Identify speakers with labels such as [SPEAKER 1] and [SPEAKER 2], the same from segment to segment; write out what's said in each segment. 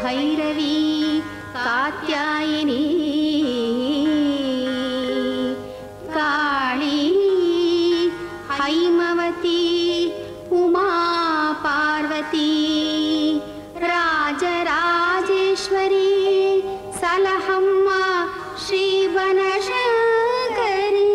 [SPEAKER 1] ಭೈರವಿ ಕಾತ್ಯಾಯಿನಿ ಕಾಳಿ ಹೈಮವತಿ ಉಮಾ ಪಾರ್ವತಿ ರಾಜರಾಜೇಶ್ವರಿ ಸಲಹಮ್ಮ ಶ್ರೀ ಬನಶಂಕರಿ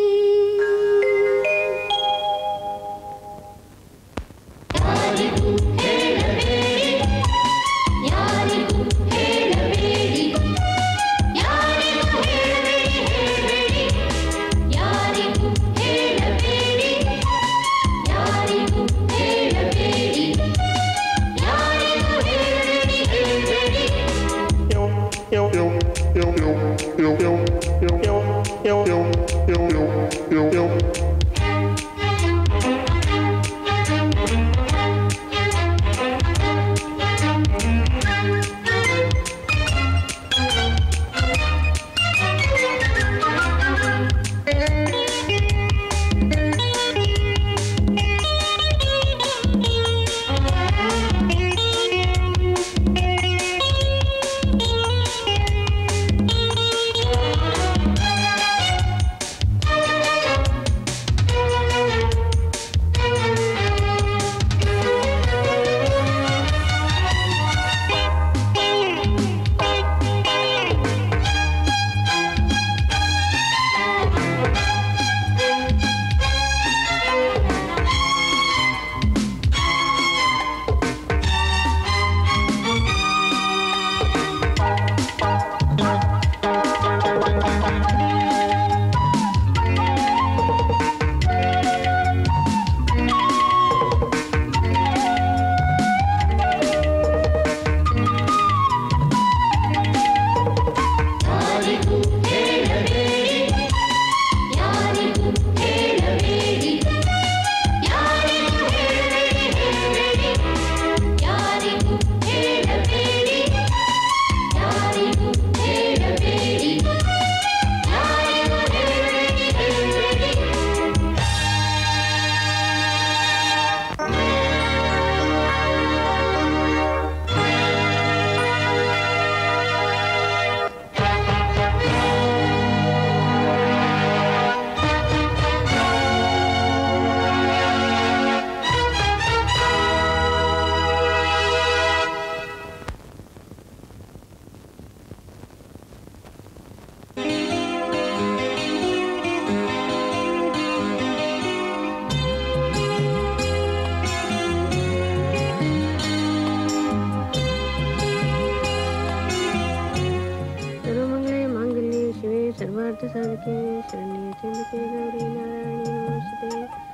[SPEAKER 2] ಯಾರಿಗೂ ಹೇಳಬೇಡಿ ಯಾರಿಗೂ ಹೇಳಬೇಡಿ ಯಾರಿಗೂ ಹೇಳಬೇಡಿ ಯಾರಿಗೂ ಹೇಳಬೇಡಿ ಯಾರಿಗೂ ಹೇಳಬೇಡಿ ಹೇಳಬೇಡಿ ಯಾರಿಗೂ ಹೇಳಬೇಡಿ ಯಾರಿಗೂ ಹೇಳಬೇಡಿ ಯಾರಿಗೂ ಹೇಳಬೇಡಿ ಹೇಳಬೇಡಿ ಯಾರಿಗೂ ಹೇಳಬೇಡಿ ಯಾರಿಗೂ ಹೇಳಬೇಡಿ ಯಾರಿಗೂ ಹೇಳಬೇಡಿ ಹೇಳಬೇಡಿ
[SPEAKER 3] ಸರ್ವಮಂಗಳೇ ಮಾಂಗಲ್ಯೆ ಶಿವೆ ಸರ್ವಾರ್ಥ ಸಾಧಕೆ ಶರಣ್ಯೆ ಚಂದಿಕೆ ಗೌರಿ ನಾರಾಯಣಿ ನಮಸ್ತೆ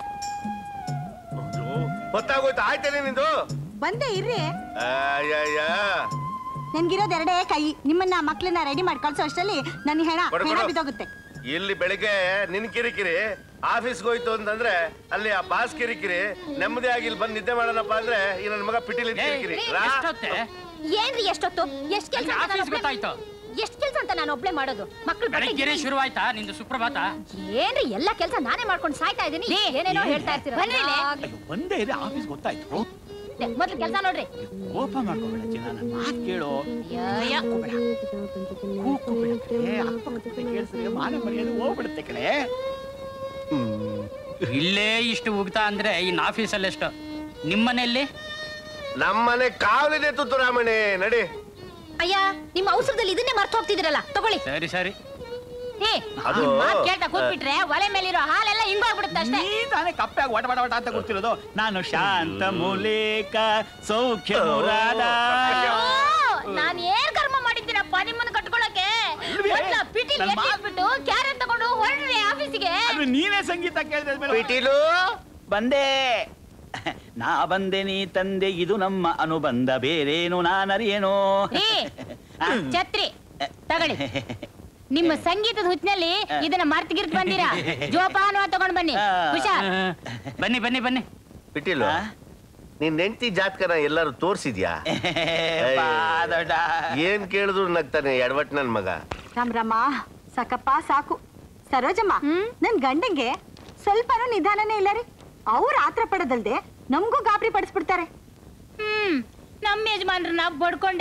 [SPEAKER 4] ಗೊತ್ತಾಗೋಯ್ತು ಆಯ್ತೇನೆ ನಿಂದು
[SPEAKER 5] ಬಂದೆ ಇರ್ರಿ
[SPEAKER 4] ಅಯ್ಯಯ್ಯ
[SPEAKER 5] ನನ್ಗಿರೋದ್ ಎರಡೇ ಕೈ ನಿಮ್ಮನ್ನ ಮಕ್ಳನ್ನ ರೆಡಿ ಮಾಡಿ ಕಳ್ಸೋ ಅಷ್ಟರಲ್ಲಿ ನನ್ನ ಹೆಣ
[SPEAKER 4] ಕೊಡು,
[SPEAKER 5] ಹೆಣ
[SPEAKER 4] ಕೊಡು.
[SPEAKER 5] ಬಿದ್ದೋಗುತ್ತೆ
[SPEAKER 4] ಇಲ್ಲಿ ಬೆಳಿಗ್ಗೆ ನಿನ್ ಕಿರಿಕಿರಿ ಆಫೀಸ್ಗೆ ಹೋಯ್ತು ಅಂತಂದ್ರೆ ಅಲ್ಲಿ ಆ ಬಾಸ್ ಕಿರಿಕಿರಿ ನೆಮ್ಮದಿ ಆಗಿ ಇಲ್ಲಿ ಬಂದು ನಿದ್ದೆ ಮಾಡೋಣಪ್ಪ ಅಂದ್ರೆ ಈ ನನ್ನ ಮಗ ಪಿಟಿಲಿ ಕಿರಿಕಿರಿ ರಾ.
[SPEAKER 6] ಏನ್ರಿ ಎಷ್ಟೊತ್ತು ಎಷ್ಟ್ ಕೆಲ್ಸ ಅಂತ
[SPEAKER 7] ಆಫೀಸ್
[SPEAKER 6] ನಾನ್ ಒಬ್ಳೆ-
[SPEAKER 7] ಗೊತ್ತಾಯ್ತು
[SPEAKER 6] ಎಷ್ಟ್ ಕೆಲ್ಸ ಅಂತ ನಾನು ಒಬ್ಳೆ ಮಾಡೋದು ಮಕ್ಳು
[SPEAKER 7] ಬೆಳಗ್ಗೆನೆ ಶುರು ಆಯ್ತಾ ನಿಂದು ಸುಪ್ರಭಾತ
[SPEAKER 6] ಏನ್ರಿ ಎಲ್ಲಾ ಕೆಲ್ಸ ನಾನೇ ಮಾಡ್ಕೊಂಡು ಸಾಯ್ತಾ ಇದೀನಿ ಏನೇನೋ ಹೇಳ್ತಾ ಇರ್ತೀರ ಬನ್ರಿ ಇಲ್ಲಿ.
[SPEAKER 8] ಒಂದೇ ಇದೆ ಆಫೀಸ್ ಗೊತ್ತಾಯ್ತು
[SPEAKER 6] ಮೊದ್ಲು ಕೆಲ್ಸ ನೋಡ್ರಿ
[SPEAKER 8] ಕೋಪ ಮಾಡ್ಕೋಬೇಡ ಚಿನ್ನ ನನ್ನ ಮಾತು ಕೇಳು
[SPEAKER 6] ಅಯ್ಯಯ್ಯ.
[SPEAKER 8] ಕೂಗ್ಕೋಬೇಡ ಕಣೆ. ಅಕ್ಕಪಕ್ಕದ ಕೇಳ್ಸಿದ್ರೆ ಮಾನ ಮರ್ಯಾದೆ ಹೋಗ್ಬಿಡುತ್ತೆ ಕಣೆ
[SPEAKER 7] ಇಲ್ಲೇ ಇಷ್ಟು ಉಗ್ತಾ ಅಂದ್ರೆ ಇನ್ ಆಫೀಸಲ್ಲಿ ಎಷ್ಟು ನಿಮ್ಮನೆಯಲ್ಲಿ
[SPEAKER 4] ನಮ್ಮನೆ ಕಾವಲಿದೆ ತುತ್ತುರಾಮಣಿ ನಡಿ
[SPEAKER 6] ಅಯ್ಯ ನಿಮ್ಮ ಅವಸರದಲ್ಲಿ ಇದನ್ನೇ ಮರ್ತು ಹೋಗ್ತಿದಿರಲ್ಲ ತಗೊಳ್ಳಿ
[SPEAKER 7] ಸರಿ ಸರಿ
[SPEAKER 6] ಏ
[SPEAKER 4] ಅದು-
[SPEAKER 6] ನಿಮ್ ಮಾತ್ ಕೇಳ್ತಾ ಕೂತ್ಬಿಟ್ರೆ ಒಲೆ ಮೇಲಿರೋ ಹಾಲೆಲ್ಲ ಹಿಂಗೋಗ್ಬಿಡುತ್ತೆ ಅಷ್ಟೇ
[SPEAKER 8] ನೀ ತಾನೇ ಕಪ್ಪಾಗಿ ವಟ ವಟ ವಟ ಅಂತ ಗೊತ್ತಿರೋದು ನಾನು ಶಾಂತ ಮೂಲೇಕ ಸೌಖ್ಯ ಮುರಾದ
[SPEAKER 6] ನಾನ್ ಏನ್ ಕರ್ಮ ಮಾಡಿದ್ದೀನಪ್ಪ ನಿಮ್ಮನ್ನ ಕಟ್ಕೊಳಕ್ಕೆ
[SPEAKER 8] ಅಲ್ವೇ?
[SPEAKER 6] ಮೊದ್ಲ ಪಿಟಿಲ್
[SPEAKER 8] ನನ್ ಮಾ-
[SPEAKER 6] ಎತ್ತಿಟ್ಬಿಟ್ಟು ಕ್ಯಾರೆಟ್ ತಗೊಂಡು ಹೊರಡ್ರಿ ಆಫೀಸಿಗೆ
[SPEAKER 8] ಆದ್ರೆ ನೀನೇ ಸಂಗೀತ ಕೇಳಿದ
[SPEAKER 4] ಪಿಟೀಲು
[SPEAKER 8] ಬಂದೆ ನಾ ಬಂದೆ ನೀ ತಂದೆ ಇದು ನಮ್ಮ ಅನುಬಂಧ ಬೇರೇನು ನಾನರಿಯೇನೋ
[SPEAKER 6] ರೀ ಛತ್ರಿ ತಗೊಳ್ಳಿ ನಿಮ್ಮ ಸಂಗೀತದ ಹುಚ್ಚಿನಲ್ಲಿ ಇದನ್ನ ಮರ್ತಿಗಿರ್ತ್ ಬಂದಿರಾ ಜೋಪಾನ ತಗೊಂಡ್ ಬನ್ನಿ ಹುಷಾರ್
[SPEAKER 7] ಬನ್ನಿ ಬನ್ನಿ ಬನ್ನಿ
[SPEAKER 4] ಪಿಟೀಲು ನಿನ್ ಹೆಂಡತಿ ಜಾತಕನ ಎಲ್ಲಾರು ತೋರ್ಸಿದ್ಯಾ
[SPEAKER 8] ಬಾ, ದೊಡ್ಡ.
[SPEAKER 4] ಏನ್ ಕೇಳಿದ್ರು ನಗ್ತಾನೆ ಎಡವಟ್ ನನ್ ಮಗ
[SPEAKER 5] ರಾಮ್ ರಾಮ ಸಾಕಪ್ಪ ಸಾಕು ಸರೋಜಮ್ಮ ನನ್ ಗಂಡಂಗೆ ಸ್ವಲ್ಪನೂ ನಿಧಾನನೇ ಇಲ್ಲ ರೀ ಅವ್ರು ಆತ್ರ ಪಡೋದಲ್ದೆ ನಮಗೂ ಗಾಬರಿ ಪಡಿಸ್ಬಿಡ್ತಾರೆ
[SPEAKER 6] ಹ್ಮ್ ನಮ್ಮ ಯಜಮಾನ್ರನ್ನ ಬಡ್ಕೊಂಡೆ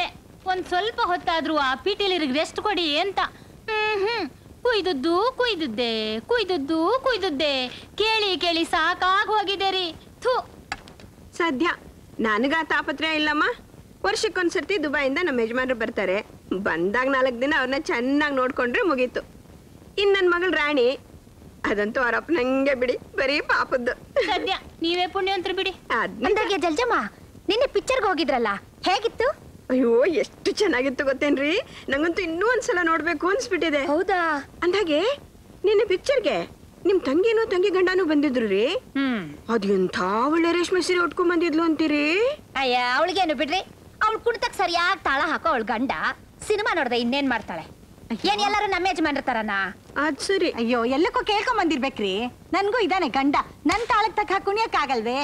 [SPEAKER 6] ಒಂದ್ ಸ್ವಲ್ಪ ಹೊತ್ತಾದ್ರೂ ಆ ಪಿಟೀಲಿರಿಗೆ ರೆಸ್ಟ್ ಕೊಡಿ ಅಂತ ಹ್ಮ್ ಹ್ಮ್ ಕುಯ್ದದ್ದು ಕುಯ್ದದ್ದೆ ಕುಯ್ದದ್ದು ಕುಯ್ದದ್ದೆ ಕೇಳಿ ಕೇಳಿ ಸಾಕಾಗ್ ಹೋಗಿದೆ ರೀ ಥೂ
[SPEAKER 3] ಸದ್ಯ ನನಗ ತಾಪತ್ರಯ ಇಲ್ಲಮ್ಮ ವರ್ಷಕ್ಕೊಂದ್ಸರ್ತಿ ದುಬೈಯಿಂದ ನಮ್ಮ ಯಜಮಾನ್ರು ಬರ್ತಾರೆ ಬಂದಾಗ ನಾಲ್ಕು ದಿನ ಅವ್ರನ್ನ ಚೆನ್ನಾಗಿ ನೋಡ್ಕೊಂಡ್ರೆ ಮುಗೀತು ಇನ್ ನನ್ನ ಮಗಳು ರಾಣಿ ಅದಂತೂ ಅವ್ರ ಅಪ್ಪನಂಗೆ ಬಿಡಿ ಬರೀ ಪಾಪದ್ದು
[SPEAKER 6] ಸದ್ಯ ನೀವೇ ಪುಣ್ಯವಂತರು ಬಿಡಿ
[SPEAKER 3] ಅದ್ನ
[SPEAKER 9] ಅಂದಾಗೆ ಜಲ್ಜಮ್ಮ ನಿನ್ನೆ ಪಿಕ್ಚರ್ಗೆ ಹೋಗಿದ್ರಲ್ಲ ಹೇಗಿತ್ತು
[SPEAKER 3] ಅಯ್ಯೋ ಎಷ್ಟು ಚೆನ್ನಾಗಿತ್ತು ಗೊತ್ತೇನ್ರಿ ನಂಗಂತೂ ಇನ್ನೂ ಒಂದ್ಸಲ ನೋಡ್ಬೇಕು ಅನ್ಸ್ಬಿಟ್ಟಿದೆ
[SPEAKER 9] ಹೌದಾ
[SPEAKER 3] ಅಂದಾಗೆ ನಿನ್ನೆ ಪಿಕ್ಚರ್ಗೆ ನಿಮ್ ತಂಗಿನೂ ತಂಗಿ ಗಂಡನೂ ಬಂದಿದ್ರು ರೀ
[SPEAKER 6] ಹ್ಮ್
[SPEAKER 3] ಅದ್ ಎಂಥ ಒಳ್ಳೆ ರೇಷ್ಮೆ ಸೀರೆ ಉಟ್ಕೊಂಡ್ ಬಂದಿದ್ಲು ಅಂತೀರಿ
[SPEAKER 9] ಅಯ್ಯ ಅವಳಿಗೇನು ಬಿಡ್ರಿ ಅವಳು ಕುಣಿತಕ್ ಸರಿಯಾಗಿ ತಾಳ ಹಾಕೋ ಅವಳ ಗಂಡ ಸಿನಿಮಾ ನೋಡ್ದೆ ಇನ್ನೇನ್ ಮಾಡ್ತಾಳೆ ಏನ್ ಎಲ್ಲಾರು ನಮ್ಮ ಯಜಮಾನ್ರತಾರನ
[SPEAKER 3] ಅದ್ ಸರಿ
[SPEAKER 5] ಅಯ್ಯೋ ಎಲ್ಲಕ್ಕೂ ಕೇಳ್ಕೊಂಡ್ ಬಂದಿರ್ಬೇಕ್ರಿ ನನ್ಗೂ ಇದಾನೆ ಗಂಡ ನನ್ ತಾಳಕ್ ತಕ್ಕ ಕುಣಿಯಕ್ ಆಗಲ್ವೇ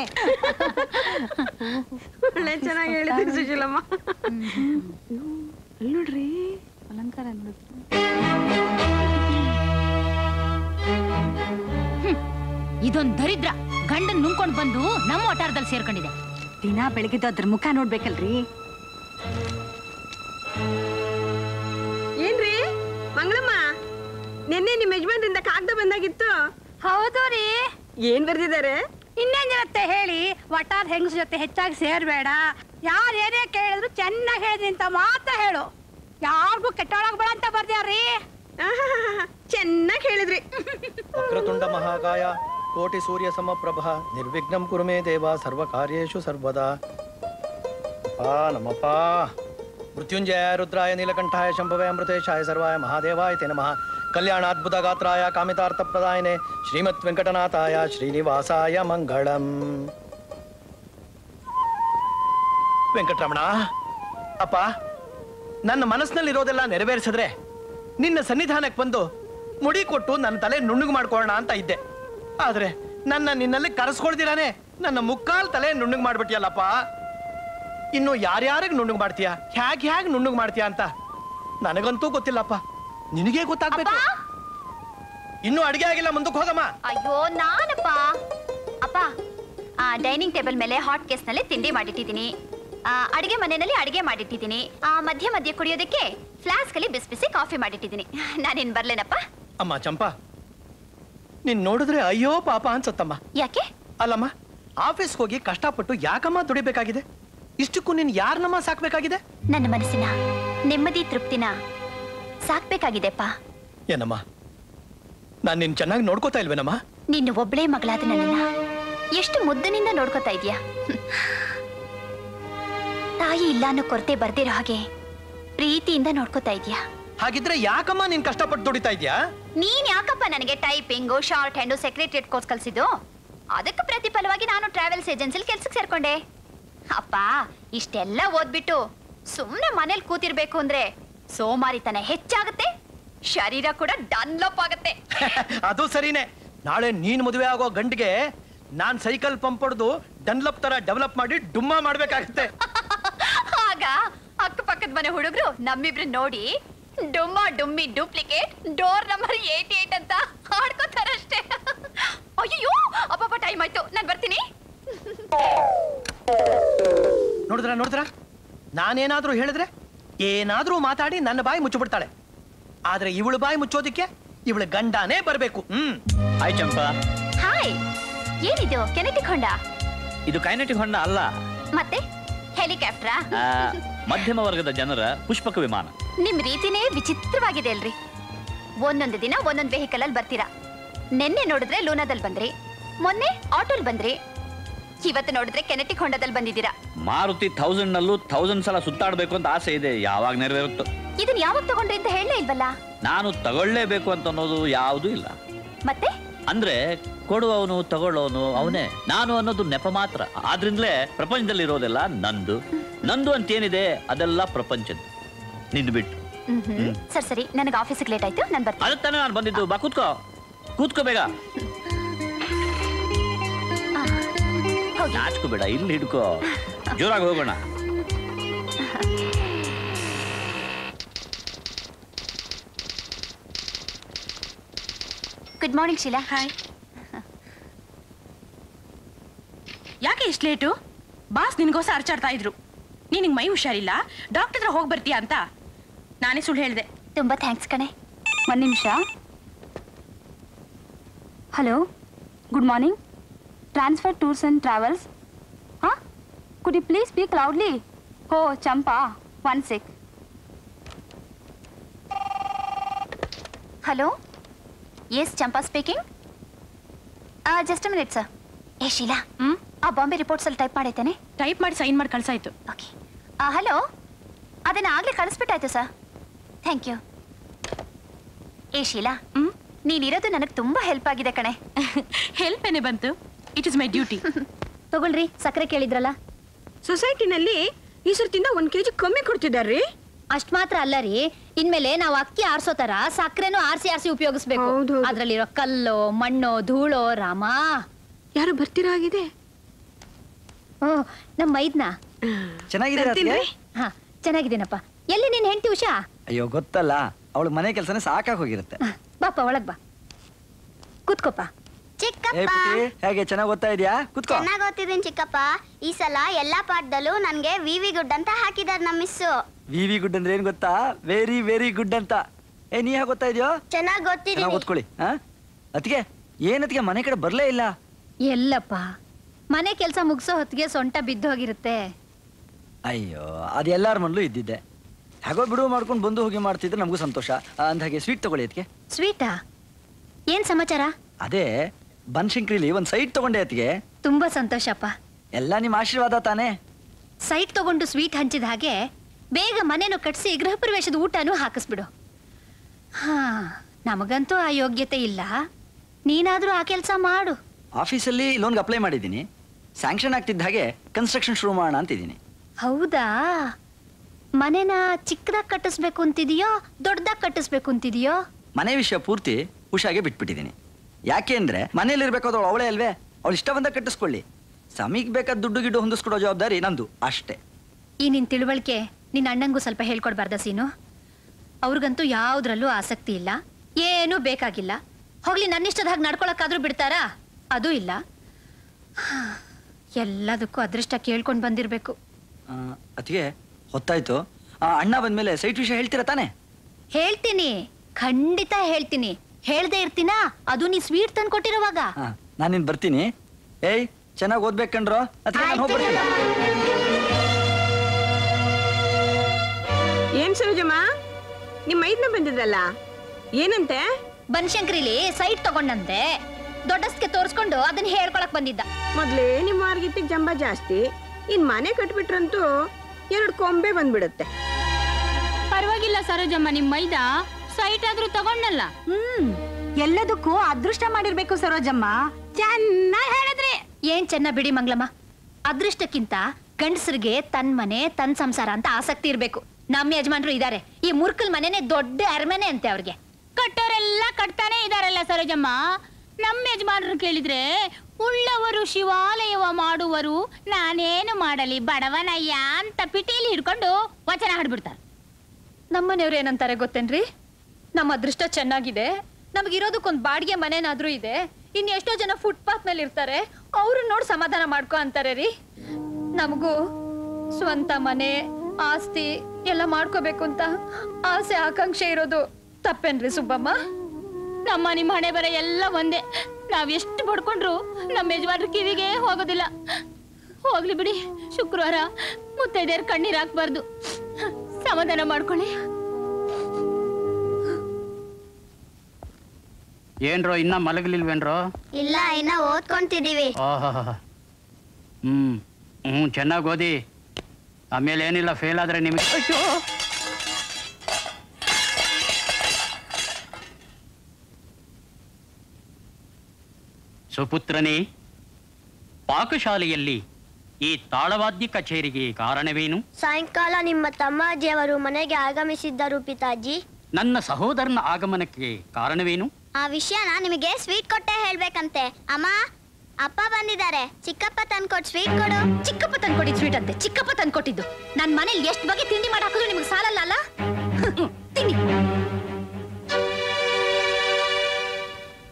[SPEAKER 3] ಒಳ್ಳೆ ಚೆನ್ನಾಗಿ ಹೇಳಿದ್ರಿ ಸುಶೀಲಮ್ಮ ಅಲ್ಲ್ ನೋಡ್ರಿ
[SPEAKER 5] ಅಲಂಕಾರ
[SPEAKER 6] ಇದೊಂದ್ ದರಿದ್ರ ಗಂಡನ್ ನುಂಗ್ಕೊಂಡ್ ಬಂದು ನಮ್ಮ ಒಟಾರದಲ್ಲಿ ಸೇರ್ಕೊಂಡಿದೆ
[SPEAKER 5] ದಿನ ಬೆಳಗಿದ್ದು ಅದ್ರ ಮುಖ ನೋಡ್ಬೇಕಲ್ರಿ
[SPEAKER 3] ಏನ್ರಿ ಮಂಗಳಮ್ಮ ನಿನ್ನೆ ನಿಮ್ ಯಜಮಾನ್ರಿಂದ ಕಾಗ್ದ ಬಂದಾಗಿತ್ತು
[SPEAKER 10] ಹೌದು ರೀ
[SPEAKER 3] ಏನ್ ಬರ್ದಿದ್ದಾರೆ
[SPEAKER 10] ಇನ್ನೇನ್ ಜೊತೆ ಹೇಳಿ ಒಟ್ಟಾದ ಹೆಂಗಸ ಜೊತೆ ಹೆಚ್ಚಾಗಿ ಸೇರ್ಬೇಡ ಯಾರು ಏನೇ ಕೇಳಿದ್ರು ಚೆನ್ನಾಗಿ ಹೇಳಿದ್ರಿ ಅಂತ ಮಾತ್ರ ಹೇಳು ಯಾರಿಗೂ ಕೆಟ್ಟೊಳಗ್ಬೇಡ ಅಂತ ಬರ್ದ್ಯಾರ್ರಿ
[SPEAKER 3] ಚೆನ್ನಾಗಿ ಹೇಳಿದ್ರಿ
[SPEAKER 11] ವಕ್ರತುಂಡ ಮಹಾಕಾಯ ಕೋಟಿ ಸೂರ್ಯ ಸಮಪ್ರಭ ನಿರ್ವಿಘ್ನಂ ಕುರು ಮೇ ದೇವ ಸರ್ವ ಕಾರ್ಯೇಷು ಸರ್ವದಾ ಆ ನಮಪ್ಪ ಮೃತ್ಯುಂಜಯ ರುದ್ರಾಯ ನೀಲಕಂಠಾಯ ಶಂಭವೇ ಅಮೃತೇಶಾಯ ಸರ್ವಾಯ ಮಹಾದೇವಾಯ ತೇ ನಮಃ ಕಲ್ಯಾಣಾದ್ಭುತ ಗಾತ್ರಾಯ ಕಾಮಿತಾರ್ಥ ಪ್ರದಾಯನೆ ಶ್ರೀಮತ್ ವೆಂಕಟನಾಥಾಯ ಶ್ರೀನಿವಾಸಾಯ ಮಂಗಳಂ ವೆಂಕಟರಮಣ ಅಪ್ಪ ನನ್ನ ಮನಸ್ಸಿನಲ್ಲಿರೋದೆಲ್ಲ ನೆರವೇರಿಸಿದ್ರೆ ನಿನ್ನ ಸನ್ನಿಧಾನಕ್ಕೆ ಬಂದು ಮುಡಿ ಕೊಟ್ಟು ನನ್ನ ತಲೆ ನುಣ್ಣಗೆ ಮಾಡ್ಕೊಳ್ಳೋಣ ಅಂತ ಇದ್ದೆ ಆದ್ರೆ ನನ್ನ ನಿನ್ನಲ್ಲಿ ಕರೆಸ್ಕೊಳ್ದಿರಾನೆ ನನ್ನ ಮುಕ್ಕಾಲ್ ತಲೆ ನುಣ್ಣಗೆ ಮಾಡ್ಬಿಟ್ಟಿಯಲ್ಲಪ್ಪ ಇನ್ನು ಯಾರ್ಯಾರಿಗೆ ನುಣ್ಣಗೆ ಮಾಡ್ತೀಯ ಹ್ಯಾಗ್ ಹ್ಯಾಗ್ ನುಣ್ಣಗೆ ಮಾಡ್ತೀಯ ಅಂತ ನನಗಂತೂ ಗೊತ್ತಿಲ್ಲಪ್ಪ ನಿನಗೆ ಗೊತ್ತಾಗ್ಬೇಕು ಇನ್ನು ಅಡಿಗೆ ಆಗಿಲ್ಲ ಮುಂದಕ್ಕೆ ಹೋಗಮ್ಮ
[SPEAKER 9] ಅಯ್ಯೋ ನಾನಪ್ಪ ಅಪ್ಪ ಆ ಡೈನಿಂಗ್ ಟೇಬಲ್ ಮೇಲೆ ಹಾಟ್ ಕೇಸ್ ನಲ್ಲಿ ತಿಂಡಿ ಮಾಡಿಟ್ಟಿದ್ದೀನಿ ಆ, ಅಡಿಗೆ ಮನೆಯಲ್ಲಿ ಅಡಿಗೆ ಮಾಡಿಟ್ಟಿದ್ದೀನಿ ಆ ಮಧ್ಯೆ ಮಧ್ಯೆ ಕುಡಿಯೋದಕ್ಕೆ ಫ್ಲಾಸ್ಕ್ ಅಲ್ಲಿ ಬಿಸಿ ಬಿಸಿ ಕಾಫಿ ಮಾಡಿಟ್ಟಿದ್ದೀನಿ ನಾನಿನ್ ಬರ್ಲೇನಪ್ಪ
[SPEAKER 11] ಅಮ್ಮ ಚಂಪಾ ನೀನ್ ನೋಡಿದ್ರೆ ಅಯ್ಯೋ ಪಾಪ ಅನ್ಸತ್ತಮ್ಮ
[SPEAKER 9] ಯಾಕೆ
[SPEAKER 11] ಅಲ್ಲಮ್ಮ ಆಫೀಸ್ಗೆ ಹೋಗಿ ಕಷ್ಟಪಟ್ಟು ಯಾಕಮ್ಮ ದುಡಿಬೇಕಾಗಿದೆ ಇಷ್ಟಕ್ಕೂ ನೀನ್ ಯಾರನ್ನಮ್ಮ ಸಾಕ್ಬೇಕಾಗಿದೆ
[SPEAKER 9] ನನ್ನ ಮನಸ್ಸಿನ ನೆಮ್ಮದಿ ತೃಪ್ತಿನ ಸಾಕ್ಬೇಕಾಗಿದೆಪ್ಪ
[SPEAKER 11] ಏನಮ್ಮ ನಾನ್ ನಿನ್ ಚೆನ್ನಾಗಿ ನೋಡ್ಕೋತಾ ಇಲ್ವೇನಮ್ಮ
[SPEAKER 9] ನಿನ್ನ ಒಬ್ಳೇ ಮಗಳಾದ ನನ್ನನ್ನ ಎಷ್ಟು ಮುದ್ದನಿಂದ ನೋಡ್ಕೊತಾ ಇದೀಯಾ ತಾಯಿ ಇಲ್ಲ ಅನ್ನೋ ಕೊರತೆ ಬರ್ದಿರೋ ಹಾಗೆ ಪ್ರೀತಿಯಿಂದ ನೋಡ್ಕೊತಾ ಇದೀಯಾ
[SPEAKER 11] ಹಾಗಿದ್ರೆ ಯಾಕಮ್ಮ ನೀನ್ ಕಷ್ಟಪಟ್ಟು ದುಡಿತಾ ಇದ್ಯಾ
[SPEAKER 9] ನೀನ್ ಯಾಕಪ್ಪ ನನಗೆ typing shorthand secretariat course ಕಲ್ಸಿದ್ದು ಅದಕ್ಕೆ ಪ್ರತಿಫಲವಾಗಿ ನಾನು ಟ್ರಾವೆಲ್ಸ್ ಏಜೆನ್ಸಿಲಿ ಕೆಲ್ಸಕ್ಕೆ ಸೇರ್ಕೊಂಡೆ ಅಪ್ಪ ಇಷ್ಟೆಲ್ಲ ಓದ್ಬಿಟ್ಟು ಸುಮ್ನೆ ಮನೇಲಿ ಕೂತಿರ್ಬೇಕು ಅಂದ್ರೆ ಸೋಮಾರಿತನ ಹೆಚ್ಚಾಗುತ್ತೆ ಶರೀರ ಕೂಡ ಡನ್ಲಪ್ ಆಗುತ್ತೆ
[SPEAKER 11] ಅದು ಸರಿನೇ ನಾಳೆ ನೀನ್ ಮದುವೆ ಆಗೋ ಗಂಡಿಗೆ ನಾನ್ ಸೈಕಲ್ ಪಂಪ್ ಹೊಡೆದು ಡನ್ಲಪ್ ತರ ಡೆವಲಪ್ ಮಾಡಿ ಡುಮ್ಮ ಮಾಡ್ಬೇಕಾಗತ್ತೆ
[SPEAKER 9] ಆಗ ಅಕ್ಕಪಕ್ಕದ ಮನೆ ಹುಡುಗರು ನಮ್ಮಿಬ್ರು ನೋಡಿ ಡುಮ್ಮ ಡುಮ್ಮಿ duplicate door number eight eight ಅಂತ ಹಾಡ್ಕೋತಾರಷ್ಟೇ ಅಯ್ಯೋ ಅಪ್ಪಪ್ಪ ಟೈಮ್ ಆಯ್ತು ನಾನ್ ಬರ್ತೀನಿ
[SPEAKER 11] ನೋಡಿದ್ರ ನೋಡಿದ್ರ ನಾನೇನಾದ್ರೂ ಹೇಳಿದ್ರೆ ಏನಾದ್ರೂ ಮಾತಾಡಿ ನನ್ನ ಬಾಯಿ ಮುಚ್ಚಿಬಿಡ್ತಾಳೆ ಆದ್ರೆ ಇವಳು ಬಾಯಿ ಮುಚ್ಚೋದಿಕ್ಕೆ ಇವಳ ಗಂಡನೇ ಬರ್ಬೇಕು ಹ್ಮ್
[SPEAKER 8] ಹಾಯ್ ಚಂಪಾ
[SPEAKER 9] ಹಾಯ್ ಏನಿದು ಕೆನೆಟಿಕ್ ಹೊಂಡ
[SPEAKER 8] ಇದು ಕೈನೆಟಿಕ್ ಹೊಂಡ ಅಲ್ಲ
[SPEAKER 9] ಮತ್ತೆ ಹೆಲಿಕಾಪ್ಟ್ರಾ
[SPEAKER 8] ಆ, ಮಧ್ಯಮ ವರ್ಗದ ಜನರ ಪುಷ್ಪಕ ವಿಮಾನ
[SPEAKER 9] ನಿಮ್ ರೀತಿನೇ ವಿಚಿತ್ರವಾಗಿದೆ ಅಲ್ರಿ ಒಂದೊಂದು ದಿನ ಒಂದೊಂದು ವೆಹಿಕಲ್ ಅಲ್ಲಿ ಬರ್ತೀರಾ ನಿನ್ನೆ ನೋಡಿದ್ರೆ ಲೂನಾದಲ್ಲಿ ಬಂದ್ರಿ ಮೊನ್ನೆ ಆಟೋಲ್ ಬಂದ್ರಿ ಇವತ್ತು ನೋಡಿದ್ರೆ ಕೆನೆಟಿಕ್ ಹೊಂಡದಲ್ಲಿ ಬಂದಿದ್ದೀರಾ
[SPEAKER 8] ಮಾರುತಿ ಥೌಸಂಡ್ ನಲ್ಲೂ ಥೌಸಂಡ್ ಸಲ ಸುತ್ತಾಡ್ಬೇಕು ಅಂತ ಆಸೆ ಇದೆ ಯಾವಾಗ ನೆರವೇರುತ್ತೋ
[SPEAKER 9] ಇದನ್ ಯಾವಾಗ ತಗೊಂಡ್ರಿ ಅಂತ ಹೇಳಲೇ ಇಲ್ವಲ್ಲ
[SPEAKER 8] ನಾನು ತಗೊಳ್ಳೇಬೇಕು ಅಂತ ಅನ್ನೋದು ಯಾವುದೂ ಇಲ್ಲ
[SPEAKER 9] ಮತ್ತೆ
[SPEAKER 8] ಅಂದ್ರೆ ಕೊಡುವವನು ತಗೊಳ್ಳೋನು ಅವನೇ ನಾನು ಅನ್ನೋದು ನೆಪ ಮಾತ್ರ ಆದ್ರಿಂದಲೇ ಪ್ರಪಂಚದಲ್ಲಿ ಇರೋದೆಲ್ಲ ನಂದು ನಂದು ಅಂತ ಏನಿದೆ ಅದೆಲ್ಲ ಪ್ರಪಂಚದ್ದು ನಿಂದು ಬಿಟ್ಟು
[SPEAKER 9] ಮ್ಹ್ಮ್. ಸರಿ ಸರಿ ನನಗೆ ಆಫೀಸಿಗೆ ಲೇಟ್ ಆಯ್ತು ನಾನು ಬರ್ತೀನಿ
[SPEAKER 8] ಅದಕ್ಕೆ ತಾನೇ ನಾನು ಬಂದಿದ್ದು ಬಾ ಕೂತ್ಕೋ ಕೂತ್ಕೋ ಬೇಗ
[SPEAKER 9] ಆ, ಹೋಗಿ
[SPEAKER 8] ನಾಚ್ಕೋ ಬೇಡ ಇಲ್ಲಿ ಹಿಡ್ಕೋ ಜೋರಾಗಿ ಹೋಗೋಣ
[SPEAKER 9] ಗುಡ್ ಮಾರ್ನಿಂಗ್ ಶೀಲಾ
[SPEAKER 10] ಹಾಯ್ ಯಾಕೆ ಇಷ್ಟು ಲೇಟು ಬಾಸ್ ನಿನ್ಗೋಸ ಅರ್ಚಾಡ್ತಾ ಇದ್ರು
[SPEAKER 12] ನಿನಗೆ ಮೈ ಹುಷಾರಿಲ್ಲ ಡಾಕ್ಟರ್ ಹತ್ರ ಹೋಗಿ ಬರ್ತೀಯಾ ಅಂತ ನಾನೇ ಸುಳ್ಳು ಹೇಳಿದೆ
[SPEAKER 9] ತುಂಬಾ ಥ್ಯಾಂಕ್ಸ್ ಕಣೆ
[SPEAKER 13] ಒಂದು ನಿಮಿಷ hello good morning transfer tours and travels ಹಾಂ could you please speak loudly ಹೋ Champa one sec
[SPEAKER 9] hello yes Champa speaking just minute sir ಏ ಶೀಲಾ ಹ್ಮ್ ಆ ಬಾಂಬೆ ರಿಪೋರ್ಟ್ಸ್ ಅಲ್ಲಿ ಟೈಪ್ ಮಾಡೈತೇನೆ
[SPEAKER 12] ಟೈಪ್ ಮಾಡಿ ಸೈನ್ ಮಾಡಿ ಕಳ್ಸಾಯ್ತು
[SPEAKER 9] ಓಕೆ ಹಲೋ ಅದನ್ನ ಆಗ್ಲೇ ಕಳಿಸ್ಬಿಟ್ಟಾಯ್ತು ಸರ್ ಥ್ಯಾಂಕ್ ಯು ಏ ಶೀಲಾ ಹ್ಮ್ ನೀನಿರೋದು ನನಗೆ ತುಂಬಾ ಹೆಲ್ಪ್ ಆಗಿದೆ ಕಣೆ
[SPEAKER 12] ಹೆಲ್ಪ್ ಏನೇ ಬಂತು ಇಟ್ ಇಸ್ ಮೈ ಡ್ಯೂಟಿ
[SPEAKER 6] ತಗೊಳ್ರಿ ಸಕ್ಕರೆ ಕೇಳಿದ್ರಲ್ಲ
[SPEAKER 3] ಸೊಸೈಟಿನಲ್ಲಿ ಈ ಸರ್ತಿಂದ ಒಂದ್ ಕೆಜಿ ಕಮ್ಮಿ ಕೊಡ್ತಿದಾರ್ರಿ
[SPEAKER 6] ಅಷ್ಟ್ ಮಾತ್ರ ಅಲ್ಲ ರೀ ಇನ್ಮೇಲೆ ನಾವು ಅಕ್ಕಿ ಆರ್ಸೋ ತರ ಸಕ್ಕರೆನೂ ಆರ್ಸಿ ಆರ್ಸಿ ಉಪಯೋಗಿಸ್ಬೇಕು ಅದ್ರಲ್ಲಿರೋ ಕಲ್ಲು ಮಣ್ಣು ಧೂಳು ರಾಮ
[SPEAKER 3] ಯಾರು ಬರ್ತಿರೋ ಆಗಿದೆ
[SPEAKER 6] ಓ ನಮ್ಮ ಮೈದ್ನ
[SPEAKER 14] ಚೆನ್ನಾಗಿದ್ದೀರಾ ಅತ್ಗೆ?
[SPEAKER 6] ಹಾ ಚೆನ್ನಾಗಿದ್ದೀನಪ್ಪ ಎಲ್ಲಿ ನಿನ್ ಹೆಂಡತಿ ಉಷಾ
[SPEAKER 14] ಅಯ್ಯೋ ಗೊತ್ತಲ್ಲ ಅವಳು ಮನೆ ಕೆಲಸನೇ ಸಾಕಾಗಿ ಹೋಗಿರುತ್ತೆ
[SPEAKER 6] ಬಾಪ ಒಳಗ್ ಬಾ ಕೂತ್ಕೋಪ
[SPEAKER 14] ಏ ಪುಟಿ ಹೇಗೆ ಚೆನ್ನಾಗಿ ಓದ್ತಾ ಇದೆಯಾ ಕುತ್ಕೋ
[SPEAKER 15] ಚೆನ್ನಾಗಿ ಓದ್ತಿದ್ದೀನಿ ಚಿಕ್ಕಪ್ಪ ಈ ಸಲ ಎಲ್ಲಾ ಪಾಠದಲ್ಲೂ ನನ್ಗೆ ವಿ ವಿ ಗುಡ್ ಅಂತ ಹಾಕಿದಾರೆ ನಮ್ಮ ಮಿಸ್ಸು
[SPEAKER 14] ವಿ ವಿ ಗುಡ್ ಅಂದ್ರೆ ಏನ್ ಗೊತ್ತಾ ವೆರಿ ವೆರಿ ಗುಡ್ ಅಂತ ಏ ನೀ ಹೇಗೆ ಓದ್ತಾ ಇದೆಯೋ
[SPEAKER 15] ಚೆನ್ನಾಗಿ
[SPEAKER 14] ಚೆನ್ನಾಗಿ
[SPEAKER 15] ಓದ್ತಿದ್ದೀನಿ
[SPEAKER 14] ಓದ್ಕೊಳ್ಳಿ ಹಾ ಅತ್ಗೆ ಏನತ್ಗೆ ಮನೆ ಕಡೆ ಬರ್ಲೇ ಇಲ್ಲ
[SPEAKER 6] ಎಲ್ಲಪ್ಪ ಮನೆ ಕೆಲಸ ಮುಗಿಸೋ ಹೊತ್ತಿಗೆ ಸೊಂಟ ಬಿದ್ದು ಹೋಗಿರುತ್ತೆ
[SPEAKER 14] ಅಯ್ಯೋ ಅದು ಎಲ್ಲಾರ ಮನಲ್ಲೂ ಇದ್ದಿದ್ದೆ ಹೇಗೋ ಬಿಡುವು ಮಾಡ್ಕೊಂಡು ಬಂದು ಹೋಗಿ ಮಾಡ್ತಿದ್ರೆ ನಮಗೂ ಸಂತೋಷ ಅಂದ ಹಾಗೆ ಸ್ವೀಟ್ ತಗೊಳ್ಳಿ ಅದಕ್ಕೆ
[SPEAKER 6] ಸ್ವೀಟಾ ಏನ್ ಸಮಾಚಾರ
[SPEAKER 14] ಅದೇ ಬನಶಂಕರಿಲಿ ಒಂದು ಸೈಟ್ ತಗೊಂಡೆ ಅದಕ್ಕೆ
[SPEAKER 6] ತುಂಬಾ ಸಂತೋಷಪ್ಪ
[SPEAKER 14] ಎಲ್ಲ ನಿಮ್ಮ ಆಶೀರ್ವಾದ ತಾನೇ
[SPEAKER 6] ಸೈಟ್ ತಗೊಂಡು ಸ್ವೀಟ್ ಹಂಚಿದ ಹಾಗೆ ಬೇಗ ಮನೆನೂ ಕಟ್ಸಿ ಗೃಹ ಪ್ರವೇಶದ ಊಟನೂ ಹಾಕಿಸ್ಬಿಡು ಹಾ ನಮಗಂತೂ ಆ ಯೋಗ್ಯತೆ ಇಲ್ಲ ನೀನಾದ್ರೂ ಆ ಕೆಲಸ ಮಾಡು
[SPEAKER 14] ಆಫೀಸಲ್ಲಿ ಲೋನ್ಗೆ ಅಪ್ಲೈ ಮಾಡಿದ್ದೀನಿ ಸ್ಯಾಂಕ್ಷನ್ ಆಗ್ತಿದ್ದ ಹಾಗೆ ಕನ್ಸ್ಟ್ರಕ್ಷನ್ ಶುರು ಮಾಡೋಣ ಅಂತಿದ್ದೀನಿ
[SPEAKER 6] ಹೌದಾ ಮನೆನ ಚಿಕ್ಕದಾಗಿ ಕಟ್ಟಿಸ್ಬೇಕು ಅಂತಿದೆಯೋ ದೊಡ್ಡದಾಗಿ ಕಟ್ಟಿಸ್ಬೇಕು ಅಂತಿದೆಯೋ
[SPEAKER 14] ಮನೆ ವಿಷಯ ಪೂರ್ತಿ ಹುಷಾಗೆ ಬಿಟ್ಬಿಟ್ಟಿದ್ದೀನಿ ಯಾಕೆ ಅಂದ್ರೆ ಮನೇಲಿ ಇರ್ಬೇಕಾದವಳು ಅವಳೇ ಅಲ್ವೇ ಅವಳು ಇಷ್ಟ ಬಂದಾಗ ಕಟ್ಟಿಸ್ಕೊಳ್ಳಿ ಸಮೀಗ್ ಬೇಕಾದ ದುಡ್ಡು ಗಿಡ್ಡು ಹೊಂದಿಸ್ಕೊಡೋ ಜವಾಬ್ದಾರಿ ನಂದು ಅಷ್ಟೇ
[SPEAKER 6] ಈ ನಿನ್ ತಿಳುವಳಿಕೆ ನಿನ್ನ ಅಣ್ಣಂಗೂ ಸ್ವಲ್ಪ ಹೇಳ್ಕೊಡ್ಬಾರ್ದ ಸೀನು ಅವ್ರಿಗಂತೂ ಯಾವುದ್ರಲ್ಲೂ ಆಸಕ್ತಿ ಇಲ್ಲ ಏನೂ ಬೇಕಾಗಿಲ್ಲ ಹೋಗ್ಲಿ ನನ್ನಿಷ್ಟದ ಹಾಗೆ ನಡ್ಕೊಳಕ್ಕಾದ್ರೂ ಬಿಡ್ತಾರಾ ಅದೂ ಇಲ್ಲ ಹಾ, ಎಲ್ಲದಕ್ಕೂ ಅದೃಷ್ಟ ಕೇಳ್ಕೊಂಡು ಬಂದಿರ್ಬೇಕು
[SPEAKER 14] ಅದಕ್ಕೆ ಹೊತ್ತಾಯ್ತು ಆ, ಅಣ್ಣ ಬಂದ್ಮೇಲೆ ಸೈಟ್ ವಿಷಯ ಹೇಳ್ತೀರಾ ತಾನೇ
[SPEAKER 6] ಹೇಳ್ತೀನಿ ಖಂಡಿತ ಹೇಳ್ತೀನಿ ಹೇಳ್ದೆ ಇರ್ತೀನಾ ಅದು ನೀ ಸ್ವೀಟ್ ತಂದು ಕೊಟ್ಟಿರುವಾಗ
[SPEAKER 14] ಹಾ ನಾನಿನ್ ಬರ್ತೀನಿ ಏಯ್ ಚೆನ್ನಾಗಿ ಓದ್ಬೇಕಂಡ್ರೋ ಅದಕ್ಕೆ ನಾನು ಹೋಗ್ಬರ್ತೀನಿ
[SPEAKER 3] ಏನ್ ಸರೋಜಮ್ಮ ನಿಮ್ಮ ಮೈದ್ನ ಬಂದಿದ್ರಲ್ಲ ಏನಂತೆ
[SPEAKER 6] ಬನಶಂಕರಿಲಿ ಸೈಟ್ ತಗೊಂಡಂತೆ ದೊಡ್ಡಸ್ಗೆ ತೋರಿಸ್ಕೊಂಡು ಅದನ್ನ ಹೇಳ್ಕೊಳಕ್ ಬಂದಿದ್ದ
[SPEAKER 3] ಮೊದ್ಲೇ ನಿಮ್ಮ ಮಾರ್ಗಿತ್ತಿಗೆ ಜಂಬ ಜಾಸ್ತಿ ಇನ್ ಮನೆ ಕಟ್ಬಿಟ್ರಂತೂ ಎರಡು ಕೊಂಬೆ ಬಂದ್ಬಿಡುತ್ತೆ
[SPEAKER 6] ಪರವಾಗಿಲ್ಲ ಸರೋಜಮ್ಮ ನಿಮ್ ಮೈದಾ ಸೈಟ್ ಆದ್ರೂ ತಗೊಂಡಲ್ಲ
[SPEAKER 5] ಹ್ಮ್ ಎಲ್ಲದಕ್ಕೂ ಅದೃಷ್ಟ ಮಾಡಿರ್ಬೇಕು ಸರೋಜಮ್ಮ
[SPEAKER 6] ಚೆನ್ನಾಗಿ ಹೇಳಿದ್ರಿ ಏನ್ ಚೆನ್ನ ಬಿಡಿ ಮಂಗ್ಲಮ್ಮ ಅದೃಷ್ಟಕ್ಕಿಂತ ಗಂಡಸರಿಗೆ ತನ್ ಮನೆ ತನ್ ಸಂಸಾರ ಅಂತ ಆಸಕ್ತಿ ಇರ್ಬೇಕು ನಮ್ಮ ಯಜಮಾನ್ರು ಇದಾರೆ ಈ ಮುರ್ಕಲ್ ಮನೆನೇ ದೊಡ್ಡ ಅರಮನೆ ಅಂತೆ ಅವ್ರಿಗೆ ಕಟ್ಟೋರೆಲ್ಲ ಕಟ್ತಾನೆ ಇದಾರಲ್ಲ ಸರೋಜಮ್ಮ ನಮ್ಮ ಯಜಮಾನ್ರು ಕೇಳಿದ್ರೆ ಉಳ್ಳವರು ಶಿವಾಲಯವ ಮಾಡುವರು ನಾನೇನು ಮಾಡಲಿ ಬಡವನಯ್ಯ ಅಂತ ಪಿಟೀಲಿ ಹಿಡ್ಕೊಂಡು ವಚನ ಹಾಡ್ಬಿಡ್ತಾರೆ ನಮ್ಮನೆಯವ್ರು ಏನಂತಾರೆ ಗೊತ್ತೇನ್ರಿ ನಮ್ಮ ಅದೃಷ್ಟ ಚೆನ್ನಾಗಿದೆ ನಮಗಿರೋದಕ್ಕೊಂದು ಬಾಡಿಗೆ ಮನೆನಾದ್ರೂ ಇದೆ ಇನ್ನು ಎಷ್ಟೋ ಜನ ಫುಟ್ಪಾತ್ ಮೇಲೆ ಇರ್ತಾರೆ ಅವ್ರು ನೋಡಿ ಸಮಾಧಾನ ಮಾಡ್ಕೊ ಅಂತಾರೆ ರೀ ನಮಗೂ ಸ್ವಂತ ಮನೆ ಆಸ್ತಿ ಎಲ್ಲ ಮಾಡ್ಕೋಬೇಕು ಅಂತ ಆಸೆ ಆಕಾಂಕ್ಷೆ ಇರೋದು ತಪ್ಪೇನ್ರಿ ಸುಬ್ಬಮ್ಮ ನಮ್ಮ ನಿಮ್ಮ ಹಣೆ ಬರ ಎಲ್ಲ ಒಂದೇ ನಾವ್ ಎಷ್ಟು ಬಡ್ಕೊಂಡ್ರು ನಮ್ಮ ಯಜಮಾನ್ರ ಕಿವಿಗೆ ಹೋಗೋದಿಲ್ಲ ಹೋಗ್ಲಿ ಬಿಡಿ ಶುಕ್ರವಾರ ಮುತ್ತೈದೆಯರ್ ಕಣ್ಣೀರ್ ಹಾಕ್ಬಾರ್ದು ಸಮಾಧಾನ ಮಾಡ್ಕೊಳ್ಳಿ
[SPEAKER 7] ಏನ್ರೋ ಇನ್ನ ಮಲಗಲಿಲ್ವೇನ್ರೋ
[SPEAKER 15] ಇಲ್ಲ ಇನ್ನ ಓದ್ಕೊಂತಿದೀವಿ
[SPEAKER 7] ಓಹೋ ಹ್ಮ್ ಹ್ಮ್ ಚೆನ್ನಾಗಿ ಓದಿ ಆಮೇಲೆ ಏನಿಲ್ಲ ಫೇಲ್ ಆದ್ರೆ ನಿಮಗೆ ಅಯ್ಯೋ ಸುಪುತ್ರನೇ ಪಾಕಶಾಲೆಯಲ್ಲಿ ಈ ತಾಳವಾದ್ಯ ಕಚೇರಿಗೆ ಕಾರಣವೇನು
[SPEAKER 15] ಸಾಯಂಕಾಲ ನಿಮ್ಮ ತಮ್ಮಾಜಿಯವರು ಮನೆಗೆ ಆಗಮಿಸಿದ್ದರು ಪಿತಾಜಿ
[SPEAKER 7] ನನ್ನ ಸಹೋದರನ ಆಗಮನಕ್ಕೆ ಕಾರಣವೇನು
[SPEAKER 15] ಆ ವಿಷಯನ ನಿಮಗೆ ಸ್ವೀಟ್ ಕೊಟ್ಟೆ ಹೇಳ್ಬೇಕಂತೆ ಅಮ್ಮ ಅಪ್ಪ ಬಂದಿದ್ದಾರೆ ಚಿಕ್ಕಪ್ಪ ತಂದ್ಕೊಟ್ ಸ್ವೀಟ್ ಕೊಡು
[SPEAKER 6] ಚಿಕ್ಕಪ್ಪ ತಂದ್ಕೊಟ್ಟಿದ್ ಸ್ವೀಟ್ ಅಂತೆ ಚಿಕ್ಕಪ್ಪ ತಂದ್ಕೊಟ್ಟಿದ್ದು ನನ್ ಮನೇಲಿ ಎಷ್ಟ್ ಬಗೆ ತಿಂಡಿ ಮಾಡಿ ಹಾಕಿದ್ರು ನಿಮ್ಗೆ ಸಾಲಲ್ಲ ಅಲ್ಲ ತಿನ್ನಿ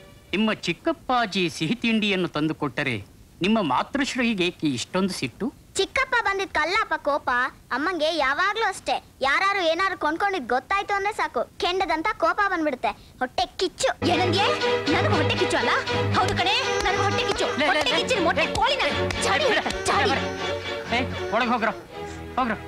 [SPEAKER 7] ನಿಮ್ಮ ಚಿಕ್ಕಪ್ಪಾಜಿ ಸಿಹಿ ತಿಂಡಿಯನ್ನು ತಂದುಕೊಟ್ಟರೆ ನಿಮ್ಮ ಮಾತೃಶ್ರೀಗೆ ಏಕೆ ಇಷ್ಟೊಂದು ಸಿಟ್ಟು
[SPEAKER 15] ಚಿಕ್ಕಪ್ಪ ಬಂದಿದ್ ಕಲ್ಲಪ್ಪ ಕೋಪ ಅಮ್ಮಂಗೆ ಯಾವಾಗ್ಲೂ ಅಷ್ಟೇ ಯಾರು ಏನಾರು ಕೊಂಡ್ಕೊಂಡಿದ್ ಗೊತ್ತಾಯ್ತು ಅಂದ್ರೆ ಸಾಕು ಕೆಂಡದಂತ ಕೋಪ ಬಂದ್ಬಿಡುತ್ತೆ ಹೊಟ್ಟೆ ಕಿಚ್ಚು
[SPEAKER 6] ಏನಂದ್ಯೆ ನನಗೆ ಹೊಟ್ಟೆ ಕಿಚ್ಚು ಅಲ್ಲ ಹೌದು ಕಣೆ ನನಗೆ ಹೊಟ್ಟೆ ಕಿಚ್ಚು ಹೊಟ್ಟೆ ಕಿಚ್ಚಿನ ಮೊಟ್ಟೆ ಕೋಳಿನ ಚಾಡಿ ಹೊಡ್ತ, ಚಾಡಿ
[SPEAKER 7] ಏ ಒಳಗೆ ಹೋಗ್ರ ಹೋಗ್ರ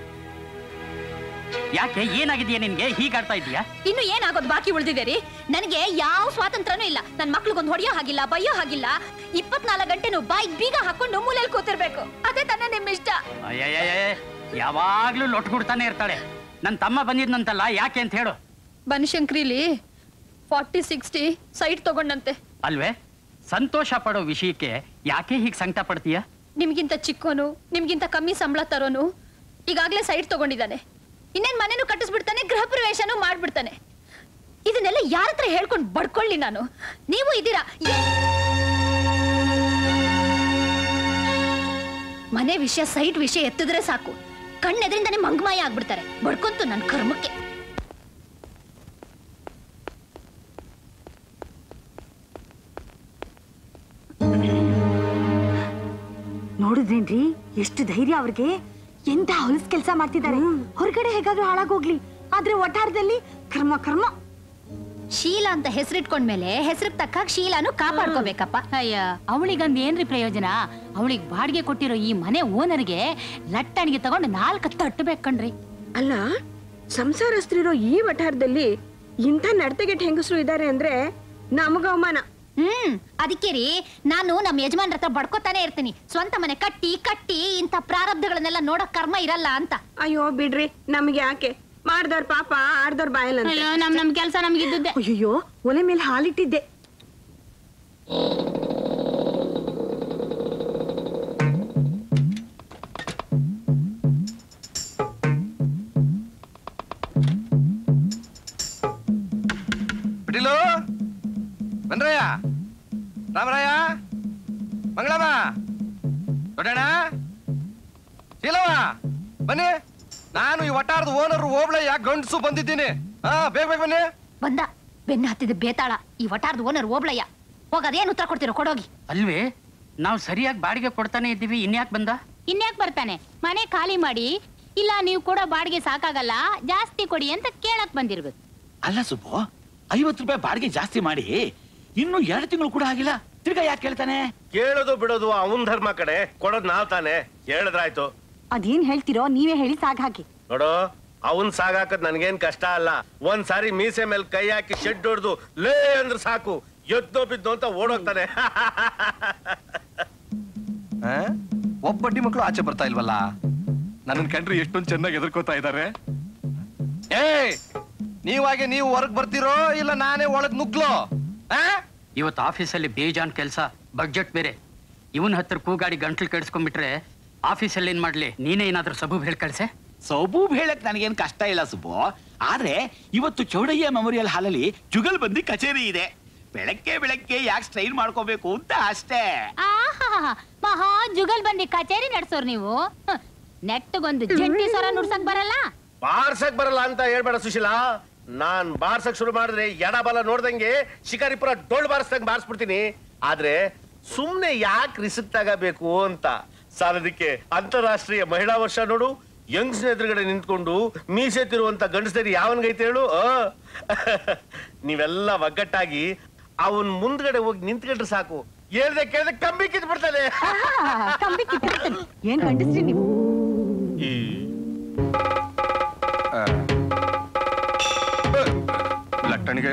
[SPEAKER 7] ಯಾಕೆ ಏನಾಗಿದೆಯಾ ನಿನ್ಗೆ ಹೀಗಾಡ್ತಾ ಇದೀಯಾ
[SPEAKER 6] ಇನ್ನು ಏನಾಗೋದು ಬಾಕಿ ಉಳಿದಿದೆ ರೀ ನನಗೆ ಯಾವ ಸ್ವಾತಂತ್ರ್ಯನೂ ಇಲ್ಲ ನನ್ನ ಮಕ್ಳಿಗೊಂದು ಹೊಡೆಯೋ ಹಾಗಿಲ್ಲ ಬೈಯೋ ಹಾಗಿಲ್ಲ ಇಪ್ಪತ್ನಾಲ್ಕು ಗಂಟೆನು ಬಾಯಿ ಬೀಗ ಹಾಕೊಂಡು ಮೂಲೆಯಲ್ಲಿ ಕೂತಿರ್ಬೇಕು ಅದೇ ತಾನೇ ನಿಮ್ ಇಷ್ಟ
[SPEAKER 7] ಅಯ್ಯಯ್ಯಯ್ಯ ಯಾವಾಗ್ಲೂ ಲೊಟ್ಗುಡ್ತಾನೆ ಇರ್ತಾಳೆ ನನ್ನ ತಮ್ಮ ಬಂದಿದ್ನಂತಲ್ಲ ಯಾಕೆ ಅಂತ ಹೇಳು
[SPEAKER 6] ಬನಶಂಕ್ರಿಲಿ ಫಾರ್ಟಿ ಸಿಕ್ಸ್ಟಿ ಸೈಟ್ ತಗೊಂಡಂತೆ
[SPEAKER 7] ಅಲ್ವೇ ಸಂತೋಷ ಪಡೋ ವಿಷಯಕ್ಕೆ ಯಾಕೆ ಹೀಗೆ ಸಂಕಟ ಪಡ್ತೀಯ
[SPEAKER 6] ನಿಮ್ಗಿಂತ ಚಿಕ್ಕೋನು ನಿಮ್ಗಿಂತ ಕಮ್ಮಿ ಸಂಬಳ ತರೋನು ಈಗಾಗ್ಲೇ ಸೈಟ್ ತಗೊಂಡಿದ್ದಾನೆ ಇನ್ನೇನ್ ಮನೆನೂ ಕಟ್ಟಿಸ್ಬಿಡ್ತಾನೆ ಗೃಹ ಪ್ರವೇಶನೂ ಮಾಡ್ಬಿಡ್ತಾನೆ ಇದನ್ನೆಲ್ಲ ಯಾರ ಹತ್ರ ಹೇಳ್ಕೊಂಡು ಬಡ್ಕೊಳ್ಳಿ ನಾನು ನೀವು ಇದ್ದೀರಾ ಎ- ಮನೆ ವಿಷಯ ಸೈಟ್ ವಿಷಯ ಎತ್ತಿದ್ರೆ ಸಾಕು ಕಣ್ಣೆದ್ರಿಂದಾನೆ ಮಂಗಮಾಯ ಆಗ್ಬಿಡ್ತಾರೆ ಬಡ್ಕೊಂತು ನನ್ನ ಕರ್ಮಕ್ಕೆ
[SPEAKER 5] ನೋಡಿದ್ರೇನ್ರಿ ಎಷ್ಟು ಧೈರ್ಯ ಅವ್ರಿಗೆ ಎಂತ ಹೊಲಸ್ ಕೆಲಸ ಮಾಡ್ತಿದ್ದಾರೆ ಹೊರಗಡೆ ಹೇಗಾದ್ರೂ ಹಾಳಾಗೋಗ್ಲಿ ಆದ್ರೆ ಒಟ್ಟಾರದಲ್ಲಿ ಕರ್ಮ ಕರ್ಮ
[SPEAKER 6] ಶೀಲ ಅಂತ ಹೆಸರಿಟ್ಕೊಂಡ್ಮೇಲೆ ಹೆಸರಿಗೆ ತಕ್ಕಾಗ ಶೀಲಾನು ಕಾಪಾಡ್ಕೋಬೇಕಪ್ಪ
[SPEAKER 12] ಅಯ್ಯ ಅವಳಿಗಂದ್ ಏನ್ರಿ ಪ್ರಯೋಜನ ಅವಳಿಗೆ ಬಾಡಿಗೆ ಕೊಟ್ಟಿರೋ ಈ ಮನೆ ಓನರ್ಗೆ ಲಟ್ಟಣಿಗೆ ತಗೊಂಡು ನಾಲ್ಕು ತಟ್ಟು ಬೇಕಣ್ರಿ
[SPEAKER 3] ಅಲ್ಲ ಸಂಸಾರಸ್ಥರಿರೋ ಈ ವಠಾರದಲ್ಲಿ ಇಂಥ ನಡತೆಗೆಟ್ಟ ಹೆಂಗಸರು ಇದ್ದಾರೆ ಅಂದ್ರೆ ನಮಗ ಅವಮಾನ
[SPEAKER 6] ಹ್ಮ್ ಅದಕ್ಕೆ ರೀ ನಾನು ನಮ್ಮ ಯಜಮಾನ್ರ ಹತ್ರ ಬಡ್ಕೋತಾನೆ ಇರ್ತೀನಿ ಸ್ವಂತ ಮನೆ ಕಟ್ಟಿ ಕಟ್ಟಿ ಇಂಥ ಪ್ರಾರಬ್ಧಗಳನ್ನೆಲ್ಲ ನೋಡೋ ಕರ್ಮ ಇರಲ್ಲ ಅಂತ
[SPEAKER 3] ಅಯ್ಯೋ ಬಿಡ್ರಿ ನಮ್ಗೆ ಯಾಕೆ ಮಾಡ್ದವ್ರ ಪಾಪ ಆಡ್ದವ್ರ ಬಾಯಲ್ಲ
[SPEAKER 12] ಅಯ್ಯೋ ನಮ್ ನಮ್ ಕೆಲ್ಸ ನಮ್ಗಿದ್ದುದ್ದೆ
[SPEAKER 3] ಅಯ್ಯೋ ಒಲೆ ಮೇಲೆ ಹಾಲಿಟ್ಟಿದ್ದೆ
[SPEAKER 11] ಬಿಟ್ಟಿಲು ಬನ್ರಯ್ಯ ರಾಮರಾಯ ಮಂಗಳಮ್ಮ ದೊಡ್ಡಣ್ಣ ಶೀಲವ್ವ ಬನ್ನಿ ನಾನು ಈ ವಟಾರದ ಓನರ್ ಓಬ್ಳಯ್ಯ ಗಂಡಸು ಬಂದಿದ್ದೀನಿ ಹಾ ಬೇಗ ಬೇಗ ಬನ್ನಿ
[SPEAKER 6] ಬಂದ ಬೆನ್ನ ಹತ್ತಿದ ಬೇತಾಳ ಈ ವಟಾರದ ಓನರ್ ಓಬ್ಳಯ್ಯ ಹೋಗ ಅದೇನು ಉತ್ತರ ಕೊಡ್ತೀರೋ ಕೊಡೋಗಿ
[SPEAKER 7] ಅಲ್ವೇ ನಾವು ಸರಿಯಾಗಿ ಬಾಡಿಗೆ ಕೊಡ್ತಾನೆ ಇದ್ದೀವಿ ಇನ್ಯಾಕ್ ಬಂದ
[SPEAKER 12] ಇನ್ಯಾಕ್ ಬರ್ತಾನೆ ಮನೆ ಖಾಲಿ ಮಾಡಿ ಇಲ್ಲ ನೀವು ಕೊಡೋ ಬಾಡಿಗೆ ಸಾಕಾಗಲ್ಲ ಜಾಸ್ತಿ ಕೊಡಿ ಅಂತ ಕೇಳಕ್ ಬಂದಿರ್ಬೇಕು
[SPEAKER 16] ಅಲ್ಲ ಸುಬ್ಬು ಐವತ್ತು ರೂಪಾಯಿ ಬಾಡಿಗೆ ಜಾಸ್ತಿ ಮಾಡಿ ಇನ್ನು ಎರಡು ತಿಂಗಳು ಕೂಡ ಆಗಿಲ್ಲ ತಿರ್ಗಾ ಯಾಕೆ ಕೇಳ್ತಾನೆ
[SPEAKER 4] ಕೇಳೋದು ಬಿಡೋದು ಅವನ್ ಧರ್ಮ ಕಡೆ ಕೊಡೋದ್ ನಾವ್ ತಾನೆ ಹೇಳಿದ್ರಾಯ್ತು
[SPEAKER 5] ಅದೇನ್ ಹೇಳ್ತಿರೋ ನೀವೇ ಹೇಳಿ ಸಾಗ್ ಹಾಕಿ
[SPEAKER 4] ನೋಡು ಅವನ್ ಸಾಗಾಕದ್ ನನ್ಗೇನ್ ಕಷ್ಟ ಅಲ್ಲ ಒಂದ್ ಸಾರಿ ಮೀಸೆ ಮೇಲೆ ಕೈ ಹಾಕಿ ಶೆಡ್ ಹೊಡ್ದು ಲೇ ಅಂದ್ರೆ ಸಾಕು ಎದ್ದೋ ಬಿದ್ದು ಅಂತ ಓಡೋಗ್ತಾನೆ
[SPEAKER 11] ಆ? ಒಬ್ಬಟ್ಟಿ ಮಕ್ಕಳು ಆಚೆ ಬರ್ತಾ ಇಲ್ವಲ್ಲ ನನ್ನ ಕಂಡ್ರೆ ಎಷ್ಟೊಂದು ಚೆನ್ನಾಗಿ ಎದುರ್ಕೋತಾ ಇದ್ದಾರೆ ಏ ನೀವಾಗೆ ನೀವು ಹೊರಗ್ ಬರ್ತೀರೋ ಇಲ್ಲ ನಾನೇ ಒಳಗ್ ನುಗ್ಲೋ ಆ?
[SPEAKER 7] ಇವತ್ತು ಆಫೀಸಲ್ಲಿ ಬೇಜಾನ್ ಕೆಲಸ ಬಡ್ಜೆಟ್ ಬೇರೆ ಇವನ್ ಹತ್ರ ಕೂಗಾಡಿ ಗಂಟ್ಲು ಕೆಡಿಸ್ಕೊಂಡ್ಬಿಟ್ರೆ ಆಫೀಸಲ್ಲಿ ಏನ್ ಮಾಡ್ಲಿ ನೀನೇ ಏನಾದ್ರೂ ಸಬೂಬ್ ಹೇಳಿ ಕಳ್ಸೆ
[SPEAKER 16] ಸೌಬೂಬ್ ಹೇಳಕ್ ನನಗೇನ್ ಕಷ್ಟ ಇಲ್ಲ ಸುಬ್ಬು ಆದ್ರೆ ಇವತ್ತು ಚೌಡಯ್ಯ ಮೆಮೊರಿಯಲ್ ಹಾಲಲ್ಲಿ ಜುಗಲ್ ಬಂದಿ ಕಚೇರಿ ಇದೆ ಬೆಳಗ್ಗೆ ಬೆಳಗ್ಗೆ ಯಾಕೆ ಸ್ಟ್ರೈನ್ ಮಾಡ್ಕೋಬೇಕು ಅಂತ ಅಷ್ಟೇ
[SPEAKER 12] ಆಹಾ ಮಹಾ ಜುಗಲ್ ಬಂದಿ ಕಚೇರಿ ನಡ್ಸೋರ್ ನೀವು ಹ, ನೆಟ್ಟಗೊಂದು ಜಂಟಿ ಸ್ವರ ನುಡ್ಸಕ್ ಬರಲ್ಲ
[SPEAKER 4] ಬಾರ್ಸಕ್ ಬರಲ್ಲ ಅಂತ ಹೇಳ್ಬೇಡ ಸುಶೀಲಾ ನಾನ್ ಬಾರ್ಸಕ್ ಶುರು ಮಾಡಿದ್ರೆ ಎಡ ಬಲ ನೋಡ್ದಂಗೆ ಶಿಕಾರಿಪುರ ಡೊಳ್ಳು ಬಾರಿಸ್ದಂಗ್ ಬಾರಿಸ್ಬಿಡ್ತೀನಿ ಆದ್ರೆ ಸುಮ್ನೆ ಯಾಕೆ ರಿಸ್ಕ್ ತಗಬೇಕು ಅಂತ ಸಾಲದಕ್ಕೆ ಅಂತಾರಾಷ್ಟ್ರೀಯ ಮಹಿಳಾ ವರ್ಷ ನೋಡು ಯಂಗ್ಸ್ ಎದುರುಗಡೆ ನಿಂತ್ಕೊಂಡು ಮೀಸೆ ತಿರುವಂತ ಗಂಡಸರಿ ಯಾವನ್ಗೈತೆ ಹೇಳು ಆ? ನೀವೆಲ್ಲ ಒಗ್ಗಟ್ಟಾಗಿ ಅವನ್ ಮುಂದ್ಗಡೆ ಹೋಗಿ ನಿಂತ್ಕೊಂಡ್ರೆ ಸಾಕು ಹೇಳ್ದೆ ಕೇಳ್ದೆ ಕಂಬಿ ಕಿತ್ ಬಿಡ್ತಾನೆ
[SPEAKER 5] ಕಂಬಿ ಕಿತ್ತಿರ್ತಾನೆ ಏನ್ ಗಂಡಸ್ರಿ ನೀವು
[SPEAKER 11] ಲಟ್ಟಣಿಗೆ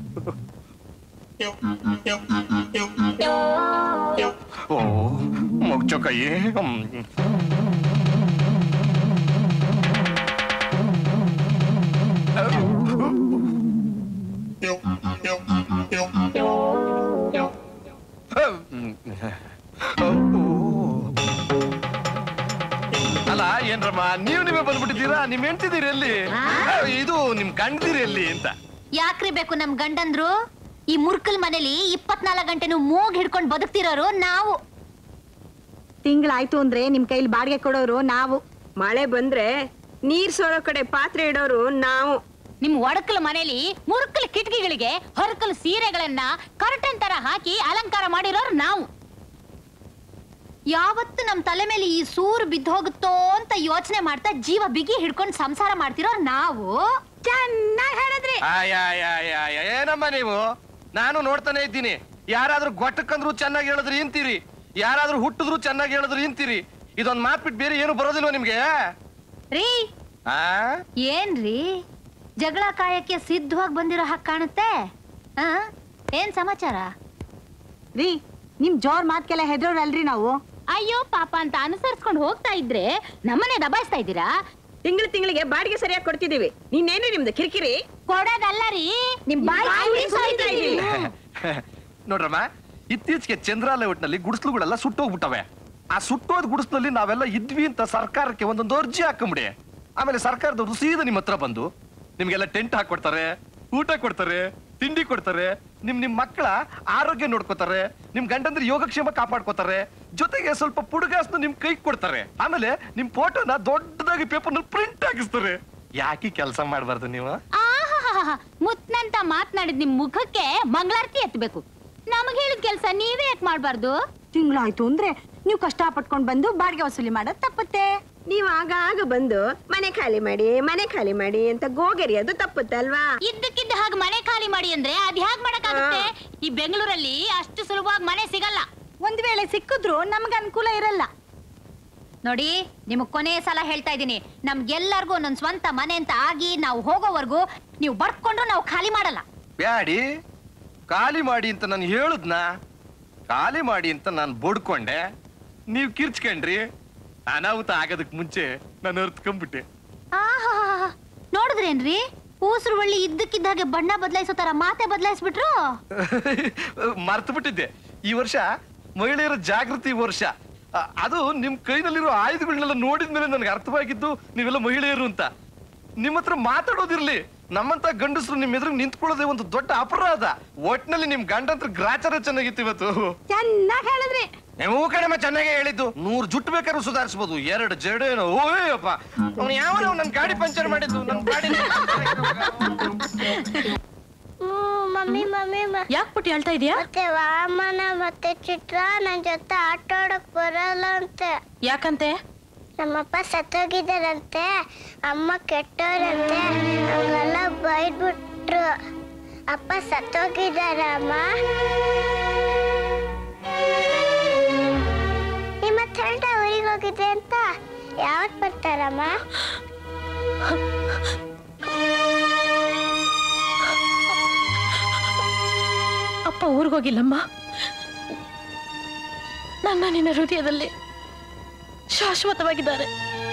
[SPEAKER 11] ಓ ಮುಗ್ಚೋ ಕೈ ಹ್ಮ್. ಅಲ್ಲ ಏನ್ರಮ್ಮ ನೀವು ನೀವೇ ಬಂದ್ಬಿಟ್ಟಿದ್ದೀರಾ ನಿಮ್ ಹೆಂಡ್ತಿದ್ದೀರಿ ಎಲ್ಲಿ ಇದು ನಿಮ್ ಗಂಡದಿರಿ ಎಲ್ಲಿ ಅಂತ
[SPEAKER 6] ಯಾಕ್ರಿ ಬೇಕು ನಮ್ ಗಂಡಂದ್ರು ಈ ಮುರ್ಕಲ್ ಮನೇಲಿ ಇಪ್ಪತ್ನಾಲ್ಕು ಗಂಟೆನು ಮೂಗ್ ಹಿಡ್ಕೊಂಡು ಬದುಕ್ತಿರೋರು ನಾವು
[SPEAKER 5] ತಿಂಗಳಾಯ್ತು ಅಂದ್ರೆ ನಿಮ್ ಕೈಲಿ ಬಾಡಿಗೆ ಕೊಡೋರು ನಾವು
[SPEAKER 3] ಮಳೆ ಬಂದ್ರೆ ನೀರ್ ಸೋರೋ ಕಡೆ ಪಾತ್ರೆ ಇಡೋರು ನಾವು
[SPEAKER 12] ನಿಮ್ ಒಡಕಲ್ ಮನೇಲಿ ಮುರುಕಲ್ ಕಿಟಕಿಗಳಿಗೆ ಹೊರಕಲ್ ಸೀರೆಗಳನ್ನ ಕರ್ಟನ್ ತರ ಹಾಕಿ ಅಲಂಕಾರ ಮಾಡಿರೋರು ನಾವು
[SPEAKER 6] ಯಾವತ್ತು ನಮ್ ತಲೆ ಮೇಲೆ ಈ ಸೂರು ಬಿದ್ದು ಹೋಗುತ್ತೋ ಅಂತ ಯೋಚನೆ ಮಾಡ್ತಾ ಜೀವ ಬಿಗಿ ಹಿಡ್ಕೊಂಡು ಸಂಸಾರ ಮಾಡ್ತಿರೋ ನಾವು
[SPEAKER 10] ಚೆನ್ನಾಗಿ ಹೇಳಿದ್ರಿ
[SPEAKER 11] ಆಯಾಯಾಯಾಯ ಏನಮ್ಮ ನೀವು ನಾನು ನೋಡ್ತಾನೆ ಇದ್ದೀನಿ ಯಾರಾದ್ರೂ ಗೊಟ್ಟಕ್ಕಂದ್ರು ಚೆನ್ನಾಗಿ ಹೇಳಿದ್ರು ಇಂತೀರಿ ಯಾರಾದ್ರೂ ಹುಟ್ಟಿದ್ರು ಚೆನ್ನಾಗಿ ಹೇಳಿದ್ರು ಇಂತೀರಿ ಇದೊಂದ್ ಮಾತ್ ಬಿಟ್ಟು ಬೇರೆ ಏನು ಬರೋದಿಲ್ವ ನಿಮ್ಗೆ
[SPEAKER 6] ರೀ
[SPEAKER 11] ಆ
[SPEAKER 6] ಏನ್ರಿ ಜಗಳ ಕಾಯಕ್ಕೆ ಸಿದ್ಧವಾಗಿ ಬಂದಿರೋ ಹಾಗೆ ಕಾಣುತ್ತೆ ಆ? ಏನ್ ಸಮಾಚಾರ
[SPEAKER 5] ರೀ ನಿಮ್ ಜೋರ್ ಮಾತ್ಗೆಲ್ಲ ಹೆದ್ರೋರಲ್ರಿ ನಾವು
[SPEAKER 12] ಅಯ್ಯೋ ಪಾಪ ಅಂತ ಅನುಸರಿಸ್ಕೊಂಡು ಹೋಗ್ತಾ ಇದ್ರೆ ನಮ್ಮನೆ ದಬಾಯಿಸ್ತಾ ಇದ್ದೀರಾ
[SPEAKER 3] ತಿಂಗಳು ತಿಂಗಳಿಗೆ ಬಾಡಿಗೆ ಸರಿಯಾಗಿ ಕೊಡ್ತಿದೀವಿ ನೀನೇನ್ರಿ ನಿಮ್ದು ಕಿರಿಕಿರಿ
[SPEAKER 12] ಕೊಡೋದಲ್ಲ ರೀ ನಿಮ್ ಬಾಯಿ
[SPEAKER 3] ಬಾಯಿ
[SPEAKER 12] ಸುಲಿತಾ ಇದೀವಿ.
[SPEAKER 11] ನೋಡ್ರಮ್ಮ ಇತ್ತೀಚೆಗೆ ಚಂದ್ರ ಲೇಔಟ್ನಲ್ಲಿ ಗುಡಿಸ್ಲುಗಳೆಲ್ಲ ಸುಟ್ಟೋಗ್ಬಿಟ್ಟವೆ ಆ ಸುಟ್ಟೋದ್ ಗುಡಿಸ್ನಲ್ಲಿ ನಾವೆಲ್ಲ ಇದ್ವಿ ಅಂತ ಸರ್ಕಾರಕ್ಕೆ ಒಂದೊಂದು ಅರ್ಜಿ ಹಾಕೊಂಬಿಡಿ ಆಮೇಲೆ ಸರ್ಕಾರದವ್ರು ಸೀದಾ ನಿಮ್ಮ ಹತ್ರ ಬಂದು ನಿಮ್ಗೆಲ್ಲ ಟೆಂಟ್ ಹಾಕೊಡ್ತಾರೆ ಊಟ ಕೊಡ್ತಾರೆ ತಿಂಡಿ ಕೊಡ್ತಾರೆ ನಿಮ್ ನಿಮ್ ಮಕ್ಕಳ ಆರೋಗ್ಯ ನೋಡ್ಕೋತಾರೆ ನಿಮ್ ಗಂಡಂದ್ರ ಯೋಗಕ್ಷೇಮ ಕಾಪಾಡ್ಕೋತಾರೆ ಜೊತೆಗೆ ಸ್ವಲ್ಪ ಪುಡುಗಾಸ್ನ ನಿಮ್ ಕೈ ಕೊಡ್ತಾರೆ ಆಮೇಲೆ ನಿಮ್ ಫೋಟೋನ ದೊಡ್ಡದಾಗಿ ಪೇಪರ್ ನಲ್ಲಿ ಪ್ರಿಂಟ್ ಹಾಕಿಸ್ತಾರೆ ಯಾಕೆ ಕೆಲಸ ಮಾಡ್ಬಾರ್ದು ನೀವು
[SPEAKER 12] ಆಹಾಹಾಹಾ, ಮುತ್ನಂತ ಮಾತ್ನಾಡಿದ್ ನಿಮ್ ಮುಖಕ್ಕೆ ಮಂಗಳಾರತಿ ಎತ್ತಬೇಕು ನಮಗ್ ಹೇಳಿದ ಕೆಲ್ಸ ನೀವೇ ಯಾಕೆ ಮಾಡ್ಬಾರ್ದು
[SPEAKER 5] ತಿಂಗಳಾಯ್ತು ಅಂದ್ರೆ ನೀವು ಕಷ್ಟ ಪಟ್ಕೊಂಡ್ ಬಂದು ಬಾಡಿಗೆ ವಸೂಲಿ ಮಾಡೋದ್ ತಪ್ಪುತ್ತೆ
[SPEAKER 3] ನೀವು ಆಗಾಗ ಬಂದು ಮನೆ ಖಾಲಿ ಮಾಡಿ ಮನೆ ಖಾಲಿ ಮಾಡಿ ಅಂತ ಗೋಗೆರಿಯೋದು ತಪ್ಪುತ್ತಲ್ವಾ
[SPEAKER 12] ಇದ್ದಕ್ಕಿದ್ದ ಹಾಗೆ ಮನೆ ಖಾಲಿ ಮಾಡಿ ಅಂದ್ರೆ ಅದ್ ಹ್ಯಾಗ್ ಮಾಡಕ್ಕಾಗುತ್ತೆ ಈ ಬೆಂಗಳೂರಲ್ಲಿ ಅಷ್ಟು ಸುಲಭವಾಗಿ ಮನೆ ಸಿಗಲ್ಲ
[SPEAKER 5] ಒಂದ್ ವೇಳೆ ಸಿಕ್ಕಿದ್ರು ನಮ್ಗೆ ಅನುಕೂಲ ಇರಲ್ಲ
[SPEAKER 6] ನೋಡಿ ನಿಮಗ್ ಕೊನೆ ಸಲ ಹೇಳ್ತಾ ಇದ್ದೀನಿ ನಮ್ಗೆಲ್ಲರಿಗೂ ಒಂದೊಂದ್ ಸ್ವಂತ ಮನೆ ಅಂತ ಆಗಿ ನಾವು ಹೋಗೋವರೆಗೂ ನೀವು ಬರ್ಕೊಂಡು ನಾವು ಖಾಲಿ ಮಾಡಲ್ಲ
[SPEAKER 11] ಬ್ಯಾಡಿ ಖಾಲಿ ಮಾಡಿ ಅಂತ ನಾನು ಹೇಳುದ್ನ ಖಾಲಿ ಮಾಡಿ ಅಂತ ನಾನು ಬಡ್ಕೊಂಡೆ ನೀವು ಕಿರ್ಚ್ಕೊಂಡ್ರಿ ಅನಾಹುತ ಆಗೋದಕ್ ಮುಂಚೆ ನಾನು ಅರ್ತ್ಕೊಂಡ್ಬಿಟ್ಟೆ
[SPEAKER 6] ಆಹಾಹಾಹಾ. ನೋಡಿದ್ರೇನ್ರಿ ಊಸರು ಬಳ್ಳಿ ಇದ್ದಕ್ಕಿದ್ದಾಗೆ ಬಣ್ಣ ಬದಲಾಯಿಸೋ ತರ ಮಾತೆ ಬದಲಾಯಿಸ್ಬಿಟ್ರು
[SPEAKER 11] ಮರ್ತು ಬಿಟ್ಟಿದ್ದೆ ಈ ವರ್ಷ ಮಹಿಳೆಯರ ಜಾಗೃತಿ ವರ್ಷ ಅ, ಅದು ನಿಮ್ ಕೈನಲ್ಲಿರೋ ಆಯುಧಗಳನ್ನೆಲ್ಲ ನೋಡಿದ್ಮೇಲೆ ನನಗೆ ಅರ್ಥವಾಗಿದ್ದು ನೀವೆಲ್ಲ ಮಹಿಳೆಯರು ಅಂತ ನಿಮ್ಮ ಹತ್ರ ಮಾತಾಡೋದಿರ್ಲಿ ನಮ್ಮಂತ ಗಂಡಸರು ನಿಮ್ ಎದುರು ನಿಂತ್ಕೊಳ್ಳೋದೇ ಒಂದು ದೊಡ್ಡ ಅಪರಾಧ ಒಟ್ನಲ್ಲಿ ನಿಮ್ ಗಂಡಂತ್ರ ಗ್ರಾಚಾರ ಚೆನ್ನಾಗಿತ್ತು ಇವತ್ತು
[SPEAKER 10] ಚೆನ್ನಾಗಿ ಹೇಳಿದ್ರಿ
[SPEAKER 11] ನೀವು ಕಡಿಮೆ ಚೆನ್ನಾಗೇ ಹೇಳಿದ್ದು ನೂರ್ ಜುಟ್ಟು ಬೇಕಾದ್ರೂ ಸುಧಾರಿಸಬಹುದು ಎರಡು ಜಡೇನು ಓಯಪ್ಪ ಅವ್ನು ಯಾವ ನನ್ ಗಾಡಿ ಪಂಚರ್ ಮಾಡಿದ್ದು ನನ್ ಗಾಡಿ
[SPEAKER 15] ಮಮ್ಮಿ ಮಮ್ಮಿ
[SPEAKER 12] ಯಾಕೆ ಪುಟ್ಟಿ ಹೇಳ್ತಾ ಇದೀಯಾ
[SPEAKER 15] ಮತ್ತೆ ವಾಮನ ಮತ್ತೆ ಚಿತ್ರ ನನ್ ಜೊತೆ ಆಟ ಆಡಕ್ ಬರಲ್ಲ ಅಂತೆ
[SPEAKER 12] ಯಾಕಂತೆ
[SPEAKER 15] ನಮ್ಮಪ್ಪ ಸತ್ತೋಗಿದ್ದಾರಂತೆ ಅಮ್ಮ ಕೆಟ್ಟೋರಂತೆ ಹಂಗೆಲ್ಲ ಬೈದ್ಬಿಟ್ರು ಅಪ್ಪ ಸತ್ತೋಗಿದ್ದಾರ ಅಮ್ಮ ನಿಮ್ಮ ತಂಡ ಊರಿಗೆ ಹೋಗಿದೆ ಅಂತ ಯಾವತ್ ಬರ್ತಾರಮ್ಮ
[SPEAKER 17] ಅಪ್ಪ ಊರಿಗೋಗಿಲ್ಲಮ್ಮ ನನ್ನ ನಿನ್ನ ಹೃದಯದಲ್ಲಿ ಶಾಶ್ವತವಾಗಿದ್ದಾರೆ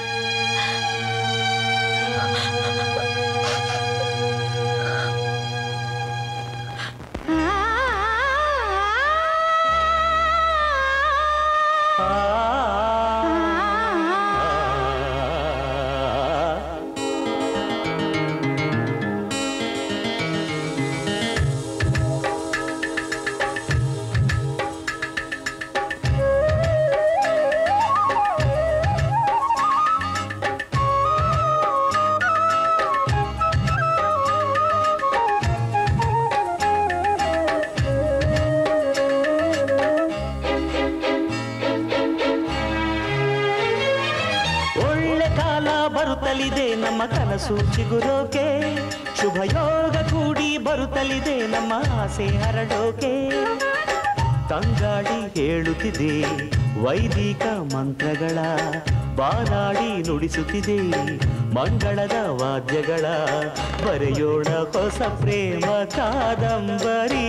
[SPEAKER 18] ಒಳ್ಳೆ ಕಾಲ ಬರುತ್ತಲಿದೆ ನಮ್ಮ ಕನಸು ಚಿಗುರೋಕೆ ಶುಭ ಯೋಗ ಕೂಡಿ ಬರುತ್ತಲಿದೆ ನಮ್ಮ ಆಸೆ ಹರಡೋಕೆ ತಂಗಾಡಿ ಹೇಳುತ್ತಿದೆ ವೈದಿಕ ಮಂತ್ರಗಳ ಬಾನಾಡಿ ನುಡಿಸುತ್ತಿದೆ ಮಂಗಳದ ವಾದ್ಯಗಳ ಬರೆಯೋಣ ಹೊಸ ಪ್ರೇಮ ಕಾದಂಬರಿ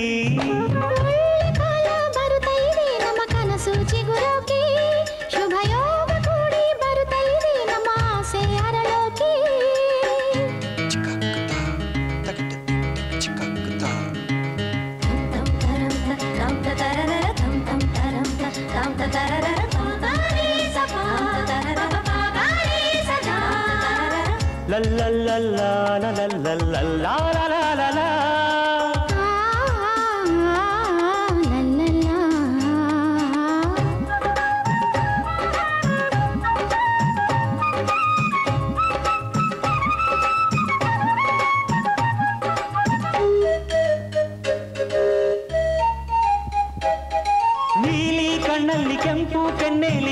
[SPEAKER 2] ಬರುತ್ತಲಿದೆ ನಮ್ಮ ಕನಸು ಚಿಗುರೋಕೆ ಶುಭ ಯೋಗ ಕೂಡಿ ಬರುತ್ತಲಿದೆ ನಮ್ಮ ಆಸೆ ಅರಳೋಕೆ
[SPEAKER 18] ಲಲ್ಲಲ್ಲಲ್ಲಾ ನೀಲಿ ಕಣ್ಣಲ್ಲಿ ಕೆಂಪು ಕೆನ್ನೆಲಿ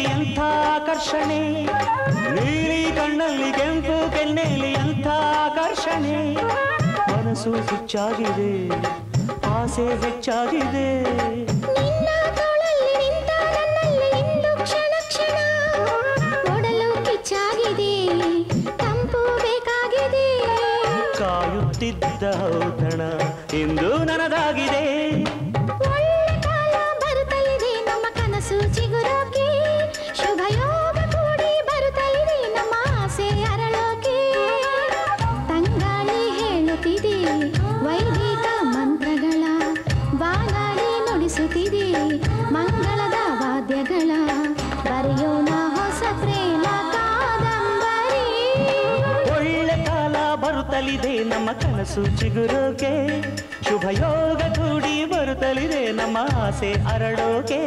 [SPEAKER 18] ಕೆನ್ನೆಲಿ ಎಂಥ ಆಕರ್ಷಣೆ ಮನಸ್ಸು ಹುಚ್ಚಾಗಿದೆ ಆಸೆ ಹೆಚ್ಚಾಗಿದೆ
[SPEAKER 2] ನಿನ್ನ ತೋಳಲ್ಲಿ ನಿಂತ ನನ್ನಲ್ಲಿ ಇಂದು ಕ್ಷಣ ಕ್ಷಣ ನೋಡಲು ಕಿಚ್ಚಾಗಿದೆ ತಂಪು ಬೇಕಾಗಿದೆ
[SPEAKER 18] ಕಾಯುತ್ತಿದ್ದ ಔತಣ ಇಂದು ನನದಾಗಿದೆ
[SPEAKER 2] ಒಳ್ಳೆ ಕಾಲ ಬರುತ್ತಲಿದೆ ನಮ್ಮ ಕನಸು ಚಿಗುರೋಕೆ ಶುಭ ಯೋಗ ಕೂಡಿ ಬರುತ್ತಲಿದೆ ನಮ್ಮ ಆಸೆ ಅರಳೋಕೆ ತಂಗಾಳಿ ಹೇಳುತ್ತಿದೆ ವೈದಿಕ ಮಂತ್ರಗಳ ಬಾಗಾಳಿ ನುಡಿಸುತ್ತಿದೆ ಮಂಗಳದ ವಾದ್ಯಗಳ ಬರೆಯೋಣ ಹೊಸ ಪ್ರೇಮ ಕಾದಂಬರಿ
[SPEAKER 18] ಒಳ್ಳೆ ಕಾಲ ಬರುತ್ತಲಿದೆ ನಮ್ಮ ಕನಸು ಚಿಗುರೋಕೆ ಶುಭ ಯೋಗ ಕೂಡಿ ಬರುತ್ತಲಿದೆ ನಮ್ಮ ಆಸೆ ಅರಳೋಕೆ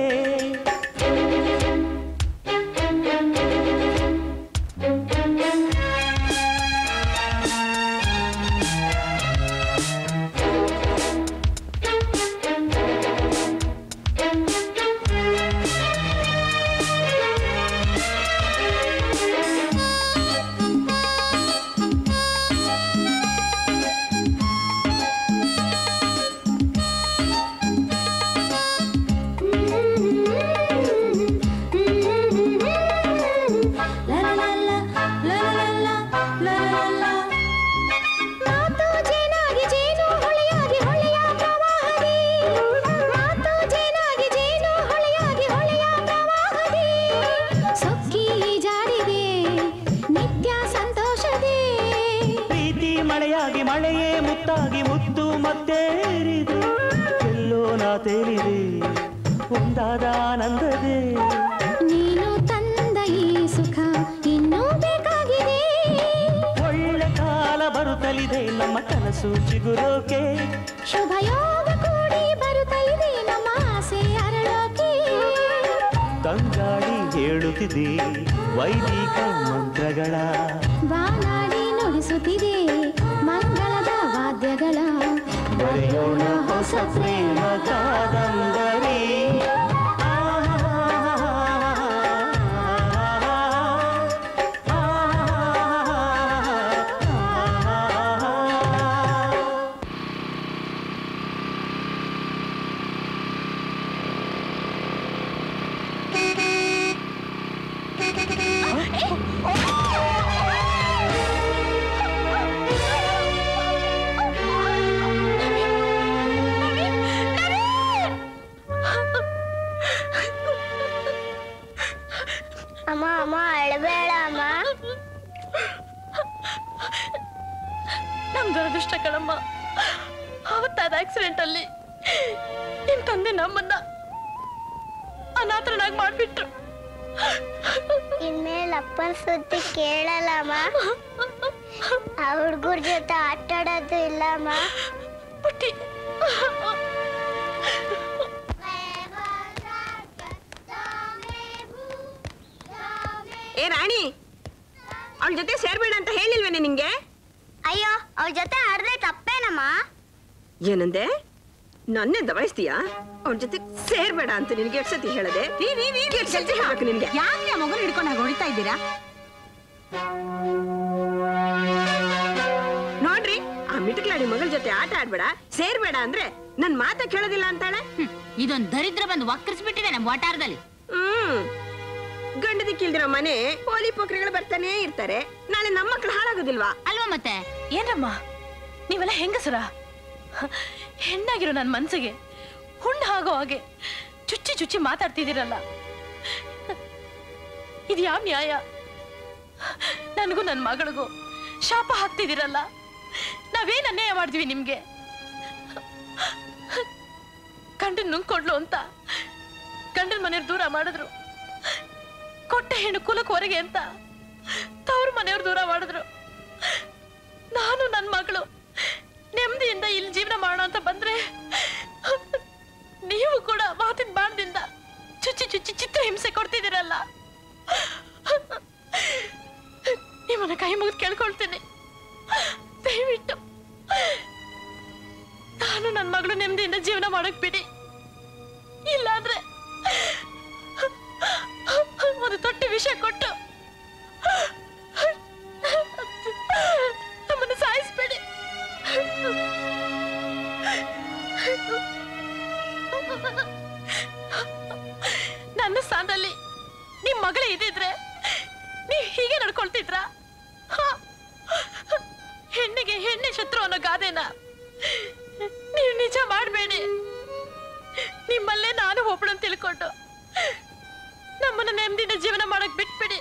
[SPEAKER 2] ಮಾತು ಜೇನಾಗಿ ಜೇನು ಹೊಳೆಯಾಗಿ ಹೊಳೆಯ ಪ್ರವಾಹದಿ ಮಾತು ಜೇನಾಗಿ ಜೇನು ಹೊಳೆಯಾಗಿ ಹೊಳೆಯ ಪ್ರವಾಹದಿ ಸೊಕ್ಕಿ ಜಾರಿದೆ ನಿತ್ಯ ಸಂತೋಷದೇ
[SPEAKER 18] ಪ್ರೀತಿ ಮಳೆಯಾಗಿ ಮಳೆಯೇ ಮುತ್ತಾಗಿ ಮುತ್ತು ಮತ್ತೇರಿದೆ ಎಲ್ಲೋ ನಾ ತೇಲಿದೆ ಒಂದಾದ ಆನಂದದೇ
[SPEAKER 2] ನೀನು ತಂದ ಈ ಸುಖ ಇನ್ನೂ ಬೇಕಾಗಿದೆ
[SPEAKER 18] ಒಳ್ಳೆ ಕಾಲ ಬರುತ್ತಲಿದೆ ನಮ್ಮ ಕನಸು ಚಿಗುರೋಕೆ
[SPEAKER 2] ಶುಭ ಯೋಗ ಕೂಡಿ ಬರುತ್ತಲಿದೆ ನಮ್ಮ ಆಸೆ ಅರಳೋಕೆ
[SPEAKER 18] ತಂಗಾಳಿ ಹೇಳುತ್ತಿದೆ ವೈದಿಕ ಮಂತ್ರಗಳ
[SPEAKER 2] ಬಾನಾಡಿ ನುಡಿಸುತ್ತಿದೆ ಮಂಗಳದ ವಾದ್ಯಗಳ
[SPEAKER 18] ಬರೆಯೋಣ ಹೊಸ ಪ್ರೇಮ ಕಾದಂಬರಿ
[SPEAKER 15] ಅಮ್ಮ ಅಮ್ಮ ಅಳಬೇಡ ಅಮ್ಮ
[SPEAKER 17] ನಮ್ ದುರದೃಷ್ಟ ಕಣಮ್ಮ ಅವತ್ತಾದ ಆಕ್ಸಿಡೆಂಟ್ ಅಲ್ಲಿ ನಿಮ್ ತಂದೆ ನಮ್ಮನ್ನ ಅನಾಥರನಾಗಿ ಮಾಡ್ಬಿಟ್ರು
[SPEAKER 15] ಇನ್ಮೇಲೆ ಅಪ್ಪನ ಸುದ್ದಿ ಕೇಳಲ್ಲಮ್ಮ ಆ ಹುಡ್ಗುರ್ ಜೊತೆ ಆಟಾಡೋದು ಇಲ್ಲಮ್ಮ
[SPEAKER 17] ಪುಟ್ಟಿ
[SPEAKER 3] ಏ ರಾಣಿ ಅವಳ ಜೊತೆ ಸೇರ್ಬೇಡ ಅಂತ ಹೇಳಿಲ್ವೇನೆ ನಿಂಗೆ
[SPEAKER 15] ಅಯ್ಯೋ ಅವ್ರ ಜೊತೆ ಆಡ್ರೆ ತಪ್ಪೇನಮ್ಮ
[SPEAKER 3] ಏನಂದೆ ನನ್ನೇ ದಬಾಯಿಸ್ತೀಯಾ ಅವ್ರ ಜೊತೆ ಸೇರ್ಬೇಡ ಅಂತ ನಿನ್ಗೆ ಎಷ್ಟು ಸತಿ ಹೇಳದೆ ಎಷ್ಟ್ ಸತಿ ಹೇಳ್ಬೇಕು ನಿನ್ಗೆ
[SPEAKER 5] ಯಾಕೆ ಆ ಮಗನ ಹಿಡ್ಕೊಂಡು ಹಾಗೆ ಹೊಡಿತಾ ಇದ್ದೀರಾ
[SPEAKER 3] ನೋಡ್ರಿ ಆ ಮಿಟಕ್ಲಾಡಿ ಮಗಳ ಜೊತೆ ಆಟ ಆಡ್ಬೇಡ ಸೇರ್ಬೇಡ ಅಂದ್ರೆ ನನ್ ಮಾತ ಕೇಳೋದಿಲ್ಲ ಅಂತಾಳೆ
[SPEAKER 12] ಇದೊಂದ್ ದರಿದ್ರ ಬಂದು ವಕ್ರಿಸ್ಬಿಟ್ಟಿದೆ ನಮ್ ವಟಾರದಲ್ಲಿ
[SPEAKER 3] ಹ್ಮ್ ಗಂಡ ದಿಕ್ಕಿಲ್ದಿರೋ ಮನೆ ಪೋಲಿ ಪೋಖ್ರಿಗಳು ಬರ್ತಾನೆ ಇರ್ತಾರೆ ನಾಳೆ ನಮ್ಮ ಮಕ್ಳು ಹಾಳಾಗೋದಿಲ್ವಾ
[SPEAKER 12] ಅಲ್ವಾ ಮತ್ತೆ
[SPEAKER 17] ಏನ್ರಮ್ಮ ನೀವೆಲ್ಲ ಹೆಂಗಸರ ಹೆಣ್ಣಾಗಿರೋ ನನ್ನ ಮನ್ಸಿಗೆ ಹುಣ್ಣು ಆಗೋ ಹಾಗೆ ಚುಚ್ಚಿ ಚುಚ್ಚಿ ಮಾತಾಡ್ತಿದ್ದೀರಲ್ಲ ಇದು ಯಾವ ನ್ಯಾಯ ನನಗೂ ನನ್ನ ಮಗಳಿಗೂ ಶಾಪ ಹಾಕ್ತಿದ್ದೀರಲ್ಲ ನಾವೇನ್ ಅನ್ಯಾಯ ಮಾಡಿದ್ವಿ ನಿಮ್ಗೆ ಗಂಡನ್ ನುಂಗ್ಕೊಡ್ಲು ಅಂತ ಗಂಡನ ಮನೆಯವ್ರು ದೂರ ಮಾಡಿದ್ರು ಕೊಟ್ಟ ಹೆಣ್ಣು ಕುಲಕ್ಕೆ ಹೊರಗೆ ಅಂತ ತವ್ರ ಮನೆಯವ್ರು ದೂರ ಮಾಡಿದ್ರು ನಾನು ನನ್ನ ಮಗಳು ನೆಮ್ಮದಿಯಿಂದ ಇಲ್ಲಿ ಜೀವನ ಮಾಡೋಣ ಅಂತ ಬಂದ್ರೆ ನೀವು ಕೂಡ ಮಾತಿನ ಬಾಣದಿಂದ ಚುಚ್ಚಿ ಚುಚ್ಚಿ ಚಿತ್ರ ಹಿಂಸೆ ಕೊಡ್ತಿದ್ದೀರಲ್ಲ ನಿಮ್ಮನ್ನ ಕೈ ಮುಗಿದು ಕೇಳ್ಕೊಳ್ತೀನಿ ದಯವಿಟ್ಟು ನಾನು ನನ್ನ ಮಗಳು ನೆಮ್ಮದಿಯಿಂದ ಜೀವನ ಮಾಡಕ್ ಬಿಡಿ ಇಲ್ಲಾಂದ್ರೆ ಒಂದು ತೊಟ್ಟಿ ವಿಷ ಕೊಟ್ಟು ಶತ್ರು ಅನ್ನೋ ಗಾದೆನ ನೀವು ನಿಜ ಮಾಡಬೇಡಿ ನಿಮ್ಮಲ್ಲೇ ನಾನು ಒಬ್ಳು ಅಂತ ತಿಳ್ಕೊಂಡು ನಮ್ಮನ್ನ ನೆಮ್ಮದಿನ ಜೀವನ ಮಾಡಕ್ ಬಿಟ್ಬಿಡಿ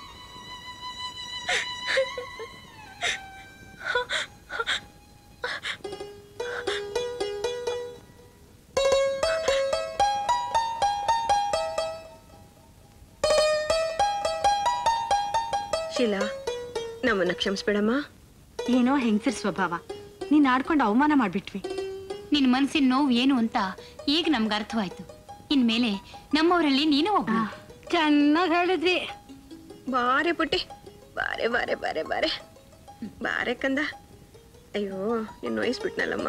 [SPEAKER 3] ಶೀಲಾ ನಮ್ಮನ್ನ ಕ್ಷಮಿಸ್ಬೇಡಮ್ಮ
[SPEAKER 5] ಏನೋ ಹೆಂಗಸರ್ ಸ್ವಭಾವ ನೀನ್ ಆಡ್ಕೊಂಡು ಅವಮಾನ ಮಾಡ್ಬಿಟ್ವಿ
[SPEAKER 12] ನಿನ್ ಮನ್ಸಿನ ನೋವು ಏನು ಅಂತ ಈಗ ನಮ್ಗೆ ಅರ್ಥವಾಯ್ತು ಇನ್ಮೇಲೆ ನಮ್ಮವರಲ್ಲಿ ನೀನು ಒಬ್ಬ
[SPEAKER 3] ಚೆನ್ನಾಗಿ ಹೇಳಿದ್ರಿ ಬಾರೆ ಪುಟ್ಟಿ ಬಾರೆ ಬಾರೆ ಬಾರೆ ಬಾರೆ ಬಾರೆ ಕಂದ ಅಯ್ಯೋ ನೀನು ನೋಯಿಸ್ಬಿಟ್ನಲ್ಲಮ್ಮ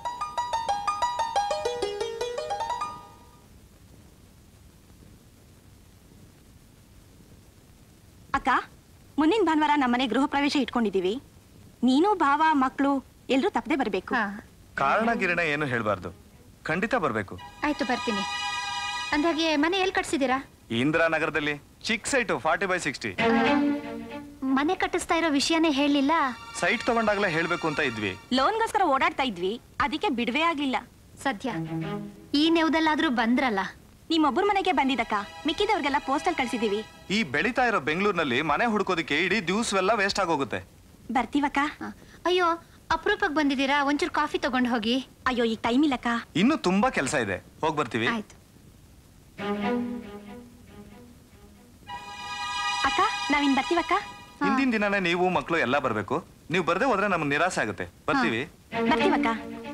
[SPEAKER 19] ಅಕ್ಕ ಮುಂದಿನ ಭಾನುವಾರ ನಮ್ಮನೆ ಗೃಹ ಪ್ರವೇಶ ಇಟ್ಕೊಂಡಿದೀವಿ ನೀನು ಭಾವ ಮಕ್ಕಳು ಎಲ್ರೂ ತಪ್ಪದೆ ಬರ್ಬೇಕು
[SPEAKER 20] ಕಾರಣ ಗಿರಣ ಏನು ಹೇಳ್ಬಾರ್ದು ಖಂಡಿತ ಬರ್ಬೇಕು
[SPEAKER 9] ಆಯ್ತು ಬರ್ತೀನಿ ಅಂದಾಗೆ ಮನೆ ಎಲ್ಲಿ ಕಟ್ಸಿದ್ದೀರಾ
[SPEAKER 20] ಇಂದಿರಾನಗರದಲ್ಲಿ ಚಿಕ್ ಸೈಟು ಫಾರ್ಟಿ ಬೈ ಸಿಕ್ಸ್ಟಿ
[SPEAKER 9] ಮನೆ ಕಟ್ಟಿಸ್ತಾ ಇರೋ ವಿಷಯನೇ ಹೇಳಿಲ್ಲ
[SPEAKER 20] ಸೈಟ್ ತಗೊಂಡಾಗ್ಲೇ ಹೇಳ್ಬೇಕು ಅಂತ ಇದ್ವಿ
[SPEAKER 19] ಲೋನ್ಗೋಸ್ಕರ ಓಡಾಡ್ತಾ ಇದ್ವಿ ಅದಕ್ಕೆ ಬಿಡುವೆ ಆಗ್ಲಿಲ್ಲ
[SPEAKER 9] ಸದ್ಯ ಈ ನೆವದಲ್ಲಾದ್ರೂ ಬಂದ್ರಲ್ಲ
[SPEAKER 19] ನಿಮ್ಮೊಬ್ಬರ ಮನೆಗೆ ಬಂದಿದ್ದಕ್ಕ ಮಿಕ್ಕಿದವ್ರಿಗೆಲ್ಲ ಪೋಸ್ಟಲ್ ಕಳ್ಸಿದೀವಿ
[SPEAKER 20] ಈ ಬೆಳೀತಾ ಇರೋ ಬೆಂಗಳೂರಿನಲ್ಲಿ ಮನೆ ಹುಡ್ಕೋದಕ್ಕೆ ಇಡೀ ದಿವ್ಸವೆಲ್ಲ ವೇಸ್ಟ್ ಆಗೋಗುತ್ತೆ
[SPEAKER 19] ಬರ್ತೀವಕ್ಕ
[SPEAKER 9] ಅಯ್ಯೋ ಅಪರೂಪಕ್ಕೆ ಬಂದಿದ್ದೀರಾ ಒಂಚೂರು ಕಾಫಿ ತಗೊಂಡು ಹೋಗಿ
[SPEAKER 19] ಅಯ್ಯೋ ಈಗ ಟೈಮ್ ಇಲ್ಲಕ್ಕ
[SPEAKER 20] ಇನ್ನು ತುಂಬಾ ಕೆಲಸ ಇದೆ ಹೋಗ್ ಬರ್ತೀವಿ
[SPEAKER 19] ಅಕ್ಕ ನಾವಿನ್ ಬರ್ತೀವಕ್ಕ
[SPEAKER 20] ಹಿಂದಿನ ದಿನನೇ ನೀವು ಮಕ್ಕಳು ಎಲ್ಲ ಬರ್ಬೇಕು ನೀವು ಬರ್ದೇ ಹೋದ್ರೆ ನಮ್ಗೆ ನಿರಾಸೆ ಆಗುತ್ತೆ ಬರ್ತೀವಿ
[SPEAKER 19] ಬರ್ತೀವಕ್ಕ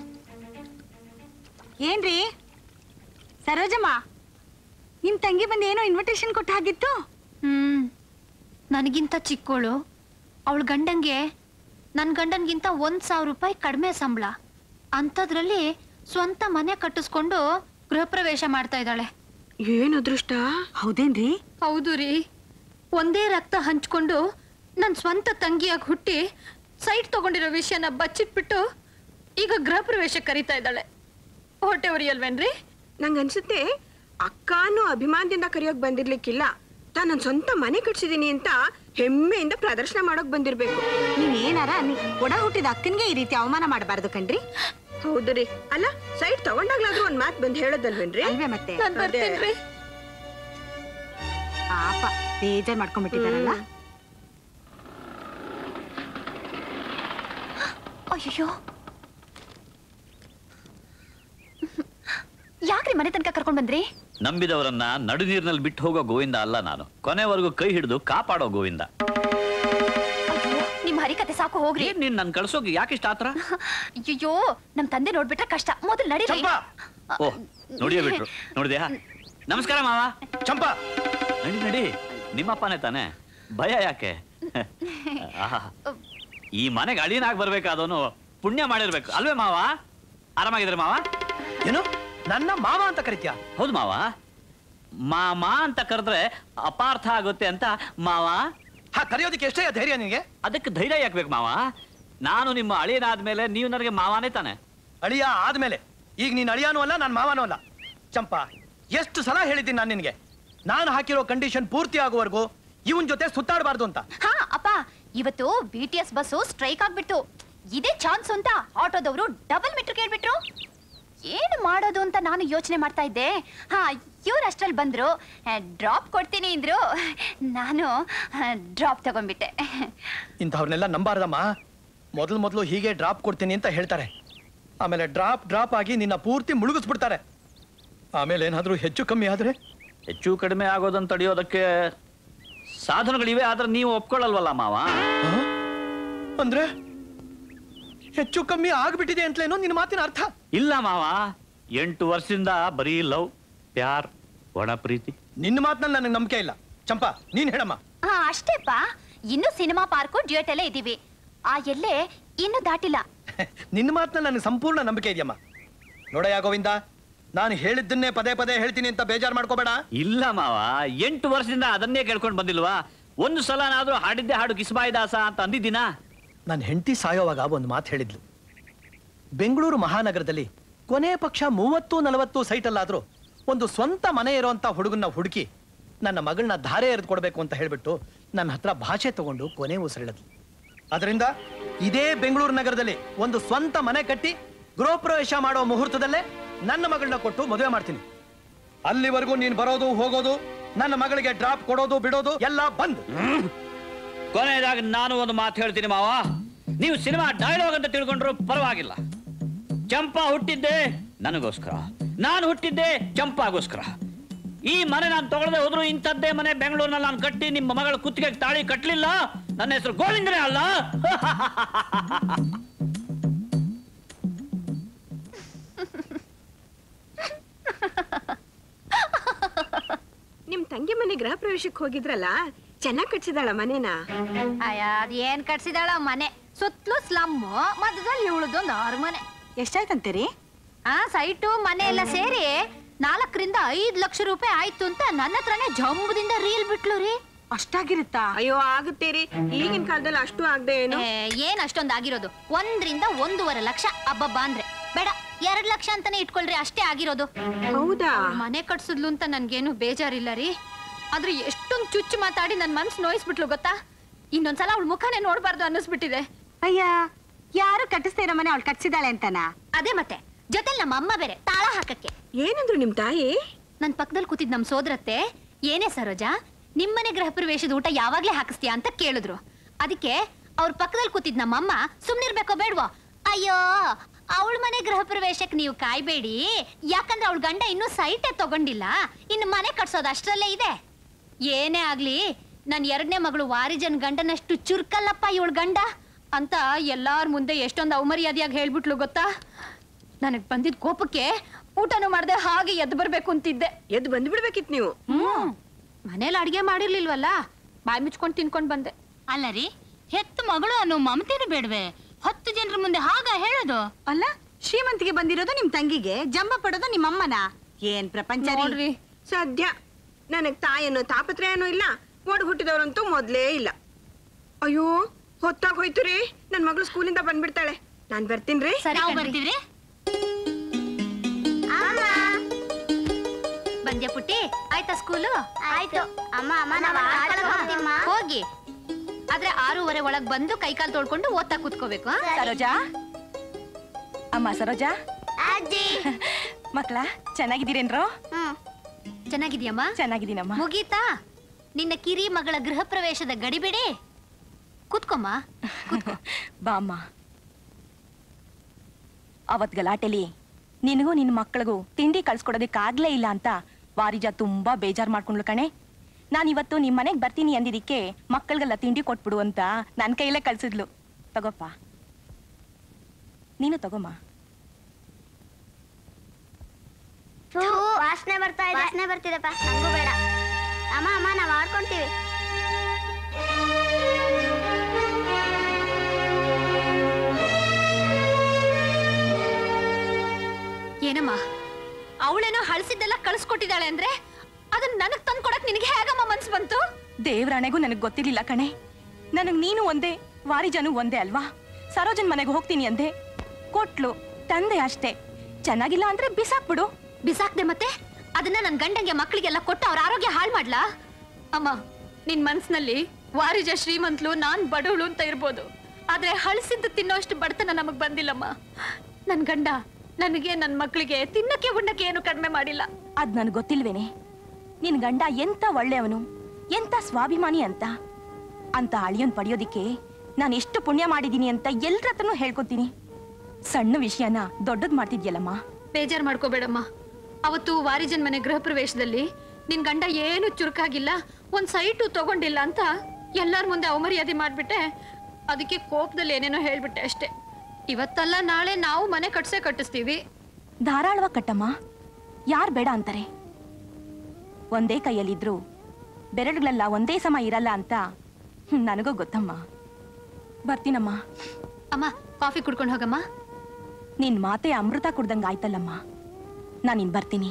[SPEAKER 5] ಏನ್ರಿ ಸರೋಜಮ್ಮ ನಿಮ್ ತಂಗಿ ಬಂದು ಏನೋ ಇನ್ವಿಟೇಷನ್ ಕೊಟ್ಟ ಹಾಗಿತ್ತು
[SPEAKER 9] ಹ್ಮ್ ನನಗಿಂತ ಚಿಕ್ಕೋಳು ಅವಳ ಗಂಡಂಗೆ ನನ್ನ ಗಂಡನ್ಗಿಂತ ಒಂದ್ ಸಾವಿರ ರೂಪಾಯಿ ಕಡಿಮೆ ಸಂಬಳ ಅಂಥದ್ರಲ್ಲಿ ಸ್ವಂತ ಮನೆ ಕಟ್ಟಿಸ್ಕೊಂಡು ಗೃಹ ಪ್ರವೇಶ ಮಾಡ್ತಾ ಇದ್ದಾಳೆ
[SPEAKER 3] ಏನು ಅದೃಷ್ಟ
[SPEAKER 5] ಹೌದೇನ್ರಿ
[SPEAKER 9] ಹೌದು ರೀ ಒಂದೇ ರಕ್ತ ಹಂಚ್ಕೊಂಡು ನನ್ನ ಸ್ವಂತ ತಂಗಿಯಾಗಿ ಹುಟ್ಟಿ ಸೈಟ್ ತಗೊಂಡಿರೋ ವಿಷಯನ ಬಚ್ಚಿಟ್ಬಿಟ್ಟು ಈಗ ಗೃಹ ಪ್ರವೇಶ ಕರೀತಾ ಇದ್ದಾಳೆ ಹೊಟ್ಟೆ ಉರಿಯಲ್ವೇನ್ರಿ
[SPEAKER 3] ನಂಗೆ ಅನ್ಸುತ್ತೆ ಅಕ್ಕನೂ ಅಭಿಮಾನದಿಂದ ಕರೆಯೋಕ್ ಬಂದಿರ್ಲಿಕ್ಕಿಲ್ಲ ತಾನು ನನ್ನ ಸ್ವಂತ ಮನೆ ಕಟ್ಸಿದೀನಿ ಅಂತ ಹೆಮ್ಮೆಯಿಂದ ಪ್ರದರ್ಶನ ಮಾಡೋಕ್ ಬಂದಿರ್ಬೇಕು
[SPEAKER 5] ನೀವ್ ಏನಾರ ಅನ್ನಿ ಒಡ ಹುಟ್ಟಿದ ಅಕ್ಕನ್ಗೆ ಈ ರೀತಿ ಅವಮಾನ ಮಾಡಬಾರ್ದು ಕಣ್ರಿ
[SPEAKER 3] ಹೌದು ರೀ ಅಲ್ಲ ಸೈಟ್ ತಗೊಂಡಾಗ್ಲಾದ್ರೂ ಒಂದ್ ಮಾತ್ ಬಂದ್ ಹೇಳೋದಲ್ವೇನ್ರಿ
[SPEAKER 5] ಅಲ್ವೇ ಮತ್ತೆ
[SPEAKER 3] ನಾನ್ ಬರ್ತೀನ್ರಿ.
[SPEAKER 5] ಪಾಪ ಬೇಜಾರ್ ಮಾಡ್ಕೊಂಡ್ಬಿಟ್ಟಿದಾರಲ್ಲ
[SPEAKER 9] ಅಯ್ಯೋ ಯಾಕ್ರಿ ಮನೆ ತನಕ ಕರ್ಕೊಂಡ್ ಬಂದ್ರಿ
[SPEAKER 8] ನಂಬಿದವರನ್ನ ನಡು ನೀರಿನಲ್ಲಿ ಬಿಟ್ಟು ಹೋಗೋ ಗೋವಿಂದ ಅಲ್ಲ ನಾನು ಕೊನೆವರೆಗೂ ಕೈ ಹಿಡಿದು ಕಾಪಾಡೋ ಗೋವಿಂದ
[SPEAKER 9] ನಿಮ್ ಹರಿಕತೆ ಸಾಕು ಹೋಗ್ರಿ
[SPEAKER 8] ನೀನ್ ನನ್ ಕಳ್ಸೋಗಿ ಯಾಕಿಷ್ಟ ಆತರ
[SPEAKER 9] ಅಯ್ಯೋ ನಮ್ ತಂದೆ ನೋಡ್ಬಿಟ್ರೆ ಕಷ್ಟ ಮೊದಲು ನಡೀರಿ
[SPEAKER 8] ಓ ನೋಡಿಯೇ ಬಿಟ್ರು ನೋಡಿದ್ಯಾ ನಮಸ್ಕಾರ ಮಾವ
[SPEAKER 11] ಚಂಪಾ
[SPEAKER 8] ನಡಿ ನಡಿ ನಿಮ್ಮಪ್ಪನೇ ತಾನೆ ಭಯ ಯಾಕೆ ಆಹಾ. ಈ ಮನೆಗೆ ಅಳಿನಾಗ್ ಬರ್ಬೇಕಾದವನು ಪುಣ್ಯ ಮಾಡಿರ್ಬೇಕು ಅಲ್ವೇ ಮಾವ ಆರಾಮಾಗಿದ್ರೆ ಮಾವ
[SPEAKER 11] ಏನು ನನ್ನ ಮಾವ ಅಂತ ಕರಿತ್ಯಾ
[SPEAKER 8] ಹೌದು ಮಾವ ಮಾಮ ಅಂತ ಕರೆದ್ರೆ ಅಪಾರ್ಥ ಆಗುತ್ತೆ ಅಂತ ಮಾವ
[SPEAKER 11] ಹಾ ಕರೆಯೋದಕ್ಕೆ ಎಷ್ಟೇ ಧೈರ್ಯ ನಿನಗೆ
[SPEAKER 8] ಅದಕ್ಕೆ ಧೈರ್ಯ ಯಾಕೆ ಮಾವ ನಾನು ನಿಮ್ಮ ಅಳಿಯನಾದ್ಮೇಲೆ ನೀವು ನನಗೆ ಮಾವಾನೇ ತಾನೆ
[SPEAKER 11] ಅಳಿಯ ಆದ್ಮೇಲೆ ಈಗ ನೀನ್ ಅಳಿಯಾನೂ ಅಲ್ಲ ನಾನು ಮಾವನೂ ಅಲ್ಲ ಚಂಪಾ ಎಷ್ಟು ಸಲ ಹೇಳಿದ್ದೀನಿ ನಾನು ನಿನಗೆ ನಾನು ಹಾಕಿರೋ ಕಂಡೀಷನ್ ಪೂರ್ತಿ ಆಗುವವರೆಗೂ ಇವನ್ ಜೊತೆ ಸುತ್ತಾಡಬಾರ್ದು ಅಂತ
[SPEAKER 9] ಹಾ ಅಪ್ಪ ಇವತ್ತು B T S bus strike ಆಗ್ಬಿಟ್ಟು ಇದೇ ಚಾನ್ಸ್ ಅಂತ ಆಟೋದವರು ಡಬಲ್ ಮೀಟರ್ ಕೇಳ್ಬಿಟ್ರು ಏನು ಮಾಡೋದು ಅಂತ ನಾನು ಯೋಚನೆ ಮಾಡ್ತಾ ಇದ್ದೆ ಹಾ ಇವ್ರು ಅಷ್ಟ್ರಲ್ಲಿ ಬಂದ್ರು ಡ್ರಾಪ್ ಕೊಡ್ತೀನಿ ಅಂದ್ರು ನಾನು ಡ್ರಾಪ್ ತಗೊಂಡ್ಬಿಟ್ಟೆ
[SPEAKER 11] ಇಂಥವ್ರನ್ನೆಲ್ಲ ನಂಬಾರ್ದಮ್ಮ ಮೊದಲು ಮೊದಲು ಹೀಗೆ ಡ್ರಾಪ್ ಕೊಡ್ತೀನಿ ಅಂತ ಹೇಳ್ತಾರೆ ಆಮೇಲೆ ಡ್ರಾಪ್ ಡ್ರಾಪ್ ಆಗಿ ನಿನ್ನ ಪೂರ್ತಿ ಮುಳುಗಿಸ್ಬಿಡ್ತಾರೆ ಆಮೇಲೆ ಏನಾದ್ರೂ ಹೆಚ್ಚು ಕಮ್ಮಿ ಆದ್ರೆ
[SPEAKER 8] ಹೆಚ್ಚು ಕಡಿಮೆ ಆಗೋದನ್ನ ತಡೆಯೋದಕ್ಕೆ ಸಾಧನಗಳಿವೆ ಆದ್ರೆ ನೀವು ಒಪ್ಕೊಳ್ಳಲ್ವಲ್ಲ ಮಾವ
[SPEAKER 11] ಅಂದ್ರೆ ಹೆಚ್ಚು ಕಮ್ಮಿ ಆಗ್ಬಿಟ್ಟಿದೆ ಅಂತಲೇನೋ ನಿನ್ನ ಮಾತಿನ ಅರ್ಥ
[SPEAKER 8] ಇಲ್ಲ ಮಾವ ಎಂಟು ವರ್ಷದಿಂದ ಬರೀ ಲವ್ ಪ್ಯಾರ್ ಒಣ ಪ್ರೀತಿ
[SPEAKER 11] ನಿನ್ನ ಮಾತಿನಲ್ಲಿ ನನಗೆ ನಂಬಿಕೆ ಇಲ್ಲ ಚಂಪಾ ನೀನ್ ಹೇಳಮ್ಮ
[SPEAKER 9] ಹಾ ಅಷ್ಟೇಪ್ಪ ಇನ್ನು ಸಿನಿಮಾ ಪಾರ್ಕು ಡ್ಯೂಟ್ ಎಲ್ಲ ಇದೀವಿ ಆ ಎಲ್ಲೇ ಇನ್ನು ದಾಟಿಲ್ಲ
[SPEAKER 11] ನಿನ್ನ ಮಾತಿನಲ್ಲಿ ನನಗೆ ಸಂಪೂರ್ಣ ನಂಬಿಕೆ ಇದೆಯಮ್ಮ ನೋಡಯ್ಯ ಗೋವಿಂದ ನಾನು ಹೇಳಿದ್ದನ್ನೇ ಪದೇ ಪದೇ ಹೇಳ್ತೀನಿ ಅಂತ ಬೇಜಾರು ಮಾಡ್ಕೋಬೇಡ
[SPEAKER 8] ಇಲ್ಲ ಮಾವ ಎಂಟು ವರ್ಷದಿಂದ ಅದನ್ನೇ ಕೇಳ್ಕೊಂಡು ಬಂದಿಲ್ವಾ ಒಂದು ಸಲನಾದ್ರೂ ಹಾಡಿದ್ದೆ ಹಾಡು ಕಿಸ್ಬಾಯಿ ದಾಸ ಅಂತ ಅಂದಿದ್ದೀನ
[SPEAKER 11] ನನ್ನ ಹೆಂಡತಿ ಸಾಯೋವಾಗ ಒಂದು ಮಾತು ಹೇಳಿದ್ಲು ಬೆಂಗಳೂರು ಮಹಾನಗರದಲ್ಲಿ ಕೊನೆ ಪಕ್ಷ ಮೂವತ್ತು ನಲವತ್ತು ಸೈಟಲ್ಲಾದ್ರೂ ಒಂದು ಸ್ವಂತ ಮನೆ ಇರೋಂಥ ಹುಡುಗನ್ನ ಹುಡುಕಿ ನನ್ನ ಮಗಳನ್ನ ಧಾರೆ ಎರೆದು ಕೊಡಬೇಕು ಅಂತ ಹೇಳ್ಬಿಟ್ಟು ನನ್ನ ಹತ್ರ ಭಾಷೆ ತಗೊಂಡು ಕೊನೆ ಉಸಿರಿಳಿದ್ಲು ಅದರಿಂದ ಇದೇ ಬೆಂಗಳೂರು ನಗರದಲ್ಲಿ ಒಂದು ಸ್ವಂತ ಮನೆ ಕಟ್ಟಿ ಗೃಹ ಪ್ರವೇಶ ಮಾಡೋ ಮುಹೂರ್ತದಲ್ಲೇ ನನ್ನ ಮಗಳನ್ನ ಕೊಟ್ಟು ಮದುವೆ ಮಾಡ್ತೀನಿ ಅಲ್ಲಿವರೆಗೂ ನೀನ್ ಬರೋದು ಹೋಗೋದು ನನ್ನ ಮಗಳಿಗೆ ಡ್ರಾಪ್ ಕೊಡೋದು ಬಿಡೋದು ಎಲ್ಲ ಬಂದ್
[SPEAKER 8] ಕೊನೆಯದಾಗಿ ನಾನು ಒಂದು ಮಾತು ಹೇಳ್ತೀನಿ ಮಾವ ನೀವು ಸಿನಿಮಾ ಡೈಲಾಗ್ ಅಂತ ತಿಳ್ಕೊಂಡ್ರು ಪರವಾಗಿಲ್ಲ ಚಂಪಾ ಹುಟ್ಟಿದ್ದೆ ನನಗೋಸ್ಕರ ನಾನು ಹುಟ್ಟಿದ್ದೆ ಚಂಪಾಗೋಸ್ಕರ ಈ ಮನೆ ನಾನು ತಗೊಳ್ಳದೆ ಹೋದ್ರು ಇಂಥದ್ದೇ ಮನೆ ಬೆಂಗಳೂರಿನಲ್ಲಿ ನಾನು ಕಟ್ಟಿ ನಿಮ್ಮ ಮಗಳ ಕುತ್ತಿಗೆ ತಾಳಿ ಕಟ್ಟಲಿಲ್ಲ ನನ್ನ ಹೆಸರು ಗೋವಿಂದನೇ ಅಲ್ಲ
[SPEAKER 3] ನಿಮ್ ತಂಗಿ ಮನೆ ಗೃಹ ಪ್ರವೇಶಕ್ಕೆ ಹೋಗಿದ್ರಲ್ಲ ಚೆನ್ನಾಗ್ ಕಟ್ಸಿದಾಳ ಮನೇನ
[SPEAKER 6] ಅಯ್ಯ ಅದ್ ಏನ್ ಕಟ್ಸಿದಾಳ ಮನೆ ಸುತ್ತಲೂ ಸ್ಲಮ್ ಮಧ್ಯದಲ್ಲಿ ಇವಳದೊಂದು ಅರಮನೆ
[SPEAKER 19] ಎಷ್ಟಾಯ್ತಂತೀರಿ
[SPEAKER 6] ಆ ಸೈಟು ಮನೆ ಎಲ್ಲ ಸೇರಿ ನಾಲ್ಕರಿಂದ ಐದ್ ಲಕ್ಷ ರೂಪಾಯಿ ಆಯ್ತು ಅಂತ ನನ್ನ ಹತ್ರನೇ ಜಂಬದಿಂದ ರೀಲ್ ಬಿಟ್ಲು ರೀ
[SPEAKER 3] ಅಷ್ಟಾಗಿರುತ್ತಾ ಅಯ್ಯೋ ಆಗುತ್ತೀರಿ ಈಗಿನ ಕಾಲದಲ್ಲಿ ಅಷ್ಟು ಆಗದೆ ಏನು
[SPEAKER 6] ಏ, ಏನ್ ಅಷ್ಟೊಂದ್ ಆಗಿರೋದು ಒಂದ್ರಿಂದ ಒಂದೂವರೆ ಲಕ್ಷ ಅಬ್ಬಬ್ಬ ಅಂದ್ರೆ ಬೇಡ ಎರಡ್ ಲಕ್ಷ ಅಂತಾನೆ ಇಟ್ಕೊಳ್ರಿ ಅಷ್ಟೇ ಆಗಿರೋದು
[SPEAKER 3] ಹೌದಾ
[SPEAKER 6] ಮನೆ ಕಟ್ಸಿದ್ಲು ಅಂತ ನನ್ಗೇನು ಬೇಜಾರಿಲ್ಲ ರೀ ಆದ್ರೆ ಎಷ್ಟೊಂದ್ ಚುಚ್ಚು ಮಾತಾಡಿ ನನ್ ಮನ್ಸು ನೋಯಿಸ್ಬಿಟ್ಲು ಗೊತ್ತಾ ಇನ್ನೊಂದ್ಸಲ ಅವಳ ಮುಖನೇ ನೋಡ್ಬಾರ್ದು ಅನ್ನಿಸ್ಬಿಟ್ಟಿದೆ
[SPEAKER 5] ಅಯ್ಯ ಯಾರು ಕಟ್ಟಿಸ್ತಾ ಇರೋ ಮನೆ ಅವಳು ಕಟ್ಸಿದಾಳೆ ಅಂತನಾ
[SPEAKER 6] ಅದೇ ಮತ್ತೆ ಜೊತೆಲಿ ನಮ್ಮ ಅಮ್ಮ ಬೇರೆ ತಾಳ ಹಾಕಕ್ಕೆ
[SPEAKER 3] ಏನಂದ್ರು ನಿಮ್ ತಾಯಿ
[SPEAKER 6] ನನ್ ಪಕ್ಕದಲ್ಲಿ ಕೂತಿದ್ ನಮ್ ಸೋದರತ್ತೆ ಏನೇ ಸರೋಜಾ ನಿಮ್ಮನೆ ಗೃಹ ಪ್ರವೇಶದ ಊಟ ಯಾವಾಗ್ಲೇ ಹಾಕಿಸ್ತೀಯಾ ಅಂತ ಕೇಳಿದ್ರು ಅದಕ್ಕೆ ಅವ್ರ ಪಕ್ಕದಲ್ಲಿ ಕೂತಿದ್ ನಮ್ಮಮ್ಮ ಸುಮ್ನಿರ್ಬೇಕೋ ಬೇಡ್ವೋ ಅಯ್ಯೋ ಅವಳ ಮನೆ ಗೃಹ ಪ್ರವೇಶಕ್ಕೆ ನೀವು ಕಾಯ್ಬೇಡಿ ಯಾಕಂದ್ರೆ ಅವಳ ಗಂಡ ಇನ್ನೂ ಸೈಟೇ ತಗೊಂಡಿಲ್ಲ ಇನ್ನು ಮನೆ ಕಟ್ಸೋದು ಅಷ್ಟ್ರಲ್ಲೇ ಇದೆ ಏನೇ ಆಗ್ಲಿ ನನ್ ಎರಡನೇ ಮಗಳು ವಾರಿಜನ್ ಗಂಡನಷ್ಟು ಚುರ್ಕಲ್ಲಪ್ಪ ಇವಳ ಗಂಡ ಅಂತ ಎಲ್ಲಾರ ಮುಂದೆ ಎಷ್ಟೊಂದು ಅವಮರ್ಯಾದೆಯಾಗಿ ಹೇಳ್ಬಿಟ್ಲು ಗೊತ್ತಾ ನನಗ್ ಬಂದಿದ್ ಕೋಪಕ್ಕೆ ಊಟನೂ ಮಾಡ್ದೆ ಹಾಗೆ ಎದ್ದು ಬರ್ಬೇಕು ಅಂತಿದ್ದೆ
[SPEAKER 3] ಎದ್ದು ಬಂದ್ಬಿಡ್ಬೇಕಿತ್ ನೀವು
[SPEAKER 6] ಹ್ಮ್ ಮನೇಲಿ ಅಡ್ಗೆ ಮಾಡಿರ್ಲಿಲ್ವಲ್ಲ ಬಾಯಿ ಮುಚ್ಕೊಂಡ್ ತಿನ್ಕೊಂಡ್ ಬಂದೆ
[SPEAKER 12] ಅಲ್ಲ ರೀ ಹೆತ್ತ ಮಗಳು ಅನ್ನೋ ಮಮತೆನೂ ಬೇಡ್ವೆ ಹತ್ತು ಜನರ ಮುಂದೆ ಹಾಗ ಹೇಳೋದು
[SPEAKER 5] ಅಲ್ಲ ಶ್ರೀಮಂತಿಗೆ ಬಂದಿರೋದು ನಿಮ್ ತಂಗಿಗೆ ಜಂಬ ಪಡೋದು ನಿಮ್ಮ ಅಮ್ಮನ ಏನ್ ಪ್ರಪಂಚ ರೀ?
[SPEAKER 3] ನೋಡ್ರಿ ಸದ್ಯ ನನಗ್ ತಾಯಿ ಅನ್ನೋ ತಾಪತ್ರಯನೂ ಇಲ್ಲ ಒಡ್ ಹುಟ್ಟಿದವ್ರಂತೂ ಮೊದ್ಲೇ ಇಲ್ಲ ಅಯ್ಯೋ ಹೊತ್ತಾಗ ಹೋಯ್ತು ರೀ ನನ್ ಮಗಳು ಸ್ಕೂಲಿಂದ ಬಂದ್ಬಿಡ್ತಾಳೆ ನಾನ್ ಬರ್ತೀನ್ರಿ
[SPEAKER 12] ನಾವು ಬರ್ತೀವ್ರಿ
[SPEAKER 6] ಬಂದ್ಯಾ ಪುಟ್ಟಿ ಆಯ್ತಾ ಸ್ಕೂಲು
[SPEAKER 15] ಆಯ್ತು ಅಮ್ಮ ಅಮ್ಮ ನಾವ್ ಆಡ್ಕೊಳಕ್ ಹೋಗ್ತೀಮ್ಮ
[SPEAKER 6] ಹೋಗಿ ಆದ್ರೆ ಆರೂವರೆ ಒಳಗ್ ಬಂದು ಕೈಕಾಲ್ ತೊಳ್ಕೊಂಡು ಓದ್ತಾ ಕೂತ್ಕೋಬೇಕು ಆ?
[SPEAKER 19] ಸರೋಜಾ ಅಮ್ಮ ಸರೋಜಾ
[SPEAKER 15] ಅಜ್ಜಿ
[SPEAKER 19] ಮಕ್ಳ ಚೆನ್ನಾಗಿದ್ದೀರೇನ್ರೋ
[SPEAKER 6] ಚೆನ್ನಾಗಿದ್ಯಮ್ಮ
[SPEAKER 19] ಚೆನ್ನಾಗಿದ್ದೀನಮ್ಮ
[SPEAKER 6] ಮುಗೀತಾ ನಿನ್ನ ಕಿರಿ ಮಗಳ ಗೃಹ ಪ್ರವೇಶದ ಗಡಿಬಿಡಿ ಕೂತ್ಕೊಮ್ಮ
[SPEAKER 19] ಬಾ ಅಮ್ಮ ಅವತ್ ಗಲಾಟೆಲಿ ನಿನಗೂ ನಿನ್ನ ಮಕ್ಕಳಿಗೂ ತಿಂಡಿ ಕಳ್ಸ್ಕೊಡೋದಕ್ಕಾಗ್ಲೇ ಇಲ್ಲ ಅಂತ ವಾರಿಜ ತುಂಬಾ ಬೇಜಾರ್ ಮಾಡ್ಕೊಂಡ್ಲು ಕಣೆ ನಾನು ಇವತ್ತು ನಿಮ್ಮ ಮನೆಗೆ ಬರ್ತೀನಿ ಅಂದಿದ್ದಕ್ಕೆ ಮಕ್ಕಳಿಗೆಲ್ಲ ತಿಂಡಿ ಕೊಟ್ಬಿಡು ಅಂತ ನನ್ನ ಕೈಲೇ ಕಳ್ಸಿದ್ಲು ತಗೋಪ್ಪ ನೀನು ತಗೋಮ್ಮ
[SPEAKER 15] ಥೂ, ವಾಸನೆ ಬರ್ತಾ ಇದೆ ವಾಸನೆ ಬರ್ತಿದೆಪ್ಪ ನಂಗೂ ಬೇಡ ಅಮ್ಮ ಅಮ್ಮ ನಾವ್ ಆಡ್ಕೊಂತೀವಿ
[SPEAKER 6] ಏನಮ್ಮ ಅವಳೇನೋ ಹಳಸಿದ್ದೆಲ್ಲ ಕಳ್ಸ್ಕೊಟ್ಟಿದ್ದಾಳೆ ಅಂದ್ರೆ ಅದನ್ನ ನನಗ್ ತಂದು ಕೊಡಕ್ ನಿನಗೆ ಹೇಗಮ್ಮ ಮನ್ಸು ಬಂತು
[SPEAKER 19] ದೇವ್ರಾಣೆಗೂ ನನಗೆ ಗೊತ್ತಿರ್ಲಿಲ್ಲ ಕಣೆ ನನಗ್ ನೀನು ಒಂದೇ ವಾರಿಜನು ಒಂದೇ ಅಲ್ವಾ ಸರೋಜನ್ ಮನೆಗೆ ಹೋಗ್ತೀನಿ ಅಂದೆ ಕೊಟ್ಲು ತಂದೆ ಅಷ್ಟೇ ಚೆನ್ನಾಗಿಲ್ಲ ಅಂದ್ರೆ ಬಿಸಾಕ್ಬಿಡು
[SPEAKER 6] ಬಿಸಾಕ್ದೆ ಮತ್ತೆ ಅದನ್ನ ನನ್ ಗಂಡಂಗೆ ಮಕ್ಕಳಿಗೆಲ್ಲ ಕೊಟ್ಟು ಅವ್ರ ಆರೋಗ್ಯ ಹಾಳು ಮಾಡ್ಲಾ ಅಮ್ಮ ನಿನ್ ಮನ್ಸಿನಲ್ಲಿ ವಾರಿಜ ಶ್ರೀಮಂತ್ಲು ನಾನ್ ಬಡವಳು ಅಂತ ಇರ್ಬೋದು ಆದ್ರೆ ಹಳಸಿದ್ದು ತಿನ್ನೋಷ್ಟು ಬಡತನ ನಮಗ್ ಬಂದಿಲ್ಲಮ್ಮ ನನ್ ಗಂಡ ನನಗೆ ನನ್ ಮಕ್ಕಳಿಗೆ ತಿನ್ನಕ್ಕೆ ಉಣ್ಣಕ್ಕೆ ಏನು ಕಡಿಮೆ ಮಾಡಿಲ್ಲ
[SPEAKER 19] ಅದ್ ನನ್ಗೆ ಗೊತ್ತಿಲ್ವೇನೆ ನಿನ್ ಗಂಡ ಎಂತ ಒಳ್ಳೆಯವನು ಎಂತ ಸ್ವಾಭಿಮಾನಿ ಅಂತ ಅಂತ ಅಳಿಯನ್ ಪಡೆಯೋದಿಕ್ಕೆ ನಾನು ಎಷ್ಟು ಪುಣ್ಯ ಮಾಡಿದೀನಿ ಅಂತ ಎಲ್ರ ಹತ್ರನೂ ಹೇಳ್ಕೊತೀನಿ ಸಣ್ಣ ವಿಷಯನ ದೊಡ್ಡದ್ ಮಾಡ್ತಿದ್ಯಲ್ಲಮ್ಮ
[SPEAKER 6] ಬೇಜಾರ್ ಮಾಡ್ಕೋಬೇಡಮ್ಮ ಅವತ್ತು ವಾರಿಜನ್ ಮನೆ ಗೃಹ ಪ್ರವೇಶದಲ್ಲಿ ನಿನ್ ಗಂಡ ಏನು ಚುರುಕಾಗಿಲ್ಲ ಒಂದ್ ಸೈಟು ತಗೊಂಡಿಲ್ಲ ಅಂತ ಎಲ್ಲಾರ ಮುಂದೆ ಅವಮರ್ಯಾದೆ ಮಾಡ್ಬಿಟ್ಟೆ ಅದಕ್ಕೆ ಕೋಪದಲ್ಲಿ ಏನೇನೋ ಹೇಳ್ಬಿಟ್ಟೆ ಅಷ್ಟೇ ಇವತ್ತಲ್ಲ ನಾಳೆ ನಾವು ಮನೆ ಕಟ್ಸೇ ಕಟ್ಟಿಸ್ತೀವಿ
[SPEAKER 19] ಧಾರಾಳವಾಗಿ ಕಟ್ಟಮ್ಮ ಯಾರ್ ಬೇಡ ಅಂತಾರೆ ಒಂದೇ ಕೈಯಲ್ಲಿದ್ರು ಬೆರಳುಗಳೆಲ್ಲ ಒಂದೇ ಸಮ ಇರಲ್ಲ ಅಂತ ಹ್ಮ್, ನನಗೂ ಗೊತ್ತಮ್ಮ ಬರ್ತೀನಮ್ಮ
[SPEAKER 6] ಅಮ್ಮ ಕಾಫಿ ಕುಡ್ಕೊಂಡು ಹೋಗಮ್ಮ
[SPEAKER 19] ನಿನ್ ಮಾತೆ ಅಮೃತ ಕುಡ್ದಂಗ ಆಯ್ತಲ್ಲಮ್ಮ ನಾನಿನ್ ಬರ್ತೀನಿ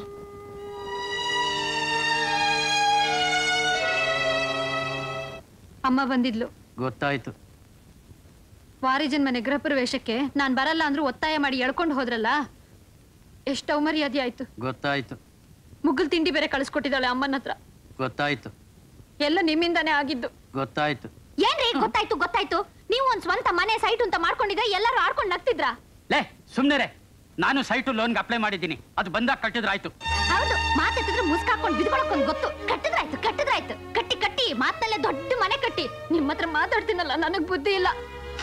[SPEAKER 6] ಅಮ್ಮ ಬಂದಿದ್ಲು
[SPEAKER 7] ಗೊತ್ತಾಯ್ತು
[SPEAKER 6] ವಾರಿಜನ್ ಮನೆ ಗೃಹ ಪ್ರವೇಶಕ್ಕೆ ನಾನ್ ಬರಲ್ಲ ಅಂದ್ರೂ ಒತ್ತಾಯ ಮಾಡಿ ಎಳ್ಕೊಂಡು ಹೋದ್ರಲ್ಲ ಎಷ್ಟು ಅವಮರ್ಯಾದೆ ಆಯ್ತು
[SPEAKER 7] ಗೊತ್ತಾಯ್ತು
[SPEAKER 6] ಮುಗ್ಗಲ್ ತಿಂಡಿ ಬೇರೆ ಕಳಿಸ್ಕೊಟ್ಟಿದ್ದಾಳೆ ಅಮ್ಮನ ಹತ್ರ
[SPEAKER 7] ಗೊತ್ತಾಯ್ತು
[SPEAKER 6] ಎಲ್ಲ ನಿಮ್ಮಿಂದಾನೇ ಆಗಿದ್ದು
[SPEAKER 7] ಗೊತ್ತಾಯ್ತು
[SPEAKER 6] ಏನ್ರಿ ಗೊತ್ತಾಯ್ತು ಗೊತ್ತಾಯ್ತು ನೀವು ಒಂದ್ ಸ್ವಂತ ಮನೆ ಸೈಟ್ ಸೈಟ್ ಅಂತ ಮಾಡ್ಕೊಂಡಿದ್ರೆ ಎಲ್ಲರೂ ಆಡ್ಕೊಂಡು ನಗ್ತಿದ್ರ
[SPEAKER 7] ಲೇ ಸುಮ್ನೆ ನಾನು ಸೈಟು ಲೋನ್ಗೆ ಅಪ್ಲೈ ಮಾಡಿದ್ದೀನಿ ಅದು ಬಂದಾಗ ಕಟ್ಟಿದ್ರಾಯ್ತು
[SPEAKER 6] ಹೌದು ಮಾತೆತ್ತಿದ್ರೆ ಮುಸ್ಕಾಕೊಂಡು ಬಿದ್ಕೊಳಕ್ಕೊಂದು ಗೊತ್ತು ಕಟ್ಟಿದ್ರಾಯ್ತು ಕಟ್ಟಿದ್ರಾಯ್ತು ಕಟ್ಟಿ ಕಟ್ಟಿ ಮಾತಲ್ಲೇ ದೊಡ್ಡ ಮನೆ ಕಟ್ಟಿ ನಿಮ್ಮ ಹತ್ರ ಮಾತಾಡ್ತೀನಲ್ಲ ನನಗ್ ಬುದ್ಧಿ ಇಲ್ಲ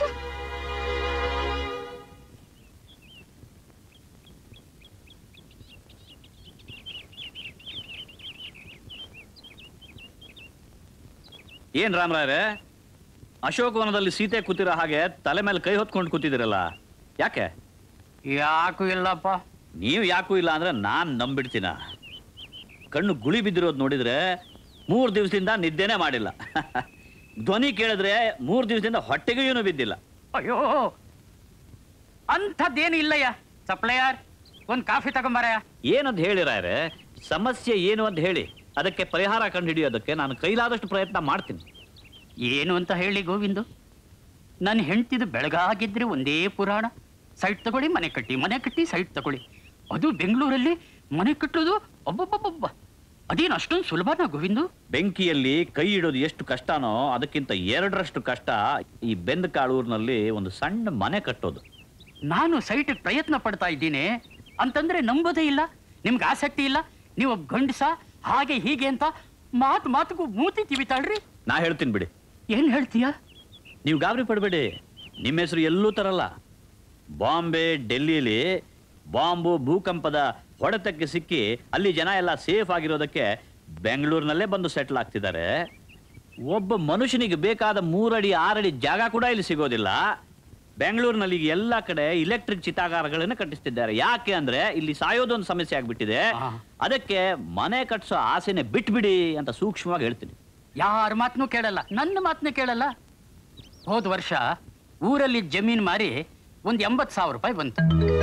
[SPEAKER 8] ಏನ್ ರಾಮರಾಯರೇ ಅಶೋಕವನದಲ್ಲಿ ಸೀತೆ ಕೂತಿರೋ ಹಾಗೆ ತಲೆ ಮೇಲೆ ಕೈ ಹೊತ್ಕೊಂಡು ಕೂತಿದಿರಲ್ಲ ಯಾಕೆ
[SPEAKER 7] ಯಾಕೂ ಇಲ್ಲಪ್ಪ
[SPEAKER 8] ನೀವು ಯಾಕೂ ಇಲ್ಲ ಅಂದ್ರೆ ನಾನ್ ನಂಬಿಡ್ತೀನ ಕಣ್ಣು ಗುಳಿ ಬಿದ್ದಿರೋದು ನೋಡಿದ್ರೆ ಮೂರು ದಿವಸದಿಂದ ನಿದ್ದೆನೇ ಮಾಡಿಲ್ಲ ಧ್ವನಿ ಕೇಳಿದ್ರೆ ಮೂರು ದಿವಸದಿಂದ ಹೊಟ್ಟೆಗೂ ಏನು ಬಿದ್ದಿಲ್ಲ
[SPEAKER 7] ಅಯ್ಯೋ ಅಂಥದ್ದೇನು ಇಲ್ಲಯ್ಯ ಸಪ್ಲೈಯರ್ ಒಂದ್ ಕಾಫಿ ತಗೊಂಬಾರಯ್ಯ
[SPEAKER 8] ಏನಂತ ಹೇಳಿರಾಯ್ರೆ ಸಮಸ್ಯೆ ಏನು ಅಂತ ಹೇಳಿ ಅದಕ್ಕೆ ಪರಿಹಾರ ಕಂಡುಹಿಡಿಯೋದಕ್ಕೆ ನಾನು ಕೈಲಾದಷ್ಟು ಪ್ರಯತ್ನ ಮಾಡ್ತೀನಿ
[SPEAKER 7] ಏನು ಅಂತ ಹೇಳಿ ಗೋವಿಂದು ನನ್ನ ಹೆಂಡ್ತಿದು ಬೆಳಗಾಗಿದ್ರೆ ಒಂದೇ ಪುರಾಣ ಸೈಟ್ ತಗೊಳ್ಳಿ ಮನೆ ಕಟ್ಟಿ ಮನೆ ಕಟ್ಟಿ ಸೈಟ್ ತಗೊಳ್ಳಿ ಅದು ಬೆಂಗಳೂರಲ್ಲಿ ಮನೆ ಕಟ್ಟೋದು ಒಬ್ಬೊಬ್ಬೊಬ್ಬ ಅದೇನು ಅಷ್ಟೊಂದು ಸುಲಭನಾ ಗೋವಿಂದು
[SPEAKER 8] ಬೆಂಕಿಯಲ್ಲಿ ಕೈ ಇಡೋದು ಎಷ್ಟು ಕಷ್ಟನೋ ಅದಕ್ಕಿಂತ ಎರಡರಷ್ಟು ಕಷ್ಟ ಈ ಬೆಂದ ಕಾಳೂರಿನಲ್ಲಿ ಒಂದು ಸಣ್ಣ ಮನೆ ಕಟ್ಟೋದು
[SPEAKER 7] ನಾನು ಸೈಟ್ ಪ್ರಯತ್ನ ಪಡ್ತಾ ಇದ್ದೀನಿ ಅಂತಂದ್ರೆ ನಂಬೋದೇ ಇಲ್ಲ ನಿಮ್ಗೆ ಆಸಕ್ತಿ ಇಲ್ಲ ನೀವು ಒಬ್ಬ ಗಂಡಸ ಹಾಗೆ ಹೀಗೆ ಅಂತ ಮಾತು ಮಾತುಗೂ ಮೂತಿ ತಿವಿತಾಳ್ರಿ
[SPEAKER 8] ನಾ ಹೇಳ್ತೀನಿ ಬಿಡಿ
[SPEAKER 7] ಏನ್ ಹೇಳ್ತೀಯ
[SPEAKER 8] ನೀವು ಗಾಬರಿ ಪಡಬೇಡಿ ನಿಮ್ಮ ಹೆಸರು ಎಲ್ಲೂ ತರಲ್ಲ ಬಾಂಬೆ ಡೆಲ್ಲಿಲಿ ಬಾಂಬು ಭೂಕಂಪದ ಹೊಡೆತಕ್ಕೆ ಸಿಕ್ಕಿ ಅಲ್ಲಿ ಜನ ಎಲ್ಲ ಸೇಫ್ ಆಗಿರೋದಕ್ಕೆ ಬೆಂಗಳೂರಿನಲ್ಲೇ ಬಂದು ಸೆಟ್ಲ್ ಆಗ್ತಿದ್ದಾರೆ ಒಬ್ಬ ಮನುಷ್ಯನಿಗೆ ಬೇಕಾದ ಮೂರಡಿ ಆರಡಿ ಜಾಗ ಕೂಡ ಇಲ್ಲಿ ಸಿಗೋದಿಲ್ಲ ಬೆಂಗಳೂರಿನಲ್ಲಿ ಈಗ ಎಲ್ಲ ಕಡೆ ಇಲೆಕ್ಟ್ರಿಕ್ ಚಿತಾಗಾರಗಳನ್ನು ಕಟ್ಟಿಸ್ತಿದ್ದಾರೆ ಯಾಕೆ ಅಂದ್ರೆ ಇಲ್ಲಿ ಸಾಯೋದೊಂದು ಸಮಸ್ಯೆ ಆಗ್ಬಿಟ್ಟಿದೆ ಅದಕ್ಕೆ ಮನೆ ಕಟ್ಸೋ ಆಸೆನೆ ಬಿಟ್ಬಿಡಿ ಅಂತ ಸೂಕ್ಷ್ಮವಾಗಿ ಹೇಳ್ತೀನಿ
[SPEAKER 7] ಯಾರ ಮಾತನ್ನು ಕೇಳಲ್ಲ ನನ್ನ ಮಾತನ್ನ ಕೇಳಲ್ಲ ಹೋದ ವರ್ಷ ಊರಲ್ಲಿ ಜಮೀನ್ ಮಾರಿ ಒಂದ್ ಎಂಬತ್ ಸಾವಿರ ರೂಪಾಯಿ ಬಂತು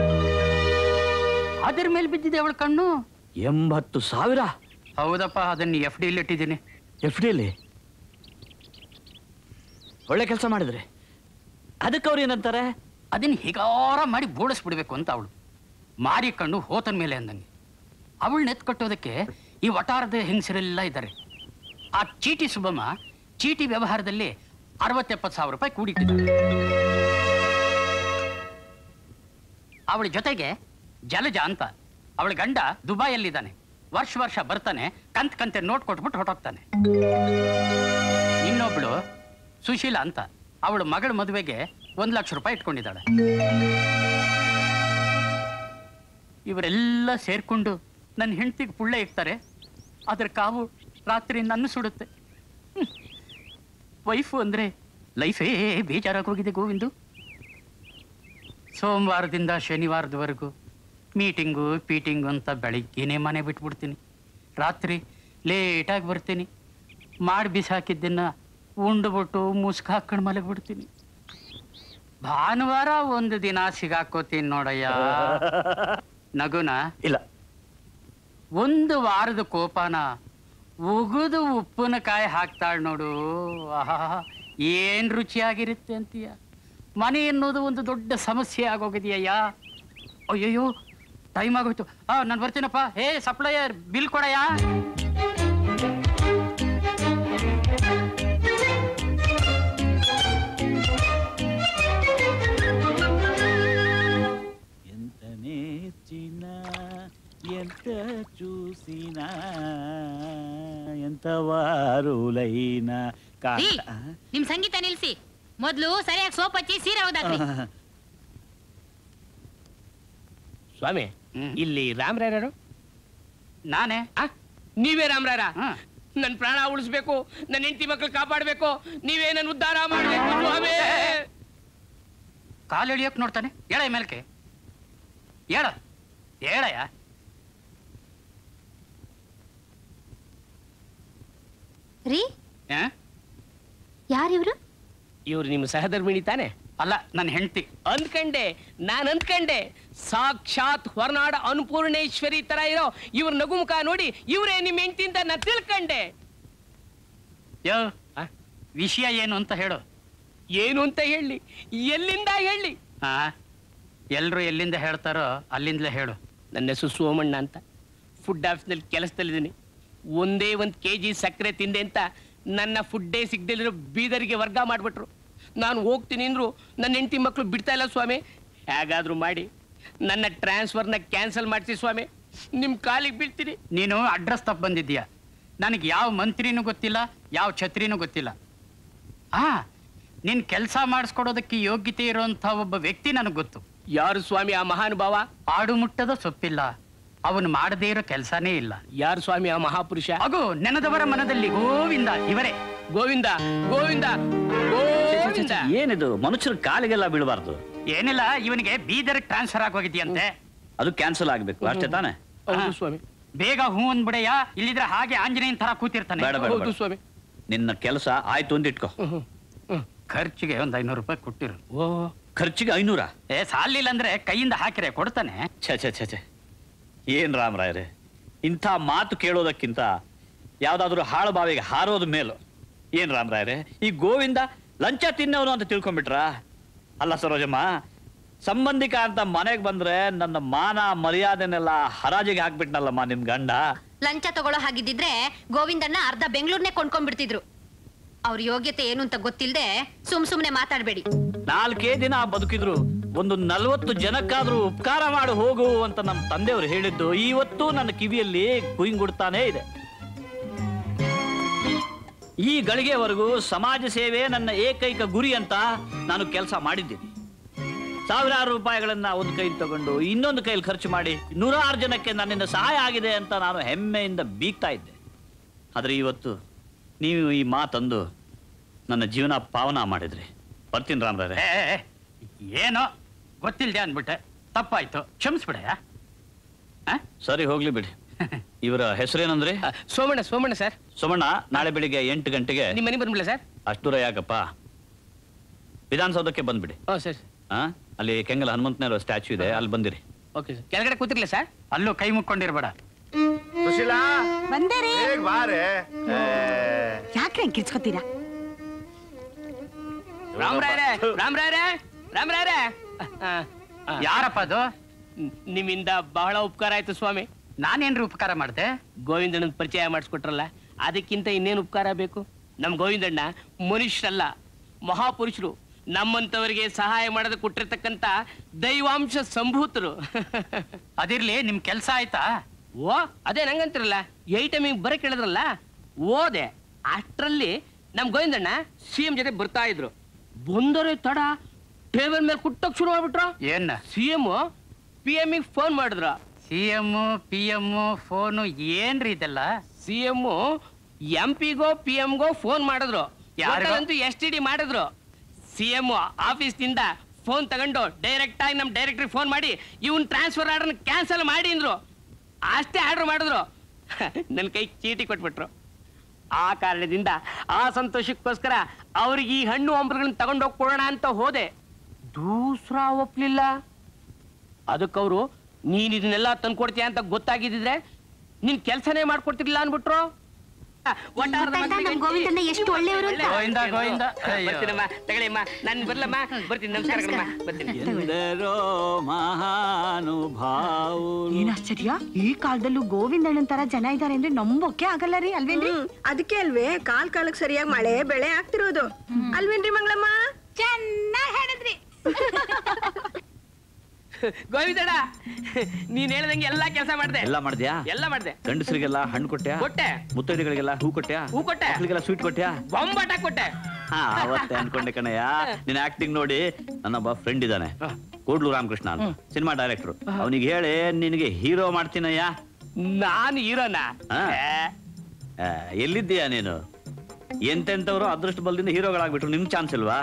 [SPEAKER 7] ಅದ್ರ ಮೇಲೆ ಬಿದ್ದಿದೆ ಅವಳ ಕಣ್ಣು
[SPEAKER 8] ಎಂಬತ್ತು ಸಾವಿರ
[SPEAKER 7] ಹೌದಪ್ಪ ಅದನ್ನ ಎಫ್ ಡಿ ಇಟ್ಟಿದ್ದೀನಿ
[SPEAKER 8] ಎಫ್ ಡಿಲಿ ಒಳ್ಳೆ ಕೆಲಸ ಮಾಡಿದ್ರೆ ಅದಕ್ಕೆ ಅವ್ರು ಏನಂತಾರೆ
[SPEAKER 7] ಅದನ್ನ ಹೀಗಾರ ಮಾಡಿ ಬೋಳಿಸ್ಬಿಡ್ಬೇಕು ಅಂತ ಅವಳು ಮಾರಿ ಕಣ್ಣು ಹೋತನ್ ಮೇಲೆ ಅಂದಂಗೆ ಅವಳನ್ನ ಎತ್ಕೊಟ್ಟೋದಕ್ಕೆ ಈ ವಟಾರದ ಹೆಂಗಸರೆಲ್ಲ ಇದ್ದಾರೆ ಆ ಚೀಟಿ ಸುಬ್ಬಮ್ಮ ಚೀಟಿ ವ್ಯವಹಾರದಲ್ಲಿ ಅರವತ್ತೆಪ್ಪತ್ತು ಸಾವಿರ ರೂಪಾಯಿ ಕೂಡಿಟ್ಟಿದ್ದಾಳೆ ಅವಳ ಜೊತೆಗೆ ಜಲಜ ಅಂತ ಅವಳ ಗಂಡ ದುಬೈಯಲ್ಲಿದ್ದಾನೆ ವರ್ಷ ವರ್ಷ ಬರ್ತಾನೆ ಕಂತ್ ಕಂತೆ ನೋಟ್ ಕೊಟ್ಬಿಟ್ಟು ಹೊರಟೋಗ್ತಾನೆ ಇನ್ನೊಬ್ಳು ಸುಶೀಲ ಅಂತ ಅವಳ ಮಗಳ ಮದುವೆಗೆ ಒಂದ್ ಲಕ್ಷ ರೂಪಾಯಿ ಇಟ್ಕೊಂಡಿದ್ದಾಳೆ ಇವರೆಲ್ಲ ಸೇರ್ಕೊಂಡು ನನ್ನ ಹೆಂಡತಿಗೆ ಪುಳ್ಳೆ ಇಕ್ತಾರೆ ಅದ್ರ ಕಾವು ರಾತ್ರಿ ನನ್ನ ಸುಡುತ್ತೆ ಹ್ಮ್. ವೈಫು ಅಂದ್ರೆ ಲೈಫೇ ಬೇಜಾರಾಗೋಗಿದೆ ಗೋವಿಂದು ಸೋಮವಾರದಿಂದ ಶನಿವಾರದವರೆಗೂ ಮೀಟಿಂಗು ಪೀಟಿಂಗು ಅಂತ ಬೆಳಿಗ್ಗೆನೇ ಮನೆ ಬಿಟ್ಬಿಡ್ತೀನಿ ರಾತ್ರಿ ಲೇಟಾಗಿ ಬರ್ತೀನಿ ಮಾಡಿ ಬಿಸಾಕಿದ್ದನ್ನ ಉಂಡ್ಬಿಟ್ಟು ಮುಸ್ಕ್ ಹಾಕೊಂಡು ಮಲಗ್ಬಿಡ್ತೀನಿ ಭಾನುವಾರ ಒಂದು ದಿನ ಸಿಗಾಕೋತೀನಿ ನೋಡಯ್ಯ ನಗುನ
[SPEAKER 8] ಇಲ್ಲ
[SPEAKER 7] ಒಂದು ವಾರದ ಕೋಪನ ಉಗಿದು ಉಪ್ಪಿನಕಾಯಿ ಹಾಕ್ತಾಳ್ ನೋಡು ಆಹಾ ಏನ್ ರುಚಿಯಾಗಿರುತ್ತೆ ಅಂತೀಯ ಮನೆ ಎನ್ನುವುದು ಒಂದು ದೊಡ್ಡ ಸಮಸ್ಯೆ ಆಗೋಗಿದೆಯಯ್ಯ ಅಯ್ಯಯ್ಯೋ ಟೈಮ್ ಆಗೋಯ್ತು ಆ ನಾನು ಬರ್ತೀನಪ್ಪ ಹೇ ಸಪ್ಲೈಯರ್ ಬಿಲ್ ಕೊಡಯ್ಯ
[SPEAKER 16] ఎంత నేర్చినా ఎంత చూసినా ఎంత వారులైనా
[SPEAKER 12] ರೀ, ನಿಮ್ ಸಂಗೀತ ನಿಲ್ಸಿ ಮೊದ್ಲು ಸರಿಯಾಗಿ ಸೋಪ್ ಹಚ್ಚಿ ಸೀರೆ ಹೋದಾಕ್ರಿ
[SPEAKER 21] ಸ್ವಾಮಿ ಇಲ್ಲಿ ರಾಮರಾಯರು
[SPEAKER 7] ನಾನೇ
[SPEAKER 21] ನೀವೇ ರಾಮರಾಯರ ನನ್ ಪ್ರಾಣ ಉಳಿಸ್ಬೇಕು ನನ್ನ ಹೆಂಡತಿ ಮಕ್ಳು ಕಾಪಾಡ್ಬೇಕು ನೀವೇ ನನ್ನ ಉದ್ಧಾರ ಮಾಡ್ಬೇಕು ಸ್ವಾಮಿ
[SPEAKER 7] ಕಾಲು ಎಳಿಯೋಕ್ ನೋಡ್ತಾನೆ ಹೇಳ ಮೇಲ್ಕೆ ಹೇಳ ಹೇಳಯ್ಯ
[SPEAKER 9] ರೀ
[SPEAKER 7] ಆ?
[SPEAKER 9] ಯಾರಿವ್ರು
[SPEAKER 21] ಇವ್ರು ನಿಮ್ಮ ಸಹಧರ್ಮಿಣಿ ತಾನೆ
[SPEAKER 7] ಅಲ್ಲ ನನ್ನ ಹೆಂಡತಿ
[SPEAKER 21] ಅಂದ್ಕಂಡೆ ನಾನ್ ಅಂದ್ಕಂಡೆ ಸಾಕ್ಷಾತ್ ಹೊರನಾಡ ಅನ್ನಪೂರ್ಣೇಶ್ವರಿ ತರ ಇರೋ ಇವ್ರ ನಗುಮುಖ ನೋಡಿ ಇವ್ರೇ ನಿಮ್ ಹೆಂಡತಿ ಅಂತ ನಾ ತಿಳ್ಕಂಡೆ
[SPEAKER 7] ಯೋ ವಿಷಯ ಏನು ಅಂತ ಹೇಳು
[SPEAKER 21] ಏನು ಅಂತ ಹೇಳಿ ಎಲ್ಲಿಂದ ಹೇಳಿ
[SPEAKER 7] ಆ ಎಲ್ರು ಎಲ್ಲಿಂದ ಹೇಳ್ತಾರೋ ಅಲ್ಲಿಂದಲೇ ಹೇಳು
[SPEAKER 21] ನನ್ನ ಹೆಸರು ಸೋಮಣ್ಣ ಅಂತ ಫುಡ್ ಆಫೀಸ್ನಲ್ಲಿ ಕೆಲಸದಲ್ಲಿದ್ದೀನಿ ಒಂದೇ ಒಂದು ಕೆ ಜಿ ಸಕ್ಕರೆ ತಿಂದೆ ಅಂತ ನನ್ನ ಫುಡ್ಡೇ ಸಿಗ್ದಿಲ್ಲಿರೋ ಬೀದರಿಗೆ ವರ್ಗ ಮಾಡಿಬಿಟ್ರು ನಾನು ಹೋಗ್ತೀನಿ ಅಂದ್ರು ನನ್ನ ಹೆಂಡತಿ ಮಕ್ಕಳು ಬಿಡ್ತಾ ಇಲ್ಲ ಸ್ವಾಮಿ ಹೇಗಾದ್ರೂ ಮಾಡಿ ನನ್ನ ಟ್ರಾನ್ಸ್ಫರ್ನ ಕ್ಯಾನ್ಸಲ್ ಮಾಡ್ಸಿ ಸ್ವಾಮಿ ನಿಮ್ಮ ಕಾಲಿಗೆ ಬೀಳ್ತೀನಿ
[SPEAKER 7] ನೀನು ಅಡ್ರೆಸ್ ತಪ್ಪು ಬಂದಿದ್ದೀಯ ನನಗೆ ಯಾವ ಮಂತ್ರಿನೂ ಗೊತ್ತಿಲ್ಲ ಯಾವ ಛತ್ರಿನೂ ಗೊತ್ತಿಲ್ಲ ಆ ನಿನ್ ಕೆಲಸ ಮಾಡಿಸ್ಕೊಡೋದಕ್ಕೆ ಯೋಗ್ಯತೆ ಇರುವಂತ ಒಬ್ಬ ವ್ಯಕ್ತಿ ನನಗೆ ಗೊತ್ತು
[SPEAKER 21] ಯಾರು ಸ್ವಾಮಿ ಆ ಮಹಾನುಭಾವ
[SPEAKER 7] ಆಡು ಮುಟ್ಟದ ಸೊಪ್ಪಿಲ್ಲ ಅವನು ಮಾಡದೇ ಇರೋ ಕೆಲಸನೇ ಇಲ್ಲ
[SPEAKER 21] ಯಾರು ಸ್ವಾಮಿ ಆ ಮಹಾಪುರುಷ
[SPEAKER 7] ಅಗೋ ನೆನದವರ ಮನದಲ್ಲಿ ಗೋವಿಂದ ಇವರೇ
[SPEAKER 21] ಗೋವಿಂದ ಗೋವಿಂದ ಗೋವಿಂದ
[SPEAKER 8] ಏನಿದು ಮನುಷ್ಯರ ಕಾಲಿಗೆಲ್ಲ ಬೀಳಬಾರ್ದು
[SPEAKER 7] ಏನಿಲ್ಲ ಇವನಿಗೆ ಬೀದರ್ ಟ್ರಾನ್ಸ್ಫರ್ ಆಗೋಗಿದ್ಯಂತೆ
[SPEAKER 8] ಅದು ಕ್ಯಾನ್ಸಲ್ ಆಗ್ಬೇಕು ಅಷ್ಟೇ ತಾನೆ
[SPEAKER 21] ಹೌದು ಸ್ವಾಮಿ
[SPEAKER 7] ಬೇಗ ಹೂ ಅಂದ್ಬಿಡಯ್ಯ ಇಲ್ಲಿದ್ರೆ ಹಾಗೆ ಆಂಜನೇಯನ್ ತರ ಕೂತಿರ್ತಾನೆ
[SPEAKER 8] ಬೇಡ ಬೇಡ, ಬೇಡ
[SPEAKER 21] ಸ್ವಾಮಿ
[SPEAKER 8] ನಿನ್ನ ಕೆಲಸ ಆಯ್ತು ಅಂತ ಇಟ್ಕೋ
[SPEAKER 7] ಖರ್ಚಿಗೆ ಒಂದ್ ಐನೂರು ರೂಪಾಯಿ ಕೊಟ್ಟಿರು
[SPEAKER 21] ಓ
[SPEAKER 8] ಖರ್ಚಿಗೆ ಐನೂರ
[SPEAKER 7] ಏ ಸಾಲಿಲ್ಲ ಅಂದ್ರೆ ಕೈಯಿಂದ ಹಾಕಿರೆ ಕೊಡ್ತಾನೆ
[SPEAKER 8] ಛೆ ಛೆ ಛೆ ಛೆ ಏನ್ ರಾಮರಾಯರೇ ಇಂಥ ಮಾತು ಕೇಳೋದಕ್ಕಿಂತ ಯಾವ್ದಾದ್ರು ಹಾಳು ಬಾವಿಗೆ ಹಾರೋದು ಮೇಲು ಏನ್ ರಾಮರಾಯರೇ ಈ ಗೋವಿಂದ ಲಂಚ ತಿನ್ನೋನು ಅಂತ ತಿಳ್ಕೊಂಡ್ಬಿಟ್ರಾ ಅಲ್ಲ ಸರೋಜಮ್ಮ ಸಂಬಂಧಿಕ ಅಂತ ಮನೆಗೆ ಬಂದ್ರೆ ನನ್ನ ಮಾನ ಮರ್ಯಾದೆನೆಲ್ಲ ಹರಾಜಿಗೆ ಹಾಕ್ಬಿಟ್ನಲ್ಲಮ್ಮ ನಿಮ್ ಗಂಡ
[SPEAKER 6] ಲಂಚ ತಗೊಳ್ಳೋ ಹಾಗಿದ್ದಿದ್ರೆ ಗೋವಿಂದಣ್ಣ ಅರ್ಧ ಬೆಂಗಳೂರ್ನೇ ಕೊಂಡ್ಕೊಂಡ್ಬಿಡ್ತಿದ್ರು ಅವ್ರ ಯೋಗ್ಯತೆ ಏನು ಅಂತ ಗೊತ್ತಿಲ್ದೆ ಸುಮ್ ಸುಮ್ನೆ ಮಾತಾಡ್ಬೇಡಿ
[SPEAKER 8] ನಾಲ್ಕೇ ದಿನ ಬದುಕಿದ್ರು ಒಂದು ನಲ್ವತ್ತು ಜನಕ್ಕಾದ್ರೂ ಉಪಕಾರ ಮಾಡಿ ಹೋಗು ಅಂತ ನಮ್ಮ ತಂದೆಯವರು ಹೇಳಿದ್ದು ಇವತ್ತು ನನ್ನ ಕಿವಿಯಲ್ಲಿ ಕುಯಿಂಗುಡ್ತಾನೇ ಇದೆ ಈ ಗಳಿಗೆವರೆಗೂ ಸಮಾಜ ಸೇವೆ ನನ್ನ ಏಕೈಕ ಗುರಿ ಅಂತ ನಾನು ಕೆಲಸ ಮಾಡಿದ್ದೀನಿ ಸಾವಿರಾರು ರೂಪಾಯಿಗಳನ್ನ ಒಂದು ಕೈಲಿ ತಗೊಂಡು ಇನ್ನೊಂದು ಕೈಲಿ ಖರ್ಚು ಮಾಡಿ ನೂರಾರು ಜನಕ್ಕೆ ನನ್ನಿಂದ ಸಹಾಯ ಆಗಿದೆ ಅಂತ ನಾನು ಹೆಮ್ಮೆಯಿಂದ ಬೀಗ್ತಾ ಇದ್ದೆ ಆದ್ರೆ ಇವತ್ತು ನೀವು ಈ ಮಾತಂದು ನನ್ನ ಜೀವನ ಪಾವನ ಮಾಡಿದ್ರಿ ಬರ್ತೀನಿ ರಾಮರಾರೆ
[SPEAKER 7] ಏ, ಏ, ಏ, ಏನೋ ಗೊತ್ತಿಲ್ದೆ ಅಂದ್ಬಿಟ್ಟೆ ತಪ್ಪಾಯ್ತು ಕ್ಷಮಿಸ್ಬಿಡಯ್ಯ
[SPEAKER 8] ಸರಿ ಹೋಗ್ಲಿ ಬಿಡಿ ಇವರ ಹೆಸರೇನಂದ್ರಿ
[SPEAKER 21] ಸೋಮಣ್ಣ ಸೋಮಣ್ಣ ಸರ್
[SPEAKER 8] ಸೋಮಣ್ಣ ನಾಳೆ ಬೆಳಿಗ್ಗೆ ಎಂಟು ಗಂಟೆಗೆ
[SPEAKER 21] ನಿಮ್ಮ ಮನೆ ಬಂದ್ಬಿಡ ಸರ್
[SPEAKER 8] ಅಷ್ಟು ದೂರ ಯಾಕಪ್ಪ ವಿಧಾನಸೌಧಕ್ಕೆ ಬಂದ್ಬಿಡಿ
[SPEAKER 21] ಹ್ಞೂ ಸರ್
[SPEAKER 8] ಆ ಅಲ್ಲಿ ಕೆಂಗಲ್ ಹನುಮಂತನೇರ ಸ್ಟ್ಯಾಚ್ಯೂ ಇದೆ ಅಲ್ಲಿ ಬಂದಿರಿ
[SPEAKER 21] ಓಕೆ ಸರ್ ಕೆಳಗಡೆ ಕೂತಿರ್ಲಿ ಸರ್
[SPEAKER 7] ಅಲ್ಲೂ ಕೈ ಮುಕ್ಕೊಂಡಿರ್ಬೇಡ
[SPEAKER 4] ಸುಶೀಲಾ
[SPEAKER 5] ಬಂದೇ ರೀ
[SPEAKER 4] ಬೇಗ ಬಾರೆ
[SPEAKER 5] ಯಾಕ್ರೆ ಹಂಗ್ ಕಿರ್ಚ್ಕೊತೀರಾ
[SPEAKER 21] ರಾಮರಾಯರೇ ರಾಮರಾಯರೇ ರಾಮರಾಯರೇ
[SPEAKER 7] ಯಾರಪ್ಪ ಅದು
[SPEAKER 21] ನಿಮ್ಮಿಂದ ಬಹಳ ಉಪಕಾರ ಆಯ್ತು ಸ್ವಾಮಿ
[SPEAKER 7] ನಾನೇನ್ರಿ ಉಪಕಾರ ಮಾಡ್ದೆ
[SPEAKER 21] ಗೋವಿಂದಣ್ಣನ ಪರಿಚಯ ಮಾಡಿಸ್ಕೊಟ್ರಲ್ಲ ಅದಕ್ಕಿಂತ ಇನ್ನೇನು ಉಪಕಾರ ಬೇಕು ನಮ್ ಗೋವಿಂದಣ್ಣ ಮನುಷ್ಯರಲ್ಲ ಮಹಾಪುರುಷರು ನಮ್ಮಂತವರಿಗೆ ಸಹಾಯ ಮಾಡದ ಕೊಟ್ಟಿರ್ತಕ್ಕಂತ ದೈವಾಂಶ ಸಂಭೂತರು
[SPEAKER 7] ಅದಿರ್ಲಿ ನಿಮ್ ಕೆಲ್ಸ ಆಯ್ತಾ
[SPEAKER 21] ಓ ಅದೇ ನಂಗಂತಿರಲ್ಲ ಏಯ್ ಟೈಮಿಗೆ ಬರ ಕೇಳಿದ್ರಲ್ಲ ಓದೆ ಅಷ್ಟರಲ್ಲಿ ನಮ್ ಗೋವಿಂದಣ್ಣ ಸಿ ಎಂ ಜೊತೆ ಬರ್ತಾ ಇದ್ರು ಬಂದೋರೆ ತಡ ಟೇಬಲ್ ಮೇಲೆ ಕುಟ್ಟಕ್ ಶುರು ಮಾಡ್ಬಿಟ್ರು
[SPEAKER 7] ಏನ್
[SPEAKER 21] C M P M phone ಮಾಡಿದ್ರು
[SPEAKER 7] C M P M phone ಏನ್ರಿ ಇದೆಲ್ಲ
[SPEAKER 21] ಸಿ ಎಂ ಎಂ ಪಿಗೋ ಪಿ ಎಂಗೋ ಫೋನ್ ಮಾಡಿದ್ರು
[SPEAKER 7] ಯಾರಿಗೋ?
[SPEAKER 21] ಯಾರಿಗಂತೂ ಎಸ್ ಟಿ ಡಿ ಮಾಡಿದ್ರು ಸಿ ಎಂ ಆಫೀಸ್ನಿಂದ ಫೋನ್ ತಗೊಂಡು ಡೈರೆಕ್ಟ್ ಆಗಿ ನಮ್ ಡೈರೆಕ್ಟ್ರಿಗೆ ಫೋನ್ ಮಾಡಿ ಇವನ್ ಟ್ರಾನ್ಸ್ಫರ್ ಆರ್ಡರ್ ಕ್ಯಾನ್ಸಲ್ ಮಾಡಿ ಅಂದ್ರು ಅಷ್ಟೇ ಆರ್ಡರ್ ಮಾಡಿದ್ರು ನನ್ನ ಕೈ ಚೀಟಿ ಕೊಟ್ಬಿಟ್ರು ಆ ಕಾರಣದಿಂದ ಆ ಸಂತೋಷಕ್ಕೋಸ್ಕರ ಅವ್ರಿಗೆ ಈ ಹಣ್ಣು ಹಂಪಲುಗಳನ್ನ ತಗೊಂಡೋಗಿ ಕೊಡೋಣ ಅಂತ ಹೋದೆ ದೂಸ್ರ ಒಪ್ಲಿಲ್ಲ ಅದಕ್ಕವರು ನೀನ್ ಇದನ್ನೆಲ್ಲ ತಂದ್ಕೊಡ್ತೀಯ ಅಂತ ಗೊತ್ತಾಗಿದ್ದಿದ್ರೆ ನಿನ್ ಕೆಲ್ಸನೇ ಮಾಡ್ಕೊಡ್ತಿರ್ಲಿಲ್ಲ ಅನ್ಬಿಟ್ರು
[SPEAKER 6] ಗೊತ್ತಾಯ್ತಾ ನಮ್ ಗೋವಿಂದಣ್ಣ ಎಷ್ಟು ಒಳ್ಳೆಯವರು ಅಂತ?
[SPEAKER 7] ಗೋವಿಂದ, ಗೋವಿಂದ. ಅಯ್ಯೋ.
[SPEAKER 21] ಬರ್ತೀನಮ್ಮ ತಗೊಳ್ಳಿಮ್ಮ ನಾನು ಬರ್ಲಮ್ಮ ಬರ್ತೀನಿ ನಮಸ್ಕಾರ ಬರ್ತೀನಿ
[SPEAKER 8] ಎಂದರೋ ಮಹಾನುಭಾವು
[SPEAKER 5] ಏನ್ ಆಶ್ಚರ್ಯ ಈ ಕಾಲದಲ್ಲೂ ಗೋವಿಂದಣ್ಣನ್ ತರ ಜನ ಇದಾರೆ ಅಂದ್ರೆ ನಂಬೋಕೆ ಆಗಲ್ಲ ರೀ ಅಲ್ವೇನ್ರಿ
[SPEAKER 3] ಅದಕ್ಕೆ ಅಲ್ವೇ ಕಾಲ್ ಕಾಲಕ್ ಸರಿಯಾಗಿ ಮಳೆ ಬೆಳೆ ಆಗ್ತಿರೋದು ಅಲ್ವೇನ್ರಿ ಮಂಗಳಮ್ಮ
[SPEAKER 10] ಚೆನ್ನಾಗಿ ಹೇಳಿದ್ರಿ
[SPEAKER 21] ಗೋವಿಂದಣ್ಣ ನೀನ್ ಹೇಳ್ದಂಗೆ ಎಲ್ಲಾ ಕೆಲಸ ಮಾಡ್ದೆ
[SPEAKER 8] ಎಲ್ಲ ಮಾಡ್ದ್ಯಾ
[SPEAKER 21] ಎಲ್ಲ ಮಾಡ್ದೆ
[SPEAKER 8] ಗಂಡಸರಿಗೆಲ್ಲ ಹಣ್ಣು ಕೊಟ್ಟ್ಯಾ
[SPEAKER 21] ಕೊಟ್ಟೆ
[SPEAKER 8] ಮುತ್ತೈದೆಗಳಿಗೆಲ್ಲ ಹೂ ಕೊಟ್ಟ್ಯಾ
[SPEAKER 21] ಹೂ ಕೊಟ್ಟೆ
[SPEAKER 8] ಮಕ್ಳಿಗೆಲ್ಲ ಸ್ವೀಟ್ ಕೊಟ್ಟ್ಯಾ
[SPEAKER 21] ಬೊಂಬಾಟ ಕೊಟ್ಟೆ
[SPEAKER 8] ಹಾ ಅವತ್ತೇ ಅನ್ಕೊಂಡೆ ಕಣಯ್ಯ ನಿನ್ನ ಆಕ್ಟಿಂಗ್ ನೋಡಿ ನನ್ನೊಬ್ಬ ಫ್ರೆಂಡ್ ಇದ್ದಾನೆ ಕೋಡ್ಲು ರಾಮಕೃಷ್ಣ ಅಂತ ಸಿನಿಮಾ ಡೈರೆಕ್ಟರ್ ಅವನಿಗೆ ಹೇಳಿ ನಿನಗೆ ಹೀರೋ ಮಾಡ್ತೀನಯ್ಯ
[SPEAKER 21] ನಾನು ಹೀರೋನ
[SPEAKER 8] ಆ, ಎಲ್ಲಿದ್ದೀಯಾ ನೀನು ಎಂತೆಂತವ್ರು ಅದೃಷ್ಟ ಬಲದಿಂದ ಹೀರೋಗಳಾಗ್ಬಿಟ್ರು ನಿಮ್ಗೆ ಚಾನ್ಸ್ ಇಲ್ವಾ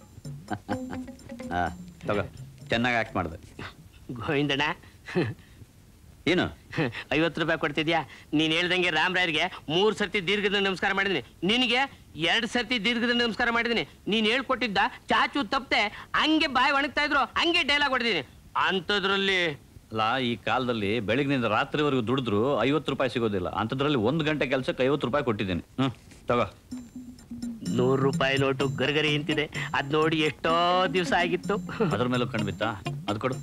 [SPEAKER 8] ಆ, ತಗೋ ಚೆನ್ನಾಗಿ ಆಕ್ಟ್ ಮಾಡಿದೆ
[SPEAKER 21] ಗೋವಿಂದಣ್ಣ
[SPEAKER 8] ಏನು
[SPEAKER 21] ಐವತ್ತು ರೂಪಾಯಿ ಕೊಡ್ತಿದ್ಯಾ ನೀನ್ ಹೇಳ್ದಂಗೆ ರಾಮರಾಯರಿಗೆ ಮೂರ್ ಸರ್ತಿ ದೀರ್ಘದ ನಮಸ್ಕಾರ ಮಾಡಿದೀನಿ ನಿನಗೆ ಎರಡ್ ಸರ್ತಿ ದೀರ್ಘದ ನಮಸ್ಕಾರ ಮಾಡಿದೀನಿ ನೀನ್ ಹೇಳ್ಕೊಟ್ಟಿದ್ದ ಚಾಚು ತಪ್ಪತೆ ಹಂಗೆ ಬಾಯಿ ಒಣಗ್ತಾ ಇದ್ರು ಹಂಗೆ ಡೈಲಾಗ್ ಹೊಡೆದಿನಿ ಅಂಥದ್ರಲ್ಲಿ
[SPEAKER 8] ಅಲ್ಲ ಈ ಕಾಲದಲ್ಲಿ ಬೆಳಗಿನಿಂದ ರಾತ್ರಿವರೆಗೂ ದುಡಿದ್ರು ಐವತ್ತು ರೂಪಾಯಿ ಸಿಗೋದಿಲ್ಲ ಅಂಥದ್ರಲ್ಲಿ ಒಂದು ಗಂಟೆ ಕೆಲಸಕ್ಕೆ ಐವತ್ತು ರೂಪಾಯಿ ಕೊಟ್ಟಿದ್ದೀನಿ ಹ್ಮ್ ತಗೋ
[SPEAKER 21] ನೂರು ರೂಪಾಯಿ ನೋಟು ಗರ್ಗರಿ ಇಂತಿದೆ ಅದ್ ನೋಡಿ ಎಷ್ಟೋ ದಿವಸ ಆಗಿತ್ತು
[SPEAKER 8] ಅದ್ರ ಮೇಲೂ ಕಣ್ಬಿತ್ತಾ ಅದು ಕೊಡು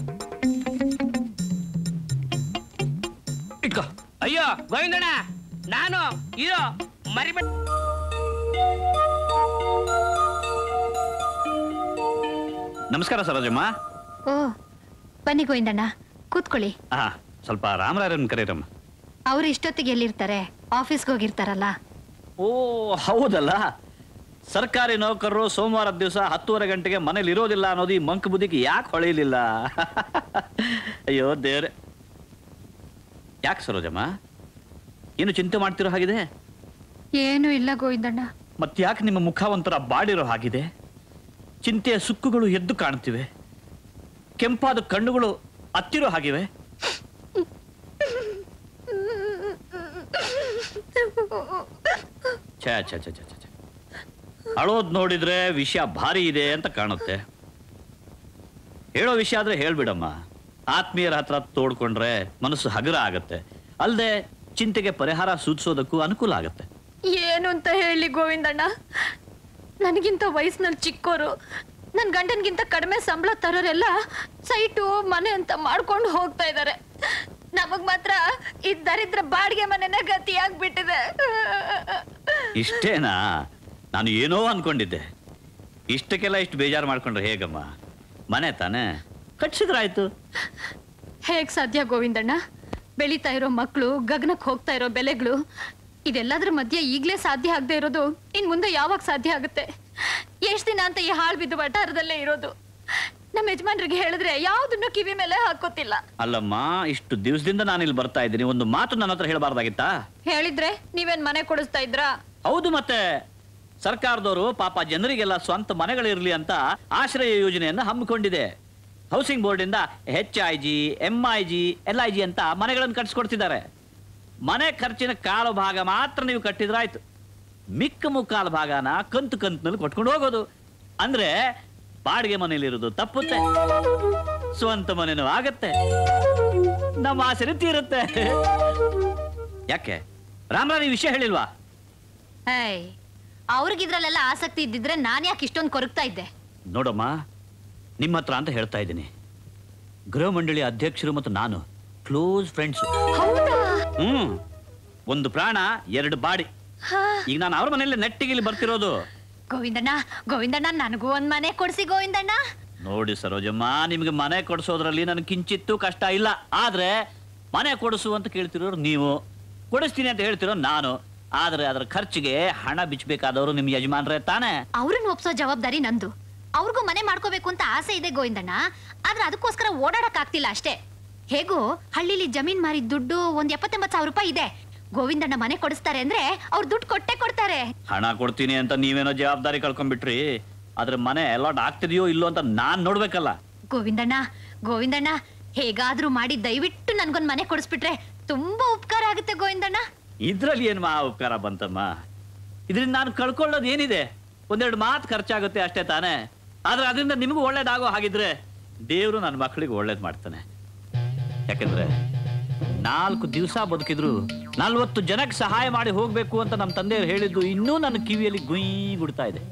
[SPEAKER 21] ಇಟ್ಕೋ ಅಯ್ಯೋ ಗೋವಿಂದಣ್ಣ ನಾನು ಇರೋ ಮರಿಬೇಡ
[SPEAKER 8] ನಮಸ್ಕಾರ ಸರೋಜಮ್ಮ
[SPEAKER 6] ಓ ಬನ್ನಿ ಗೋವಿಂದಣ್ಣ ಕೂತ್ಕೊಳ್ಳಿ
[SPEAKER 8] ಹಾ ಸ್ವಲ್ಪ ರಾಮರಾಯರನ್ ಕರೀರಮ್ಮ
[SPEAKER 6] ಅವ್ರು ಇಷ್ಟೊತ್ತಿಗೆ ಎಲ್ಲಿರ್ತಾರೆ ಆಫೀಸ್ಗೆ ಹೋಗಿರ್ತಾರಲ್ಲ
[SPEAKER 8] ಓ ಹೌದಲ್ಲ ಸರ್ಕಾರಿ ನೌಕರರು ಸೋಮವಾರದ ದಿವಸ ಹತ್ತುವರೆ ಗಂಟೆಗೆ ಮನೇಲಿ ಇರೋದಿಲ್ಲ ಅನ್ನೋದು ಈ ಮಂಕ್ ಬುದ್ಧಿಗೆ ಯಾಕೆ ಹೊಳೆಯಲಿಲ್ಲ ಅಯ್ಯೋ ದೇವ್ರೆ ಯಾಕೆ ಸರೋಜಮ್ಮ ಏನು ಚಿಂತೆ ಮಾಡ್ತಿರೋ ಹಾಗಿದೆ
[SPEAKER 6] ಏನೂ ಇಲ್ಲ ಗೋವಿಂದಣ್ಣ
[SPEAKER 8] ಮತ್ತ್ಯಾಕೆ ನಿಮ್ಮ ಮುಖ ಒಂಥರ ಬಾಡಿರೋ ಹಾಗಿದೆ ಚಿಂತೆಯ ಸುಕ್ಕುಗಳು ಎದ್ದು ಕಾಣ್ತಿವೆ ಕೆಂಪಾದ ಕಣ್ಣುಗಳು ಹತ್ತಿರೋ ಹಾಗಿವೆ ಛೇ ಛೇ ಛೇ ಛೇ ಛೇ ಛೇ. ಅಳೋದ್ ನೋಡಿದ್ರೆ ವಿಷಯ ಭಾರಿ ಇದೆ ಅಂತ ಕಾಣುತ್ತೆ ಹೇಳೋ ವಿಷಯ ಆದ್ರೆ ಹೇಳ್ಬಿಡಮ್ಮ ಆತ್ಮೀಯರ ಹತ್ರ ತೋಡ್ಕೊಂಡ್ರೆ ಮನಸ್ಸು ಹಗುರ ಆಗತ್ತೆ ಅಲ್ಲದೆ ಚಿಂತೆಗೆ ಪರಿಹಾರ ಸೂಚಿಸೋದಕ್ಕೂ ಅನುಕೂಲ ಆಗತ್ತೆ
[SPEAKER 17] ಏನು ಅಂತ ಹೇಳಿ ಗೋವಿಂದಣ್ಣ ನನಗಿಂತ ವಯಸ್ಸಿನಲ್ಲಿ ಚಿಕ್ಕೋರು ನನ್ನ ಗಂಡನ್ಗಿಂತ ಕಡಿಮೆ ಸಂಬಳ ತರೋರೆಲ್ಲ ಸೈಟು ಮನೆ ಅಂತ ಮಾಡ್ಕೊಂಡು ಹೋಗ್ತಾ ಇದ್ದಾರೆ ನಮಗ್ ಮಾತ್ರ ಈ ದರಿದ್ರ ಬಾಡಿಗೆ ಮನೆನೇ ಗತಿಯಾಗ್ಬಿಟ್ಟಿದೆ
[SPEAKER 8] ಇಷ್ಟೇನಾ ನಾನು ಏನೋ ಅನ್ಕೊಂಡಿದ್ದೆ ಇಷ್ಟಕ್ಕೆಲ್ಲ ಇಷ್ಟು ಬೇಜಾರು ಮಾಡ್ಕೊಂಡ್ರೆ ಹೇಗಮ್ಮ ಮನೆ ತಾನೇ ಕಟ್ಸಿದ್ರಾಯ್ತು
[SPEAKER 17] ಹೇಗ್ ಸಾಧ್ಯ ಗೋವಿಂದಣ್ಣ ಬೆಳೀತಾ ಇರೋ ಮಕ್ಕಳು ಗಗನಕ್ಕೆ ಹೋಗ್ತಾ ಇರೋ ಬೆಲೆಗಳು ಇದೆಲ್ಲದ್ರ ಮಧ್ಯೆ ಈಗಲೇ ಸಾಧ್ಯ ಆಗದೆ ಇರೋದು ಇನ್ ಮುಂದೆ ಯಾವಾಗ ಸಾಧ್ಯ ಆಗುತ್ತೆ ಎಷ್ಟ್ ದಿನ ಅಂತ ಈ ಹಾಳು ಬಿದ್ದು ವಟಾರದಲ್ಲೇ ಇರೋದು ನಮ್ಮ ಯಜಮಾನ್ರಿಗೆ ಹೇಳಿದ್ರೆ ಯಾವ್ದನ್ನು ಕಿವಿ ಮೇಲೆ ಹಾಕೋತಿಲ್ಲ
[SPEAKER 8] ಅಲ್ಲಮ್ಮ ಇಷ್ಟು ದಿವಸದಿಂದ ನಾನು ಇಲ್ಲಿ ಬರ್ತಾ ಇದ್ದೀನಿ ಒಂದು ಮಾತು ನನ್ನ ಹತ್ರ ಹೇಳಬಾರ್ದಾಗಿತ್ತಾ
[SPEAKER 17] ಹೇಳಿದ್ರೆ ನೀವೇನ್ ಮನೆ ಕೊಡಿಸ್ತಾ ಇದ್ರಾ
[SPEAKER 8] ಹೌದು ಮತ್ತೆ ಸರ್ಕಾರದವರು ಪಾಪ ಜನರಿಗೆಲ್ಲ ಸ್ವಂತ ಮನೆಗಳಿರ್ಲಿ ಅಂತ ಆಶ್ರಯ ಯೋಜನೆಯನ್ನು ಹಮ್ಮಿಕೊಂಡಿದೆ ಹೌಸಿಂಗ್ ಬೋರ್ಡ್ ಇಂದ H I G M I G L I G ಅಂತ ಮನೆಗಳನ್ನು ಕಟ್ಸ್ಕೊಡ್ತಿದ್ದಾರೆ ಮನೆ ಖರ್ಚಿನ ಕಾಲು ಭಾಗ ಮಾತ್ರ ನೀವು ಕಟ್ಟಿದ್ರಾಯ್ತು ಮಿಕ್ಕ ಮುಕ್ಕಾಲು ಭಾಗನ ಕಂತು ಕಂತಿನಲ್ಲಿ ಕೊಟ್ಕೊಂಡು ಹೋಗೋದು ಅಂದ್ರೆ ಬಾಡಿಗೆ ಮನೇಲಿರೋದು ತಪ್ಪುತ್ತೆ ಸ್ವಂತ ಮನೆನೂ ಆಗತ್ತೆ ನಮ್ಮ ಆಸರೆ ತೀರುತ್ತೆ ಯಾಕೆ ರಾಮರಾವ್ ಈ ವಿಷಯ ಹೇಳಿಲ್ವಾ
[SPEAKER 6] ಏಯ್ ಅವ್ರಿಗಿದ್ರಲ್ಲೆಲ್ಲ ಆಸಕ್ತಿ ಇದ್ದಿದ್ರೆ ನಾನ್ ಯಾಕೆ ಇಷ್ಟೊಂದು ಕೊರಗ್ತಾ ಇದ್ದೆ
[SPEAKER 8] ನೋಡಮ್ಮ ನಿಮ್ಮ ಹತ್ರ ಅಂತ ಹೇಳ್ತಾ ಇದ್ದೀನಿ ಗೃಹ ಮಂಡಳಿ ಅಧ್ಯಕ್ಷರು ಮತ್ತು ನಾನು ಕ್ಲೋಸ್ ಫ್ರೆಂಡ್ಸ್ ಹ್ಮ್ ಒಂದು ಪ್ರಾಣ ಎರಡು ಬಾಡಿ ಈಗ ನಾನು ಅವ್ರ ಮನೆಯಲ್ಲಿ ನೆಟ್ಟಿಗೆ ಇಲ್ಲಿ ಬರ್ತಿರೋದು
[SPEAKER 6] ಗೋವಿಂದಣ್ಣ ಗೋವಿಂದಣ್ಣ ನನಗೂ ಒಂದ್ ಮನೆ ಕೊಡ್ಸಿ ಗೋವಿಂದಣ್ಣ
[SPEAKER 8] ನೋಡಿ ಸರೋಜಮ್ಮ ನಿಮಗೆ ಮನೆ ಕೊಡಿಸೋದ್ರಲ್ಲಿ ನನಗೆ ಕಿಂಚಿತ್ತೂ ಕಷ್ಟ ಇಲ್ಲ ಆದ್ರೆ ಮನೆ ಕೊಡಿಸು ಅಂತ ಕೇಳ್ತಿರೋರು ನೀವು ಕೊಡಿಸ್ತೀನಿ ಅಂತ ಹೇಳ್ತಿರೋ ನಾನು ಆದ್ರೆ ಅದರ ಖರ್ಚಿಗೆ ಹಣ ಬಿಚ್ಚಬೇಕಾದವರು ನಿಮ್ ಯಜಮಾನ್ರೇ ತಾನೇ
[SPEAKER 6] ಅವ್ರನ್ನ ಒಪ್ಸೋ ಜವಾಬ್ದಾರಿ ನಂದು ಅವ್ರಿಗೂ ಮನೆ ಮಾಡ್ಕೋಬೇಕು ಅಂತ ಆಸೆ ಇದೆ ಗೋವಿಂದಣ್ಣ ಆದ್ರೆ ಅದಕ್ಕೋಸ್ಕರ ಓಡಾಡಕ್ ಆಗ್ತಿಲ್ಲ ಅಷ್ಟೇ ಹೇಗೂ ಹಳ್ಳಿಲಿ ಜಮೀನ್ ಮಾರಿದ ದುಡ್ಡು ಒಂದ್ ಎಪ್ಪತ್ತೆಂಬತ್ತು ಸಾವಿರ ರೂಪಾಯಿ ಇದೆ ಗೋವಿಂದಣ್ಣ ಮನೆ ಕೊಡಿಸ್ತಾರೆ ಅಂದ್ರೆ ಅವ್ರು ದುಡ್ಡು ಕೊಟ್ಟೆ ಕೊಡ್ತಾರೆ
[SPEAKER 8] ಹಣ ಕೊಡ್ತೀನಿ ಅಂತ ನೀವೇನೋ ಜವಾಬ್ದಾರಿ ಕಳ್ಕೊಂಡ್ಬಿಟ್ರಿ ಆದ್ರೆ ಮನೆ ಅಲಾಟ್ ಆಗ್ತಿದೆಯೋ ಇಲ್ಲೋ ಅಂತ ನಾನ್ ನೋಡ್ಬೇಕಲ್ಲ
[SPEAKER 6] ಗೋವಿಂದಣ್ಣ ಗೋವಿಂದಣ್ಣ ಹೇಗಾದ್ರೂ ಮಾಡಿ ದಯವಿಟ್ಟು ನನ್ಗೊಂದ್ ಮನೆ ಕೊಡಿಸ್ಬಿಟ್ರೆ ತುಂಬಾ ಉಪಕಾರ ಆಗುತ್ತೆ ಗೋವಿಂದಣ್ಣ
[SPEAKER 8] ಇದ್ರಲ್ಲಿ ಏನ್ ಮಹಾ ಉಪಕಾರ ಬಂತಮ್ಮ ಇದರಿಂದ ನಾನು ಕಳ್ಕೊಳ್ಳೋದು ಏನಿದೆ ಒಂದೆರಡು ಮಾತು ಖರ್ಚಾಗುತ್ತೆ ಅಷ್ಟೇ ತಾನೇ ಆದ್ರೆ ಅದರಿಂದ ನಿಮಗೂ ಒಳ್ಳೇದಾಗೋ ಹಾಗಿದ್ರೆ ದೇವರು ನನ್ನ ಮಕ್ಕಳಿಗೆ ಒಳ್ಳೇದ್ ಮಾಡ್ತಾನೆ ಯಾಕಂದ್ರೆ ನಾಲ್ಕು ದಿವಸ ಬದುಕಿದ್ರು ನಲ್ವತ್ತು ಜನಕ್ಕೆ ಸಹಾಯ ಮಾಡಿ ಹೋಗ್ಬೇಕು ಅಂತ ನಮ್ಮ ತಂದೆಯವರು ಹೇಳಿದ್ದು ಇನ್ನೂ ನನ್ನ ಕಿವಿಯಲ್ಲಿ ಗುಯ್ ಗುಡ್ತಾ ಇದೆ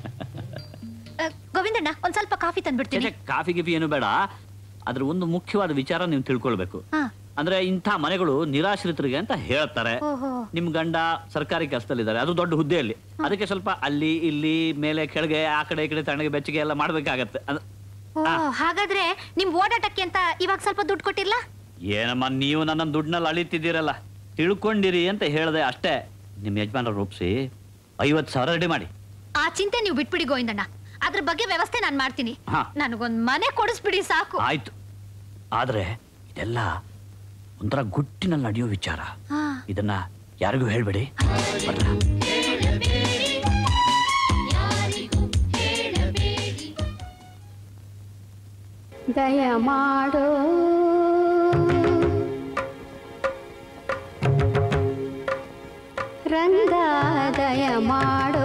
[SPEAKER 6] ಅ, ಗೋವಿಂದಣ್ಣ ಒಂದ್ ಸ್ವಲ್ಪ ಕಾಫಿ ತಂದ್ಬಿಡ್ತೀನಿ
[SPEAKER 8] ಛೆ, ಕಾಫಿ ಗಿಫಿ ಏನು ಬೇಡ ಅದ್ರ ಒಂದು ಮುಖ್ಯವಾದ ವಿಚಾರ ನೀವು ತಿಳ್ಕೊಳ್ಬೇಕು
[SPEAKER 6] ಹಾ.
[SPEAKER 8] ಅಂದ್ರೆ ಇಂಥ ಮನೆಗಳು ನಿರಾಶ್ರಿತರಿಗೆ ಅಂತ ಹೇಳ್ತಾರೆ
[SPEAKER 6] ಓಹೋ
[SPEAKER 8] ನಿಮ್ ಗಂಡ ಸರ್ಕಾರಿ ಕೆಲಸದಲ್ಲಿದ್ದಾರೆ ಅದು ದೊಡ್ಡ ಹುದ್ದೆಯಲ್ಲಿ ಅದಕ್ಕೆ ಸ್ವಲ್ಪ ಅಲ್ಲಿ ಇಲ್ಲಿ ಮೇಲೆ ಕೆಳಗೆ ಆ ಕಡೆ ಈ ಕಡೆ ತಣ್ಣಗೆ ಬೆಚ್ಚಗೆ ಎಲ್ಲ ಮಾಡ್ಬೇಕಾಗತ್ತೆ ಅದ್-
[SPEAKER 6] ಓ ಹಾಗಾದ್ರೆ ನಿಮ್ ಓಡಾಟಕ್ಕೆ ಅಂತ ಇವಾಗ ಸ್ವಲ್ಪ ದುಡ್ಡು ಕೊಟ್ಟಿರ್ಲ
[SPEAKER 8] ಏನಮ್ಮ ನೀವು ನನ್ನ ದುಡ್ಡಿನಲ್ಲಿ ಅಳಿತಿದ್ದೀರಲ್ಲ ತಿಳ್ಕೊಂಡಿರಿ ಅಂತ ಹೇಳ್ದೆ ಅಷ್ಟೇ ನಿಮ್ ಯಜಮಾನ ರೂಪಿಸಿ ಐವತ್ತು ಸಾವಿರ ರೆಡಿ ಮಾಡಿ
[SPEAKER 6] ಆ ಚಿಂತೆ ನೀವು ಬಿಟ್ಬಿಡಿ ಗೋವಿಂದಣ್ಣ ಅದ್ರ ಬಗ್ಗೆ ವ್ಯವಸ್ಥೆ ನಾನ್ ಮಾಡ್ತೀನಿ
[SPEAKER 8] ಹಾ.
[SPEAKER 6] ನನಗೊಂದ್ ಮನೆ ಕೊಡಿಸ್ಬಿಡಿ ಸಾಕು
[SPEAKER 8] ಆಯ್ತು ಆದ್ರೆ ಇದೆಲ್ಲ ಒಂಥರ ಗುಟ್ಟಿನಲ್ಲಿ ನಡೆಯೋ ವಿಚಾರ
[SPEAKER 6] ಹಾ.
[SPEAKER 8] ಇದನ್ನ ಯಾರಿಗೂ ಹೇಳ್ಬೇಡಿ ಬರ್ಲಾ?
[SPEAKER 2] ದಯ ಮಾಡೋ ರಂಗ ದಯ ಮಾಡೋ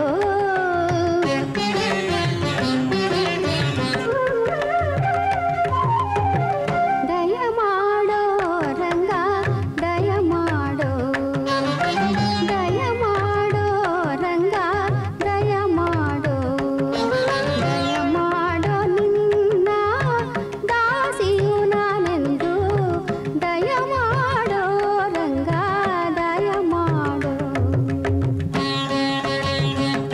[SPEAKER 2] ದಯ ಮಾಡೋ ರಂಗ ದಯ ಮಾಡೋ ದಯ ಮಾಡೋ ರಂಗ ದಯ ಮಾಡೋ ದಯ ಮಾಡೋ ನಿನ್ನ ದಾಸಿಯು ನಾನೆಂದು ದಯ ಮಾಡೋ ರಂಗ ದಯ ಮಾಡೋ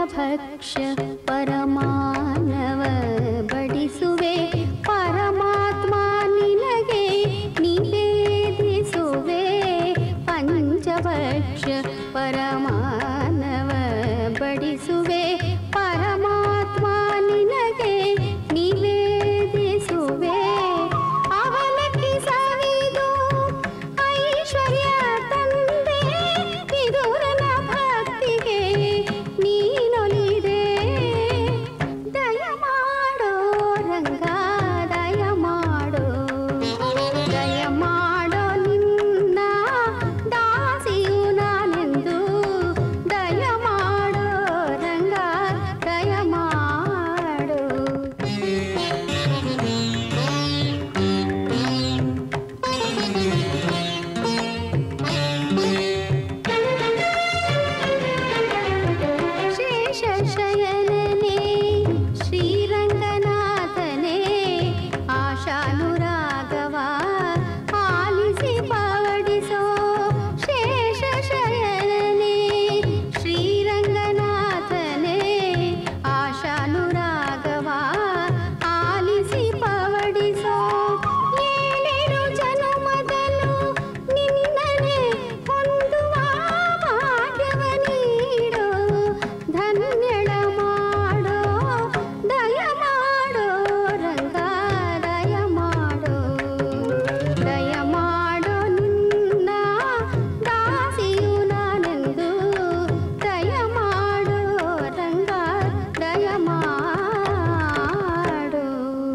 [SPEAKER 2] ಪಂಚಭಕ್ಷ್ಯ ಪರಮಾನವ ಬಡಿಸುವೆ ಪರಮಾತ್ಮ ನಿನಗೆ ನಿವೇದಿಸುವೆ ಪಂಚಭಕ್ಷ್ಯ ಪರಮಾನವ ಬಡಿಸುವೆ ಪರಮಾತ್ಮ ನಿನಗೆ ನಿವೇದಿಸುವೆ ಅವಲಕ್ಕಿ ಸವಿದು ಐಶ್ವರ್ಯ ತಂದೆ ವಿದುರನ ಭಕ್ತಿಗೆ ನೀನೊಲಿದೆ ದಯ ಮಾಡೋ ರಂಗ ದಯ ಮಾಡೋ ದಯ ಮಾಡೋ ನಿನ್ನ ದಾಸಿಯು ನಾನೆಂದು ದಯ ಮಾಡೋ ರಂಗ ದಯ ಮಾಡೋ ಶೇಷಶಯನನೇ ಶ್ರೀರಂಗನಾಥನೇ ಆಶಾನುರಾಗವ ಆಲಿಸಿ ಪವಡಿಸೋ ಶೇಷಶಯನನೇ ಶ್ರೀರಂಗನಾಥನೇ ಆಶಾನುರಾಗವ ಆಲಿಸಿ ಪವಡಿಸೋ ಏಳೇಳು ಜನುಮದಲು ನಿನ್ನನೆ ಹೊಂದುವ ಭಾಗ್ಯವ ನೀಡೋ ಧನ್ಯಳ ಮಾಡೋ ದಯ ಮಾಡೋ ರಂಗ ದಯ ಮಾಡೋ ದಯ ಮಾಡೋ ನಿನ್ನ ದಾಸಿಯು ನಾನೆಂದು ದಯ ಮಾಡೋ ರಂಗ ದಯ ಮಾಡೋ